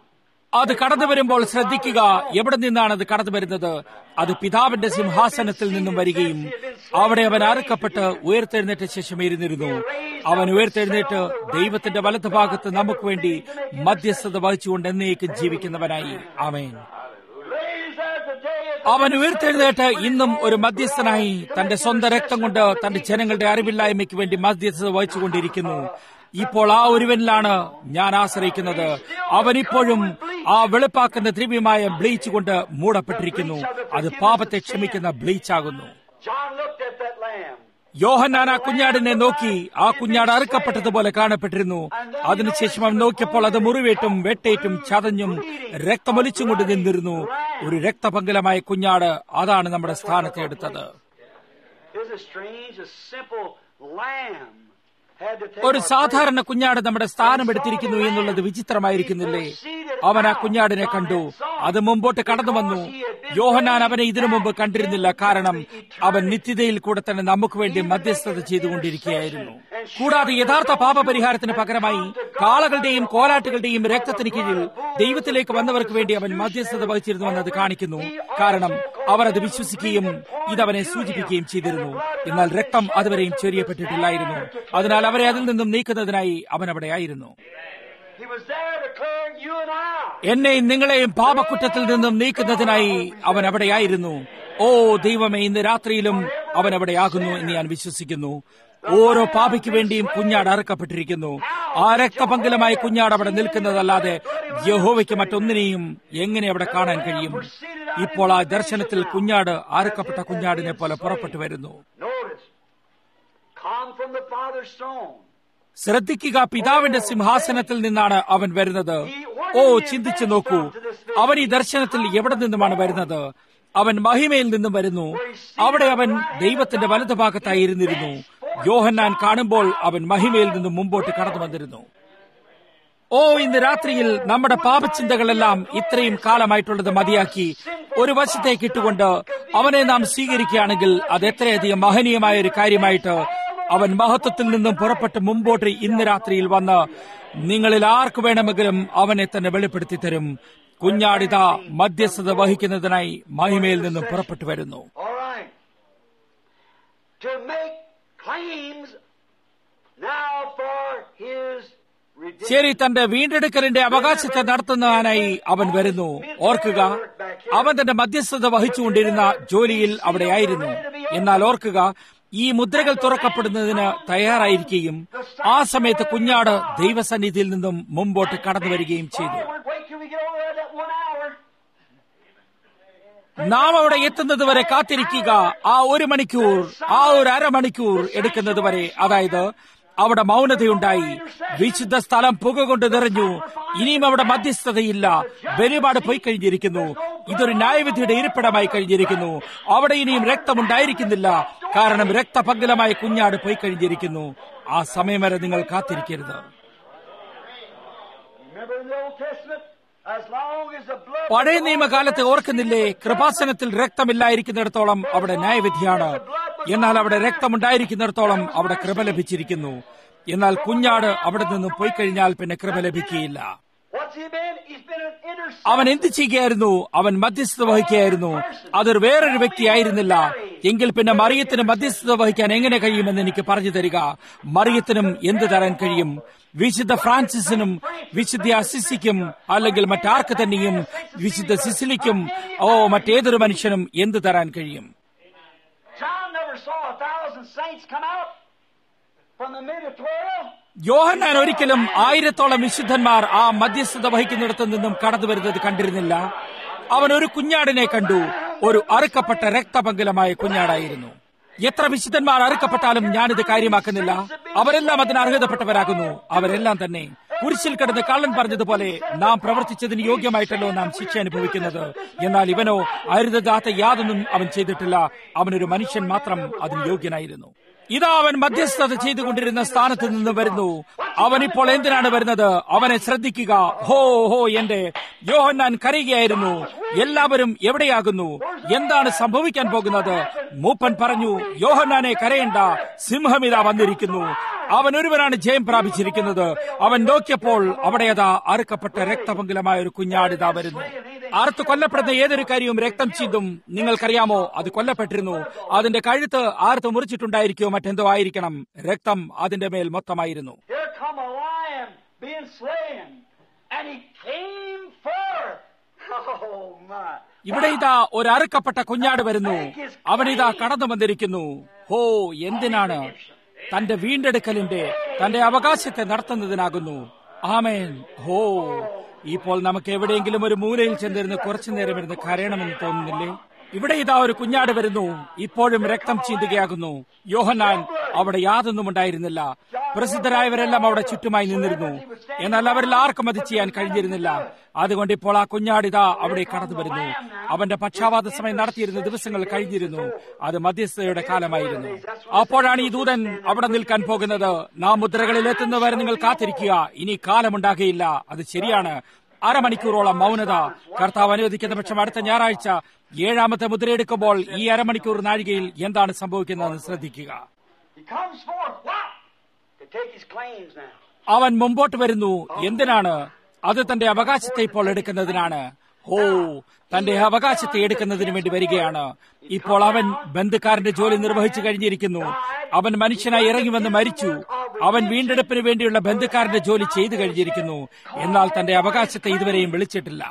B: അത് കടന്നു വരുമ്പോൾ ശ്രദ്ധിക്കുക എവിടെ നിന്നാണ് അത് കടന്നു വരുന്നത് അത് പിതാവിന്റെ സിംഹാസനത്തിൽ നിന്നും വരികയും അവിടെ അവൻ അറുക്കപ്പെട്ട് ഉയർത്തെഴുന്നേറ്റ ശേഷം ഇരുന്നിരുന്നു അവൻ ഉയർത്തെഴുന്നേറ്റ് ദൈവത്തിന്റെ വലതുഭാഗത്ത് നമുക്ക് വേണ്ടി മധ്യസ്ഥത വഹിച്ചുകൊണ്ട് എന്നേക്കും ജീവിക്കുന്നവനായി ആമേൻ
A: Raised as the day of
B: അവൻ ഉയർത്തെഴുന്നേറ്റ് ഇന്നും ഒരു മധ്യസ്ഥനായി തന്റെ സ്വന്തം രക്തം കൊണ്ട് തന്റെ ജനങ്ങളുടെ അറിവില്ലായ്മയ്ക്ക് വേണ്ടി മധ്യസ്ഥത വഹിച്ചുകൊണ്ടിരിക്കുന്നു ഇപ്പോൾ ആ ഒരുവനിലാണ് ഞാൻ ആശ്രയിക്കുന്നത് അവൻ ഇപ്പോഴും ആ വെളുപ്പാക്കുന്ന ദ്രവ്യമായ ബ്ലീച്ച് കൊണ്ട് മൂടപ്പെട്ടിരിക്കുന്നു അത് പാപത്തെ ക്ഷമിക്കുന്ന ബ്ലീച്ച് ആകുന്നു
A: John looked at that lamb.
B: യോഹന്നാൻ ആ കുഞ്ഞാടിനെ നോക്കി ആ കുഞ്ഞാട് അറുക്കപ്പെട്ടതുപോലെ കാണപ്പെട്ടിരുന്നു അതിനുശേഷം അവൻ നോക്കിയപ്പോൾ അത് മുറിവേറ്റും വെട്ടേറ്റും ചതഞ്ഞും രക്തമൊലിച്ചും കൊണ്ട് നിന്നിരുന്നു ഒരു രക്തപങ്കലമായ കുഞ്ഞാട് അതാണ് നമ്മുടെ സ്ഥാനത്തെ എടുത്തത്
A: Is it strange? A simple lamb had to take
B: ഒരു
A: our
B: സാധാരണ കുഞ്ഞാട് നമ്മുടെ സ്ഥാനം എടുത്തിരിക്കുന്നു എന്നുള്ളത് വിചിത്രമായിരിക്കുന്നില്ലേ അവൻ ആ കുഞ്ഞാടിനെ കണ്ടു അത് മുമ്പോട്ട് കടന്നു വന്നു യോഹനാൻ അവനെ ഇതിനു മുമ്പ് കണ്ടിരുന്നില്ല കാരണം അവൻ നിത്യതയിൽ കൂടെ തന്നെ നമുക്ക് വേണ്ടി മധ്യസ്ഥത ചെയ്തുകൊണ്ടിരിക്കുകയായിരുന്നു കൂടാതെ യഥാർത്ഥ പാപപരിഹാരത്തിന് പകരമായി കാളകളുടെയും കോലാട്ടുകളുടെയും രക്തത്തിന് കീഴിൽ ദൈവത്തിലേക്ക് വന്നവർക്ക് വേണ്ടി അവൻ മധ്യസ്ഥത വഹിച്ചിരുന്നുവെന്ന് അത് കാണിക്കുന്നു കാരണം അവർ അത് വിശ്വസിക്കുകയും ഇതവനെ സൂചിപ്പിക്കുകയും ചെയ്തിരുന്നു എന്നാൽ രക്തം അതുവരെയും ചൊരിയപ്പെട്ടിട്ടില്ലായിരുന്നു അതിനാൽ അവരെ അതിൽ നിന്നും നീക്കുന്നതിനായി അവൻ അവിടെ ആയിരുന്നു
A: He was there declaring you and I.
B: എന്നെയും നിങ്ങളെയും പാപക്കുറ്റത്തിൽ നിന്നും നീക്കുന്നതിനായി അവൻ അവിടെയായിരുന്നു ഓ ദൈവമേ ഇന്ന് രാത്രിയിലും അവൻ അവിടെയാകുന്നു എന്ന് ഞാൻ വിശ്വസിക്കുന്നു ഓരോ പാപിക്ക് വേണ്ടിയും കുഞ്ഞാട് അറുക്കപ്പെട്ടിരിക്കുന്നു ആ രക്തപങ്കലമായ കുഞ്ഞാട് അവിടെ നിൽക്കുന്നതല്ലാതെ യഹോവയ്ക്ക് മറ്റൊന്നിനെയും എങ്ങനെ അവിടെ കാണാൻ കഴിയും ഇപ്പോൾ ആ ദർശനത്തിൽ കുഞ്ഞാട് അറുക്കപ്പെട്ട കുഞ്ഞാടിനെ പോലെ പുറപ്പെട്ടു വരുന്നു
A: Notice. Come from the Father's throne.
B: ശ്രദ്ധിക്കുക പിതാവിന്റെ സിംഹാസനത്തിൽ നിന്നാണ് അവൻ വരുന്നത് ഓ ചിന്തിച്ചു നോക്കൂ അവൻ ഈ ദർശനത്തിൽ എവിടെ നിന്നുമാണ് വരുന്നത് അവൻ മഹിമയിൽ നിന്നും വരുന്നു അവിടെ അവൻ ദൈവത്തിന്റെ വലതുഭാഗത്തായി ഇരുന്നിരുന്നു യോഹന്നാൻ കാണുമ്പോൾ അവൻ മഹിമയിൽ നിന്നും മുമ്പോട്ട് കടന്നു വന്നിരുന്നു ഓ ഇന്ന് രാത്രിയിൽ നമ്മുടെ പാപചിന്തകളെല്ലാം ഇത്രയും കാലമായിട്ടുള്ളത് മതിയാക്കി ഒരു വശത്തേക്ക് ഇട്ടുകൊണ്ട് അവനെ നാം സ്വീകരിക്കുകയാണെങ്കിൽ അത് എത്രയധികം മഹനീയമായ ഒരു കാര്യമായിട്ട് അവൻ മഹത്വത്തിൽ നിന്നും പുറപ്പെട്ട് മുമ്പോട്ട് ഇന്ന് രാത്രിയിൽ വന്ന് നിങ്ങളിൽ ആർക്ക് വേണമെങ്കിലും അവനെ തന്നെ വെളിപ്പെടുത്തി തരും കുഞ്ഞാടിത മധ്യസ്ഥത വഹിക്കുന്നതിനായി മഹിമയിൽ നിന്നും പുറപ്പെട്ടു വരുന്നു
A: All right. To make claims now for his redemption.
B: ശരി തന്റെ വീണ്ടെടുക്കലിന്റെ അവകാശത്തെ നടത്തുന്നതിനായി അവൻ വരുന്നു ഓർക്കുക അവൻ തന്റെ മധ്യസ്ഥത വഹിച്ചുകൊണ്ടിരുന്ന ജോലിയിൽ അവിടെയായിരുന്നു എന്നാൽ ഓർക്കുക ഈ മുദ്രകൾ തുറക്കപ്പെടുന്നതിന് തയ്യാറായിരിക്കുകയും ആ സമയത്ത് കുഞ്ഞാട് ദൈവസന്നിധിയിൽ നിന്നും മുമ്പോട്ട് കടന്നു വരികയും ചെയ്തു
A: Forward, wait till we get over there that one hour.
B: നാം അവിടെ എത്തുന്നത് വരെ കാത്തിരിക്കുക ആ ഒരു മണിക്കൂർ ആ ഒരു അരമണിക്കൂർ എടുക്കുന്നത് വരെ അതായത് അവിടെ മൗനതയുണ്ടായി വിശുദ്ധ സ്ഥലം പുക കൊണ്ട് നിറഞ്ഞു ഇനിയും അവിടെ മധ്യസ്ഥതയില്ല ബലിപാട് പോയി കഴിഞ്ഞിരിക്കുന്നു ഇതൊരു ന്യായവിധിയുടെ ഇരിപ്പിടമായി കഴിഞ്ഞിരിക്കുന്നു അവിടെ ഇനിയും രക്തമുണ്ടായിരിക്കുന്നില്ല കാരണം രക്തപങ്കലമായ കുഞ്ഞാട് പോയി കഴിഞ്ഞിരിക്കുന്നു ആ സമയം വരെ നിങ്ങൾ കാത്തിരിക്കരുത്
A: Remember in the Old Testament? As long as the blood.
B: പഴയ നിയമകാലത്തെ ഓർക്കുന്നില്ലേ കൃപാസനത്തിൽ രക്തമില്ലായിരിക്കുന്നിടത്തോളം അവിടെ ന്യായവിധിയാണ് എന്നാൽ അവിടെ രക്തമുണ്ടായിരിക്കുന്നിടത്തോളം അവിടെ കൃപ ലഭിച്ചിരിക്കുന്നു എന്നാൽ കുഞ്ഞാട് അവിടെ നിന്ന് പോയി കഴിഞ്ഞാൽ പിന്നെ കൃപ ലഭിക്കുകയില്ല
A: What's he been? He's been an intercessor.
B: അവൻ എന്ത് ചെയ്യുകയായിരുന്നു അവൻ മധ്യസ്ഥത വഹിക്കുകയായിരുന്നു അതൊരു വേറൊരു വ്യക്തിയായിരുന്നില്ല എങ്കിൽ പിന്നെ മറിയത്തിന് മധ്യസ്ഥത വഹിക്കാൻ എങ്ങനെ കഴിയുമെന്ന് എനിക്ക് പറഞ്ഞു തരിക മറിയത്തിനും എന്ത് തരാൻ കഴിയും വിശുദ്ധ ഫ്രാൻസിസിനും വിശുദ്ധ അസിസിക്കും അല്ലെങ്കിൽ മറ്റാർക്ക് തന്നെയും വിശുദ്ധ സിസിലിക്കും ഓ മറ്റേതൊരു മനുഷ്യനും എന്ത് തരാൻ കഴിയും
A: John never saw a thousand saints come out from the mid of twelve.
B: യോഹന്നാൻ ഒരിക്കലും ആയിരത്തോളം വിശുദ്ധന്മാർ ആ മധ്യസ്ഥത വഹിക്കുന്നിടത്തു നിന്നും കടന്നു വരുന്നത് കണ്ടിരുന്നില്ല അവൻ ഒരു കുഞ്ഞാടിനെ കണ്ടു ഒരു അറുക്കപ്പെട്ട രക്തപങ്കലമായ കുഞ്ഞാടായിരുന്നു എത്ര വിശുദ്ധന്മാർ അറുക്കപ്പെട്ടാലും ഞാനിത് കാര്യമാക്കുന്നില്ല അവരെല്ലാം അതിന് അർഹതപ്പെട്ടവരാകുന്നു അവരെല്ലാം തന്നെ കുരിശിൽ കിടന്ന് കള്ളൻ പറഞ്ഞതുപോലെ നാം പ്രവർത്തിച്ചതിന് യോഗ്യമായിട്ടല്ലോ നാം ശിക്ഷ അനുഭവിക്കുന്നത് എന്നാൽ ഇവനോ അരുതാത്ത യാതൊന്നും അവൻ ചെയ്തിട്ടില്ല അവനൊരു മനുഷ്യൻ മാത്രം അതിന് യോഗ്യനായിരുന്നു ഇതാ അവൻ മധ്യസ്ഥത ചെയ്തുകൊണ്ടിരുന്ന സ്ഥാനത്ത് നിന്ന് വരുന്നു അവൻ ഇപ്പോൾ എന്തിനാണ് വരുന്നത് അവനെ ശ്രദ്ധിക്കുക ഹോ ഹോ എന്റെ യോഹന്നാൻ കരയുകയായിരുന്നു എല്ലാവരും എവിടെയാകുന്നു എന്താണ് സംഭവിക്കാൻ പോകുന്നത് മൂപ്പൻ പറഞ്ഞു യോഹന്നാനെ കരയണ്ട സിംഹമിത വന്നിരിക്കുന്നു അവൻ ഒരുവനാണ് ജയം പ്രാപിച്ചിരിക്കുന്നത് അവൻ നോക്കിയപ്പോൾ അവിടെ അതാ അറുക്കപ്പെട്ട രക്തപങ്കിലമായ ഒരു കുഞ്ഞാടിതാ വരുന്നു അറുത്ത് കൊല്ലപ്പെടുന്ന ഏതൊരു കാര്യവും രക്തം ചീന്തും നിങ്ങൾക്കറിയാമോ അത് കൊല്ലപ്പെട്ടിരുന്നു അതിന്റെ കഴുത്ത് ആർത്ത് മുറിച്ചിട്ടുണ്ടായിരിക്കോ മറ്റെന്തോ ആയിരിക്കണം രക്തം അതിന്റെ മേൽ മൊത്തമായിരുന്നു
C: Here come a lion being slain, and he came forth. Oh my!
B: ഇവിടെ ഇതാ ഒരു അറുക്കപ്പെട്ട കുഞ്ഞാട് വരുന്നു അവനിതാ കടന്നു വന്നിരിക്കുന്നു ഹോ എന്തിനാണ് തന്റെ വീണ്ടെടുക്കലിന്റെ തന്റെ അവകാശത്തെ നടത്തുന്നതിനാകുന്നു ആമേൻ ഹോ ഇപ്പോൾ നമുക്ക് എവിടെയെങ്കിലും ഒരു മൂലയിൽ ചെന്നിരുന്ന് കുറച്ചു നേരം ഇരുന്ന് കരയണമെന്ന് തോന്നുന്നില്ലേ ഇവിടെ ഇതാ ഒരു കുഞ്ഞാട് വരുന്നു ഇപ്പോഴും രക്തം ചീന്തുകയാകുന്നു യോഹന്നാൻ അവിടെ യാതൊന്നും ഉണ്ടായിരുന്നില്ല പ്രസിദ്ധരായവരെല്ലാം അവിടെ ചുറ്റുമായി നിന്നിരുന്നു എന്നാൽ അവരിൽ ആർക്കും അത് ചെയ്യാൻ കഴിഞ്ഞിരുന്നില്ല അതുകൊണ്ട് ഇപ്പോൾ ആ കുഞ്ഞാടിതാ അവിടെ കടന്നു വരുന്നു അവന്റെ പക്ഷാപാത സമയം നടത്തിയിരുന്ന ദിവസങ്ങൾ കഴിഞ്ഞിരുന്നു അത് മധ്യസ്ഥതയുടെ കാലമായിരുന്നു അപ്പോഴാണ് ഈ ദൂതൻ അവിടെ നിൽക്കാൻ പോകുന്നത് നാം മുദ്രകളിൽ എത്തുന്നവരെ നിങ്ങൾ കാത്തിരിക്കുക ഇനി കാലമുണ്ടാകുകയില്ല അത് ശരിയാണ് അരമണിക്കൂറോളം മൗനത കർത്താവ് അനുവദിക്കുന്ന പക്ഷം അടുത്ത ഞായറാഴ്ച ഏഴാമത്തെ മുദ്രയെടുക്കുമ്പോൾ ഈ അരമണിക്കൂർ നാഴികയിൽ എന്താണ് സംഭവിക്കുന്നതെന്ന് ശ്രദ്ധിക്കുക
C: He comes forth. What? To take his claims now.
B: അവൻ മുമ്പോട്ട് വരുന്നു എന്തിനാണ് അത് തന്റെ അവകാശത്തെ ഇപ്പോൾ എടുക്കുന്നതിനാണ് ഓ തന്റെ അവകാശത്തെ എടുക്കുന്നതിന് വേണ്ടി വരികയാണ് ഇപ്പോൾ അവൻ ബന്ധുക്കാരന്റെ ജോലി നിർവഹിച്ചു കഴിഞ്ഞിരിക്കുന്നു അവൻ മനുഷ്യനായി ഇറങ്ങി വന്ന് മരിച്ചു അവൻ വീണ്ടെടുപ്പിന് വേണ്ടിയുള്ള ബന്ധുക്കാരന്റെ ജോലി ചെയ്തു കഴിഞ്ഞിരിക്കുന്നു എന്നാൽ തന്റെ അവകാശത്തെ ഇതുവരെയും വിളിച്ചിട്ടില്ല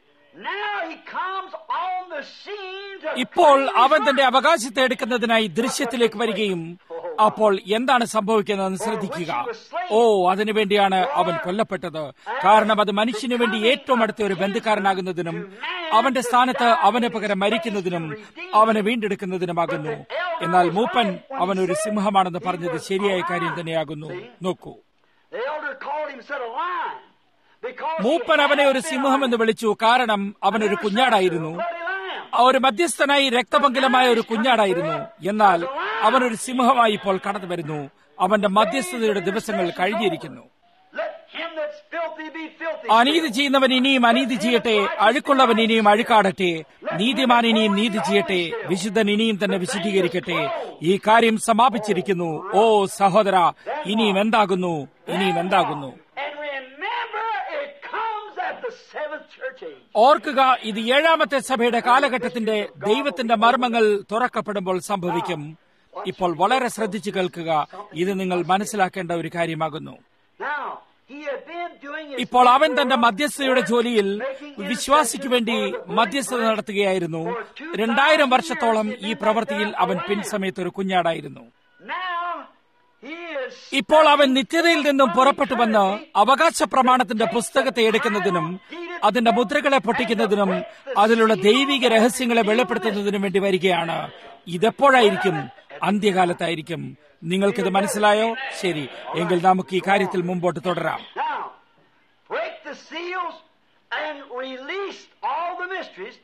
C: Now he comes on the scene to
B: ഇപ്പോൾ
C: claim his
B: അവൻ തന്റെ
C: right.
B: അവകാശത്തെ എടുക്കുന്നതിനായി ദൃശ്യത്തിലേക്ക് വരികയും അപ്പോൾ എന്താണ് സംഭവിക്കുന്നതെന്ന് ശ്രദ്ധിക്കുക ഓ അതിനുവേണ്ടിയാണ് അവൻ കൊല്ലപ്പെട്ടത് കാരണം അത് മനുഷ്യന് വേണ്ടി ഏറ്റവും അടുത്ത ഒരു ബന്ധുക്കാരനാകുന്നതിനും അവന്റെ സ്ഥാനത്ത് അവന് പകരം മരിക്കുന്നതിനും അവനെ വീണ്ടെടുക്കുന്നതിനുമാകുന്നു എന്നാൽ മൂപ്പൻ അവൻ ഒരു സിംഹമാണെന്ന് പറഞ്ഞത് ശരിയായ കാര്യം തന്നെയാകുന്നു നോക്കൂ
C: The elder called him said a lion. Because he
B: മൂപ്പൻ അവനെ ഒരു
C: had
B: സിംഹം എന്ന് വിളിച്ചു കാരണം അവനൊരു കുഞ്ഞാടായിരുന്നു
C: bloody lamb.
B: ആ ഒരു മധ്യസ്ഥനായി രക്തപങ്കിലമായ ഒരു കുഞ്ഞാടായിരുന്നു എന്നാൽ അവനൊരു സിംഹമായി ഇപ്പോൾ കടന്നു വരുന്നു അവന്റെ മധ്യസ്ഥതയുടെ ദിവസങ്ങൾ കഴിഞ്ഞിരിക്കുന്നു
C: Let him that's filthy be filthy.
B: അനീതി ചെയ്യുന്നവൻ ഇനിയും അനീതി ചെയ്യട്ടെ അഴുക്കുള്ളവൻ ഇനിയും അഴുക്കാടട്ടെ നീതിമാൻ ഇനിയും നീതി ചെയ്യട്ടെ വിശുദ്ധൻ ഇനിയും തന്നെ വിശദീകരിക്കട്ടെ ഈ കാര്യം സമാപിച്ചിരിക്കുന്നു ഓ സഹോദര ഇനിയും എന്താകുന്നു ഇനിയും എന്താകുന്നു
C: And remember, it comes at the seventh church age.
B: ഓർക്കുക ഇത് ഏഴാമത്തെ സഭയുടെ കാലഘട്ടത്തിന്റെ ദൈവത്തിന്റെ മർമ്മങ്ങൾ തുറക്കപ്പെടുമ്പോൾ സംഭവിക്കും ഇപ്പോൾ വളരെ ശ്രദ്ധിച്ചു കേൾക്കുക ഇത് നിങ്ങൾ മനസ്സിലാക്കേണ്ട ഒരു കാര്യമാകുന്നു
C: Now, he had been doing his
B: ഇപ്പോൾ അവൻ തന്റെ മധ്യസ്ഥയുടെ ജോലിയിൽ വിശ്വാസിക്ക് വേണ്ടി മധ്യസ്ഥത നടത്തുകയായിരുന്നു രണ്ടായിരം വർഷത്തോളം ഈ പ്രവൃത്തിയിൽ അവൻ പിൻസമയത്ത് ഒരു കുഞ്ഞാടായിരുന്നു
C: Now, he is
B: ഇപ്പോൾ അവൻ നിത്യതയിൽ നിന്നും പുറപ്പെട്ടു വന്ന് അവകാശ പ്രമാണത്തിന്റെ പുസ്തകത്തെ എടുക്കുന്നതിനും അതിന്റെ മുദ്രകളെ പൊട്ടിക്കുന്നതിനും അതിലുള്ള ദൈവിക രഹസ്യങ്ങളെ വെളിപ്പെടുത്തുന്നതിനും വേണ്ടി വരികയാണ് ഇതെപ്പോഴായിരിക്കും അന്ത്യകാലത്തായിരിക്കും നിങ്ങൾക്കിത് മനസ്സിലായോ ശരി എങ്കിൽ നമുക്ക് ഈ കാര്യത്തിൽ മുമ്പോട്ട് തുടരാം
C: now break the seals and release all the mysteries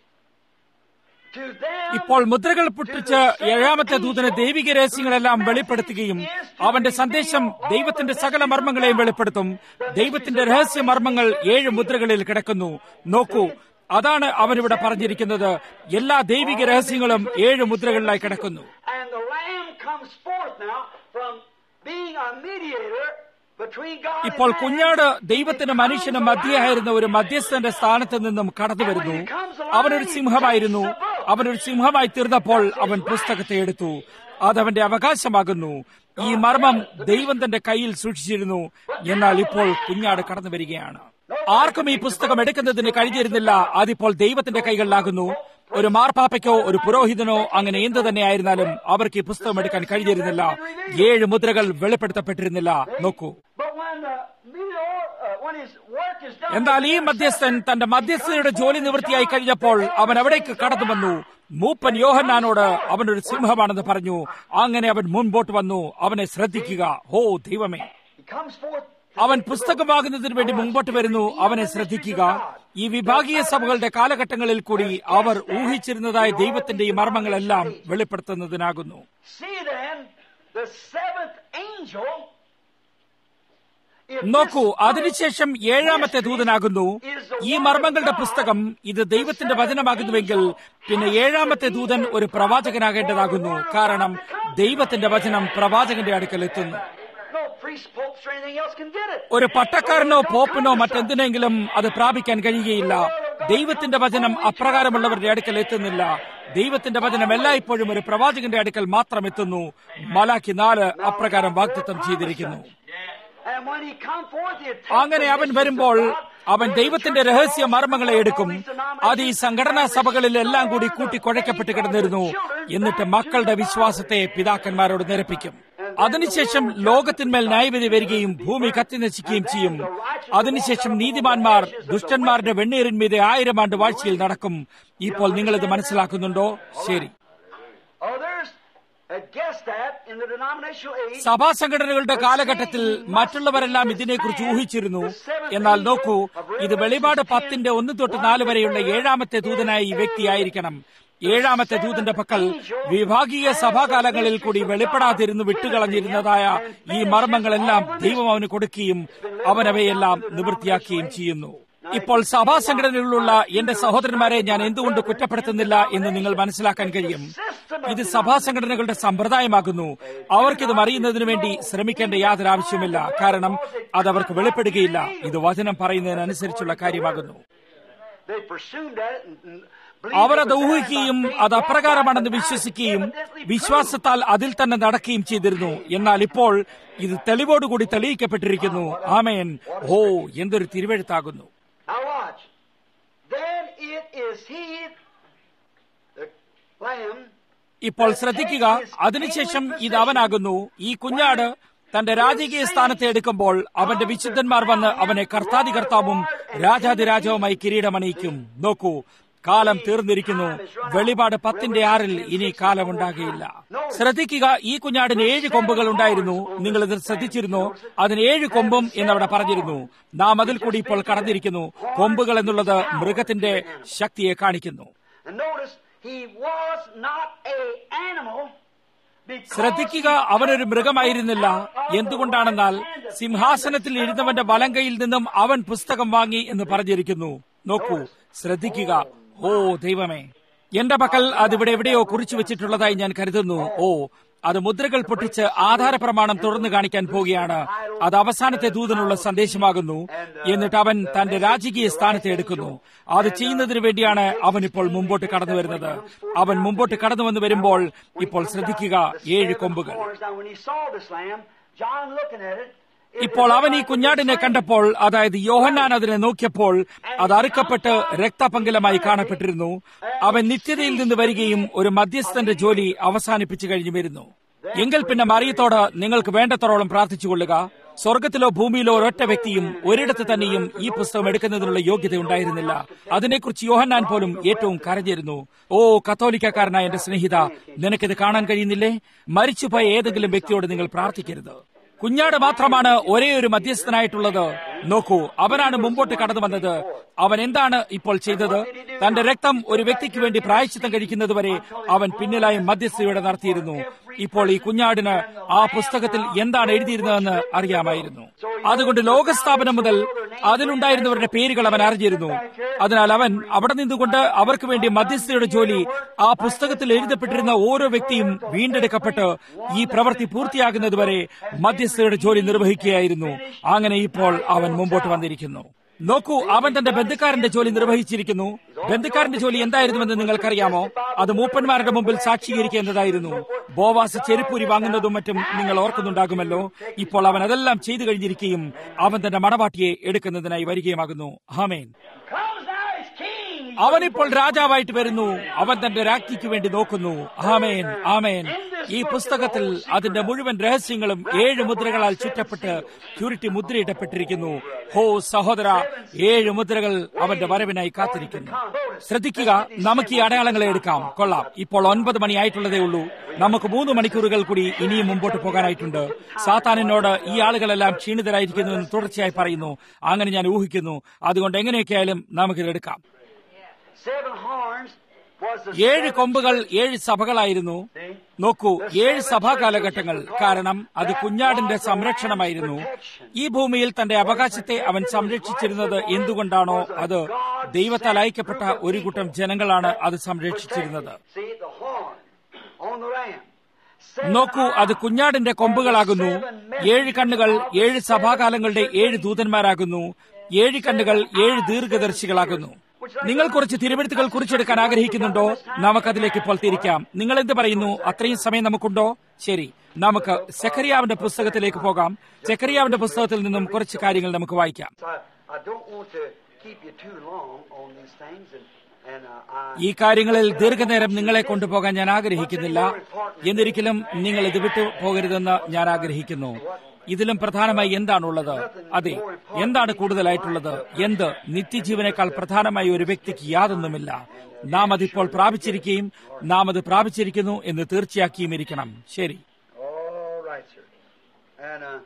C: to them.
B: ഇപ്പോൾ മുദ്രകൾ പൊട്ടിച്ച് ഏഴാമത്തെ ദൂതന് ദൈവിക രഹസ്യങ്ങളെല്ലാം വെളിപ്പെടുത്തുകയും അവന്റെ സന്ദേശം ദൈവത്തിന്റെ സകല മർമ്മങ്ങളെയും വെളിപ്പെടുത്തും ദൈവത്തിന്റെ രഹസ്യ മർമ്മങ്ങൾ ഏഴ് മുദ്രകളിൽ കിടക്കുന്നു നോക്കൂ അതാണ് അവനിവിടെ പറഞ്ഞിരിക്കുന്നത് എല്ലാ ദൈവിക രഹസ്യങ്ങളും ഏഴ് മുദ്രകളിലായി കിടക്കുന്നു
C: And the Lamb comes forth now from being a mediator between God
B: ഇപ്പോൾ
C: and man.
B: കുഞ്ഞാട് ദൈവത്തിന് മനുഷ്യനും മധ്യയായിരുന്ന ഒരു മധ്യസ്ഥന്റെ സ്ഥാനത്ത് നിന്നും കടന്നു വരുന്നു അവനൊരു സിംഹമായിരുന്നു അവനൊരു സിംഹമായി തീർന്നപ്പോൾ അവൻ പുസ്തകത്തെ എടുത്തു അതവന്റെ അവകാശമാകുന്നു ഈ മർമ്മം ദൈവം തന്റെ കയ്യിൽ സൂക്ഷിച്ചിരുന്നു എന്നാൽ ഇപ്പോൾ കുഞ്ഞാട് കടന്നു വരികയാണ് ആർക്കും ഈ പുസ്തകം എടുക്കുന്നതിന് കഴിഞ്ഞിരുന്നില്ല അതിപ്പോൾ ദൈവത്തിന്റെ കൈകളിലാകുന്നു ഒരു മാർപ്പാപ്പയ്ക്കോ ഒരു പുരോഹിതനോ അങ്ങനെ എന്ത് തന്നെയായിരുന്നാലും അവർക്ക് ഈ പുസ്തകം എടുക്കാൻ കഴിഞ്ഞിരുന്നില്ല ഏഴ് മുദ്രകൾ വെളിപ്പെടുത്തപ്പെട്ടിരുന്നില്ല നോക്കൂ
C: But when the mediator, uh, when his work is done,
B: എന്നാൽ ഈ മധ്യസ്ഥൻ തന്റെ മധ്യസ്ഥയുടെ ജോലി നിവൃത്തിയായി കഴിഞ്ഞപ്പോൾ അവൻ അവിടേക്ക് കടന്നു വന്നു മൂപ്പൻ യോഹന്നാനോട് അവനൊരു സിംഹമാണെന്ന് പറഞ്ഞു അങ്ങനെ അവൻ മുൻപോട്ട് വന്നു അവനെ ശ്രദ്ധിക്കുക ഹോ ദൈവമേ
C: he comes forth.
B: അവൻ പുസ്തകമാകുന്നതിന് വേണ്ടി മുമ്പോട്ട് വരുന്നു അവനെ ശ്രദ്ധിക്കുക ഈ വിഭാഗീയ സഭകളുടെ കാലഘട്ടങ്ങളിൽ കൂടി അവർ ഊഹിച്ചിരുന്നതായ ദൈവത്തിന്റെ ഈ മർമ്മങ്ങളെല്ലാം വെളിപ്പെടുത്തുന്നതിനാകുന്നു
C: See then, the seventh angel. if
B: നോക്കൂ
C: this
B: അതിനുശേഷം ഏഴാമത്തെ ദൂതനാകുന്നു ഈ മർമ്മങ്ങളുടെ പുസ്തകം ഇത് ദൈവത്തിന്റെ വചനമാകുന്നുവെങ്കിൽ പിന്നെ ഏഴാമത്തെ ദൂതൻ ഒരു പ്രവാചകനാകേണ്ടതാകുന്നു കാരണം ദൈവത്തിന്റെ വചനം പ്രവാചകന്റെ അടുക്കൽ എത്തുന്നു
C: No priest, popes, or anything else can get it.
B: ഒരു പട്ടക്കാരനോ പോപ്പിനോ മറ്റെന്തിനെങ്കിലും അത് പ്രാപിക്കാൻ കഴിയുകയില്ല ദൈവത്തിന്റെ വചനം അപ്രകാരമുള്ളവരുടെ അടുക്കൽ എത്തുന്നില്ല ദൈവത്തിന്റെ വചനം എല്ലായ്പ്പോഴും ഒരു പ്രവാചകന്റെ അടുക്കൽ മാത്രം എത്തുന്നു മലാക്കി നാല് അപ്രകാരം വാഗ്ദത്തം ചെയ്തിരിക്കുന്നു
C: And when he come forth, he
B: അങ്ങനെ അവൻ വരുമ്പോൾ അവൻ ദൈവത്തിന്റെ രഹസ്യ മർമ്മങ്ങളെ എടുക്കും അത് ഈ സംഘടനാ സഭകളിൽ എല്ലാം കൂടി കൂട്ടിക്കുഴയ്ക്കപ്പെട്ട് കിടന്നിരുന്നു എന്നിട്ട് മക്കളുടെ വിശ്വാസത്തെ പിതാക്കന്മാരോട് നിരപ്പിക്കും അതിനുശേഷം ലോകത്തിന്മേൽ ന്യായവിധി വരികയും ഭൂമി കത്തി നശിക്കുകയും ചെയ്യും അതിനുശേഷം നീതിമാന്മാർ ദുഷ്ടന്മാരുടെ വെണ്ണീറിന്മീതെ ആയിരം ആണ്ട് വാഴ്ചയിൽ നടക്കും ഇപ്പോൾ നിങ്ങളിത് മനസ്സിലാക്കുന്നുണ്ടോ ശരി
C: Others had guessed that in the denominational age.
B: സഭാ സംഘടനകളുടെ കാലഘട്ടത്തിൽ മറ്റുള്ളവരെല്ലാം ഇതിനെക്കുറിച്ച് ഊഹിച്ചിരുന്നു എന്നാൽ നോക്കൂ ഇത് വെളിപാട് പത്തിന്റെ ഒന്ന് തൊട്ട് നാല് വരെയുള്ള ഏഴാമത്തെ ദൂതനായ ഈ വ്യക്തിയായിരിക്കണം ഏഴാമത്തെ ദൂതന്റെ പക്കൽ വിഭാഗീയ സഭാകാലങ്ങളിൽ കൂടി വെളിപ്പെടാതിരുന്നു വിട്ടുകളഞ്ഞിരുന്നതായ ഈ മർമ്മങ്ങളെല്ലാം ദൈവം അവന് കൊടുക്കുകയും അവനവയെല്ലാം നിവൃത്തിയാക്കുകയും ചെയ്യുന്നു ഇപ്പോൾ സഭാ സംഘടനകളിലുള്ള എന്റെ സഹോദരന്മാരെ ഞാൻ എന്തുകൊണ്ട് കുറ്റപ്പെടുത്തുന്നില്ല എന്ന് നിങ്ങൾ മനസ്സിലാക്കാൻ കഴിയും ഇത് സഭാ സംഘടനകളുടെ സമ്പ്രദായമാകുന്നു അവർക്കിത് അറിയുന്നതിനു വേണ്ടി ശ്രമിക്കേണ്ട യാതൊരു ആവശ്യമില്ല കാരണം അത് അവർക്ക് വെളിപ്പെടുകയില്ല ഇത് വചനം പറയുന്നതിനനുസരിച്ചുള്ള കാര്യമാകുന്നു
C: They presumed that and, and believed
B: our
C: it
B: അത്
C: was that
B: ഊഹിക്കുകയും
C: by-
B: അത് അപ്രകാരമാണെന്ന് വിശ്വസിക്കുകയും വിശ്വാസത്താൽ അതിൽ തന്നെ നടക്കുകയും ചെയ്തിരുന്നു എന്നാൽ ഇപ്പോൾ ഇത് തെളിവോടുകൂടി തെളിയിക്കപ്പെട്ടിരിക്കുന്നു ആമേൻ ഓ എന്തൊരു തിരുവെഴുത്താകുന്നു
C: Now watch. Then it is he, the lamb,
B: ഇപ്പോൾ ശ്രദ്ധിക്കുക അതിനുശേഷം ഇത് അവനാകുന്നു ഈ കുഞ്ഞാട് തന്റെ രാജകീയ സ്ഥാനത്തെ എടുക്കുമ്പോൾ അവന്റെ വിശുദ്ധന്മാർ വന്ന് അവനെ കർത്താതി കർത്താവും രാജാതിരാജവുമായി കിരീടമണിയിക്കും നോക്കൂ കാലം തീർന്നിരിക്കുന്നു വെളിപാട് പത്തിന്റെ ആറിൽ ഇനി കാലമുണ്ടാകുകയില്ല ശ്രദ്ധിക്കുക ഈ കുഞ്ഞാടിന് ഏഴ് കൊമ്പുകൾ ഉണ്ടായിരുന്നു നിങ്ങൾ ഇത് ശ്രദ്ധിച്ചിരുന്നു അതിന് ഏഴ് കൊമ്പും എന്നവിടെ പറഞ്ഞിരുന്നു നാം അതിൽ കൂടി ഇപ്പോൾ കടന്നിരിക്കുന്നു കൊമ്പുകൾ എന്നുള്ളത് മൃഗത്തിന്റെ ശക്തിയെ കാണിക്കുന്നു
C: and notice he was not a animal. because
B: ശ്രദ്ധിക്കുക അവനൊരു മൃഗമായിരുന്നില്ല എന്തുകൊണ്ടാണെന്നാൽ സിംഹാസനത്തിൽ ഇരുന്നവന്റെ വലങ്കയിൽ നിന്നും അവൻ പുസ്തകം വാങ്ങി എന്ന് പറഞ്ഞിരിക്കുന്നു നോക്കൂ ശ്രദ്ധിക്കുക ഓ ദൈവമേ എന്റെ പക്കൽ അതിവിടെ എവിടെയോ കുറിച്ചു വെച്ചിട്ടുള്ളതായി ഞാൻ കരുതുന്നു ഓ അത് മുദ്രകൾ പൊട്ടിച്ച് ആധാരപ്രമാണം തുറന്നു കാണിക്കാൻ പോവുകയാണ് അത് അവസാനത്തെ ദൂതനുള്ള സന്ദേശമാകുന്നു എന്നിട്ട് അവൻ തന്റെ രാജകീയ സ്ഥാനത്തെ എടുക്കുന്നു അത് ചെയ്യുന്നതിന് വേണ്ടിയാണ് അവൻ ഇപ്പോൾ മുമ്പോട്ട് കടന്നു വരുന്നത് അവൻ മുമ്പോട്ട് കടന്നു വന്ന് വരുമ്പോൾ ഇപ്പോൾ ശ്രദ്ധിക്കുക ഏഴ് കൊമ്പുകൾ
C: Now, when he saw this lamb, John looking at it, it
B: ഇപ്പോൾ അവൻ ഈ കുഞ്ഞാടിനെ കണ്ടപ്പോൾ അതായത് യോഹന്നാൻ അതിനെ നോക്കിയപ്പോൾ അത് അറുക്കപ്പെട്ട് രക്തപങ്കിലമായി കാണപ്പെട്ടിരുന്നു അവൻ നിത്യതയിൽ നിന്ന് വരികയും ഒരു മധ്യസ്ഥന്റെ ജോലി അവസാനിപ്പിച്ചു കഴിഞ്ഞു വരുന്നു എങ്കിൽ പിന്നെ മറിയത്തോട് നിങ്ങൾക്ക് വേണ്ടത്തോളം പ്രാർത്ഥിച്ചുകൊള്ളുക സ്വർഗത്തിലോ ഭൂമിയിലോ ഒരൊറ്റ വ്യക്തിയും ഒരിടത്ത് തന്നെയും ഈ പുസ്തകം എടുക്കുന്നതിനുള്ള യോഗ്യത ഉണ്ടായിരുന്നില്ല അതിനെക്കുറിച്ച് യോഹന്നാൻ പോലും ഏറ്റവും കരഞ്ഞിരുന്നു ഓ കത്തോലിക്കക്കാരനായ എന്റെ സ്നേഹിത നിനക്കിത് കാണാൻ കഴിയുന്നില്ലേ മരിച്ചുപോയ ഏതെങ്കിലും വ്യക്തിയോട് നിങ്ങൾ പ്രാർത്ഥിക്കരുത് കുഞ്ഞാട് മാത്രമാണ് ഒരേ ഒരു മധ്യസ്ഥനായിട്ടുള്ളത് നോക്കൂ അവനാണ് മുമ്പോട്ട് കടന്നു വന്നത് അവൻ എന്താണ് ഇപ്പോൾ ചെയ്തത് തന്റെ രക്തം ഒരു വ്യക്തിക്ക് വേണ്ടി പ്രായശ്ചിത്തം കഴിക്കുന്നതുവരെ അവൻ പിന്നിലായി മധ്യസ്ഥതയോടെ നടത്തിയിരുന്നു ഇപ്പോൾ ഈ കുഞ്ഞാടിന് ആ പുസ്തകത്തിൽ എന്താണ് എഴുതിയിരുന്നതെന്ന് അറിയാമായിരുന്നു അതുകൊണ്ട് ലോകസ്ഥാപനം മുതൽ അതിലുണ്ടായിരുന്നവരുടെ പേരുകൾ അവൻ അറിഞ്ഞിരുന്നു അതിനാൽ അവൻ അവിടെ നിന്നുകൊണ്ട് അവർക്ക് വേണ്ടി മധ്യസ്ഥയുടെ ജോലി ആ പുസ്തകത്തിൽ എഴുതപ്പെട്ടിരുന്ന ഓരോ വ്യക്തിയും വീണ്ടെടുക്കപ്പെട്ട് ഈ പ്രവൃത്തി പൂർത്തിയാകുന്നതുവരെ മധ്യസ്ഥയുടെ ജോലി നിർവഹിക്കുകയായിരുന്നു അങ്ങനെ ഇപ്പോൾ അവൻ മുമ്പോട്ട് വന്നിരിക്കുന്നു നോക്കൂ അവൻ തന്റെ ബന്ധുക്കാരന്റെ ജോലി നിർവഹിച്ചിരിക്കുന്നു ബന്ധുക്കാരന്റെ ജോലി എന്തായിരുന്നുവെന്ന് നിങ്ങൾക്കറിയാമോ അത് മൂപ്പന്മാരുടെ മുമ്പിൽ സാക്ഷീകരിക്കുക എന്നതായിരുന്നു ബോവാസ് ചെരുപ്പൂരി വാങ്ങുന്നതും മറ്റും നിങ്ങൾ ഓർക്കുന്നുണ്ടാകുമല്ലോ ഇപ്പോൾ അവൻ അതെല്ലാം ചെയ്തു കഴിഞ്ഞിരിക്കുകയും അവൻ തന്റെ മണവാട്ടിയെ എടുക്കുന്നതിനായി വരികയുമാകുന്നു ഹാമേൻ
C: comes now as king.
B: അവനിപ്പോൾ രാജാവായിട്ട് വരുന്നു അവൻ തന്റെ രാജ്ഞിക്ക് വേണ്ടി നോക്കുന്നു ആമേൻ ആമേൻ ഈ പുസ്തകത്തിൽ അതിന്റെ മുഴുവൻ രഹസ്യങ്ങളും ഏഴ് മുദ്രകളാൽ ചുറ്റപ്പെട്ട് ചുരുട്ടി മുദ്രയിടപ്പെട്ടിരിക്കുന്നു ഹോ സഹോദര ഏഴ് മുദ്രകൾ അവന്റെ വരവിനായി കാത്തിരിക്കുന്നു ശ്രദ്ധിക്കുക നമുക്ക് ഈ അടയാളങ്ങളെ എടുക്കാം കൊള്ളാം ഇപ്പോൾ ഒൻപത് മണിയായിട്ടുള്ളതേ ഉള്ളൂ നമുക്ക് മൂന്ന് മണിക്കൂറുകൾ കൂടി ഇനിയും മുമ്പോട്ട് പോകാനായിട്ടുണ്ട് സാത്താനിനോട് ഈ ആളുകളെല്ലാം ക്ഷീണിതരായിരിക്കുന്നു എന്ന് തുടർച്ചയായി പറയുന്നു അങ്ങനെ ഞാൻ ഊഹിക്കുന്നു അതുകൊണ്ട് എങ്ങനെയൊക്കെയായാലും നമുക്കിത് എടുക്കാം
C: Seven horns was the
B: ഏഴ്
C: seven
B: കൊമ്പുകൾ ഏഴ് സഭകളായിരുന്നു നോക്കൂ ഏഴ് സഭാ കാലഘട്ടങ്ങൾ കാരണം അത് കുഞ്ഞാടിന്റെ സംരക്ഷണമായിരുന്നു ഈ ഭൂമിയിൽ തന്റെ അവകാശത്തെ അവൻ സംരക്ഷിച്ചിരുന്നത് എന്തുകൊണ്ടാണോ അത് ദൈവത്താൽ അയക്കപ്പെട്ട ഒരു കൂട്ടം ജനങ്ങളാണ് അത് സംരക്ഷിച്ചിരുന്നത്
C: See the horn on the ram.
B: നോക്കൂ അത് കുഞ്ഞാടിന്റെ കൊമ്പുകളാകുന്നു ഏഴ് കണ്ണുകൾ ഏഴ് സഭാകാലങ്ങളുടെ ഏഴ് ദൂതന്മാരാകുന്നു ഏഴ് കണ്ണുകൾ ഏഴ് ദീർഘദർശികളാകുന്നു നിങ്ങൾ കുറച്ച് തിരുവെഴുത്തുകൾ കുറിച്ചെടുക്കാൻ ആഗ്രഹിക്കുന്നുണ്ടോ നമുക്കതിലേക്ക് ഇപ്പോൾ തിരിക്കാം നിങ്ങൾ എന്ത് പറയുന്നു അത്രയും സമയം നമുക്കുണ്ടോ ശരി നമുക്ക് സെക്കരിയാവിന്റെ പുസ്തകത്തിലേക്ക് പോകാം സെക്കരിയാവിന്റെ പുസ്തകത്തിൽ നിന്നും കുറച്ച് കാര്യങ്ങൾ നമുക്ക് വായിക്കാം
C: So I, I don't want to keep you too long on these things, and, and uh, I,
B: ഈ കാര്യങ്ങളിൽ ദീർഘനേരം നിങ്ങളെ കൊണ്ടുപോകാൻ ഞാൻ ആഗ്രഹിക്കുന്നില്ല എന്നിരിക്കലും നിങ്ങൾ ഇത് വിട്ടു പോകരുതെന്ന് ഞാൻ ആഗ്രഹിക്കുന്നു ഇതിലും പ്രധാനമായി എന്താണുള്ളത് അതെ എന്താണ് കൂടുതലായിട്ടുള്ളത് എന്ത് നിത്യജീവനേക്കാൾ പ്രധാനമായി ഒരു വ്യക്തിക്ക് യാതൊന്നുമില്ല നാം അതിപ്പോൾ പ്രാപിച്ചിരിക്കുകയും നാം അത് പ്രാപിച്ചിരിക്കുന്നു എന്ന് തീർച്ചയാക്കിയും ഇരിക്കണം ശരി
C: all right, sir. And uh,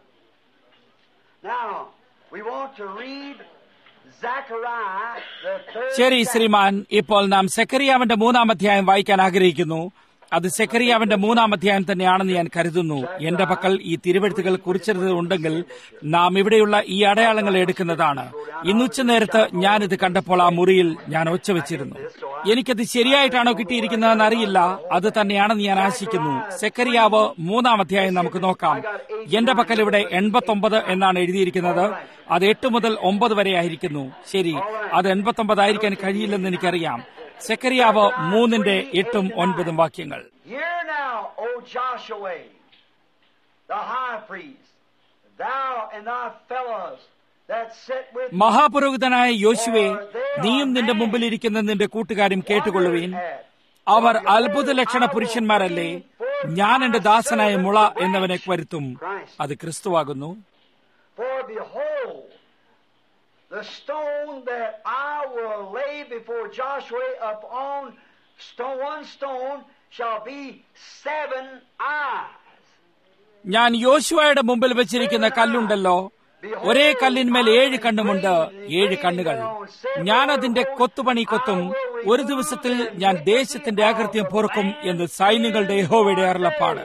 C: now we want to read Zechariah, the third.
B: ശരി
C: chapter.
B: ശ്രീമാൻ ഇപ്പോൾ നാം സെക്കരിയാവിന്റെ മൂന്നാം അധ്യായം വായിക്കാൻ ആഗ്രഹിക്കുന്നു അത് സെക്കരിയാവിന്റെ മൂന്നാം അധ്യായം തന്നെയാണെന്ന് ഞാൻ കരുതുന്നു എന്റെ പക്കൽ ഈ തിരുവെഴുത്തുകൾ കുറിച്ചത് ഉണ്ടെങ്കിൽ നാം ഇവിടെയുള്ള ഈ അടയാളങ്ങൾ എടുക്കുന്നതാണ് ഇന്നുച്ച നേരത്ത് ഞാനിത് കണ്ടപ്പോൾ ആ മുറിയിൽ ഞാൻ ഒച്ച വെച്ചിരുന്നു എനിക്കത് ശരിയായിട്ടാണോ കിട്ടിയിരിക്കുന്നതെന്ന് അറിയില്ല അത് തന്നെയാണെന്ന് ഞാൻ ആശിക്കുന്നു സെക്കരിയാവ് മൂന്നാം അധ്യായം നമുക്ക് നോക്കാം എന്റെ പക്കൽ ഇവിടെ എൺപത്തൊമ്പത് എന്നാണ് എഴുതിയിരിക്കുന്നത് അത് എട്ട് മുതൽ ഒമ്പത് വരെ ആയിരിക്കുന്നു ശരി അത് എൺപത്തൊമ്പതായിരിക്കാൻ കഴിയില്ലെന്ന് എനിക്കറിയാം സെക്കരിയാവ് മൂന്നിന്റെ എട്ടും ഒൻപതും വാക്യങ്ങൾ
C: Hear now, O Joshua, the high priest, thou and thy fellows that sit with me,
B: മഹാപുരോഹിതനായ യോശുവെ നീയും നിന്റെ മുമ്പിലിരിക്കുന്ന നിന്റെ കൂട്ടുകാരും കേട്ടുകൊള്ളുവീൻ അവർ അത്ഭുത ലക്ഷണ പുരുഷന്മാരല്ലേ ഞാൻ എന്റെ ദാസനായ മുള എന്നവനെ വരുത്തും അത് ക്രിസ്തുവാകുന്നു
C: For behold, the stone that I will lay before Joshua upon stone, one stone shall be seven eyes.
B: ഞാൻ യോശുവയുടെ മുമ്പിൽ വെച്ചിരിക്കുന്ന കല്ലുണ്ടല്ലോ ഒരേ കല്ലിന്മേൽ ഏഴ് കണ്ണുമുണ്ട് ഏഴ് കണ്ണുകൾ ഞാൻ അതിന്റെ കൊത്തുപണി കൊത്തും ഒരു ദിവസത്തിൽ ഞാൻ ദേശത്തിന്റെ അകൃത്യം പൊറുക്കും എന്ന് സൈന്യങ്ങളുടെ യഹോവയുടെ അരുളപ്പാട്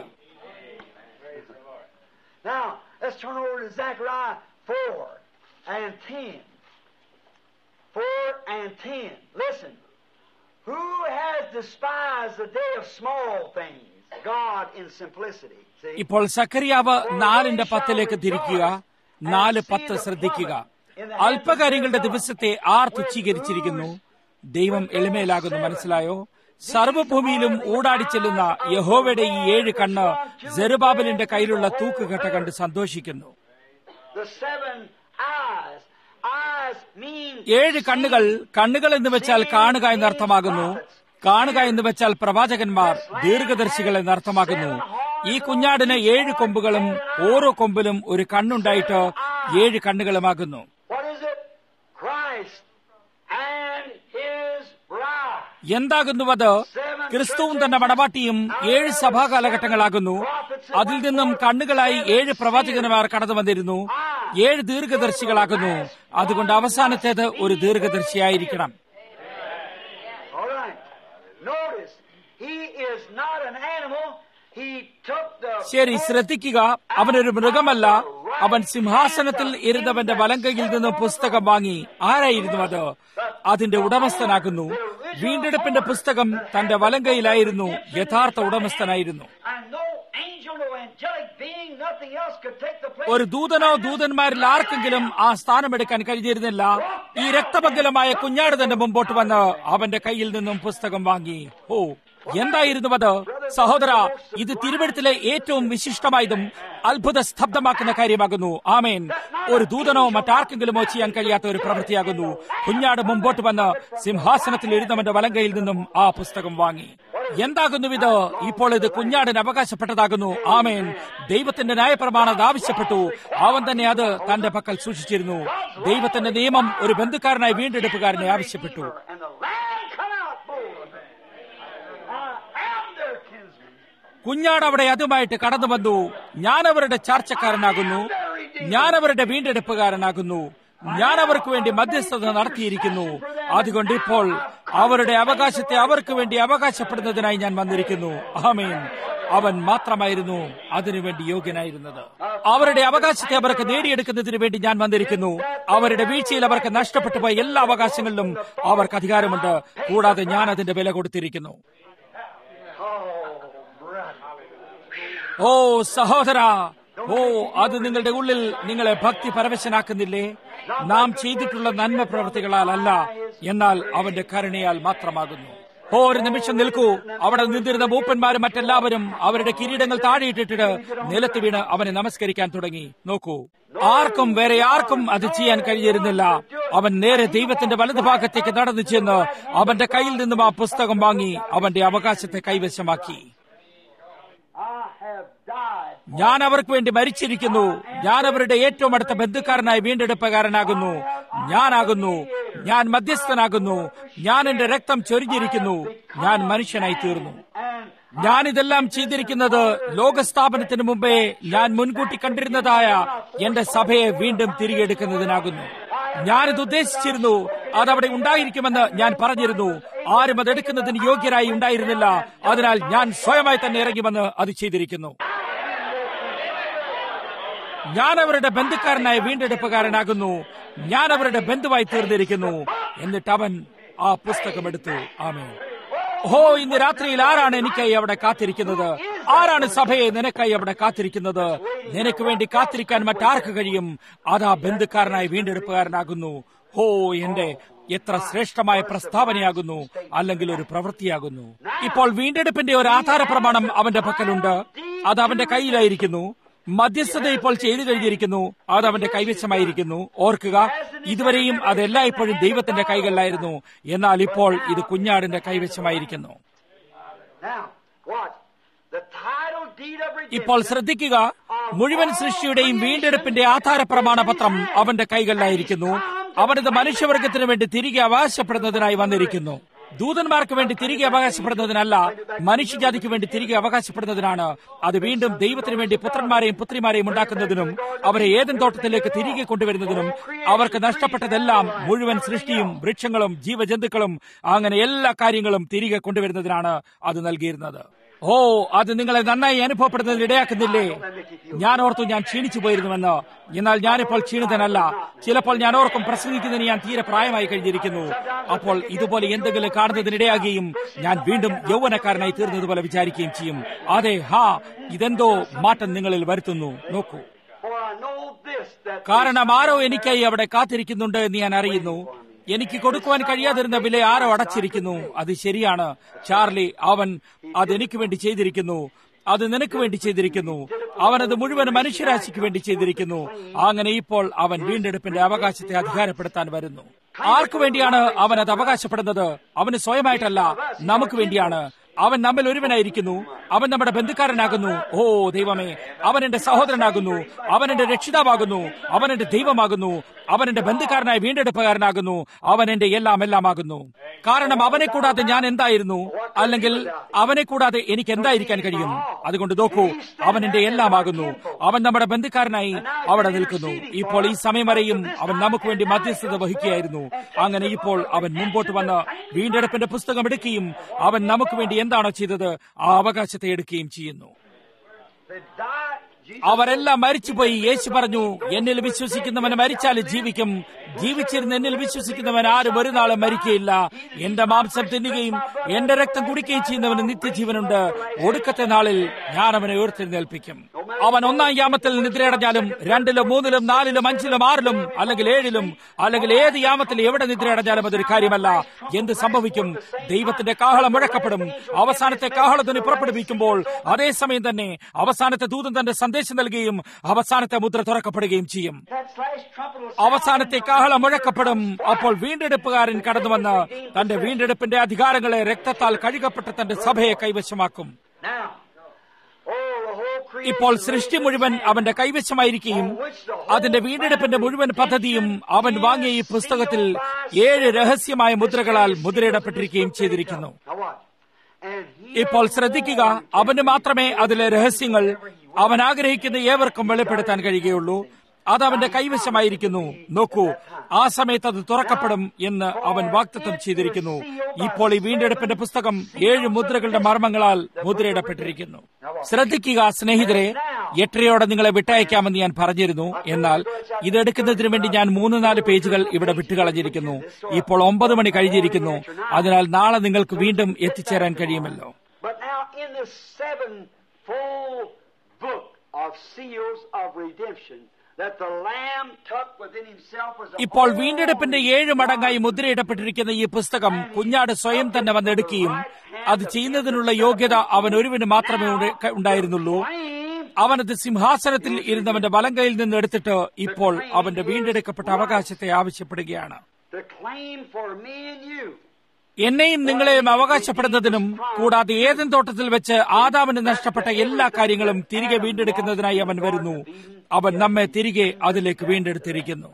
C: Now, let's turn over to Zechariah 4 and 10. 4 and 10. Listen. Who has despised the day of small things? God in simplicity. See?
B: ഇപ്പോൾ സക്കറിയാവ് നാലിന്റെ പത്തിലേക്ക് തിരിക്കുക നാല് പത്ത് ശ്രദ്ധിക്കുക അല്പകാര്യങ്ങളുടെ ദിവസത്തെ ആർ തുച്ഛീകരിച്ചിരിക്കുന്നു ദൈവം എളിമയിലാകുന്നു മനസ്സിലായോ സർവഭൂമിയിലും ഊടാടി ചെല്ലുന്ന യഹോവയുടെ ഈ ഏഴ് കണ്ണ് ജെറുബാബലിന്റെ കയ്യിലുള്ള തൂക്കുകെട്ട കണ്ട് സന്തോഷിക്കുന്നു
C: The seven eyes. Eyes mean
B: ഏഴ് കണ്ണുകൾ കണ്ണുകൾ എന്ന് വെച്ചാൽ കാണുക എന്നർത്ഥമാകുന്നു കാണുക എന്ന് വെച്ചാൽ പ്രവാചകന്മാർ ദീർഘദർശികൾ എന്നർത്ഥമാകുന്നു ഈ കുഞ്ഞാടിന് ഏഴ് കൊമ്പുകളും ഓരോ കൊമ്പിലും ഒരു കണ്ണുണ്ടായിട്ട് ഏഴ് കണ്ണുകളുമാകുന്നു
C: what is it? Christ and his bride.
B: എന്താകുന്നു അത് ക്രിസ്തുവും തന്റെ മണവാട്ടിയും ഏഴ് സഭാ കാലഘട്ടങ്ങളാകുന്നു അതിൽ നിന്നും കണ്ണുകളായി ഏഴ് പ്രവാചകന്മാർ കടന്നു വന്നിരുന്നു ഏഴ് ദീർഘദർശികളാകുന്നു അതുകൊണ്ട് അവസാനത്തേത് ഒരു ദീർഘദർശിയായിരിക്കണം
C: All right. Notice, he is not an animal. He took the.
B: ശരി ശ്രദ്ധിക്കുക അവനൊരു മൃഗമല്ല അവൻ സിംഹാസനത്തിൽ ഇരുന്നവന്റെ വലങ്കയിൽ നിന്ന് പുസ്തകം വാങ്ങി ആരായിരുന്നു അത് അതിന്റെ ഉടമസ്ഥനാകുന്നു വീണ്ടെടുപ്പിന്റെ പുസ്തകം തന്റെ വലങ്കയിലായിരുന്നു യഥാർത്ഥ ഉടമസ്ഥനായിരുന്നു
C: And no angel, no angelic being, nothing else could take the place.
B: ഒരു ദൂതനോ ദൂതന്മാരിൽ ആർക്കെങ്കിലും ആ സ്ഥാനമെടുക്കാൻ കഴിഞ്ഞിരുന്നില്ല ഈ രക്തപങ്കലമായ കുഞ്ഞാട് തന്നെ മുമ്പോട്ട് വന്ന് അവന്റെ കയ്യിൽ നിന്നും പുസ്തകം വാങ്ങി ഓ എന്തായിരുന്നു അത് സഹോദര ഇത് തിരുവഴുത്തിലെ ഏറ്റവും വിശിഷ്ടമായതും അത്ഭുത സ്തബ്ധമാക്കുന്ന കാര്യമാകുന്നു ആമേൻ ഒരു ദൂതനോ മറ്റാർക്കെങ്കിലുമോ ചെയ്യാൻ കഴിയാത്ത ഒരു പ്രവൃത്തിയാകുന്നു കുഞ്ഞാട് മുമ്പോട്ട് വന്ന് സിംഹാസനത്തിൽ ഇരുന്നവന്റെ വലങ്കയിൽ നിന്നും ആ പുസ്തകം വാങ്ങി എന്താകുന്നു ഇത് ഇപ്പോൾ ഇത് കുഞ്ഞാടിന് അവകാശപ്പെട്ടതാകുന്നു ആമേൻ ദൈവത്തിന്റെ ന്യായപ്രമാണം അത് ആവശ്യപ്പെട്ടു അവൻ തന്നെ അത് തന്റെ പക്കൽ സൂക്ഷിച്ചിരുന്നു ദൈവത്തിന്റെ നിയമം ഒരു ബന്ധുക്കാരനായി വീണ്ടെടുപ്പുകാരനെ ആവശ്യപ്പെട്ടു
C: And the lamb come out boldly. I am their kinsman.
B: കുഞ്ഞാട് അവിടെ അതുമായിട്ട് കടന്നു വന്നു ഞാൻ അവരുടെ ചാർച്ചക്കാരനാകുന്നു ഞാൻ അവരുടെ വീണ്ടെടുപ്പുകാരനാകുന്നു ഞാൻ അവർക്ക് വേണ്ടി മധ്യസ്ഥത നടത്തിയിരിക്കുന്നു അതുകൊണ്ട് ഇപ്പോൾ അവരുടെ അവകാശത്തെ അവർക്ക് വേണ്ടി അവകാശപ്പെടുന്നതിനായി ഞാൻ വന്നിരിക്കുന്നു ആമേൻ അവൻ മാത്രമായിരുന്നു അതിനുവേണ്ടി യോഗ്യനായിരുന്നത് അവരുടെ അവകാശത്തെ അവർക്ക് നേടിയെടുക്കുന്നതിന് വേണ്ടി ഞാൻ വന്നിരിക്കുന്നു അവരുടെ വീഴ്ചയിൽ അവർക്ക് നഷ്ടപ്പെട്ടു പോയ എല്ലാ അവകാശങ്ങളിലും അവർക്ക് അധികാരമുണ്ട് കൂടാതെ ഞാൻ അതിന്റെ വില കൊടുത്തിരിക്കുന്നു
C: Oh, brother.
B: ഓ സഹോദര ഓ അത് നിങ്ങളുടെ ഉള്ളിൽ നിങ്ങളെ ഭക്തി പരവശനാക്കുന്നില്ലേ നാം ചെയ്തിട്ടുള്ള നന്മ പ്രവൃത്തികളാലല്ല എന്നാൽ അവന്റെ കരുണയാൽ മാത്രമാകുന്നു ഓ ഒരു നിമിഷം നിൽക്കൂ അവിടെ നിന്നിരുന്ന മൂപ്പന്മാരും മറ്റെല്ലാവരും അവരുടെ കിരീടങ്ങൾ താഴെയിട്ടിട്ട് നിലത്ത് വീണ് അവനെ നമസ്കരിക്കാൻ തുടങ്ങി നോക്കൂ ആർക്കും വേറെ ആർക്കും അത് ചെയ്യാൻ കഴിഞ്ഞിരുന്നില്ല അവൻ നേരെ ദൈവത്തിന്റെ വലതുഭാഗത്തേക്ക് നടന്നു ചെന്ന് അവന്റെ കയ്യിൽ നിന്നും ആ പുസ്തകം വാങ്ങി അവന്റെ അവകാശത്തെ കൈവശമാക്കി
C: I have died.
B: ഞാൻ അവർക്ക് വേണ്ടി മരിച്ചിരിക്കുന്നു ഞാൻ അവരുടെ ഏറ്റവും അടുത്ത ബന്ധുക്കാരനായി വീണ്ടെടുപ്പുകാരനാകുന്നു ഞാനാകുന്നു ഞാൻ മധ്യസ്ഥനാകുന്നു ഞാൻ എന്റെ രക്തം ചൊരിഞ്ഞിരിക്കുന്നു ഞാൻ മനുഷ്യനായി തീർന്നു
C: And
B: ഞാൻ ഇതെല്ലാം ചെയ്തിരിക്കുന്നത് ലോകസ്ഥാപനത്തിന് മുമ്പേ ഞാൻ മുൻകൂട്ടി കണ്ടിരുന്നതായ എന്റെ സഭയെ വീണ്ടും തിരികെ എടുക്കുന്നതിനാകുന്നു ഞാനിത് ഉദ്ദേശിച്ചിരുന്നു അതവിടെ ഉണ്ടായിരിക്കുമെന്ന് ഞാൻ പറഞ്ഞിരുന്നു ആരും അതെടുക്കുന്നതിന് യോഗ്യരായി ഉണ്ടായിരുന്നില്ല അതിനാൽ ഞാൻ സ്വയമായി തന്നെ ഇറങ്ങി വന്ന് അത് ചെയ്തിരിക്കുന്നു ഞാൻ അവരുടെ ബന്ധുക്കാരനായ വീണ്ടെടുപ്പുകാരനാകുന്നു ഞാൻ അവരുടെ ബന്ധുവായി തീർന്നിരിക്കുന്നു എന്നിട്ട് അവൻ ആ പുസ്തകം എടുത്തു ആമേ ഓ ഇന്ന് രാത്രിയിൽ ആരാണ് എനിക്കായി അവിടെ കാത്തിരിക്കുന്നത് ആരാണ് സഭയെ നിനക്കായി അവിടെ കാത്തിരിക്കുന്നത് നിനക്ക് വേണ്ടി കാത്തിരിക്കാൻ മറ്റാർക്ക് കഴിയും അതാ ബന്ധുക്കാരനായി വീണ്ടെടുപ്പുകാരനാകുന്നു ഹോ എന്റെ എത്ര ശ്രേഷ്ഠമായ പ്രസ്താവനയാകുന്നു അല്ലെങ്കിൽ ഒരു പ്രവൃത്തിയാകുന്നു ഇപ്പോൾ വീണ്ടെടുപ്പിന്റെ ഒരു ആധാര പ്രമാണം അവന്റെ പക്കലുണ്ട് അത് അവന്റെ കയ്യിലായിരിക്കുന്നു മധ്യസ്ഥത ഇപ്പോൾ ചെയ്തു കഴിഞ്ഞിരിക്കുന്നു അത് അവന്റെ കൈവശമായിരിക്കുന്നു ഓർക്കുക ഇതുവരെയും അതെല്ലാം ഇപ്പോഴും ദൈവത്തിന്റെ കൈകളിലായിരുന്നു എന്നാൽ ഇപ്പോൾ ഇത് കുഞ്ഞാടിന്റെ കൈവശമായിരിക്കുന്നു
C: now, watch. The title deed of
B: ഇപ്പോൾ
C: redemption
B: ശ്രദ്ധിക്കുക മുഴുവൻ സൃഷ്ടിയുടെയും വീണ്ടെടുപ്പിന്റെ ആധാര പ്രമാണപത്രം അവന്റെ കൈകളിലായിരിക്കുന്നു അവനത് മനുഷ്യവർഗത്തിന് വേണ്ടി തിരികെ അവകാശപ്പെടുന്നതിനായി വന്നിരിക്കുന്നു ദൂതന്മാർക്ക് വേണ്ടി തിരികെ അവകാശപ്പെടുന്നതിനല്ല മനുഷ്യജാതിക്ക് വേണ്ടി തിരികെ അവകാശപ്പെടുന്നതിനാണ് അത് വീണ്ടും ദൈവത്തിന് വേണ്ടി പുത്രന്മാരെയും പുത്രിമാരെയും ഉണ്ടാക്കുന്നതിനും അവരെ ഏതൻ തോട്ടത്തിലേക്ക് തിരികെ കൊണ്ടുവരുന്നതിനും അവർക്ക് നഷ്ടപ്പെട്ടതെല്ലാം മുഴുവൻ സൃഷ്ടിയും വൃക്ഷങ്ങളും ജീവജന്തുക്കളും അങ്ങനെ എല്ലാ കാര്യങ്ങളും തിരികെ കൊണ്ടുവരുന്നതിനാണ് അത് നൽകിയിരുന്നത് ഓ അത് നിങ്ങളെ നന്നായി അനുഭവപ്പെടുന്നതിന് ഇടയാക്കുന്നില്ലേ ഞാൻ ഓർത്തു ഞാൻ ക്ഷീണിച്ചു പോയിരുന്നുവെന്ന് എന്നാൽ ഞാനിപ്പോൾ ക്ഷീണിതനല്ല ചിലപ്പോൾ ഞാൻ ഓർക്കും പ്രസംഗിക്കുന്നതിന് ഞാൻ തീരെ പ്രായമായി കഴിഞ്ഞിരിക്കുന്നു അപ്പോൾ ഇതുപോലെ എന്തെങ്കിലും കാണുന്നതിനിടയാകുകയും ഞാൻ വീണ്ടും യൗവനക്കാരനായി തീർന്നതുപോലെ വിചാരിക്കുകയും ചെയ്യും അതെ ഹാ ഇതെന്തോ മാറ്റം നിങ്ങളിൽ വരുത്തുന്നു നോക്കൂ
C: For I know this, that
B: കാരണം ആരോ എനിക്കായി അവിടെ കാത്തിരിക്കുന്നുണ്ട് എന്ന് ഞാൻ അറിയുന്നു എനിക്ക് കൊടുക്കുവാൻ കഴിയാതിരുന്ന വില ആരോ അടച്ചിരിക്കുന്നു അത് ശരിയാണ് ചാർലി അവൻ അത് എനിക്ക് വേണ്ടി ചെയ്തിരിക്കുന്നു അത് നിനക്ക് വേണ്ടി ചെയ്തിരിക്കുന്നു അവൻ അത് മുഴുവൻ മനുഷ്യരാശിക്ക് വേണ്ടി ചെയ്തിരിക്കുന്നു അങ്ങനെ ഇപ്പോൾ അവൻ വീണ്ടെടുപ്പിന്റെ അവകാശത്തെ അധികാരപ്പെടുത്താൻ വരുന്നു ആർക്കു വേണ്ടിയാണ് അവൻ അത് അവകാശപ്പെടുന്നത് അവന് സ്വയമായിട്ടല്ല നമുക്ക് വേണ്ടിയാണ് അവൻ നമ്മിൽ ഒരുവനായിരിക്കുന്നു അവൻ നമ്മുടെ ബന്ധുക്കാരനാകുന്നു ഓ ദൈവമേ അവൻ എന്റെ സഹോദരനാകുന്നു അവൻ എന്റെ രക്ഷിതാവാകുന്നു അവൻ എന്റെ ദൈവമാകുന്നു അവൻ എന്റെ ബന്ധുക്കാരനായ വീണ്ടെടുപ്പുകാരനാകുന്നു അവൻ എന്റെ എല്ലാം എല്ലാമാകുന്നു കാരണം അവനെ കൂടാതെ ഞാൻ എന്തായിരുന്നു അല്ലെങ്കിൽ അവനെ കൂടാതെ എനിക്ക് എന്തായിരിക്കാൻ കഴിയും അതുകൊണ്ട് നോക്കൂ അവൻ എന്റെ എല്ലാമാകുന്നു അവൻ നമ്മുടെ ബന്ധുക്കാരനായി അവിടെ നിൽക്കുന്നു ഇപ്പോൾ ഈ സമയം വരെയും അവൻ നമുക്ക് വേണ്ടി മധ്യസ്ഥത വഹിക്കുകയായിരുന്നു അങ്ങനെ ഇപ്പോൾ അവൻ മുമ്പോട്ട് വന്ന് വീണ്ടെടുപ്പിന്റെ പുസ്തകം എടുക്കുകയും അവൻ നമുക്ക് വേണ്ടി എന്താണോ ചെയ്തത് ആ അവകാശത്തെ എടുക്കുകയും ചെയ്യുന്നു
C: they died. Jesus
B: അവരെല്ലാം മരിച്ചുപോയി യേശു പറഞ്ഞു എന്നിൽ വിശ്വസിക്കുന്നവൻ മരിച്ചാലും ജീവിക്കും ജീവിച്ചിരുന്ന് എന്നിൽ വിശ്വസിക്കുന്നവൻ ആരും ഒരു നാളും മരിക്കുകയില്ല എന്റെ മാംസം തിന്നുകയും എന്റെ രക്തം കുടിക്കുകയും ചെയ്യുന്നവന് നിത്യജീവനുണ്ട് ഒടുക്കത്തെ നാളിൽ ഞാൻ അവനെ ഉയർത്തെഴുന്നേൽപ്പിക്കും അവൻ ഒന്നാം യാമത്തിൽ നിദ്രയടഞ്ഞാലും രണ്ടിലും മൂന്നിലും നാലിലും അഞ്ചിലും ആറിലും അല്ലെങ്കിൽ ഏഴിലും അല്ലെങ്കിൽ ഏത് യാമത്തിൽ എവിടെ നിദ്രയടഞ്ഞാലും അതൊരു കാര്യമല്ല എന്ത് സംഭവിക്കും ദൈവത്തിന്റെ കാഹളം മുഴക്കപ്പെടും അവസാനത്തെ കാഹളത്തിന് പുറപ്പെടുവിക്കുമ്പോൾ അതേസമയം തന്നെ അവസാനത്തെ ദൂതൻ തന്റെ സന്ദേശം നൽകുകയും അവസാനത്തെ മുദ്ര തുറക്കപ്പെടുകയും ചെയ്യും
C: that last trumpet will
B: അവസാനത്തെ കാഹളം മുഴക്കപ്പെടും അപ്പോൾ വീണ്ടെടുപ്പുകാരൻ കടന്നുവന്ന് തന്റെ വീണ്ടെടുപ്പിന്റെ അധികാരങ്ങളെ രക്തത്താൽ കഴുകപ്പെട്ട തന്റെ സഭയെ കൈവശമാക്കും
C: Now, oh, the whole creation
B: ഇപ്പോൾ സൃഷ്ടി മുഴുവൻ അവന്റെ കൈവശമായിരിക്കുകയും അതിന്റെ വീണ്ടെടുപ്പിന്റെ മുഴുവൻ പദ്ധതിയും അവൻ വാങ്ങിയ ഈ പുസ്തകത്തിൽ ഏഴ് രഹസ്യമായ മുദ്രകളാൽ മുദ്രയിടപ്പെട്ടിരിക്കുകയും ചെയ്തിരിക്കുന്നു
C: Now what? And he
B: ഇപ്പോൾ ശ്രദ്ധിക്കുക അവന് മാത്രമേ അതിലെ രഹസ്യങ്ങൾ അവൻ ആഗ്രഹിക്കുന്ന ഏവർക്കും വെളിപ്പെടുത്താൻ കഴിയുകയുള്ളൂ അത് അവന്റെ കൈവശമായിരിക്കുന്നു നോക്കൂ ആ സമയത്ത് അത് തുറക്കപ്പെടും എന്ന് അവൻ വാക്തത്വം ചെയ്തിരിക്കുന്നു ഇപ്പോൾ ഈ വീണ്ടെടുപ്പിന്റെ പുസ്തകം ഏഴ് മുദ്രകളുടെ മർമ്മങ്ങളാൽ മുദ്രയിടപ്പെട്ടിരിക്കുന്നു ശ്രദ്ധിക്കുക സ്നേഹിതരെ എട്ടരയോടെ നിങ്ങളെ വിട്ടയക്കാമെന്ന് ഞാൻ പറഞ്ഞിരുന്നു എന്നാൽ ഇതെടുക്കുന്നതിന് വേണ്ടി ഞാൻ മൂന്ന് നാല് പേജുകൾ ഇവിടെ വിട്ടുകളഞ്ഞിരിക്കുന്നു ഇപ്പോൾ ഒമ്പത് മണി കഴിഞ്ഞിരിക്കുന്നു അതിനാൽ നാളെ നിങ്ങൾക്ക് വീണ്ടും എത്തിച്ചേരാൻ കഴിയുമല്ലോ
C: But now in this sevenfold book of seals of redemption that the Lamb took within himself was a
B: ഇപ്പോൾ വീണ്ടെടുപ്പിന്റെ ഏഴ് മടങ്ങായി മുദ്രയിടപ്പെട്ടിരിക്കുന്ന ഈ പുസ്തകം കുഞ്ഞാട് സ്വയം തന്നെ വന്നെടുക്കുകയും അത് ചെയ്യുന്നതിനുള്ള യോഗ്യത അവൻ ഒരുവിന് മാത്രമേ ഉണ്ട- ഉണ്ടായിരുന്നുള്ളൂ അവനത് സിംഹാസനത്തിൽ ഇരുന്നവന്റെ വലം കയ്യിൽ നിന്ന് എടുത്തിട്ട് ഇപ്പോൾ അവന്റെ വീണ്ടെടുക്കപ്പെട്ട അവകാശത്തെ ആവശ്യപ്പെടുകയാണ്
C: to claim for me and you.
B: എന്നെയും നിങ്ങളെയും അവകാശപ്പെടുന്നതിനും കൂടാതെ ഏതൻ തോട്ടത്തിൽ വെച്ച് ആദാമിന് നഷ്ടപ്പെട്ട എല്ലാ കാര്യങ്ങളും തിരികെ വീണ്ടെടുക്കുന്നതിനായി അവൻ വരുന്നു അവൻ നമ്മെ തിരികെ അതിലേക്ക് വീണ്ടെടുത്തിരിക്കുന്നു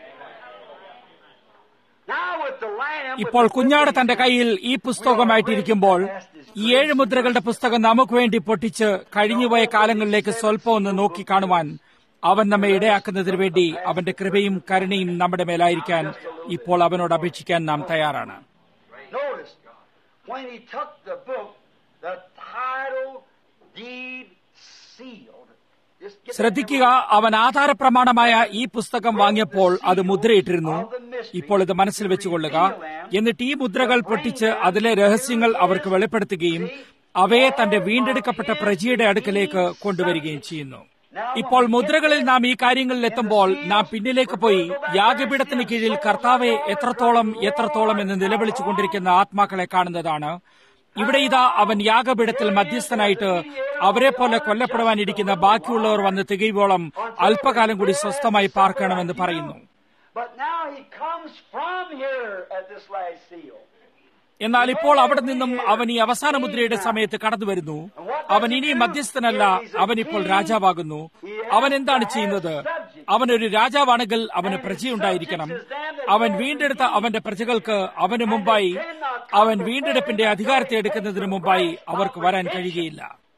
C: Now with the Lamb,
B: ഇപ്പോൾ കുഞ്ഞാട് തന്റെ കയ്യിൽ ഈ പുസ്തകമായിട്ടിരിക്കുമ്പോൾ ഈ ഏഴ് മുദ്രകളുടെ പുസ്തകം നമുക്ക് വേണ്ടി പൊട്ടിച്ച് കഴിഞ്ഞുപോയ കാലങ്ങളിലേക്ക് സ്വല്പം ഒന്ന് നോക്കി കാണുവാൻ അവൻ നമ്മെ ഇടയാക്കുന്നതിന് വേണ്ടി അവന്റെ കൃപയും കരുണയും നമ്മുടെ മേലായിരിക്കാൻ ഇപ്പോൾ അവനോട് അപേക്ഷിക്കാൻ നാം തയ്യാറാണ്
C: notice, when he took the book, the title deed sealed. Just get that
B: ശ്രദ്ധിക്കുക അവൻ ആധാരപ്രമാണമായ ഈ പുസ്തകം വാങ്ങിയപ്പോൾ അത് മുദ്രയിട്ടിരുന്നു ഇപ്പോൾ ഇത് മനസ്സിൽ വെച്ചുകൊള്ളുക എന്നിട്ട് ഈ മുദ്രകൾ പൊട്ടിച്ച് അതിലെ രഹസ്യങ്ങൾ അവർക്ക് വെളിപ്പെടുത്തുകയും അവയെ തന്റെ വീണ്ടെടുക്കപ്പെട്ട പ്രജയുടെ അടുക്കലേക്ക് കൊണ്ടുവരികയും ചെയ്യുന്നു ഇപ്പോൾ മുദ്രകളിൽ നാം ഈ കാര്യങ്ങളിൽ എത്തുമ്പോൾ നാം പിന്നിലേക്ക് പോയി യാഗപീഠത്തിന് കീഴിൽ കർത്താവെ എത്രത്തോളം എത്രത്തോളം എന്ന് നിലവിളിച്ചുകൊണ്ടിരിക്കുന്ന ആത്മാക്കളെ കാണുന്നതാണ് ഇവിടെ ഇതാ അവൻ യാഗപീഠത്തിൽ മധ്യസ്ഥനായിട്ട് അവരെ പോലെ കൊല്ലപ്പെടുവാനിരിക്കുന്ന ബാക്കിയുള്ളവർ വന്ന് തികയോളം അല്പകാലം കൂടി സ്വസ്ഥമായി പാർക്കണമെന്ന് പറയുന്നു
C: But now he comes from here at this last seal.
B: എന്നാൽ ഇപ്പോൾ അവിടെ നിന്നും അവൻ ഈ അവസാന മുദ്രയുടെ സമയത്ത് കടന്നു വരുന്നു അവൻ ഇനി മധ്യസ്ഥനല്ല അവൻ ഇപ്പോൾ രാജാവാകുന്നു അവൻ എന്താണ് ചെയ്യുന്നത് അവൻ ഒരു രാജാവാണെങ്കിൽ അവന് പ്രജയുണ്ടായിരിക്കണം അവൻ വീണ്ടെടുത്ത അവന്റെ പ്രജകൾക്ക് അവന് മുമ്പായി അവൻ വീണ്ടെടുപ്പിന്റെ അധികാരത്തെ എടുക്കുന്നതിന് മുമ്പായി അവർക്ക് വരാൻ കഴിയുകയില്ല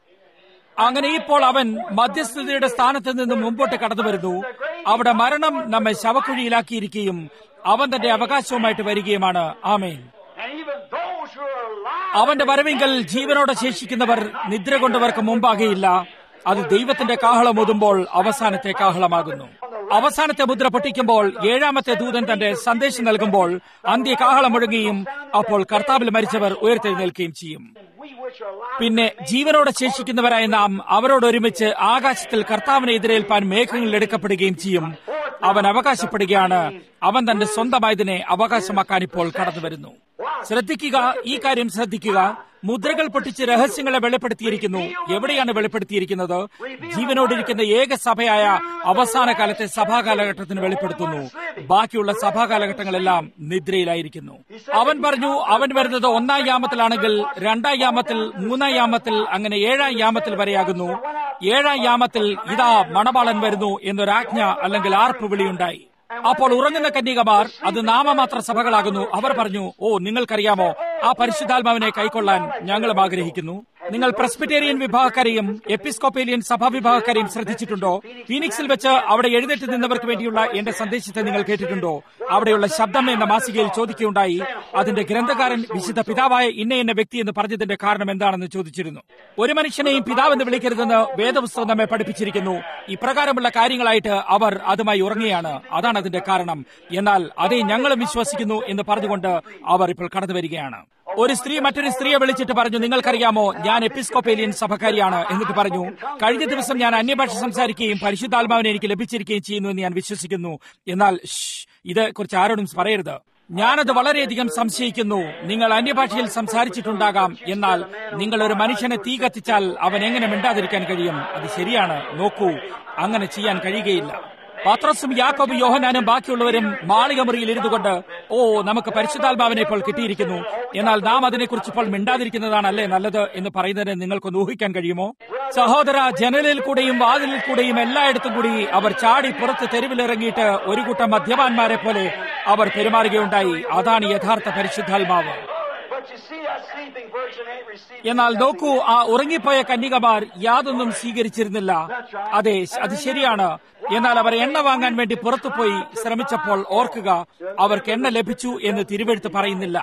B: അങ്ങനെ ഇപ്പോൾ അവൻ മധ്യസ്ഥതയുടെ സ്ഥാനത്ത് നിന്ന് മുമ്പോട്ട് കടന്നു വരുന്നു അവിടെ മരണം നമ്മെ ശവക്കുഴിയിലാക്കിയിരിക്കുകയും അവൻ തന്റെ അവകാശവുമായിട്ട് വരികയുമാണ് ആമേൻ
C: And even those who are alive,
B: അവന്റെ വരവെങ്കിൽ ജീവനോടെ ശേഷിക്കുന്നവർ നിദ്ര കൊണ്ടവർക്ക് മുമ്പാകെയില്ല അത് ദൈവത്തിന്റെ കാഹളം ഒതുമ്പോൾ അവസാനത്തെ കാഹളമാകുന്നു അവസാനത്തെ മുദ്ര പൊട്ടിക്കുമ്പോൾ ഏഴാമത്തെ ദൂതൻ തന്റെ സന്ദേശം നൽകുമ്പോൾ അന്ത്യ കാഹളം മുഴങ്ങുകയും അപ്പോൾ കർത്താവിൽ മരിച്ചവർ ഉയർത്തെഴുന്നേൽക്കുകയും ചെയ്യും
C: we which are alive,
B: പിന്നെ ജീവനോടെ ശേഷിക്കുന്നവരായ നാം അവരോടൊരുമിച്ച് ആകാശത്തിൽ കർത്താവിനെ എതിരേൽപ്പാൻ മേഘങ്ങളിൽ എടുക്കപ്പെടുകയും ചെയ്യും അവൻ അവകാശപ്പെടുകയാണ് അവൻ തന്റെ സ്വന്തമായതിനെ അവകാശമാക്കാൻ ഇപ്പോൾ കടന്നു വരുന്നു ശ്രദ്ധിക്കുക ഈ കാര്യം ശ്രദ്ധിക്കുക മുദ്രകൾ പൊട്ടിച്ച് രഹസ്യങ്ങളെ വെളിപ്പെടുത്തിയിരിക്കുന്നു എവിടെയാണ് വെളിപ്പെടുത്തിയിരിക്കുന്നത് ജീവനോടിരിക്കുന്ന ഏക സഭയായ അവസാന കാലത്തെ സഭാകാലഘട്ടത്തിന് വെളിപ്പെടുത്തുന്നു ബാക്കിയുള്ള സഭാകാലഘട്ടങ്ങളെല്ലാം നിദ്രയിലായിരിക്കുന്നു അവൻ പറഞ്ഞു അവൻ വരുന്നത് ഒന്നാം യാമത്തിലാണെങ്കിൽ രണ്ടാം യാമത്തിൽ മൂന്നാം യാമത്തിൽ അങ്ങനെ ഏഴാം യാമത്തിൽ വരെയാകുന്നു ഏഴാം യാമത്തിൽ ഇതാ മണവാളൻ വരുന്നു എന്നൊരാജ്ഞ അല്ലെങ്കിൽ ആർപ്പ് വിളിയുണ്ടായി അപ്പോൾ ഉറങ്ങുന്ന കന്യകമാർ അത് നാമമാത്ര സഭകളാകുന്നു അവർ പറഞ്ഞു ഓ നിങ്ങൾക്കറിയാമോ ആ പരിശുദ്ധാത്മാവിനെ കൈക്കൊള്ളാൻ ഞങ്ങളും ആഗ്രഹിക്കുന്നു നിങ്ങൾ പ്രസ്ബിറ്റേറിയൻ വിഭാഗക്കാരെയും എപ്പിസ്കോപ്പേലിയൻ സഭാ വിഭാഗക്കാരെയും ശ്രദ്ധിച്ചിട്ടുണ്ടോ ഫീനിക്സിൽ വെച്ച് അവിടെ എഴുന്നേറ്റ് നിന്നവർക്ക് വേണ്ടിയുള്ള എന്റെ സന്ദേശത്തെ നിങ്ങൾ കേട്ടിട്ടുണ്ടോ അവിടെയുള്ള ശബ്ദം എന്ന മാസികയിൽ ചോദിക്കുകയുണ്ടായി അതിന്റെ ഗ്രന്ഥകാരൻ വിശുദ്ധ പിതാവായ ഇന്ന എന്ന വ്യക്തി എന്ന് പറഞ്ഞതിന്റെ കാരണം എന്താണെന്ന് ചോദിച്ചിരുന്നു ഒരു മനുഷ്യനെയും പിതാവെന്ന് വിളിക്കരുതെന്ന് വേദപുസ്തകം നമ്മെ പഠിപ്പിച്ചിരിക്കുന്നു ഇപ്രകാരമുള്ള കാര്യങ്ങളായിട്ട് അവർ അതുമായി ഉറങ്ങുകയാണ് അതാണ് അതിന്റെ കാരണം എന്നാൽ അതേ ഞങ്ങളും വിശ്വസിക്കുന്നു എന്ന് പറഞ്ഞുകൊണ്ട് അവർ ഇപ്പോൾ കടന്നു വരികയാണ് ഒരു സ്ത്രീ മറ്റൊരു സ്ത്രീയെ വിളിച്ചിട്ട് പറഞ്ഞു നിങ്ങൾക്കറിയാമോ ഞാൻ എപ്പിസ്കോപ്പേലിയൻ സഭക്കാരിയാണ് എന്നിട്ട് പറഞ്ഞു കഴിഞ്ഞ ദിവസം ഞാൻ അന്യഭാഷ സംസാരിക്കുകയും പരിശുദ്ധാത്മാവിനെ എനിക്ക് ലഭിച്ചിരിക്കുകയും ചെയ്യുന്നു എന്ന് ഞാൻ വിശ്വസിക്കുന്നു എന്നാൽ ഷ്, ഇതേക്കുറിച്ച് ആരോടും പറയരുത് ഞാനത് വളരെയധികം സംശയിക്കുന്നു നിങ്ങൾ അന്യഭാഷയിൽ സംസാരിച്ചിട്ടുണ്ടാകാം എന്നാൽ നിങ്ങൾ ഒരു മനുഷ്യനെ തീ കത്തിച്ചാൽ അവൻ എങ്ങനെ മിണ്ടാതിരിക്കാൻ കഴിയും അത് ശരിയാണ് നോക്കൂ അങ്ങനെ ചെയ്യാൻ കഴിയുകയില്ല പത്രസും യാക്കോബ് യോഹനാനും ബാക്കിയുള്ളവരും മാളിക മുറിയിൽ ഇരുന്നുകൊണ്ട് ഓ നമുക്ക് പരിശുദ്ധാത്മാവിനെ ഇപ്പോൾ കിട്ടിയിരിക്കുന്നു എന്നാൽ നാം അതിനെക്കുറിച്ച് ഇപ്പോൾ മിണ്ടാതിരിക്കുന്നതാണ് അല്ലേ നല്ലത് എന്ന് പറയുന്നതിന് നിങ്ങൾക്കൊന്ന് ഊഹിക്കാൻ കഴിയുമോ സഹോദര ജനലിൽ കൂടെയും വാതിലിൽ കൂടെയും എല്ലായിടത്തും കൂടി അവർ ചാടി പുറത്ത് തെരുവിലിറങ്ങിയിട്ട് ഒരു കൂട്ടം മദ്യപാന്മാരെ പോലെ അവർ പെരുമാറുകയുണ്ടായി അതാണ് യഥാർത്ഥ പരിശുദ്ധാത്മാവ്
C: but you see that sleeping virgin ain't received.
B: എന്നാൽ നോക്കൂ ആ ഉറങ്ങിപ്പോയ കന്യകമാർ യാതൊന്നും സ്വീകരിച്ചിരുന്നില്ല അതെ അത് ശരിയാണ് എന്നാൽ അവർ എണ്ണ വാങ്ങാൻ വേണ്ടി പുറത്തുപോയി ശ്രമിച്ചപ്പോൾ ഓർക്കുക അവർക്ക് എണ്ണ ലഭിച്ചു എന്ന് തിരുവെഴുത്ത് പറയുന്നില്ല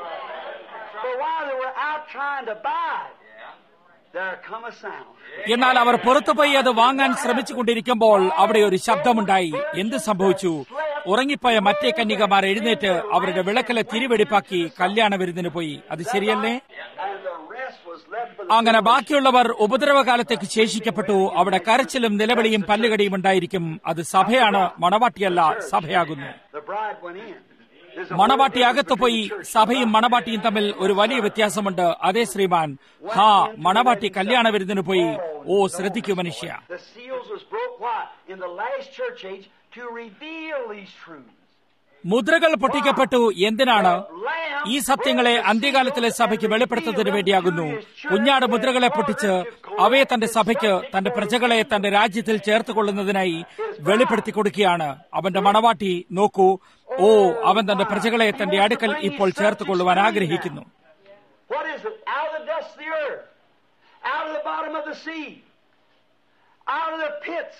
C: But while they were out trying to buy it, there come a sound.
B: എന്നാൽ അവർ പുറത്തുപോയി അത് വാങ്ങാൻ ശ്രമിച്ചുകൊണ്ടിരിക്കുമ്പോൾ അവിടെ ഒരു ശബ്ദമുണ്ടായി എന്ത് സംഭവിച്ചു ഉറങ്ങിപ്പോയ മറ്റേ കന്യകമാർ എഴുന്നേറ്റ് അവരുടെ വിളക്കിലെ തിരിവെടിപ്പാക്കി കല്യാണ വിരുന്നിന് പോയി അത് ശരിയല്ലേ
C: And the rest rest was left for the
B: അങ്ങനെ ബാക്കിയുള്ളവർ ഉപദ്രവകാലത്തേക്ക് ശേഷിക്കപ്പെട്ടു അവിടെ കരച്ചിലും നിലവിളിയും പല്ലുകടിയും ഉണ്ടായിരിക്കും അത് സഭയാണ് മണവാട്ടിയല്ല സഭയാകുന്നു
C: The bride went in. There's a
B: മണവാട്ടി അകത്ത് പോയി സഭയും മണവാട്ടിയും തമ്മിൽ ഒരു വലിയ വ്യത്യാസമുണ്ട് അതേ ശ്രീമാൻ ഹാ മണവാട്ടി കല്യാണ വിരുന്നിന് പോയി ഓ ശ്രദ്ധിക്കൂ മനുഷ്യ
C: The seals was broke what? In the last church age to reveal these truths.
B: മുദ്രകൾ പൊട്ടിക്കപ്പെട്ടു എന്തിനാണ് ഈ സത്യങ്ങളെ അന്ത്യകാലത്തിലെ സഭയ്ക്ക് വെളിപ്പെടുത്തുന്നതിന് വേണ്ടിയാകുന്നു കുഞ്ഞാട് മുദ്രകളെ പൊട്ടിച്ച് അവയെ തന്റെ സഭയ്ക്ക് തന്റെ പ്രജകളെ തന്റെ രാജ്യത്തിൽ ചേർത്തുകൊള്ളുന്നതിനായി വെളിപ്പെടുത്തി കൊടുക്കുകയാണ് അവന്റെ മണവാട്ടി നോക്കൂ ഓ അവൻ തന്റെ പ്രജകളെ തന്റെ അടുക്കൽ ഇപ്പോൾ ചേർത്തുകൊള്ളുവാൻ ആഗ്രഹിക്കുന്നു
C: What is it? Out of the dust of the earth, out of the bottom of the sea, out of the pits,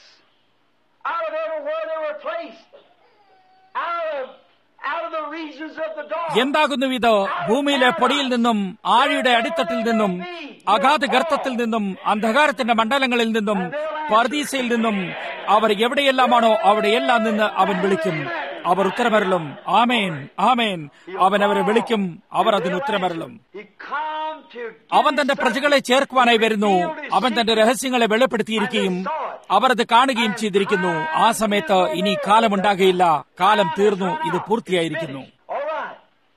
C: out of everywhere they were placed, out of out of the regions of the dark.
B: എന്താകുന്നു ഇത് ഭൂമിയിലെ പൊടിയിൽ നിന്നും ആഴിയുടെ അടിത്തട്ടിൽ നിന്നും അഗാധ ഗർത്തത്തിൽ നിന്നും അന്ധകാരത്തിന്റെ മണ്ഡലങ്ങളിൽ നിന്നും പർദീസയിൽ നിന്നും അവർ എവിടെയെല്ലാമാണോ അവിടെയെല്ലാം നിന്ന് അവൻ വിളിക്കും അവർ ഉത്തരമരളും ആമേൻ ആമേൻ അവൻ അവരെ വിളിക്കും അവർ അതിന് ഉത്തരമരളും
C: He come to
B: അവൻ തന്റെ പ്രജകളെ ചേർക്കുവാനായി വരുന്നു അവൻ തന്റെ രഹസ്യങ്ങളെ വെളിപ്പെടുത്തിയിരിക്കുകയും അവർ അത് കാണുകയും ചെയ്തിരിക്കുന്നു ആ സമയത്ത് ഇനി കാലമുണ്ടാകുകയില്ല കാലം തീർന്നു ഇത് പൂർത്തിയായിരിക്കുന്നു
C: All right.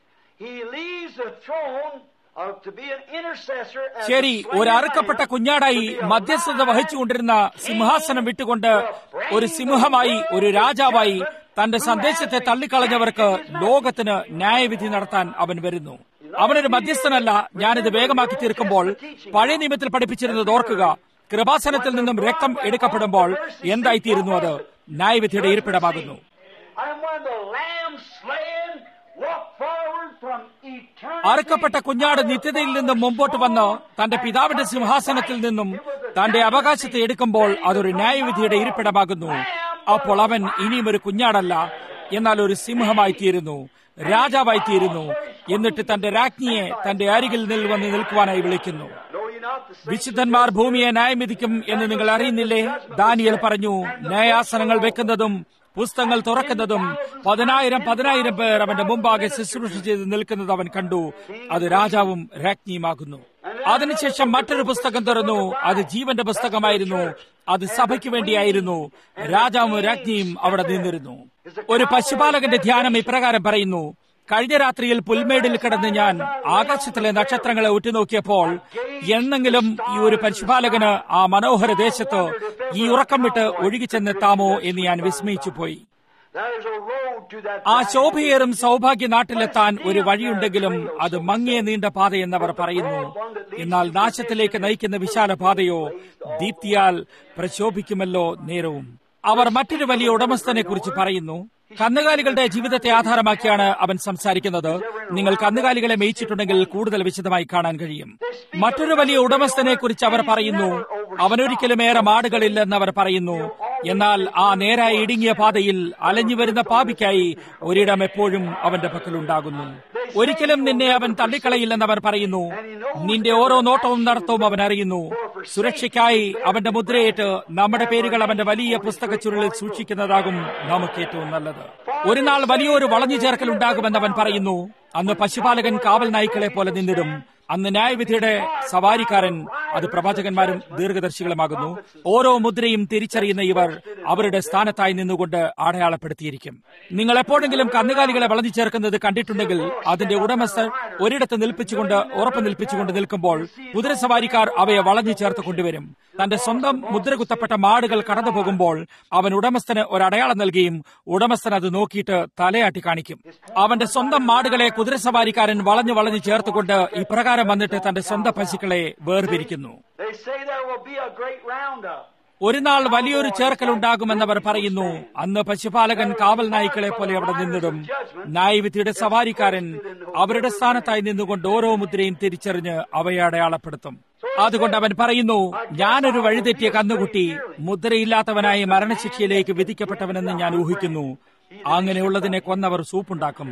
C: He leaves the throne uh, to be an intercessor. as
B: ശരി
C: a slain
B: ഒരു അറുക്കപ്പെട്ട
C: lamb,
B: കുഞ്ഞാടായി
C: to be a
B: മധ്യസ്ഥത
C: live
B: വഹിച്ചുകൊണ്ടിരുന്ന സിംഹാസനം വിട്ടുകൊണ്ട് ഒരു സിംഹമായി ഒരു രാജാവായി തന്റെ സന്ദേശത്തെ തള്ളിക്കളഞ്ഞവർക്ക് ലോകത്തിന് ന്യായവിധി നടത്താൻ അവൻ വരുന്നു അവനൊരു മധ്യസ്ഥനല്ല ഞാനിത് വേഗമാക്കി തീർക്കുമ്പോൾ പഴയ നിയമത്തിൽ പഠിപ്പിച്ചിരുന്നത് ഓർക്കുക കൃപാസനത്തിൽ നിന്നും രക്തം എടുക്കപ്പെടുമ്പോൾ എന്തായിത്തീരുന്നു അത് ന്യായവിധിയുടെ ഇരിപ്പിടമാകുന്നു
C: And when the lamb slain walked forward from eternity,
B: അറുക്കപ്പെട്ട കുഞ്ഞാട് നിത്യതയിൽ നിന്നും മുമ്പോട്ട് വന്ന് തന്റെ പിതാവിന്റെ സിംഹാസനത്തിൽ നിന്നും തന്റെ അവകാശത്തെ എടുക്കുമ്പോൾ അതൊരു ന്യായവിധിയുടെ ഇരിപ്പിടമാകുന്നു അപ്പോൾ അവൻ ഇനിയും ഒരു കുഞ്ഞാടല്ല എന്നാൽ ഒരു സിംഹമായി തീരുന്നു രാജാവായി തീരുന്നു എന്നിട്ട് തന്റെ രാജ്ഞിയെ തന്റെ അരികിൽ നിൽ വന്ന് നിൽക്കുവാനായി വിളിക്കുന്നു
C: know ye not the same
B: വിശുദ്ധന്മാർ ഭൂമിയെ ന്യായവിധിക്കും എന്ന് നിങ്ങൾ അറിയുന്നില്ലേ ദാനിയൽ പറഞ്ഞു ന്യായാസനങ്ങൾ വെക്കുന്നതും പുസ്തകങ്ങൾ തുറക്കുന്നതും പതിനായിരം പതിനായിരം പേർ അവന്റെ മുമ്പാകെ ശുശ്രൂഷ ചെയ്ത് നിൽക്കുന്നത് അവൻ കണ്ടു അത് രാജാവും രാജ്ഞിയുമാകുന്നു അതിനുശേഷം മറ്റൊരു പുസ്തകം തുറന്നു അത് ജീവന്റെ പുസ്തകമായിരുന്നു അത് സഭയ്ക്ക് വേണ്ടിയായിരുന്നു രാജാവും രാജ്ഞിയും അവിടെ നിന്നിരുന്നു ഒരു പശുപാലകന്റെ ധ്യാനം ഇപ്രകാരം പറയുന്നു കഴിഞ്ഞ രാത്രിയിൽ പുൽമേടിൽ കിടന്ന് ഞാൻ ആകാശത്തിലെ നക്ഷത്രങ്ങളെ ഉറ്റുനോക്കിയപ്പോൾ എന്നെങ്കിലും ഈ ഒരു പശുപാലകന് ആ മനോഹര ദേശത്ത് ഈ ഉറക്കം വിട്ട് ഒഴുകിച്ചെന്നെത്താമോ എന്ന് ഞാൻ വിസ്മയിച്ചു പോയി
C: There's a road to that
B: ആ
C: bright
B: ശോഭയേറും സൗഭാഗ്യ നാട്ടിലെത്താൻ ഒരു വഴിയുണ്ടെങ്കിലും അത് മങ്ങിയ നീണ്ട പാതയെന്നവർ പറയുന്നു എന്നാൽ നാശത്തിലേക്ക് നയിക്കുന്ന വിശാല പാതയോ ദീപ്തിയാൽ പ്രശോഭിക്കുമല്ലോ നേരവും അവർ മറ്റൊരു വലിയ ഉടമസ്ഥനെ കുറിച്ച് പറയുന്നു കന്നുകാലികളുടെ ജീവിതത്തെ ആധാരമാക്കിയാണ് അവൻ സംസാരിക്കുന്നത് നിങ്ങൾ കന്നുകാലികളെ മേയിച്ചിട്ടുണ്ടെങ്കിൽ കൂടുതൽ വിശദമായി കാണാൻ കഴിയും മറ്റൊരു വലിയ ഉടമസ്ഥനെ കുറിച്ച് അവർ പറയുന്നു അവനൊരിക്കലും ഏറെ മാടുകളില്ലെന്ന് അവർ പറയുന്നു എന്നാൽ ആ നേരായ ഇടുങ്ങിയ പാതയിൽ അലഞ്ഞു വരുന്ന പാപിക്കായി ഒരിടം എപ്പോഴും അവന്റെ പക്കലുണ്ടാകുന്നു ഒരിക്കലും നിന്നെ അവൻ തള്ളിക്കളയില്ലെന്ന് അവർ പറയുന്നു നിന്റെ ഓരോ നോട്ടവും നടത്തവും അവൻ അറിയുന്നു സുരക്ഷയ്ക്കായി അവന്റെ മുദ്രയേറ്റ് നമ്മുടെ പേരുകൾ അവന്റെ വലിയ പുസ്തക ചുരുളിൽ സൂക്ഷിക്കുന്നതാകും നമുക്ക് ഏറ്റവും നല്ലത് ഒരു നാൾ വലിയൊരു വളഞ്ഞു ചേർക്കൽ ഉണ്ടാകുമെന്ന് അവൻ പറയുന്നു അന്ന് പശുപാലകൻ കാവൽ നായ്ക്കളെ പോലെ നിന്നിടും അന്ന് ന്യായവിധിയുടെ സവാരിക്കാരൻ അത് പ്രവാചകന്മാരും ദീർഘദർശികളുമാകുന്നു ഓരോ മുദ്രയും തിരിച്ചറിയുന്ന ഇവർ അവരുടെ സ്ഥാനത്തായി നിന്നുകൊണ്ട് അടയാളപ്പെടുത്തിയിരിക്കും നിങ്ങൾ എപ്പോഴെങ്കിലും കന്നുകാലികളെ വളഞ്ഞു ചേർക്കുന്നത് കണ്ടിട്ടുണ്ടെങ്കിൽ അതിന്റെ ഉടമസ്ഥർ ഒരിടത്ത് നിൽപ്പിച്ചുകൊണ്ട് ഉറപ്പ് നിൽപ്പിച്ചുകൊണ്ട് നിൽക്കുമ്പോൾ കുതിരസവാരിക്കാർ അവയെ വളഞ്ഞു ചേർത്ത് കൊണ്ടുവരും തന്റെ സ്വന്തം മുദ്ര കുത്തപ്പെട്ട മാടുകൾ കടന്നു പോകുമ്പോൾ അവൻ ഉടമസ്ഥന് ഒരു അടയാളം നൽകുകയും ഉടമസ്ഥൻ അത് നോക്കിയിട്ട് തലയാട്ടി കാണിക്കും അവന്റെ സ്വന്തം മാടുകളെ കുതിരസവാരിക്കാരൻ വളഞ്ഞു വളഞ്ഞു ചേർത്തുകൊണ്ട് ഇപ്രകാരം വന്നിട്ട് തന്റെ സ്വന്തം പശുക്കളെ വേർപിരിക്കുന്നു
C: They say there will be a great roundup.
B: ഒരു നാൾ വലിയൊരു ചേർക്കലുണ്ടാകുമെന്നവർ പറയുന്നു അന്ന് പശുപാലകൻ കാവൽ നായ്ക്കളെ പോലെ അവിടെ നിന്നിടും ന്യായവിധിയുടെ സവാരിക്കാരൻ അവരുടെ സ്ഥാനത്തായി നിന്നുകൊണ്ട് ഓരോ മുദ്രയും തിരിച്ചറിഞ്ഞ് അവയെ അടയാളപ്പെടുത്തും അതുകൊണ്ട് അവൻ പറയുന്നു ഞാനൊരു വഴിതെറ്റിയ കന്നുകുട്ടി മുദ്രയില്ലാത്തവനായി മരണശിക്ഷയിലേക്ക് വിധിക്കപ്പെട്ടവനെന്ന് ഞാൻ ഊഹിക്കുന്നു അങ്ങനെയുള്ളതിനെ കൊന്നവർ സൂപ്പുണ്ടാക്കും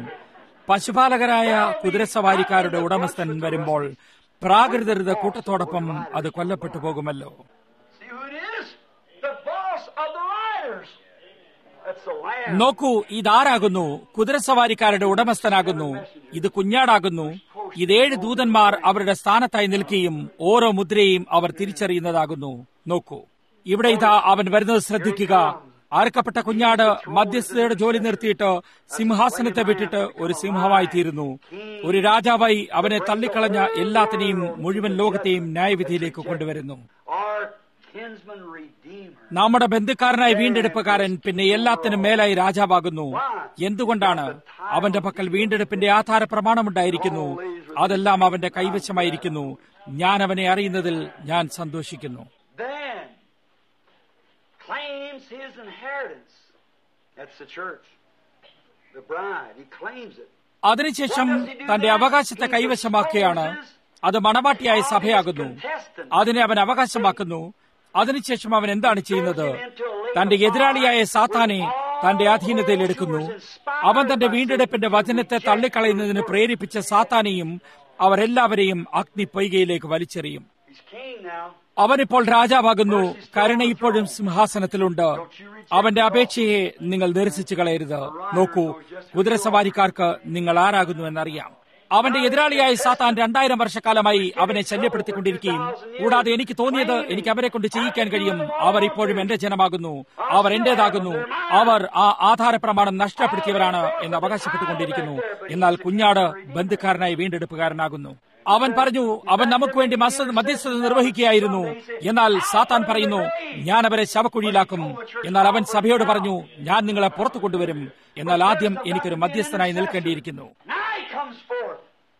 B: പശുപാലകരായ കുതിരസവാരിക്കാരുടെ ഉടമസ്ഥൻ വരുമ്പോൾ പ്രാകൃതരുടെ കൂട്ടത്തോടൊപ്പം അത് കൊല്ലപ്പെട്ടു പോകുമല്ലോ
C: See who it is? The boss of the riders. That's the lamb.
B: നോക്കൂ ഇതാരാകുന്നു കുതിരസവാരിക്കാരുടെ ഉടമസ്ഥനാകുന്നു ഇത് കുഞ്ഞാടാകുന്നു ഇത് ഏഴ് ദൂതന്മാർ അവരുടെ സ്ഥാനത്തായി നിൽക്കുകയും ഓരോ മുദ്രയും അവർ തിരിച്ചറിയുന്നതാകുന്നു നോക്കൂ ഇവിടെ ഇതാ അവൻ വരുന്നത് ശ്രദ്ധിക്കുക അറുക്കപ്പെട്ട കുഞ്ഞാട് മധ്യസ്ഥതയുടെ ജോലി നിർത്തിയിട്ട് സിംഹാസനത്തെ വിട്ടിട്ട് ഒരു സിംഹമായി തീരുന്നു ഒരു രാജാവായി അവനെ തള്ളിക്കളഞ്ഞ എല്ലാത്തിനെയും മുഴുവൻ ലോകത്തെയും ന്യായവിധിയിലേക്ക് കൊണ്ടുവരുന്നു
C: Our kinsman redeemer.
B: നമ്മുടെ ബന്ധുക്കാരനായ വീണ്ടെടുപ്പുകാരൻ പിന്നെ എല്ലാത്തിനും മേലായി രാജാവാകുന്നു എന്തുകൊണ്ടാണ് അവന്റെ പക്കൽ വീണ്ടെടുപ്പിന്റെ ആധാര പ്രമാണമുണ്ടായിരിക്കുന്നു അതെല്ലാം അവന്റെ കൈവശമായിരിക്കുന്നു ഞാൻ അവനെ അറിയുന്നതിൽ ഞാൻ സന്തോഷിക്കുന്നു
C: Then claims his inheritance. That's the church. The bride. He claims it.
B: അതിനുശേഷം തന്റെ അവകാശത്തെ കൈവശമാക്കുകയാണ് അത് മണവാട്ടിയായ സഭയാകുന്നു അതിനെ അവൻ അവകാശമാക്കുന്നു അതിനുശേഷം അവൻ എന്താണ് ചെയ്യുന്നത് തന്റെ എതിരാളിയായ സാത്താനെ തന്റെ അധീനതയിൽ എടുക്കുന്നു അവൻ തന്റെ വീണ്ടെടുപ്പിന്റെ വചനത്തെ തള്ളിക്കളയുന്നതിന് പ്രേരിപ്പിച്ച സാത്താനെയും അവരെല്ലാവരെയും അഗ്നി പൊയ്കയിലേക്ക് വലിച്ചെറിയും
C: He's king now.
B: അവനിപ്പോൾ രാജാവാകുന്നു കരുണ ഇപ്പോഴും സിംഹാസനത്തിലുണ്ട് അവന്റെ അപേക്ഷയെ നിങ്ങൾ നിരസിച്ചു കളയരുത് നോക്കൂ കുതിരസവാരിക്കാർക്ക് നിങ്ങൾ ആരാകുന്നു എന്നറിയാം അവന്റെ എതിരാളിയായ സാത്താൻ രണ്ടായിരം വർഷക്കാലമായി അവനെ ശല്യപ്പെടുത്തിക്കൊണ്ടിരിക്കുകയും കൂടാതെ എനിക്ക് തോന്നിയത് എനിക്ക് അവരെ കൊണ്ട് ചെയ്യിക്കാൻ കഴിയും അവർ ഇപ്പോഴും എന്റെ ജനമാകുന്നു അവർ എന്റേതാകുന്നു അവർ ആ ആധാര പ്രമാണം നഷ്ടപ്പെടുത്തിയവരാണ് എന്ന് അവകാശപ്പെട്ടുകൊണ്ടിരിക്കുന്നു എന്നാൽ കുഞ്ഞാട് ബന്ധുക്കാരനായി വീണ്ടെടുപ്പുകാരനാകുന്നു അവൻ പറഞ്ഞു അവൻ നമുക്ക് വേണ്ടി മസ്ത- മധ്യസ്ഥത നിർവഹിക്കുകയായിരുന്നു എന്നാൽ സാത്താൻ പറയുന്നു ഞാൻ അവരെ ശവക്കുഴിയിലാക്കും എന്നാൽ അവൻ സഭയോട് പറഞ്ഞു ഞാൻ നിങ്ങളെ പുറത്തു കൊണ്ടുവരും എന്നാൽ ആദ്യം എനിക്കൊരു മധ്യസ്ഥനായി നിൽക്കേണ്ടിയിരിക്കുന്നു
C: Now he comes forth.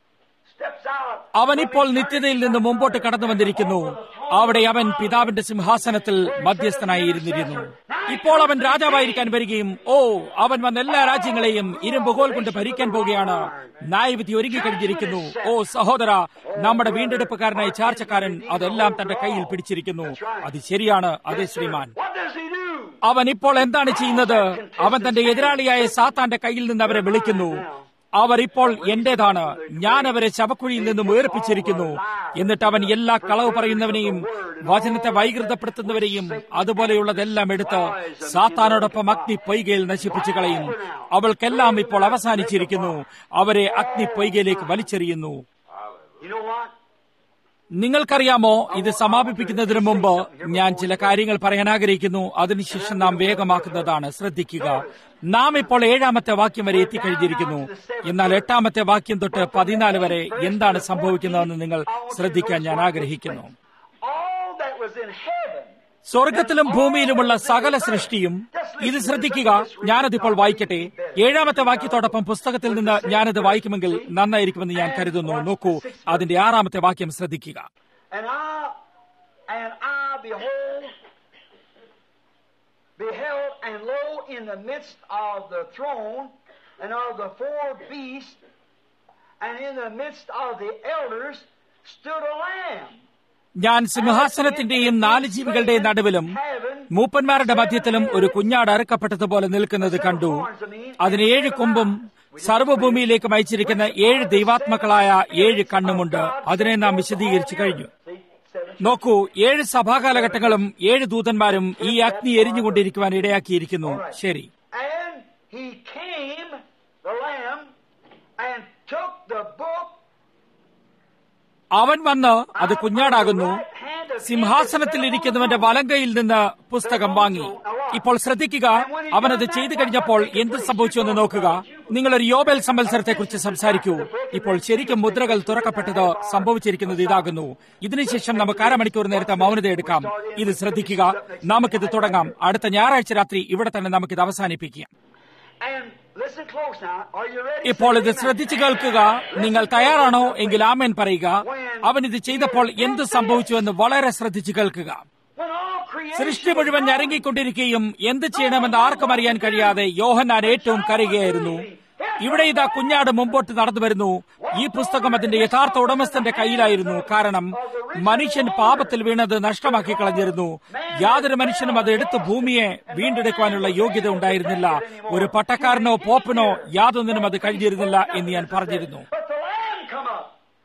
C: Steps out.
B: അവൻ ഇപ്പോൾ നിത്യതയിൽ നിന്ന് മുമ്പോട്ട് കടന്നു വന്നിരിക്കുന്നു അവിടെ അവൻ പിതാവിന്റെ സിംഹാസനത്തിൽ മധ്യസ്ഥനായി ഇരുന്നിരുന്നു ഇപ്പോൾ അവൻ രാജാവായിരിക്കാൻ വരികയും ഓ അവൻ വന്ന എല്ലാ രാജ്യങ്ങളെയും ഇരുമ്പുകോൽ കൊണ്ട് ഭരിക്കാൻ പോവുകയാണ് ന്യായവിധി ഒരുങ്ങിക്കഴിഞ്ഞിരിക്കുന്നു ഓ സഹോദര നമ്മുടെ വീണ്ടെടുപ്പുകാരനായ ചാർച്ചക്കാരൻ അതെല്ലാം തന്റെ കയ്യിൽ പിടിച്ചിരിക്കുന്നു അത് ശരിയാണ് അതെ ശ്രീമാൻ
C: What does he do?
B: അവൻ ഇപ്പോൾ എന്താണ് ചെയ്യുന്നത് അവൻ തന്റെ എതിരാളിയായ സാത്താന്റെ കയ്യിൽ നിന്ന് അവരെ വിളിക്കുന്നു അവർ ഇപ്പോൾ എന്റേതാണ് ഞാൻ അവരെ ശവക്കുഴിയിൽ നിന്നും ഉയർപ്പിച്ചിരിക്കുന്നു എന്നിട്ട് അവൻ എല്ലാ കളവ് പറയുന്നവനെയും വചനത്തെ വൈകൃതപ്പെടുത്തുന്നവരെയും അതുപോലെയുള്ളതെല്ലാം എടുത്ത് സാത്താനോടൊപ്പം അഗ്നി പൊയ്കയിൽ നശിപ്പിച്ചു കളയും അവൾക്കെല്ലാം ഇപ്പോൾ അവസാനിച്ചിരിക്കുന്നു അവരെ അഗ്നി പൊയ്കയിലേക്ക് വലിച്ചെറിയുന്നു
C: You know what?
B: നിങ്ങൾക്കറിയാമോ ഇത് സമാപിപ്പിക്കുന്നതിന് മുമ്പ് ഞാൻ ചില കാര്യങ്ങൾ പറയാൻ ആഗ്രഹിക്കുന്നു അതിനുശേഷം നാം വേഗമാക്കുന്നതാണ് ശ്രദ്ധിക്കുക നാം ഇപ്പോൾ ഏഴാമത്തെ വാക്യം വരെ എത്തിക്കഴിഞ്ഞിരിക്കുന്നു എന്നാൽ എട്ടാമത്തെ വാക്യം തൊട്ട് പതിനാല് വരെ എന്താണ് സംഭവിക്കുന്നതെന്ന് നിങ്ങൾ ശ്രദ്ധിക്കാൻ ഞാൻ ആഗ്രഹിക്കുന്നു
C: All that was in heaven.
B: സ്വർഗത്തിലും ഭൂമിയിലുമുള്ള സകല സൃഷ്ടിയും ഇത് ശ്രദ്ധിക്കുക ഞാനതിപ്പോൾ വായിക്കട്ടെ ഏഴാമത്തെ വാക്യത്തോടൊപ്പം പുസ്തകത്തിൽ നിന്ന് ഞാനത് വായിക്കുമെങ്കിൽ നന്നായിരിക്കുമെന്ന് ഞാൻ കരുതുന്നു നോക്കൂ അതിന്റെ ആറാമത്തെ വാക്യം ശ്രദ്ധിക്കുക
C: And I, and I behold, beheld, and lo, in the midst of the throne and of the four beasts, and in the midst of the elders, stood a lamb.
B: ഞാൻ സിംഹാസനത്തിന്റെയും നാല് ജീവികളുടെയും നടുവിലും മൂപ്പന്മാരുടെ മധ്യത്തിലും ഒരു കുഞ്ഞാട് അറുക്കപ്പെട്ടതുപോലെ നിൽക്കുന്നത് കണ്ടു അതിന് ഏഴ് കൊമ്പും സർവ്വഭൂമിയിലേക്ക് അയച്ചിരിക്കുന്ന ഏഴ് ദൈവാത്മക്കളായ ഏഴ് കണ്ണുമുണ്ട് അതിനെ നാം വിശദീകരിച്ചു കഴിഞ്ഞു
C: See, seven.
B: നോക്കൂ ഏഴ് സഭാകാലഘട്ടങ്ങളും ഏഴ് ദൂതന്മാരും ഈ അഗ്നി എരിഞ്ഞുകൊണ്ടിരിക്കുവാൻ ഇടയാക്കിയിരിക്കുന്നു ശരി
C: And he came, the lamb, and took the book
B: അവൻ വന്ന് അത് കുഞ്ഞാടാകുന്നു സിംഹാസനത്തിൽ ഇരിക്കുന്നവന്റെ വലങ്കയിൽ നിന്ന് പുസ്തകം വാങ്ങി ഇപ്പോൾ ശ്രദ്ധിക്കുക അവനത് ചെയ്തു കഴിഞ്ഞപ്പോൾ എന്ത് സംഭവിച്ചു എന്ന് നോക്കുക നിങ്ങൾ ഒരു യോബൽ സംവത്സരത്തെ കുറിച്ച് സംസാരിക്കൂ ഇപ്പോൾ ശരിക്കും മുദ്രകൾ തുറക്കപ്പെട്ടത് സംഭവിച്ചിരിക്കുന്നത് ഇതാകുന്നു ഇതിനുശേഷം നമുക്ക് അരമണിക്കൂർ നേരത്തെ മൗനത എടുക്കാം ഇത് ശ്രദ്ധിക്കുക നമുക്കിത് തുടങ്ങാം അടുത്ത ഞായറാഴ്ച രാത്രി ഇവിടെ തന്നെ നമുക്കിത് അവസാനിപ്പിക്കാം
C: And listen close now. Are you ready?
B: ഇപ്പോൾ ഇത് ശ്രദ്ധിച്ചു കേൾക്കുക നിങ്ങൾ തയ്യാറാണോ എങ്കിൽ ആമേൻ പറയുക അവൻ ഇത് ചെയ്തപ്പോൾ എന്ത് സംഭവിച്ചു എന്ന് വളരെ ശ്രദ്ധിച്ചു കേൾക്കുക
C: When all creation
B: സൃഷ്ടി മുഴുവൻ ഞരങ്ങിക്കൊണ്ടിരിക്കുകയും എന്ത് ചെയ്യണമെന്ന് ആർക്കും അറിയാൻ കഴിയാതെ യോഹന്നാൻ ഏറ്റവും കരയുകയായിരുന്നു ഇവിടെ ഇതാ കുഞ്ഞാട് മുമ്പോട്ട് നടന്നു വരുന്നു ഈ പുസ്തകം അതിന്റെ യഥാർത്ഥ ഉടമസ്ഥന്റെ കയ്യിലായിരുന്നു കാരണം മനുഷ്യൻ പാപത്തിൽ വീണത് നഷ്ടമാക്കി കളഞ്ഞിരുന്നു യാതൊരു മനുഷ്യനും അത് എടുത്ത് ഭൂമിയെ വീണ്ടെടുക്കുവാനുള്ള യോഗ്യത ഉണ്ടായിരുന്നില്ല ഒരു പട്ടക്കാരനോ പോപ്പനോ യാതൊന്നിനും അത് കഴിഞ്ഞിരുന്നില്ല എന്ന് ഞാൻ പറഞ്ഞിരുന്നു
C: But the lamb come up. No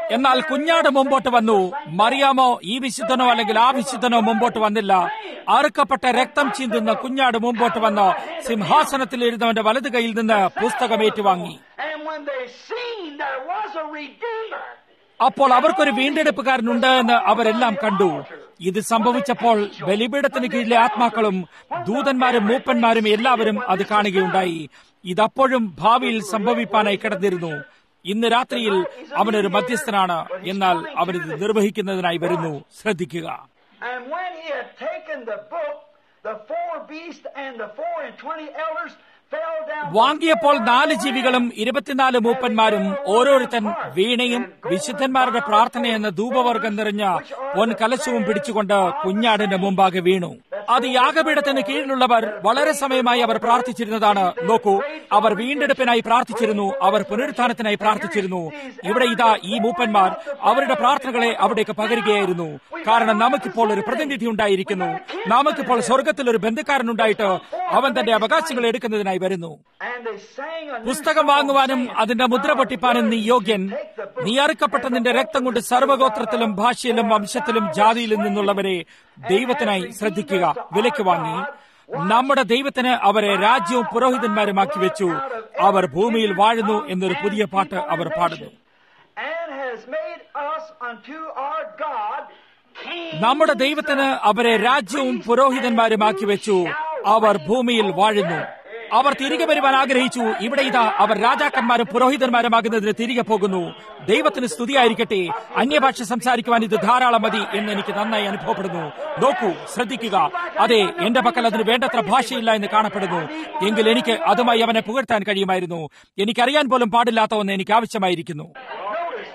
B: എന്നാൽ കുഞ്ഞാട് മുമ്പോട്ട് വന്നു മറിയാമോ ഈ വിശുദ്ധനോ അല്ലെങ്കിൽ ആ വിശുദ്ധനോ മുമ്പോട്ട് വന്നില്ല അറുക്കപ്പെട്ട രക്തം ചീന്തുന്ന കുഞ്ഞാട് മുമ്പോട്ട് വന്ന് സിംഹാസനത്തിൽ ഇരുന്നവന്റെ വലത് കൈയിൽ നിന്ന് പുസ്തകം ഏറ്റുവാങ്ങി
C: And when they seen there was a Redeemer,
B: അപ്പോൾ അവർക്കൊരു വീണ്ടെടുപ്പുകാരനുണ്ട് എന്ന് അവരെല്ലാം കണ്ടു ഇത് സംഭവിച്ചപ്പോൾ ബലിപീഠത്തിന് കീഴിലെ ആത്മാക്കളും ദൂതന്മാരും മൂപ്പന്മാരും എല്ലാവരും അത് കാണുകയുണ്ടായി ഇതപ്പോഴും ഭാവിയിൽ സംഭവിപ്പാനായി കിടന്നിരുന്നു ഇന്ന് രാത്രിയിൽ അവനൊരു മധ്യസ്ഥനാണ് എന്നാൽ അവനിത് നിർവഹിക്കുന്നതിനായി വരുന്നു ശ്രദ്ധിക്കുക
C: and when he had taken the book, the four beasts and the four and twenty elders fell down.
B: വാങ്ങിയപ്പോൾ നാല് ജീവികളും ഇരുപത്തിനാല് മൂപ്പന്മാരും ഓരോരുത്തൻ വീണയും വിശുദ്ധന്മാരുടെ പ്രാർത്ഥന എന്ന ധൂപവർഗം നിറഞ്ഞ പൊൻ കലശവും പിടിച്ചുകൊണ്ട് കുഞ്ഞാടിന്റെ മുമ്പാകെ വീണു അത് യാഗപീഠത്തിന് കീഴിലുള്ളവർ വളരെ സമയമായി അവർ പ്രാർത്ഥിച്ചിരുന്നതാണ് നോക്കൂ അവർ വീണ്ടെടുപ്പിനായി പ്രാർത്ഥിച്ചിരുന്നു അവർ പുനരുത്ഥാനത്തിനായി പ്രാർത്ഥിച്ചിരുന്നു ഇവിടെ ഇതാ ഈ മൂപ്പന്മാർ അവരുടെ പ്രാർത്ഥനകളെ അവിടേക്ക് പകരുകയായിരുന്നു കാരണം നമുക്കിപ്പോൾ ഒരു പ്രതിനിധി ഉണ്ടായിരിക്കുന്നു നമുക്കിപ്പോൾ സ്വർഗത്തിൽ ഒരു ബന്ധുക്കാരനുണ്ടായിട്ട് അവൻ തന്റെ അവകാശങ്ങൾ എടുക്കുന്നതിനായി വരുന്നു
C: And they sang a new
B: പുസ്തകം
C: song,
B: വാങ്ങുവാനും
C: saying,
B: അതിന്റെ മുദ്ര പൊട്ടിപ്പാനും നീ യോഗ്യൻ നീ അറുക്കപ്പെട്ട നിന്റെ രക്തം കൊണ്ട് സർവഗോത്രത്തിലും ഭാഷയിലും വംശത്തിലും ജാതിയിലും നിന്നുള്ളവരെ ദൈവത്തിനായി ശ്രദ്ധിക്കുക വിലയ്ക്ക് വാങ്ങി നമ്മുടെ ദൈവത്തിന് അവരെ രാജ്യവും പുരോഹിതന്മാരുമാക്കി വെച്ചു അവർ ഭൂമിയിൽ വാഴുന്നു എന്നൊരു പുതിയ പാട്ട് അവർ പാടുന്നു
C: and has made us unto our God kings
B: നമ്മുടെ ദൈവത്തിന് അവരെ രാജ്യവും പുരോഹിതന്മാരുമാക്കി വെച്ചു അവർ ഭൂമിയിൽ വാഴുന്നു അവർ തിരികെ വരുവാൻ ആഗ്രഹിച്ചു ഇവിടെ ഇതാ അവർ രാജാക്കന്മാരും പുരോഹിതന്മാരുമാകുന്നതിന് തിരികെ പോകുന്നു ദൈവത്തിന് സ്തുതിയായിരിക്കട്ടെ അന്യഭാഷ സംസാരിക്കുവാൻ ഇത് ധാരാളം മതി എന്ന് എനിക്ക് നന്നായി അനുഭവപ്പെടുന്നു നോക്കൂ ശ്രദ്ധിക്കുക അതെ എന്റെ പക്കൽ അതിന് വേണ്ടത്ര ഭാഷയില്ല എന്ന് കാണപ്പെടുന്നു എങ്കിൽ എനിക്ക് അതുമായി അവനെ പുകഴ്ത്താൻ കഴിയുമായിരുന്നു എനിക്കറിയാൻ പോലും പാടില്ലാത്ത ഒന്ന് എനിക്ക് ആവശ്യമായിരിക്കുന്നു
C: Notice,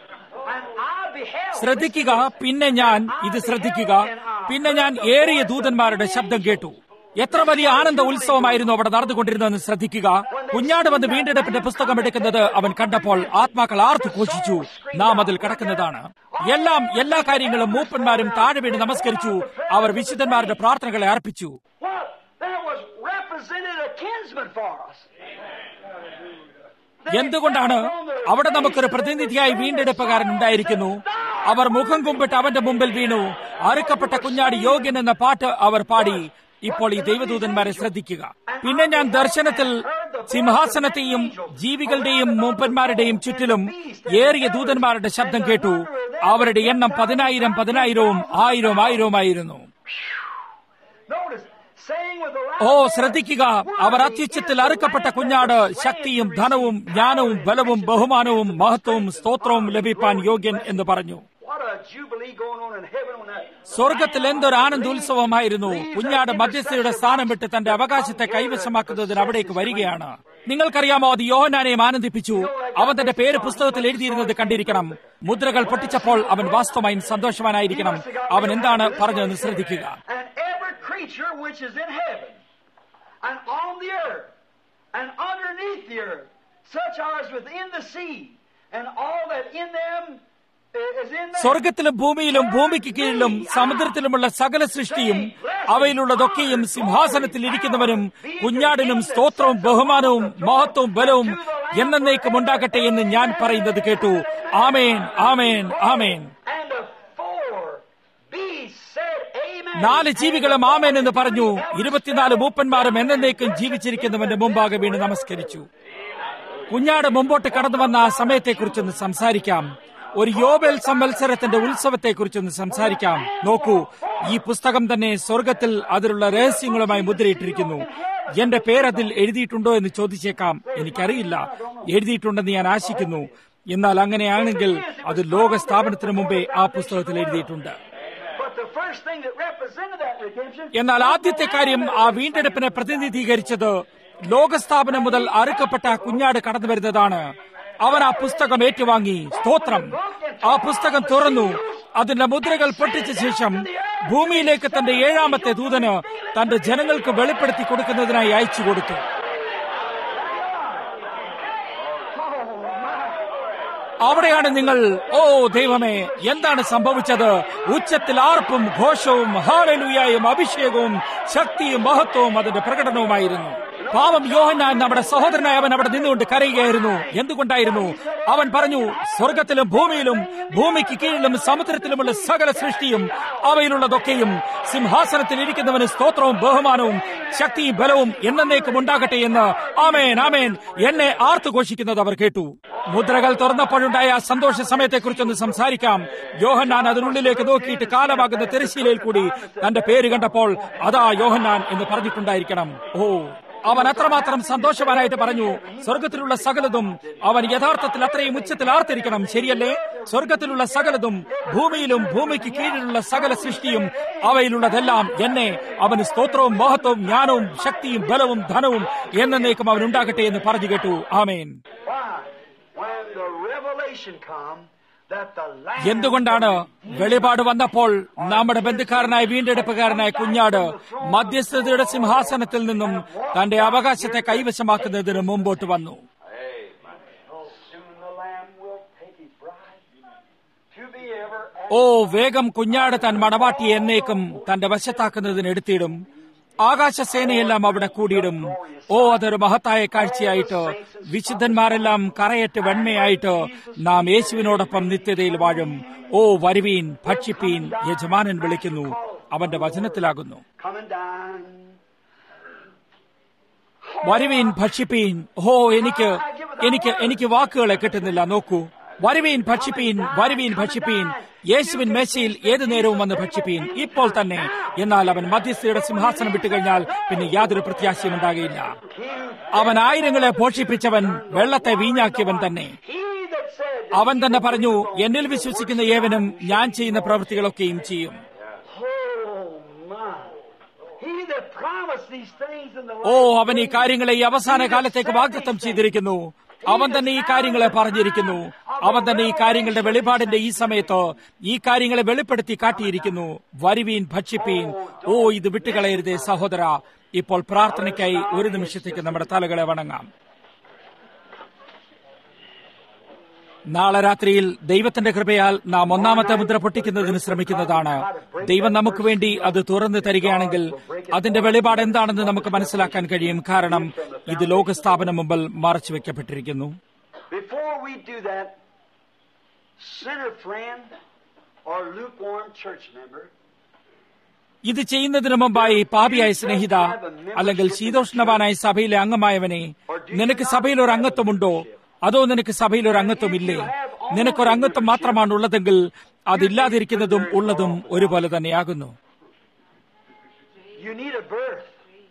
C: and I beheld
B: ശ്രദ്ധിക്കുക പിന്നെ ഞാൻ ഇത് ശ്രദ്ധിക്കുക പിന്നെ ഞാൻ ഏറിയ ദൂതന്മാരുടെ ശബ്ദം കേട്ടു എത്ര വലിയ ആനന്ദ ഉത്സവമായിരുന്നു അവിടെ നടന്നുകൊണ്ടിരുന്നതെന്ന് ശ്രദ്ധിക്കുക കുഞ്ഞാട് വന്ന് വീണ്ടെടുപ്പിന്റെ പുസ്തകം എടുക്കുന്നത് അവൻ കണ്ടപ്പോൾ ആത്മാക്കൾ ആർത്തു ഘോഷിച്ചു നാം അതിൽ കിടക്കുന്നതാണ് എല്ലാം എല്ലാ കാര്യങ്ങളും മൂപ്പന്മാരും താഴെ വീണ് നമസ്കരിച്ചു അവർ വിശുദ്ധന്മാരുടെ പ്രാർത്ഥനകളെ അർപ്പിച്ചു
C: what? There was represented a kinsman for us.
B: എന്തുകൊണ്ടാണ് അവിടെ നമുക്കൊരു പ്രതിനിധിയായി വീണ്ടെടുപ്പുകാരൻ ഉണ്ടായിരിക്കുന്നു അവർ മുഖം കുമ്പിട്ട് അവന്റെ മുമ്പിൽ വീണു അറുക്കപ്പെട്ട കുഞ്ഞാടി യോഗ്യൻ എന്ന പാട്ട് അവർ പാടി ഇപ്പോൾ ഈ ദൈവദൂതന്മാരെ ശ്രദ്ധിക്കുക പിന്നെ ഞാൻ ദർശനത്തിൽ സിംഹാസനത്തെയും ജീവികളുടെയും മൂപ്പന്മാരുടെയും ചുറ്റിലും ഏറിയ ദൂതന്മാരുടെ ശബ്ദം കേട്ടു അവരുടെ എണ്ണം പതിനായിരം പതിനായിരവും ആയിരവും ആയിരവുമായിരുന്നു
C: Notice, saying with a
B: oh
C: loud
B: ശ്രദ്ധിക്കുക അവർ അത്യുച്ചത്തിൽ അറുക്കപ്പെട്ട കുഞ്ഞാട് ശക്തിയും ധനവും ജ്ഞാനവും ബലവും ബഹുമാനവും മഹത്വവും സ്തോത്രവും ലഭിപ്പാൻ യോഗ്യൻ എന്ന് പറഞ്ഞു
C: What a jubilee going on in heaven when that
B: സ്വർഗത്തിൽ എന്തൊരു ആനന്ദോത്സവമായിരുന്നു കുഞ്ഞാട് മധ്യസ്ഥയുടെ സ്ഥാനം വിട്ട് തന്റെ അവകാശത്തെ കൈവശമാക്കുന്നതിന് അവിടേക്ക് വരികയാണ് നിങ്ങൾക്കറിയാമോ അത് യോഹനാനെയും ആനന്ദിപ്പിച്ചു അവൻ തന്റെ പേര് പുസ്തകത്തിൽ എഴുതിയിരുന്നത് കണ്ടിരിക്കണം മുദ്രകൾ പൊട്ടിച്ചപ്പോൾ അവൻ വാസ്തവമായും സന്തോഷവാനായിരിക്കണം അവൻ എന്താണ് പറഞ്ഞതെന്ന് ശ്രദ്ധിക്കുക
C: and every creature which is in heaven and on the earth and underneath the earth, such as within the sea, and all that in them is in them.
B: സ്വർഗത്തിലും ഭൂമിയിലും ഭൂമിക്ക് കീഴിലും സമുദ്രത്തിലുമുള്ള സകല സൃഷ്ടിയും അവയിലുള്ളതൊക്കെയും സിംഹാസനത്തിൽ ഇരിക്കുന്നവനും കുഞ്ഞാടിനും സ്തോത്രവും ബഹുമാനവും മഹത്വവും ബലവും എന്നേക്കും ഉണ്ടാകട്ടെ എന്ന് ഞാൻ പറയുന്നത് കേട്ടു ആമേൻ ആമേൻ ആമേൻ
C: And the four beasts said, Amen.
B: നാല് ജീവികളും ആമേൻ എന്ന് പറഞ്ഞു ഇരുപത്തിനാല് മൂപ്പന്മാരും എന്നേക്കും ജീവിച്ചിരിക്കുന്നവന്റെ മുമ്പാകെ വീണ് നമസ്കരിച്ചു കുഞ്ഞാട് മുമ്പോട്ട് കടന്നു വന്ന ആ സമയത്തെക്കുറിച്ചൊന്ന് സംസാരിക്കാം ഒരു യോബേൽ സംവത്സരത്തിന്റെ ഉത്സവത്തെക്കുറിച്ചൊന്ന് സംസാരിക്കാം നോക്കൂ ഈ പുസ്തകം തന്നെ സ്വർഗത്തിൽ അതിലുള്ള രഹസ്യങ്ങളുമായി മുദ്രയിട്ടിരിക്കുന്നു എന്റെ പേരതിൽ എഴുതിയിട്ടുണ്ടോ എന്ന് ചോദിച്ചേക്കാം എനിക്കറിയില്ല എഴുതിയിട്ടുണ്ടെന്ന് ഞാൻ ആശിക്കുന്നു എന്നാൽ അങ്ങനെയാണെങ്കിൽ അത് ലോക സ്ഥാപനത്തിന് മുമ്പേ ആ പുസ്തകത്തിൽ എഴുതിയിട്ടുണ്ട്
C: But the first thing that represented that redemption
B: എന്നാൽ ആദ്യത്തെ കാര്യം ആ വീണ്ടെടുപ്പിനെ പ്രതിനിധീകരിച്ചത് ലോകസ്ഥാപനം മുതൽ അറുക്കപ്പെട്ട ആ കുഞ്ഞാട് കടന്നു വരുന്നതാണ് അവൻ ആ പുസ്തകം ഏറ്റുവാങ്ങി സ്തോത്രം ആ പുസ്തകം തുറന്നു അതിന്റെ മുദ്രകൾ പൊട്ടിച്ച ശേഷം ഭൂമിയിലേക്ക് തന്റെ ഏഴാമത്തെ ദൂതന് തന്റെ ജനങ്ങൾക്ക് വെളിപ്പെടുത്തി കൊടുക്കുന്നതിനായി അയച്ചു കൊടുത്തു അവിടെയാണ് നിങ്ങൾ ഓ ദൈവമേ എന്താണ് സംഭവിച്ചത് ഉച്ചത്തിൽ ആർപ്പും ഘോഷവും ഹാലലുയായും അഭിഷേകവും ശക്തിയും മഹത്വവും അതിന്റെ പ്രകടനവുമായിരുന്നു പാവം യോഹന്നാൻ നമ്മുടെ സഹോദരനായ അവൻ അവിടെ നിന്നുകൊണ്ട് കരയുകയായിരുന്നു എന്തുകൊണ്ടായിരുന്നു അവൻ പറഞ്ഞു സ്വർഗത്തിലും ഭൂമിയിലും ഭൂമിക്ക് കീഴിലും സമുദ്രത്തിലുമുള്ള സകല സൃഷ്ടിയും അവയിലുള്ളതൊക്കെയും സിംഹാസനത്തിൽ ഇരിക്കുന്നവന് സ്തോത്രവും ബഹുമാനവും ശക്തിയും ബലവും എന്നേക്കും ഉണ്ടാകട്ടെ എന്ന് ആമേൻ ആമേൻ എന്നെ ആർത്തുഘോഷിക്കുന്നത് അവർ കേട്ടു മുദ്രകൾ തുറന്നപ്പോഴുണ്ടായ ആ സന്തോഷ സമയത്തെക്കുറിച്ചൊന്ന് സംസാരിക്കാം യോഹന്നാൻ അതിനുള്ളിലേക്ക് നോക്കിയിട്ട് കാലമാകുന്ന തെരശീലയിൽ കൂടി തന്റെ പേര് കണ്ടപ്പോൾ അതാ യോഹന്നാൻ എന്ന് പറഞ്ഞിട്ടുണ്ടായിരിക്കണം ഓ അവൻ അത്രമാത്രം സന്തോഷവാനായിട്ട് പറഞ്ഞു സ്വർഗത്തിലുള്ള സകലതും അവൻ യഥാർത്ഥത്തിൽ അത്രയും ഉച്ചത്തിൽ ആർത്തിരിക്കണം ശരിയല്ലേ സ്വർഗത്തിലുള്ള സകലതും ഭൂമിയിലും ഭൂമിക്ക് കീഴിലുള്ള സകല സൃഷ്ടിയും അവയിലുള്ളതെല്ലാം എന്നെ അവന് സ്തോത്രവും മഹത്വവും ജ്ഞാനവും ശക്തിയും ബലവും ധനവും എന്നേക്കും അവൻ ഉണ്ടാകട്ടെ എന്ന് പറഞ്ഞു കേട്ടു ആമേൻ
C: Why? When the revelation come that the Lamb
B: എന്തുകൊണ്ടാണ് വെളിപാട് വന്നപ്പോൾ നമ്മുടെ ബന്ധുക്കാരനായ വീണ്ടെടുപ്പുകാരനായ കുഞ്ഞാട് മധ്യസ്ഥതയുടെ സിംഹാസനത്തിൽ നിന്നും തന്റെ അവകാശത്തെ കൈവശമാക്കുന്നതിന് മുമ്പോട്ട് വന്നു
C: soon the Lamb will take his bride to be ever
B: ഓ വേഗം കുഞ്ഞാട് താൻ മണവാട്ടി എന്നേക്കും തന്റെ വശത്താക്കുന്നതിന് എടുത്തിടും ആകാശസേനയെല്ലാം അവിടെ കൂടിയിടും ഓ അതൊരു മഹത്തായ കാഴ്ചയായിട്ട് വിശുദ്ധന്മാരെല്ലാം കറയറ്റ് വെണ്മയായിട്ട് നാം യേശുവിനോടൊപ്പം നിത്യതയിൽ വാഴും ഓ വരുവീൻ ഭക്ഷിപ്പീൻ യജമാനൻ വിളിക്കുന്നു അവന്റെ വചനത്തിലാകുന്നു
C: coming down.
B: വരുവീൻ ഭക്ഷിപ്പീൻ ഹോ എനിക്ക് എനിക്ക് എനിക്ക് വാക്കുകളെ കിട്ടുന്നില്ല നോക്കൂ വരുവീൻ ഭക്ഷിപ്പീൻ വരുവീൻ ഭക്ഷിപ്പീൻ യേശുവിൻ മേശയിൽ ഏതു നേരവും വന്ന് ഭക്ഷിപ്പീൻ ഇപ്പോൾ തന്നെ എന്നാൽ അവൻ മധ്യസ്ഥയുടെ സിംഹാസനം വിട്ടുകഴിഞ്ഞാൽ പിന്നെ യാതൊരു പ്രത്യാശയും ഉണ്ടാകുകയില്ല അവൻ ആയിരങ്ങളെ പോഷിപ്പിച്ചവൻ വെള്ളത്തെ വീഞ്ഞാക്കിയവൻ തന്നെ
C: He that said,
B: അവൻ തന്നെ പറഞ്ഞു എന്നിൽ വിശ്വസിക്കുന്ന ഏവനും ഞാൻ ചെയ്യുന്ന പ്രവൃത്തികളൊക്കെയും ചെയ്യും
C: Oh my. He that promised these things in the
B: oh
C: last
B: അവൻ ഈ കാര്യങ്ങളെ ഈ അവസാന കാലത്തേക്ക് വാഗ്ദത്തം ചെയ്തിരിക്കുന്നു അവൻ തന്നെ ഈ കാര്യങ്ങളെ പറഞ്ഞിരിക്കുന്നു അവൻ തന്നെ ഈ കാര്യങ്ങളുടെ വെളിപാടിന്റെ ഈ സമയത്ത് ഈ കാര്യങ്ങളെ വെളിപ്പെടുത്തി കാട്ടിയിരിക്കുന്നു വരുവീൻ ഭക്ഷിപ്പീൻ ഓ ഇത് വിട്ടുകളയരുതേ സഹോദര ഇപ്പോൾ പ്രാർത്ഥനയ്ക്കായി ഒരു നിമിഷത്തേക്ക് നമ്മുടെ തലകളെ വണങ്ങാം നാളെ രാത്രിയിൽ ദൈവത്തിന്റെ കൃപയാൽ നാം ഒന്നാമത്തെ മുദ്ര പൊട്ടിക്കുന്നതിന് ശ്രമിക്കുന്നതാണ് ദൈവം നമുക്ക് വേണ്ടി അത് തുറന്നു തരികയാണെങ്കിൽ അതിന്റെ വെളിപാട് എന്താണെന്ന് നമുക്ക് മനസ്സിലാക്കാൻ കഴിയും കാരണം ഇത് ലോകസ്ഥാപനം മുമ്പിൽ മറച്ചു വെക്കപ്പെട്ടിരിക്കുന്നു
C: Before we do that, sinner friend or lukewarm church member,
B: ഇത് ചെയ്യുന്നതിന് മുമ്പായി പാപിയായ സ്നേഹിത അല്ലെങ്കിൽ ശീതോഷ്ണവാനായ സഭയിലെ അംഗമായവനെ നിനക്ക് സഭയിൽ ഒരു അംഗത്വമുണ്ടോ അതോ നിനക്ക് സഭയിൽ ഒരു അംഗത്വമില്ലേ നിനക്കൊരു അംഗത്വം മാത്രമാണ് ഉള്ളതെങ്കിൽ അതില്ലാതിരിക്കുന്നതും ഉള്ളതും ഒരുപോലെ തന്നെയാകുന്നു
C: you need a birth.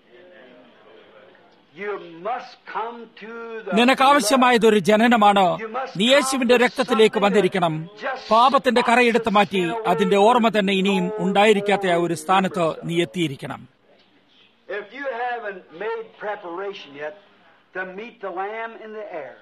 C: You must come to the
B: നിനക്കാവശ്യമായത് ഒരു ജനനമാണ് നീ യേശുവിന്റെ രക്തത്തിലേക്ക് വന്നിരിക്കണം പാപത്തിന്റെ കറയെടുത്ത് മാറ്റി അതിന്റെ ഓർമ്മ തന്നെ ഇനിയും ഉണ്ടായിരിക്കാത്ത ആ ഒരു സ്ഥാനത്ത് നീ എത്തിയിരിക്കണം
C: If you haven't made preparation yet to meet the Lamb in the air,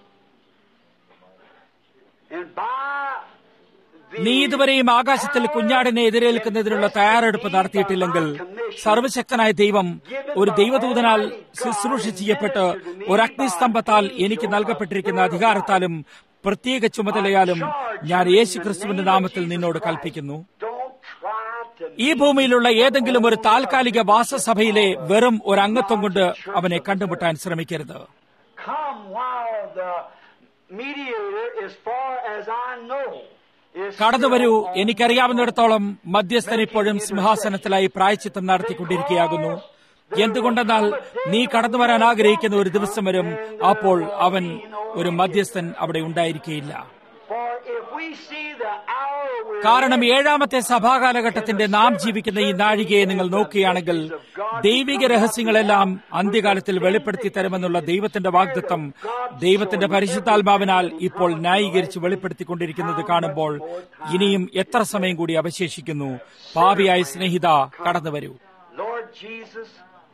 C: and by the
B: നീ ഇതുവരെയും ആകാശത്തിൽ കുഞ്ഞാടിനെ എതിരേൽക്കുന്നതിനുള്ള തയ്യാറെടുപ്പ് നടത്തിയിട്ടില്ലെങ്കിൽ സർവശക്തനായ ദൈവം ഒരു ദൈവദൂതനാൽ ശുശ്രൂഷ ചെയ്യപ്പെട്ട് ഒരു അഗ്നിസ്തംഭത്താൽ എനിക്ക് നൽകപ്പെട്ടിരിക്കുന്ന അധികാരത്താലും പ്രത്യേക ചുമതലയാലും ഞാൻ യേശു ക്രിസ്തുവിന്റെ നാമത്തിൽ നിന്നോട് കൽപ്പിക്കുന്നു
C: don't try to
B: ഈ ഭൂമിയിലുള്ള ഏതെങ്കിലും ഒരു താൽക്കാലിക വാസസഭയിലെ വെറും ഒരു അംഗത്വം കൊണ്ട് അവനെ കണ്ടുമുട്ടാൻ ശ്രമിക്കരുത്
C: come while the mediator, as far as I know, is
B: കടന്നു വരൂ
C: still on
B: എനിക്കറിയാവുന്നിടത്തോളം മധ്യസ്ഥൻ ഇപ്പോഴും സിംഹാസനത്തിലായി പ്രായച്ചിത്തം നടത്തിക്കൊണ്ടിരിക്കുകയാകുന്നു എന്തുകൊണ്ടെന്നാൽ നീ കടന്നു വരാൻ ആഗ്രഹിക്കുന്ന ഒരു ദിവസം വരും അപ്പോൾ അവൻ ഒരു മധ്യസ്ഥൻ അവിടെ ഉണ്ടായിരിക്കുകയില്ല
C: For if we see the hour we're
B: കാരണം ഏഴാമത്തെ സഭാകാലഘട്ടത്തിന്റെ നാം ജീവിക്കുന്ന ഈ നാഴികയെ നിങ്ങൾ നോക്കുകയാണെങ്കിൽ ദൈവിക രഹസ്യങ്ങളെല്ലാം അന്ത്യകാലത്തിൽ വെളിപ്പെടുത്തി തരുമെന്നുള്ള ദൈവത്തിന്റെ വാഗ്ദത്വം ദൈവത്തിന്റെ പരിശുദ്ധാത്മാവിനാൽ ഇപ്പോൾ ന്യായീകരിച്ച് വെളിപ്പെടുത്തിക്കൊണ്ടിരിക്കുന്നത് കാണുമ്പോൾ ഇനിയും എത്ര സമയം കൂടി അവശേഷിക്കുന്നു പാപിയായ സ്നേഹിത കടന്നു വരൂ
C: Lord Jesus,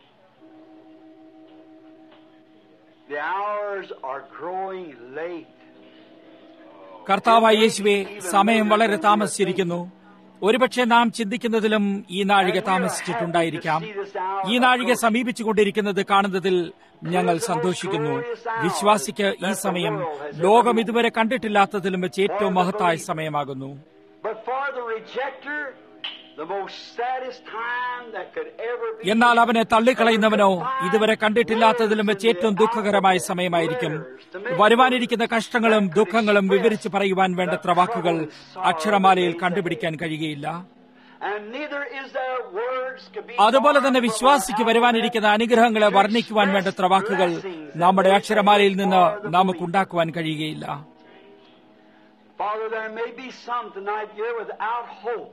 C: the hours are growing late.
B: കർത്താവായ യേശുവെ സമയം വളരെ താമസിച്ചിരിക്കുന്നു ഒരുപക്ഷെ നാം ചിന്തിക്കുന്നതിലും ഈ നാഴിക താമസിച്ചിട്ടുണ്ടായിരിക്കാം ഈ നാഴിക സമീപിച്ചുകൊണ്ടിരിക്കുന്നത് കാണുന്നതിൽ ഞങ്ങൾ സന്തോഷിക്കുന്നു വിശ്വാസിക്ക് ഈ സമയം ലോകം ഇതുവരെ കണ്ടിട്ടില്ലാത്തതിലും വെച്ച് ഏറ്റവും മഹത്തായ സമയമാകുന്നു
C: But for the rejecter, the most saddest time that could ever be.
B: എന്നാൽ അവനെ തള്ളിക്കളയുന്നവനോ ഇതുവരെ കണ്ടിട്ടില്ലാത്തതിലും വെച്ച് ഏറ്റവും ദുഃഖകരമായ സമയമായിരിക്കും വരുവാനിരിക്കുന്ന കഷ്ടങ്ങളും ദുഃഖങ്ങളും വിവരിച്ചു പറയുവാൻ വേണ്ടത്ര വാക്കുകൾ അക്ഷരമാലയിൽ കണ്ടുപിടിക്കാൻ കഴിയുകയില്ല
C: And neither is there words could be.
B: അതുപോലെ തന്നെ വിശ്വാസിക്ക് വരുവാനിരിക്കുന്ന അനുഗ്രഹങ്ങളെ വർണ്ണിക്കുവാൻ വേണ്ടത്ര വാക്കുകൾ നമ്മുടെ അക്ഷരമാലയിൽ നിന്ന് നമുക്കുണ്ടാക്കുവാൻ കഴിയുകയില്ല
C: Father, there may be some tonight here without hope.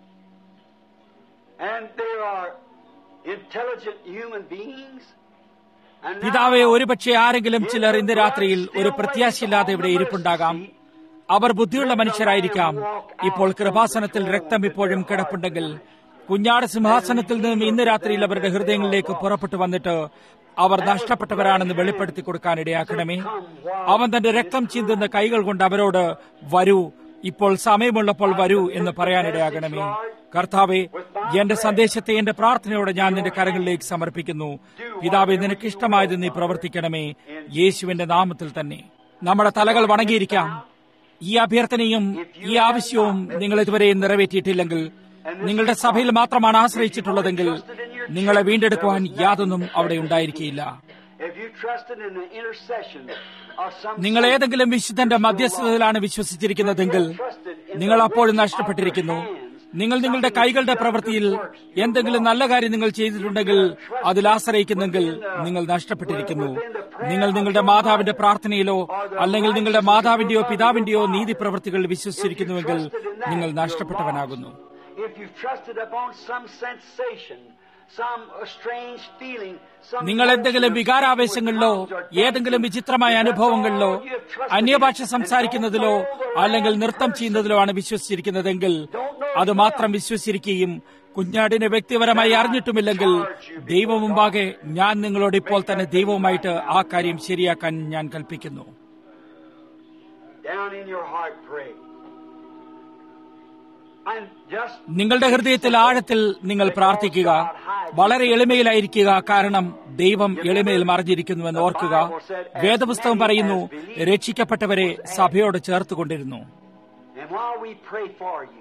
C: And there are intelligent human beings. And now
B: പിതാവെ ഒരുപക്ഷെ ആരെങ്കിലും ചിലർ ഇന്ന് രാത്രിയിൽ ഒരു പ്രത്യാശയില്ലാതെ ഇവിടെ ഇരിപ്പുണ്ടാകാം അവർ ബുദ്ധിയുള്ള മനുഷ്യരായിരിക്കാം ഇപ്പോൾ കൃപാസനത്തിൽ രക്തം ഇപ്പോഴും കിടപ്പുണ്ടെങ്കിൽ കുഞ്ഞാട് സിംഹാസനത്തിൽ നിന്നും ഇന്ന് രാത്രിയിൽ അവരുടെ ഹൃദയങ്ങളിലേക്ക് പുറപ്പെട്ടു വന്നിട്ട് അവർ നഷ്ടപ്പെട്ടവരാണെന്ന് വെളിപ്പെടുത്തി കൊടുക്കാൻ ഇടയാക്കണമേ അവൻ തന്റെ രക്തം ചീന്തുന്ന കൈകൾ കൊണ്ട് അവരോട് വരൂ ഇപ്പോൾ സമയമുള്ളപ്പോൾ വരൂ എന്ന് പറയാനിടയാകണമേ കർത്താവെ എന്റെ സന്ദേശത്തെ എന്റെ പ്രാർത്ഥനയോടെ ഞാൻ നിന്റെ കരങ്ങളിലേക്ക് സമർപ്പിക്കുന്നു പിതാവെ നിനക്ക് ഇഷ്ടമായത് നീ പ്രവർത്തിക്കണമേ യേശുവിന്റെ നാമത്തിൽ തന്നെ നമ്മുടെ തലകൾ വണങ്ങിയിരിക്കാം ഈ അഭ്യർത്ഥനയും ഈ ആവശ്യവും നിങ്ങൾ ഇതുവരെ നിറവേറ്റിയിട്ടില്ലെങ്കിൽ നിങ്ങളുടെ സഭയിൽ മാത്രമാണ് ആശ്രയിച്ചിട്ടുള്ളതെങ്കിൽ നിങ്ങളെ വീണ്ടെടുക്കുവാൻ യാതൊന്നും അവിടെ ഉണ്ടായിരിക്കില്ല
C: If you trusted in the intercession of some
B: നിങ്ങൾ ഏതെങ്കിലും വിശുദ്ധന്റെ മധ്യസ്ഥതയിലാണ് വിശ്വസിച്ചിരിക്കുന്നതെങ്കിൽ നിങ്ങൾ അപ്പോഴും നഷ്ടപ്പെട്ടിരിക്കുന്നു നിങ്ങൾ നിങ്ങളുടെ കൈകളുടെ പ്രവൃത്തിയിൽ എന്തെങ്കിലും നല്ല കാര്യം നിങ്ങൾ ചെയ്തിട്ടുണ്ടെങ്കിൽ അതിൽ ആശ്രയിക്കുന്നെങ്കിൽ നിങ്ങൾ നഷ്ടപ്പെട്ടിരിക്കുന്നു നിങ്ങൾ നിങ്ങളുടെ മാതാവിന്റെ പ്രാർത്ഥനയിലോ അല്ലെങ്കിൽ നിങ്ങളുടെ മാതാവിന്റെയോ പിതാവിന്റെയോ നീതി പ്രവൃത്തികളിൽ വിശ്വസിച്ചിരിക്കുന്നുവെങ്കിൽ നിങ്ങൾ നഷ്ടപ്പെട്ടവനാകുന്നു
C: if you've trusted upon some sensation, some uh, strange feeling, some
B: നിങ്ങൾ എന്തെങ്കിലും വികാരാവേശങ്ങളിലോ ഏതെങ്കിലും വിചിത്രമായ അനുഭവങ്ങളിലോ അന്യഭാഷ സംസാരിക്കുന്നതിലോ അല്ലെങ്കിൽ നൃത്തം ചെയ്യുന്നതിലോ ആണ് വിശ്വസിച്ചിരിക്കുന്നതെങ്കിൽ അത് മാത്രം വിശ്വസിച്ചിരിക്കുകയും കുഞ്ഞാടിനെ വ്യക്തിപരമായി അറിഞ്ഞിട്ടുമില്ലെങ്കിൽ ദൈവം മുമ്പാകെ ഞാൻ നിങ്ങളോട് ഇപ്പോൾ തന്നെ ദൈവവുമായിട്ട് ആ കാര്യം ശരിയാക്കാൻ ഞാൻ കൽപ്പിക്കുന്നു
C: down in your heart pray. And just
B: നിങ്ങളുടെ ഹൃദയത്തിൽ ആഴത്തിൽ നിങ്ങൾ പ്രാർത്ഥിക്കുക വളരെ എളിമയിലായിരിക്കുക കാരണം ദൈവം എളിമയിൽ മറിഞ്ഞിരിക്കുന്നുവെന്ന് ഓർക്കുക വേദപുസ്തകം പറയുന്നു രക്ഷിക്കപ്പെട്ടവരെ സഭയോട് ചേർത്തുകൊണ്ടിരുന്നു
C: and while we pray for you,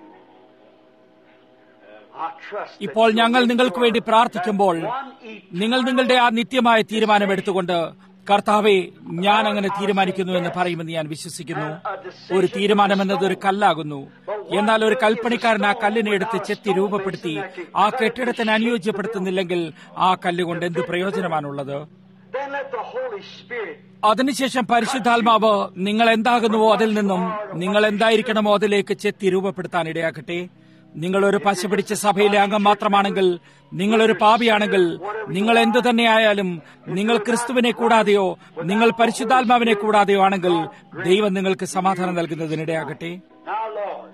C: I trust that
B: ഇപ്പോൾ
C: you'll
B: ഞങ്ങൾ
C: make
B: നിങ്ങൾക്ക്
C: sure
B: വേണ്ടി പ്രാർത്ഥിക്കുമ്പോൾ
C: that one eternal
B: നിങ്ങൾ നിങ്ങളുടെ ആ നിത്യമായ തീരുമാനം എടുത്തുകൊണ്ട് കർത്താവെ ഞാൻ അങ്ങനെ തീരുമാനിക്കുന്നു എന്ന് പറയുമെന്ന് ഞാൻ വിശ്വസിക്കുന്നു ഒരു തീരുമാനം എന്നത് ഒരു കല്ലാകുന്നു എന്നാൽ ഒരു കൽപ്പണിക്കാരൻ ആ കല്ലിനെ എടുത്ത് ചെത്തി രൂപപ്പെടുത്തി ആ കെട്ടിടത്തിന് അനുയോജ്യപ്പെടുത്തുന്നില്ലെങ്കിൽ ആ കല്ലുകൊണ്ട് എന്ത് പ്രയോജനമാണുള്ളത്
C: Then let the Holy Spirit
B: അതിനുശേഷം പരിശുദ്ധാത്മാവ് നിങ്ങൾ എന്താകുന്നുവോ അതിൽ നിന്നും നിങ്ങൾ എന്തായിരിക്കണമോ അതിലേക്ക് ചെത്തി രൂപപ്പെടുത്താൻ ഇടയാക്കട്ടെ നിങ്ങൾ ഒരു പശ പിടിച്ച സഭയിലെ അംഗം മാത്രമാണെങ്കിൽ നിങ്ങളൊരു പാപിയാണെങ്കിൽ നിങ്ങൾ എന്തു തന്നെയായാലും നിങ്ങൾ ക്രിസ്തുവിനെ കൂടാതെയോ നിങ്ങൾ പരിശുദ്ധാത്മാവിനെ കൂടാതെയോ ആണെങ്കിൽ ദൈവം നിങ്ങൾക്ക് സമാധാനം നൽകുന്നതിനിടയാകട്ടെ
C: Now, Lord,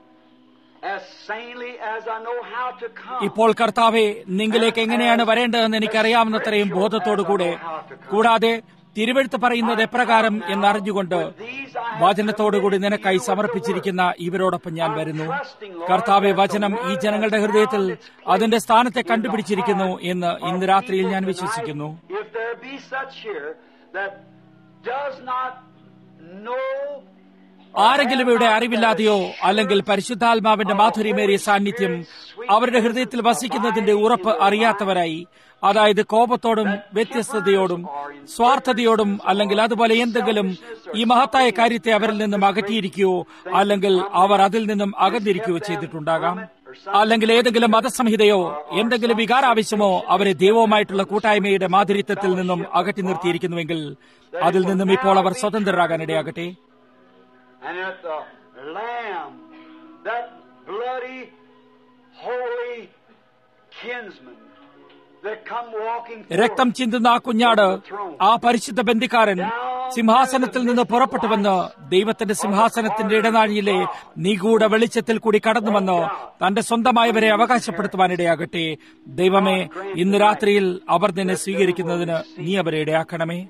C: as sanely as I know how to come,
B: ഇപ്പോൾ കർത്താവെ നിങ്ങളിലേക്ക് എങ്ങനെയാണ് വരേണ്ടതെന്ന് എനിക്കറിയാവുന്നത്രയും ബോധത്തോടുകൂടെ കൂടാതെ തിരുവെഴുത്ത് പറയുന്നത് എപ്രകാരം എന്നറിഞ്ഞുകൊണ്ട് വചനത്തോടുകൂടി നിനക്കായി സമർപ്പിച്ചിരിക്കുന്ന ഇവരോടൊപ്പം ഞാൻ വരുന്നു കർത്താവെ വചനം ഈ ജനങ്ങളുടെ ഹൃദയത്തിൽ അതിന്റെ സ്ഥാനത്തെ കണ്ടുപിടിച്ചിരിക്കുന്നു എന്ന് ഇന്ന് രാത്രിയിൽ ഞാൻ വിശ്വസിക്കുന്നു
C: if there be such here that does not know
B: ആരെങ്കിലും ഇവിടെ അറിവില്ലാതെയോ അല്ലെങ്കിൽ പരിശുദ്ധാത്മാവിന്റെ മാധുര്യമേറിയ സാന്നിധ്യം അവരുടെ ഹൃദയത്തിൽ വസിക്കുന്നതിന്റെ ഉറപ്പ് അറിയാത്തവരായി അതായത് കോപത്തോടും വ്യത്യസ്തതയോടും സ്വാർത്ഥതയോടും അല്ലെങ്കിൽ അതുപോലെ എന്തെങ്കിലും ഈ മഹത്തായ കാര്യത്തെ അവരിൽ നിന്നും അകറ്റിയിരിക്കുകയോ അല്ലെങ്കിൽ അവർ അതിൽ നിന്നും അകന്നിരിക്കുകയോ ചെയ്തിട്ടുണ്ടാകാം അല്ലെങ്കിൽ ഏതെങ്കിലും മതസംഹിതയോ എന്തെങ്കിലും വികാരാവശ്യമോ അവരെ ദൈവവുമായിട്ടുള്ള കൂട്ടായ്മയുടെ മാധുര്യത്വത്തിൽ നിന്നും അകറ്റി നിർത്തിയിരിക്കുന്നുവെങ്കിൽ അതിൽ നിന്നും ഇപ്പോൾ അവർ സ്വതന്ത്രരാകാൻ ഇടയാകട്ടെ
C: and that the Lamb, that bloody, holy kinsman that come walking forth,
B: രക്തം ചിന്തുന്ന ആ കുഞ്ഞാട് ആ പരിശുദ്ധ ബന്ധിക്കാരൻ സിംഹാസനത്തിൽ നിന്ന് പുറപ്പെട്ടുവന്ന് ദൈവത്തിന്റെ സിംഹാസനത്തിന്റെ ഇടനാഴിയിലെ നിഗൂഢ വെളിച്ചത്തിൽ കൂടി കടന്നുവന്ന് തന്റെ സ്വന്തമായവരെ അവകാശപ്പെടുത്തുവാനിടയാകട്ടെ ദൈവമേ ഇന്ന് രാത്രിയിൽ അവർ നിന്നെ സ്വീകരിക്കുന്നതിന് നീ അവരെ ഇടയാക്കണമേ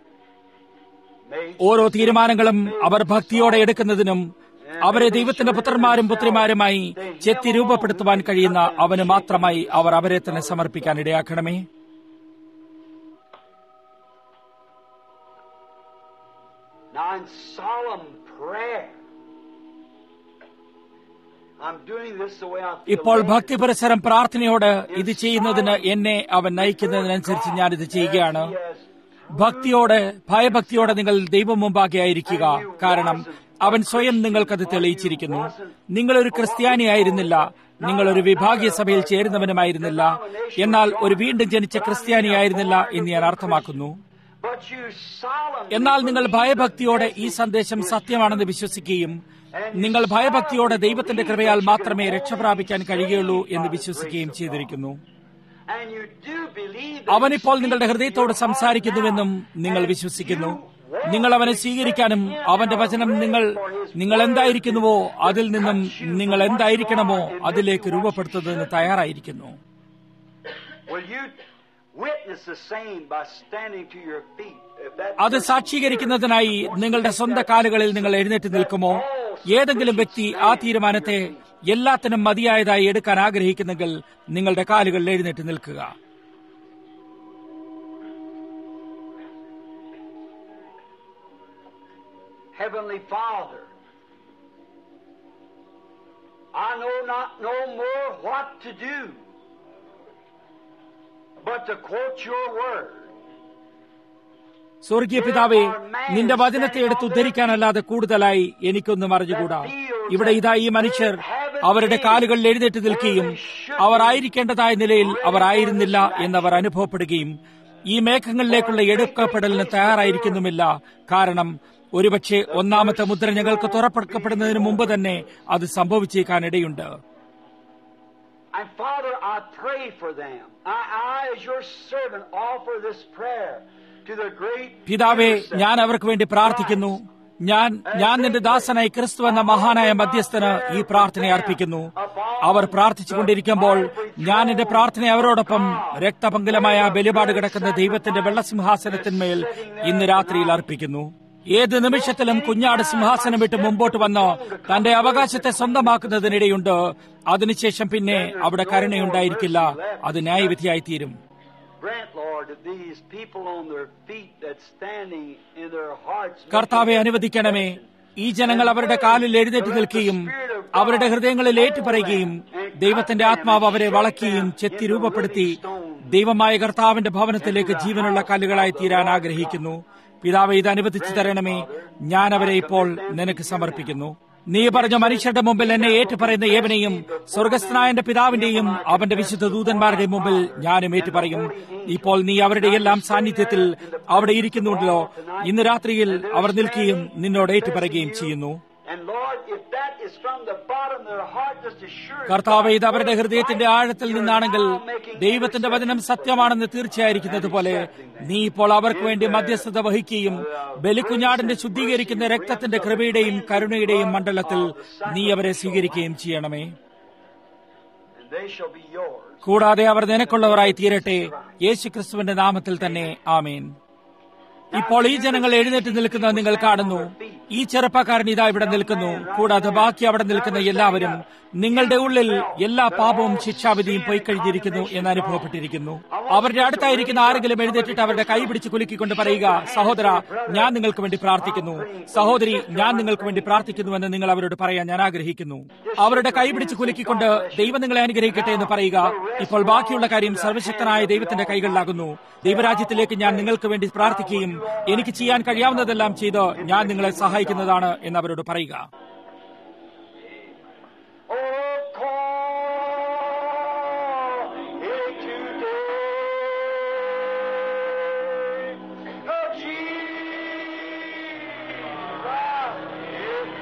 C: may
B: ഓരോ തീരുമാനങ്ങളും അവർ ഭക്തിയോടെ എടുക്കുന്നതിനും അവരെ ദൈവത്തിന്റെ പുത്രന്മാരും പുത്രിമാരുമായി ചെത്തി രൂപപ്പെടുത്തുവാൻ കഴിയുന്ന അവന് മാത്രമായി അവർ അവരെ തന്നെ സമർപ്പിക്കാൻ ഇടയാക്കണമേ
C: now in solemn prayer, I'm doing this the way I feel.
B: ഇപ്പോൾ
C: led.
B: ഭക്തിപരസരം പ്രാർത്ഥനയോട് ഇത് ചെയ്യുന്നതിന് എന്നെ അവൻ നയിക്കുന്നതിനനുസരിച്ച് ഞാനിത് ചെയ്യുകയാണ്
C: He has
B: ഭക്തിയോടെ ഭയഭക്തിയോടെ നിങ്ങൾ ദൈവം മുമ്പാകെ ആയിരിക്കുക കാരണം അവൻ സ്വയം നിങ്ങൾക്കത് തെളിയിച്ചിരിക്കുന്നു നിങ്ങളൊരു ക്രിസ്ത്യാനിയായിരുന്നില്ല നിങ്ങളൊരു വിഭാഗീയ സഭയിൽ ചേരുന്നവനുമായിരുന്നില്ല എന്നാൽ ഒരു വീണ്ടും ജനിച്ച ക്രിസ്ത്യാനിയായിരുന്നില്ല എന്ന് ഞാൻ അർത്ഥമാക്കുന്നു
C: But you solemnly
B: എന്നാൽ നിങ്ങൾ ഭയഭക്തിയോടെ ഈ സന്ദേശം സത്യമാണെന്ന് വിശ്വസിക്കുകയും നിങ്ങൾ ഭയഭക്തിയോടെ ദൈവത്തിന്റെ കൃപയാൽ മാത്രമേ രക്ഷ പ്രാപിക്കാൻ കഴിയുകയുള്ളൂ എന്ന് വിശ്വസിക്കുകയും ചെയ്തിരിക്കുന്നു
C: and you do believe that
B: അവനിപ്പോൾ നിങ്ങളുടെ ഹൃദയത്തോട് സംസാരിക്കുന്നുവെന്നും നിങ്ങൾ വിശ്വസിക്കുന്നു നിങ്ങൾ അവനെ സ്വീകരിക്കാനും അവന്റെ വചനം നിങ്ങൾ നിങ്ങൾ എന്തായിരിക്കുന്നുവോ അതിൽ നിന്നും നിങ്ങൾ എന്തായിരിക്കണമോ അതിലേക്ക് രൂപപ്പെടുത്തുന്നതിന് തയ്യാറായിരിക്കുന്നു
C: will you witness the same by standing to your feet? If that
B: അത് സാക്ഷീകരിക്കുന്നതിനായി നിങ്ങളുടെ സ്വന്തം കാലുകളിൽ നിങ്ങൾ എഴുന്നേറ്റ് നിൽക്കുമോ ഏതെങ്കിലും വ്യക്തി ആ തീരുമാനത്തെ എല്ലാത്തിനും മതിയായതായി എടുക്കാൻ ആഗ്രഹിക്കുന്നെങ്കിൽ നിങ്ങളുടെ കാലുകളിൽ എഴുന്നേറ്റ് നിൽക്കുക
C: Heavenly Father, I know not no more what to do but to quote your word.
B: സ്വർഗീയ പിതാവേ നിന്റെ വചനത്തെ എടുത്ത് ഉദ്ധരിക്കാനല്ലാതെ കൂടുതലായി എനിക്കൊന്നും അറിഞ്ഞുകൂടാ ഇവിടെ ഇതാ ഈ മനുഷ്യർ അവരുടെ കാലുകളിൽ എഴുന്നേറ്റ് നിൽക്കുകയും അവർ ആയിരിക്കേണ്ടതായ നിലയിൽ അവർ ആയിരുന്നില്ല എന്നവർ അനുഭവപ്പെടുകയും ഈ മേഘങ്ങളിലേക്കുള്ള എടുക്കപ്പെടലിന് തയ്യാറായിരിക്കുന്നുമില്ല കാരണം ഒരുപക്ഷെ ഒന്നാമത്തെ മുദ്ര ഞങ്ങൾക്ക് തുറപ്പെടുക്കപ്പെടുന്നതിന് മുമ്പ് തന്നെ അത് സംഭവിച്ചേക്കാനിടയുണ്ട്
C: And Father, I pray for them. I, I as your servant, offer this prayer to the great
B: പിതാവേ
C: intercessor.
B: ഞാൻ അവർക്ക് വേണ്ടി പ്രാർത്ഥിക്കുന്നു ഞാൻ ഞാൻ നിന്റെ ദാസനായി ക്രിസ്തു എന്ന മഹാനായ മധ്യസ്ഥന് ഈ പ്രാർത്ഥന അർപ്പിക്കുന്നു അവർ പ്രാർത്ഥിച്ചുകൊണ്ടിരിക്കുമ്പോൾ ഞാൻ എന്റെ പ്രാർത്ഥന അവരോടൊപ്പം രക്തപങ്കിലമായ ബലിപാട് കിടക്കുന്ന ദൈവത്തിന്റെ വെള്ളസിംഹാസനത്തിന്മേൽ ഇന്ന് രാത്രിയിൽ അർപ്പിക്കുന്നു ഏത് നിമിഷത്തിലും കുഞ്ഞാട് സിംഹാസനം വിട്ട് മുമ്പോട്ട് വന്ന് തന്റെ അവകാശത്തെ സ്വന്തമാക്കുന്നതിനിടയുണ്ട് അതിനുശേഷം പിന്നെ അവിടെ കരുണയുണ്ടായിരിക്കില്ല അത് ന്യായവിധിയായി തീരും
C: Grant, Lord, that these people on their feet that's standing in their hearts.
B: കർത്താവെ അനുവദിക്കണമേ ഈ ജനങ്ങൾ അവരുടെ കാലിൽ എഴുന്നേറ്റ് നിൽക്കുകയും അവരുടെ ഹൃദയങ്ങളിൽ ഏറ്റുപറയുകയും ദൈവത്തിന്റെ ആത്മാവ് അവരെ വളയ്ക്കുകയും ചെത്തി രൂപപ്പെടുത്തി ദൈവമായ കർത്താവിന്റെ ഭവനത്തിലേക്ക് ജീവനുള്ള കല്ലുകളായി തീരാൻ ആഗ്രഹിക്കുന്നു പിതാവ് ഇത് അനുവദിച്ചു തരണമേ ഞാൻ അവരെ ഇപ്പോൾ നിനക്ക് സമർപ്പിക്കുന്നു നീ പറഞ്ഞ മനുഷ്യരുടെ മുമ്പിൽ എന്നെ ഏറ്റുപറയുന്ന ഏവനെയും സ്വർഗസ്ഥനായ എന്റെ പിതാവിന്റെയും അവന്റെ വിശുദ്ധ ദൂതന്മാരുടെയും മുമ്പിൽ ഞാനും ഏറ്റുപറയും ഇപ്പോൾ നീ അവരുടെ എല്ലാം സാന്നിധ്യത്തിൽ അവിടെ ഇരിക്കുന്നുണ്ടല്ലോ ഇന്ന് രാത്രിയിൽ അവർ നിൽക്കുകയും നിന്നോട് ഏറ്റുപറയുകയും ചെയ്യുന്നു
C: And Lord, if that is from the bottom of their heart, just assure us,
B: കർത്താവ് ഇത് അവരുടെ ഹൃദയത്തിന്റെ ആഴത്തിൽ നിന്നാണെങ്കിൽ ദൈവത്തിന്റെ വചനം സത്യമാണെന്ന് തീർച്ചയായിരിക്കുന്നത് പോലെ നീ ഇപ്പോൾ അവർക്ക് വേണ്ടി മധ്യസ്ഥത വഹിക്കുകയും ബലിക്കുഞ്ഞാടിന്റെ ശുദ്ധീകരിക്കുന്ന രക്തത്തിന്റെ കൃപയുടെയും കരുണയുടെയും മണ്ഡലത്തിൽ നീ അവരെ സ്വീകരിക്കുകയും ചെയ്യണമേ
C: and they shall be yours.
B: കൂടാതെ അവർ നിനക്കുള്ളവരായി തീരട്ടെ യേശു ക്രിസ്തുവിന്റെ നാമത്തിൽ തന്നെ ആമേൻ ഇപ്പോൾ ഈ ജനങ്ങൾ എഴുന്നേറ്റ് നിൽക്കുന്നത് നിങ്ങൾ കാണുന്നു ഈ ചെറുപ്പക്കാരൻ ഇതാ ഇവിടെ നിൽക്കുന്നു കൂടാതെ ബാക്കി അവിടെ നിൽക്കുന്ന എല്ലാവരും നിങ്ങളുടെ ഉള്ളിൽ എല്ലാ പാപവും ശിക്ഷാവിധിയും പോയി കഴിഞ്ഞിരിക്കുന്നു എന്ന് അനുഭവപ്പെട്ടിരിക്കുന്നു അവരുടെ അടുത്തായിരിക്കുന്ന ആരെങ്കിലും എഴുന്നേറ്റിട്ട് അവരുടെ കൈ പിടിച്ച് കുലുക്കിക്കൊണ്ട് പറയുക സഹോദര ഞാൻ നിങ്ങൾക്ക് വേണ്ടി പ്രാർത്ഥിക്കുന്നു സഹോദരി ഞാൻ നിങ്ങൾക്ക് വേണ്ടി പ്രാർത്ഥിക്കുന്നുവെന്ന് നിങ്ങൾ അവരോട് പറയാൻ ഞാൻ ആഗ്രഹിക്കുന്നു അവരുടെ കൈ പിടിച്ച് കുലുക്കിക്കൊണ്ട് ദൈവം നിങ്ങളെ അനുഗ്രഹിക്കട്ടെ എന്ന് പറയുക ഇപ്പോൾ ബാക്കിയുള്ള കാര്യം സർവശക്തനായ ദൈവത്തിന്റെ കൈകളിലാകുന്നു ദൈവരാജ്യത്തിലേക്ക് ഞാൻ നിങ്ങൾക്ക് വേണ്ടി പ്രാർത്ഥിക്കുകയും എനിക്ക് ചെയ്യാൻ കഴിയാവുന്നതെല്ലാം ചെയ്ത് ഞാൻ നിങ്ങളെ സഹായിക്കുന്നതാണ് എന്ന് അവരോട് പറയുക
C: Oh, call it today. Oh, Jesus is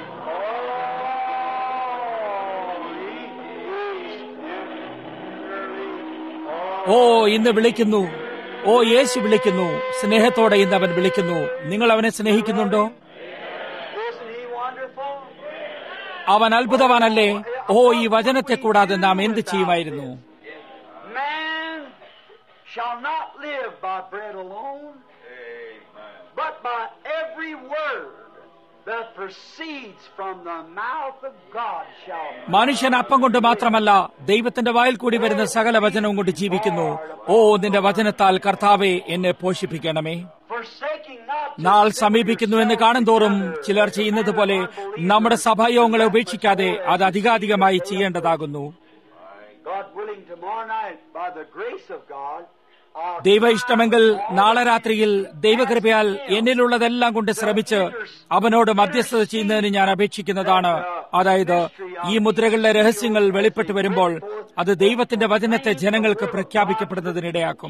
C: calling.
B: ഓ ഇന്ന് വിളിക്കുന്നു ഓ യേശു വിളിക്കുന്നു സ്നേഹത്തോടെ ഇന്ന് അവൻ വിളിക്കുന്നു നിങ്ങൾ അവനെ സ്നേഹിക്കുന്നുണ്ടോ
C: Isn't he wonderful?
B: അവൻ അത്ഭുതവാനല്ലേ ഓ ഈ വചനത്തെ കൂടാതെ നാം എന്ത് ചെയ്യുമായിരുന്നു
C: Man shall not live by bread alone, but by every word that proceeds from the mouth of God shall
B: മനുഷ്യൻ അപ്പം കൊണ്ട് മാത്രമല്ല ദൈവത്തിന്റെ വായിൽ കൂടി വരുന്ന സകല വചനവും കൊണ്ട് ജീവിക്കുന്നു ഓ നിന്റെ വചനത്താൽ കർത്താവെ എന്നെ പോഷിപ്പിക്കണമേ
C: forsaking not
B: നാൾ സമീപിക്കുന്നു എന്ന് കാണുന്തോറും ചിലർ ചെയ്യുന്നത് പോലെ നമ്മുടെ സഭായോഗങ്ങളെ ഉപേക്ഷിക്കാതെ അത് അധികാധികമായി ചെയ്യേണ്ടതാകുന്നു
A: God willing, tomorrow night, by the grace of God, I'll
B: ദൈവ ഇഷ്ടമെങ്കിൽ നാളെ രാത്രിയിൽ ദൈവകൃപയാൽ എന്നിലുള്ളതെല്ലാം കൊണ്ട് ശ്രമിച്ച് അവനോട് മധ്യസ്ഥത ചെയ്യുന്നതിന് ഞാൻ അപേക്ഷിക്കുന്നതാണ് അതായത് ഈ മുദ്രകളുടെ രഹസ്യങ്ങൾ വെളിപ്പെട്ടു വരുമ്പോൾ അത് ദൈവത്തിന്റെ വചനത്തെ ജനങ്ങൾക്ക് പ്രഖ്യാപിക്കപ്പെടുന്നതിനിടയാക്കും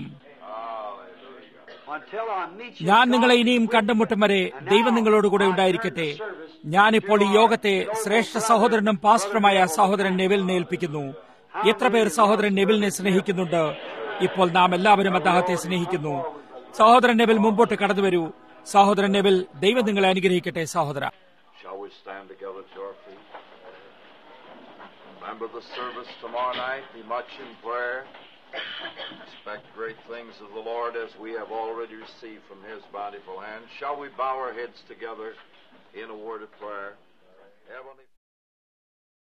A: until I meet you.
B: ഞാൻ നിങ്ങളെ ഇനിയും കണ്ടുമുട്ടും വരെ ദൈവം നിങ്ങളോട് കൂടെ ഉണ്ടായിരിക്കട്ടെ ഞാനിപ്പോൾ ഈ യോഗത്തെ ശ്രേഷ്ഠ സഹോദരനും പാസ്റ്ററുമായ സഹോദരൻ നെവിലിനെ ഏൽപ്പിക്കുന്നു എത്ര പേർ സഹോദരൻ നെവിലിനെ സ്നേഹിക്കുന്നുണ്ട് ഇപ്പോൾ നാം എല്ലാവരും അദ്ദേഹത്തെ സ്നേഹിക്കുന്നു സഹോദരൻ നെവിൽ മുമ്പോട്ട് കടന്നു വരൂ സഹോദരൻ നെവിൽ ദൈവം നിങ്ങളെ അനുഗ്രഹിക്കട്ടെ സഹോദര
D: Shall we stand together to our feet? Remember the service tomorrow night. Be much in prayer. Expect great things of the Lord as we have already received from His bountiful hand. Shall we bow our heads together in a word of prayer? Heavenly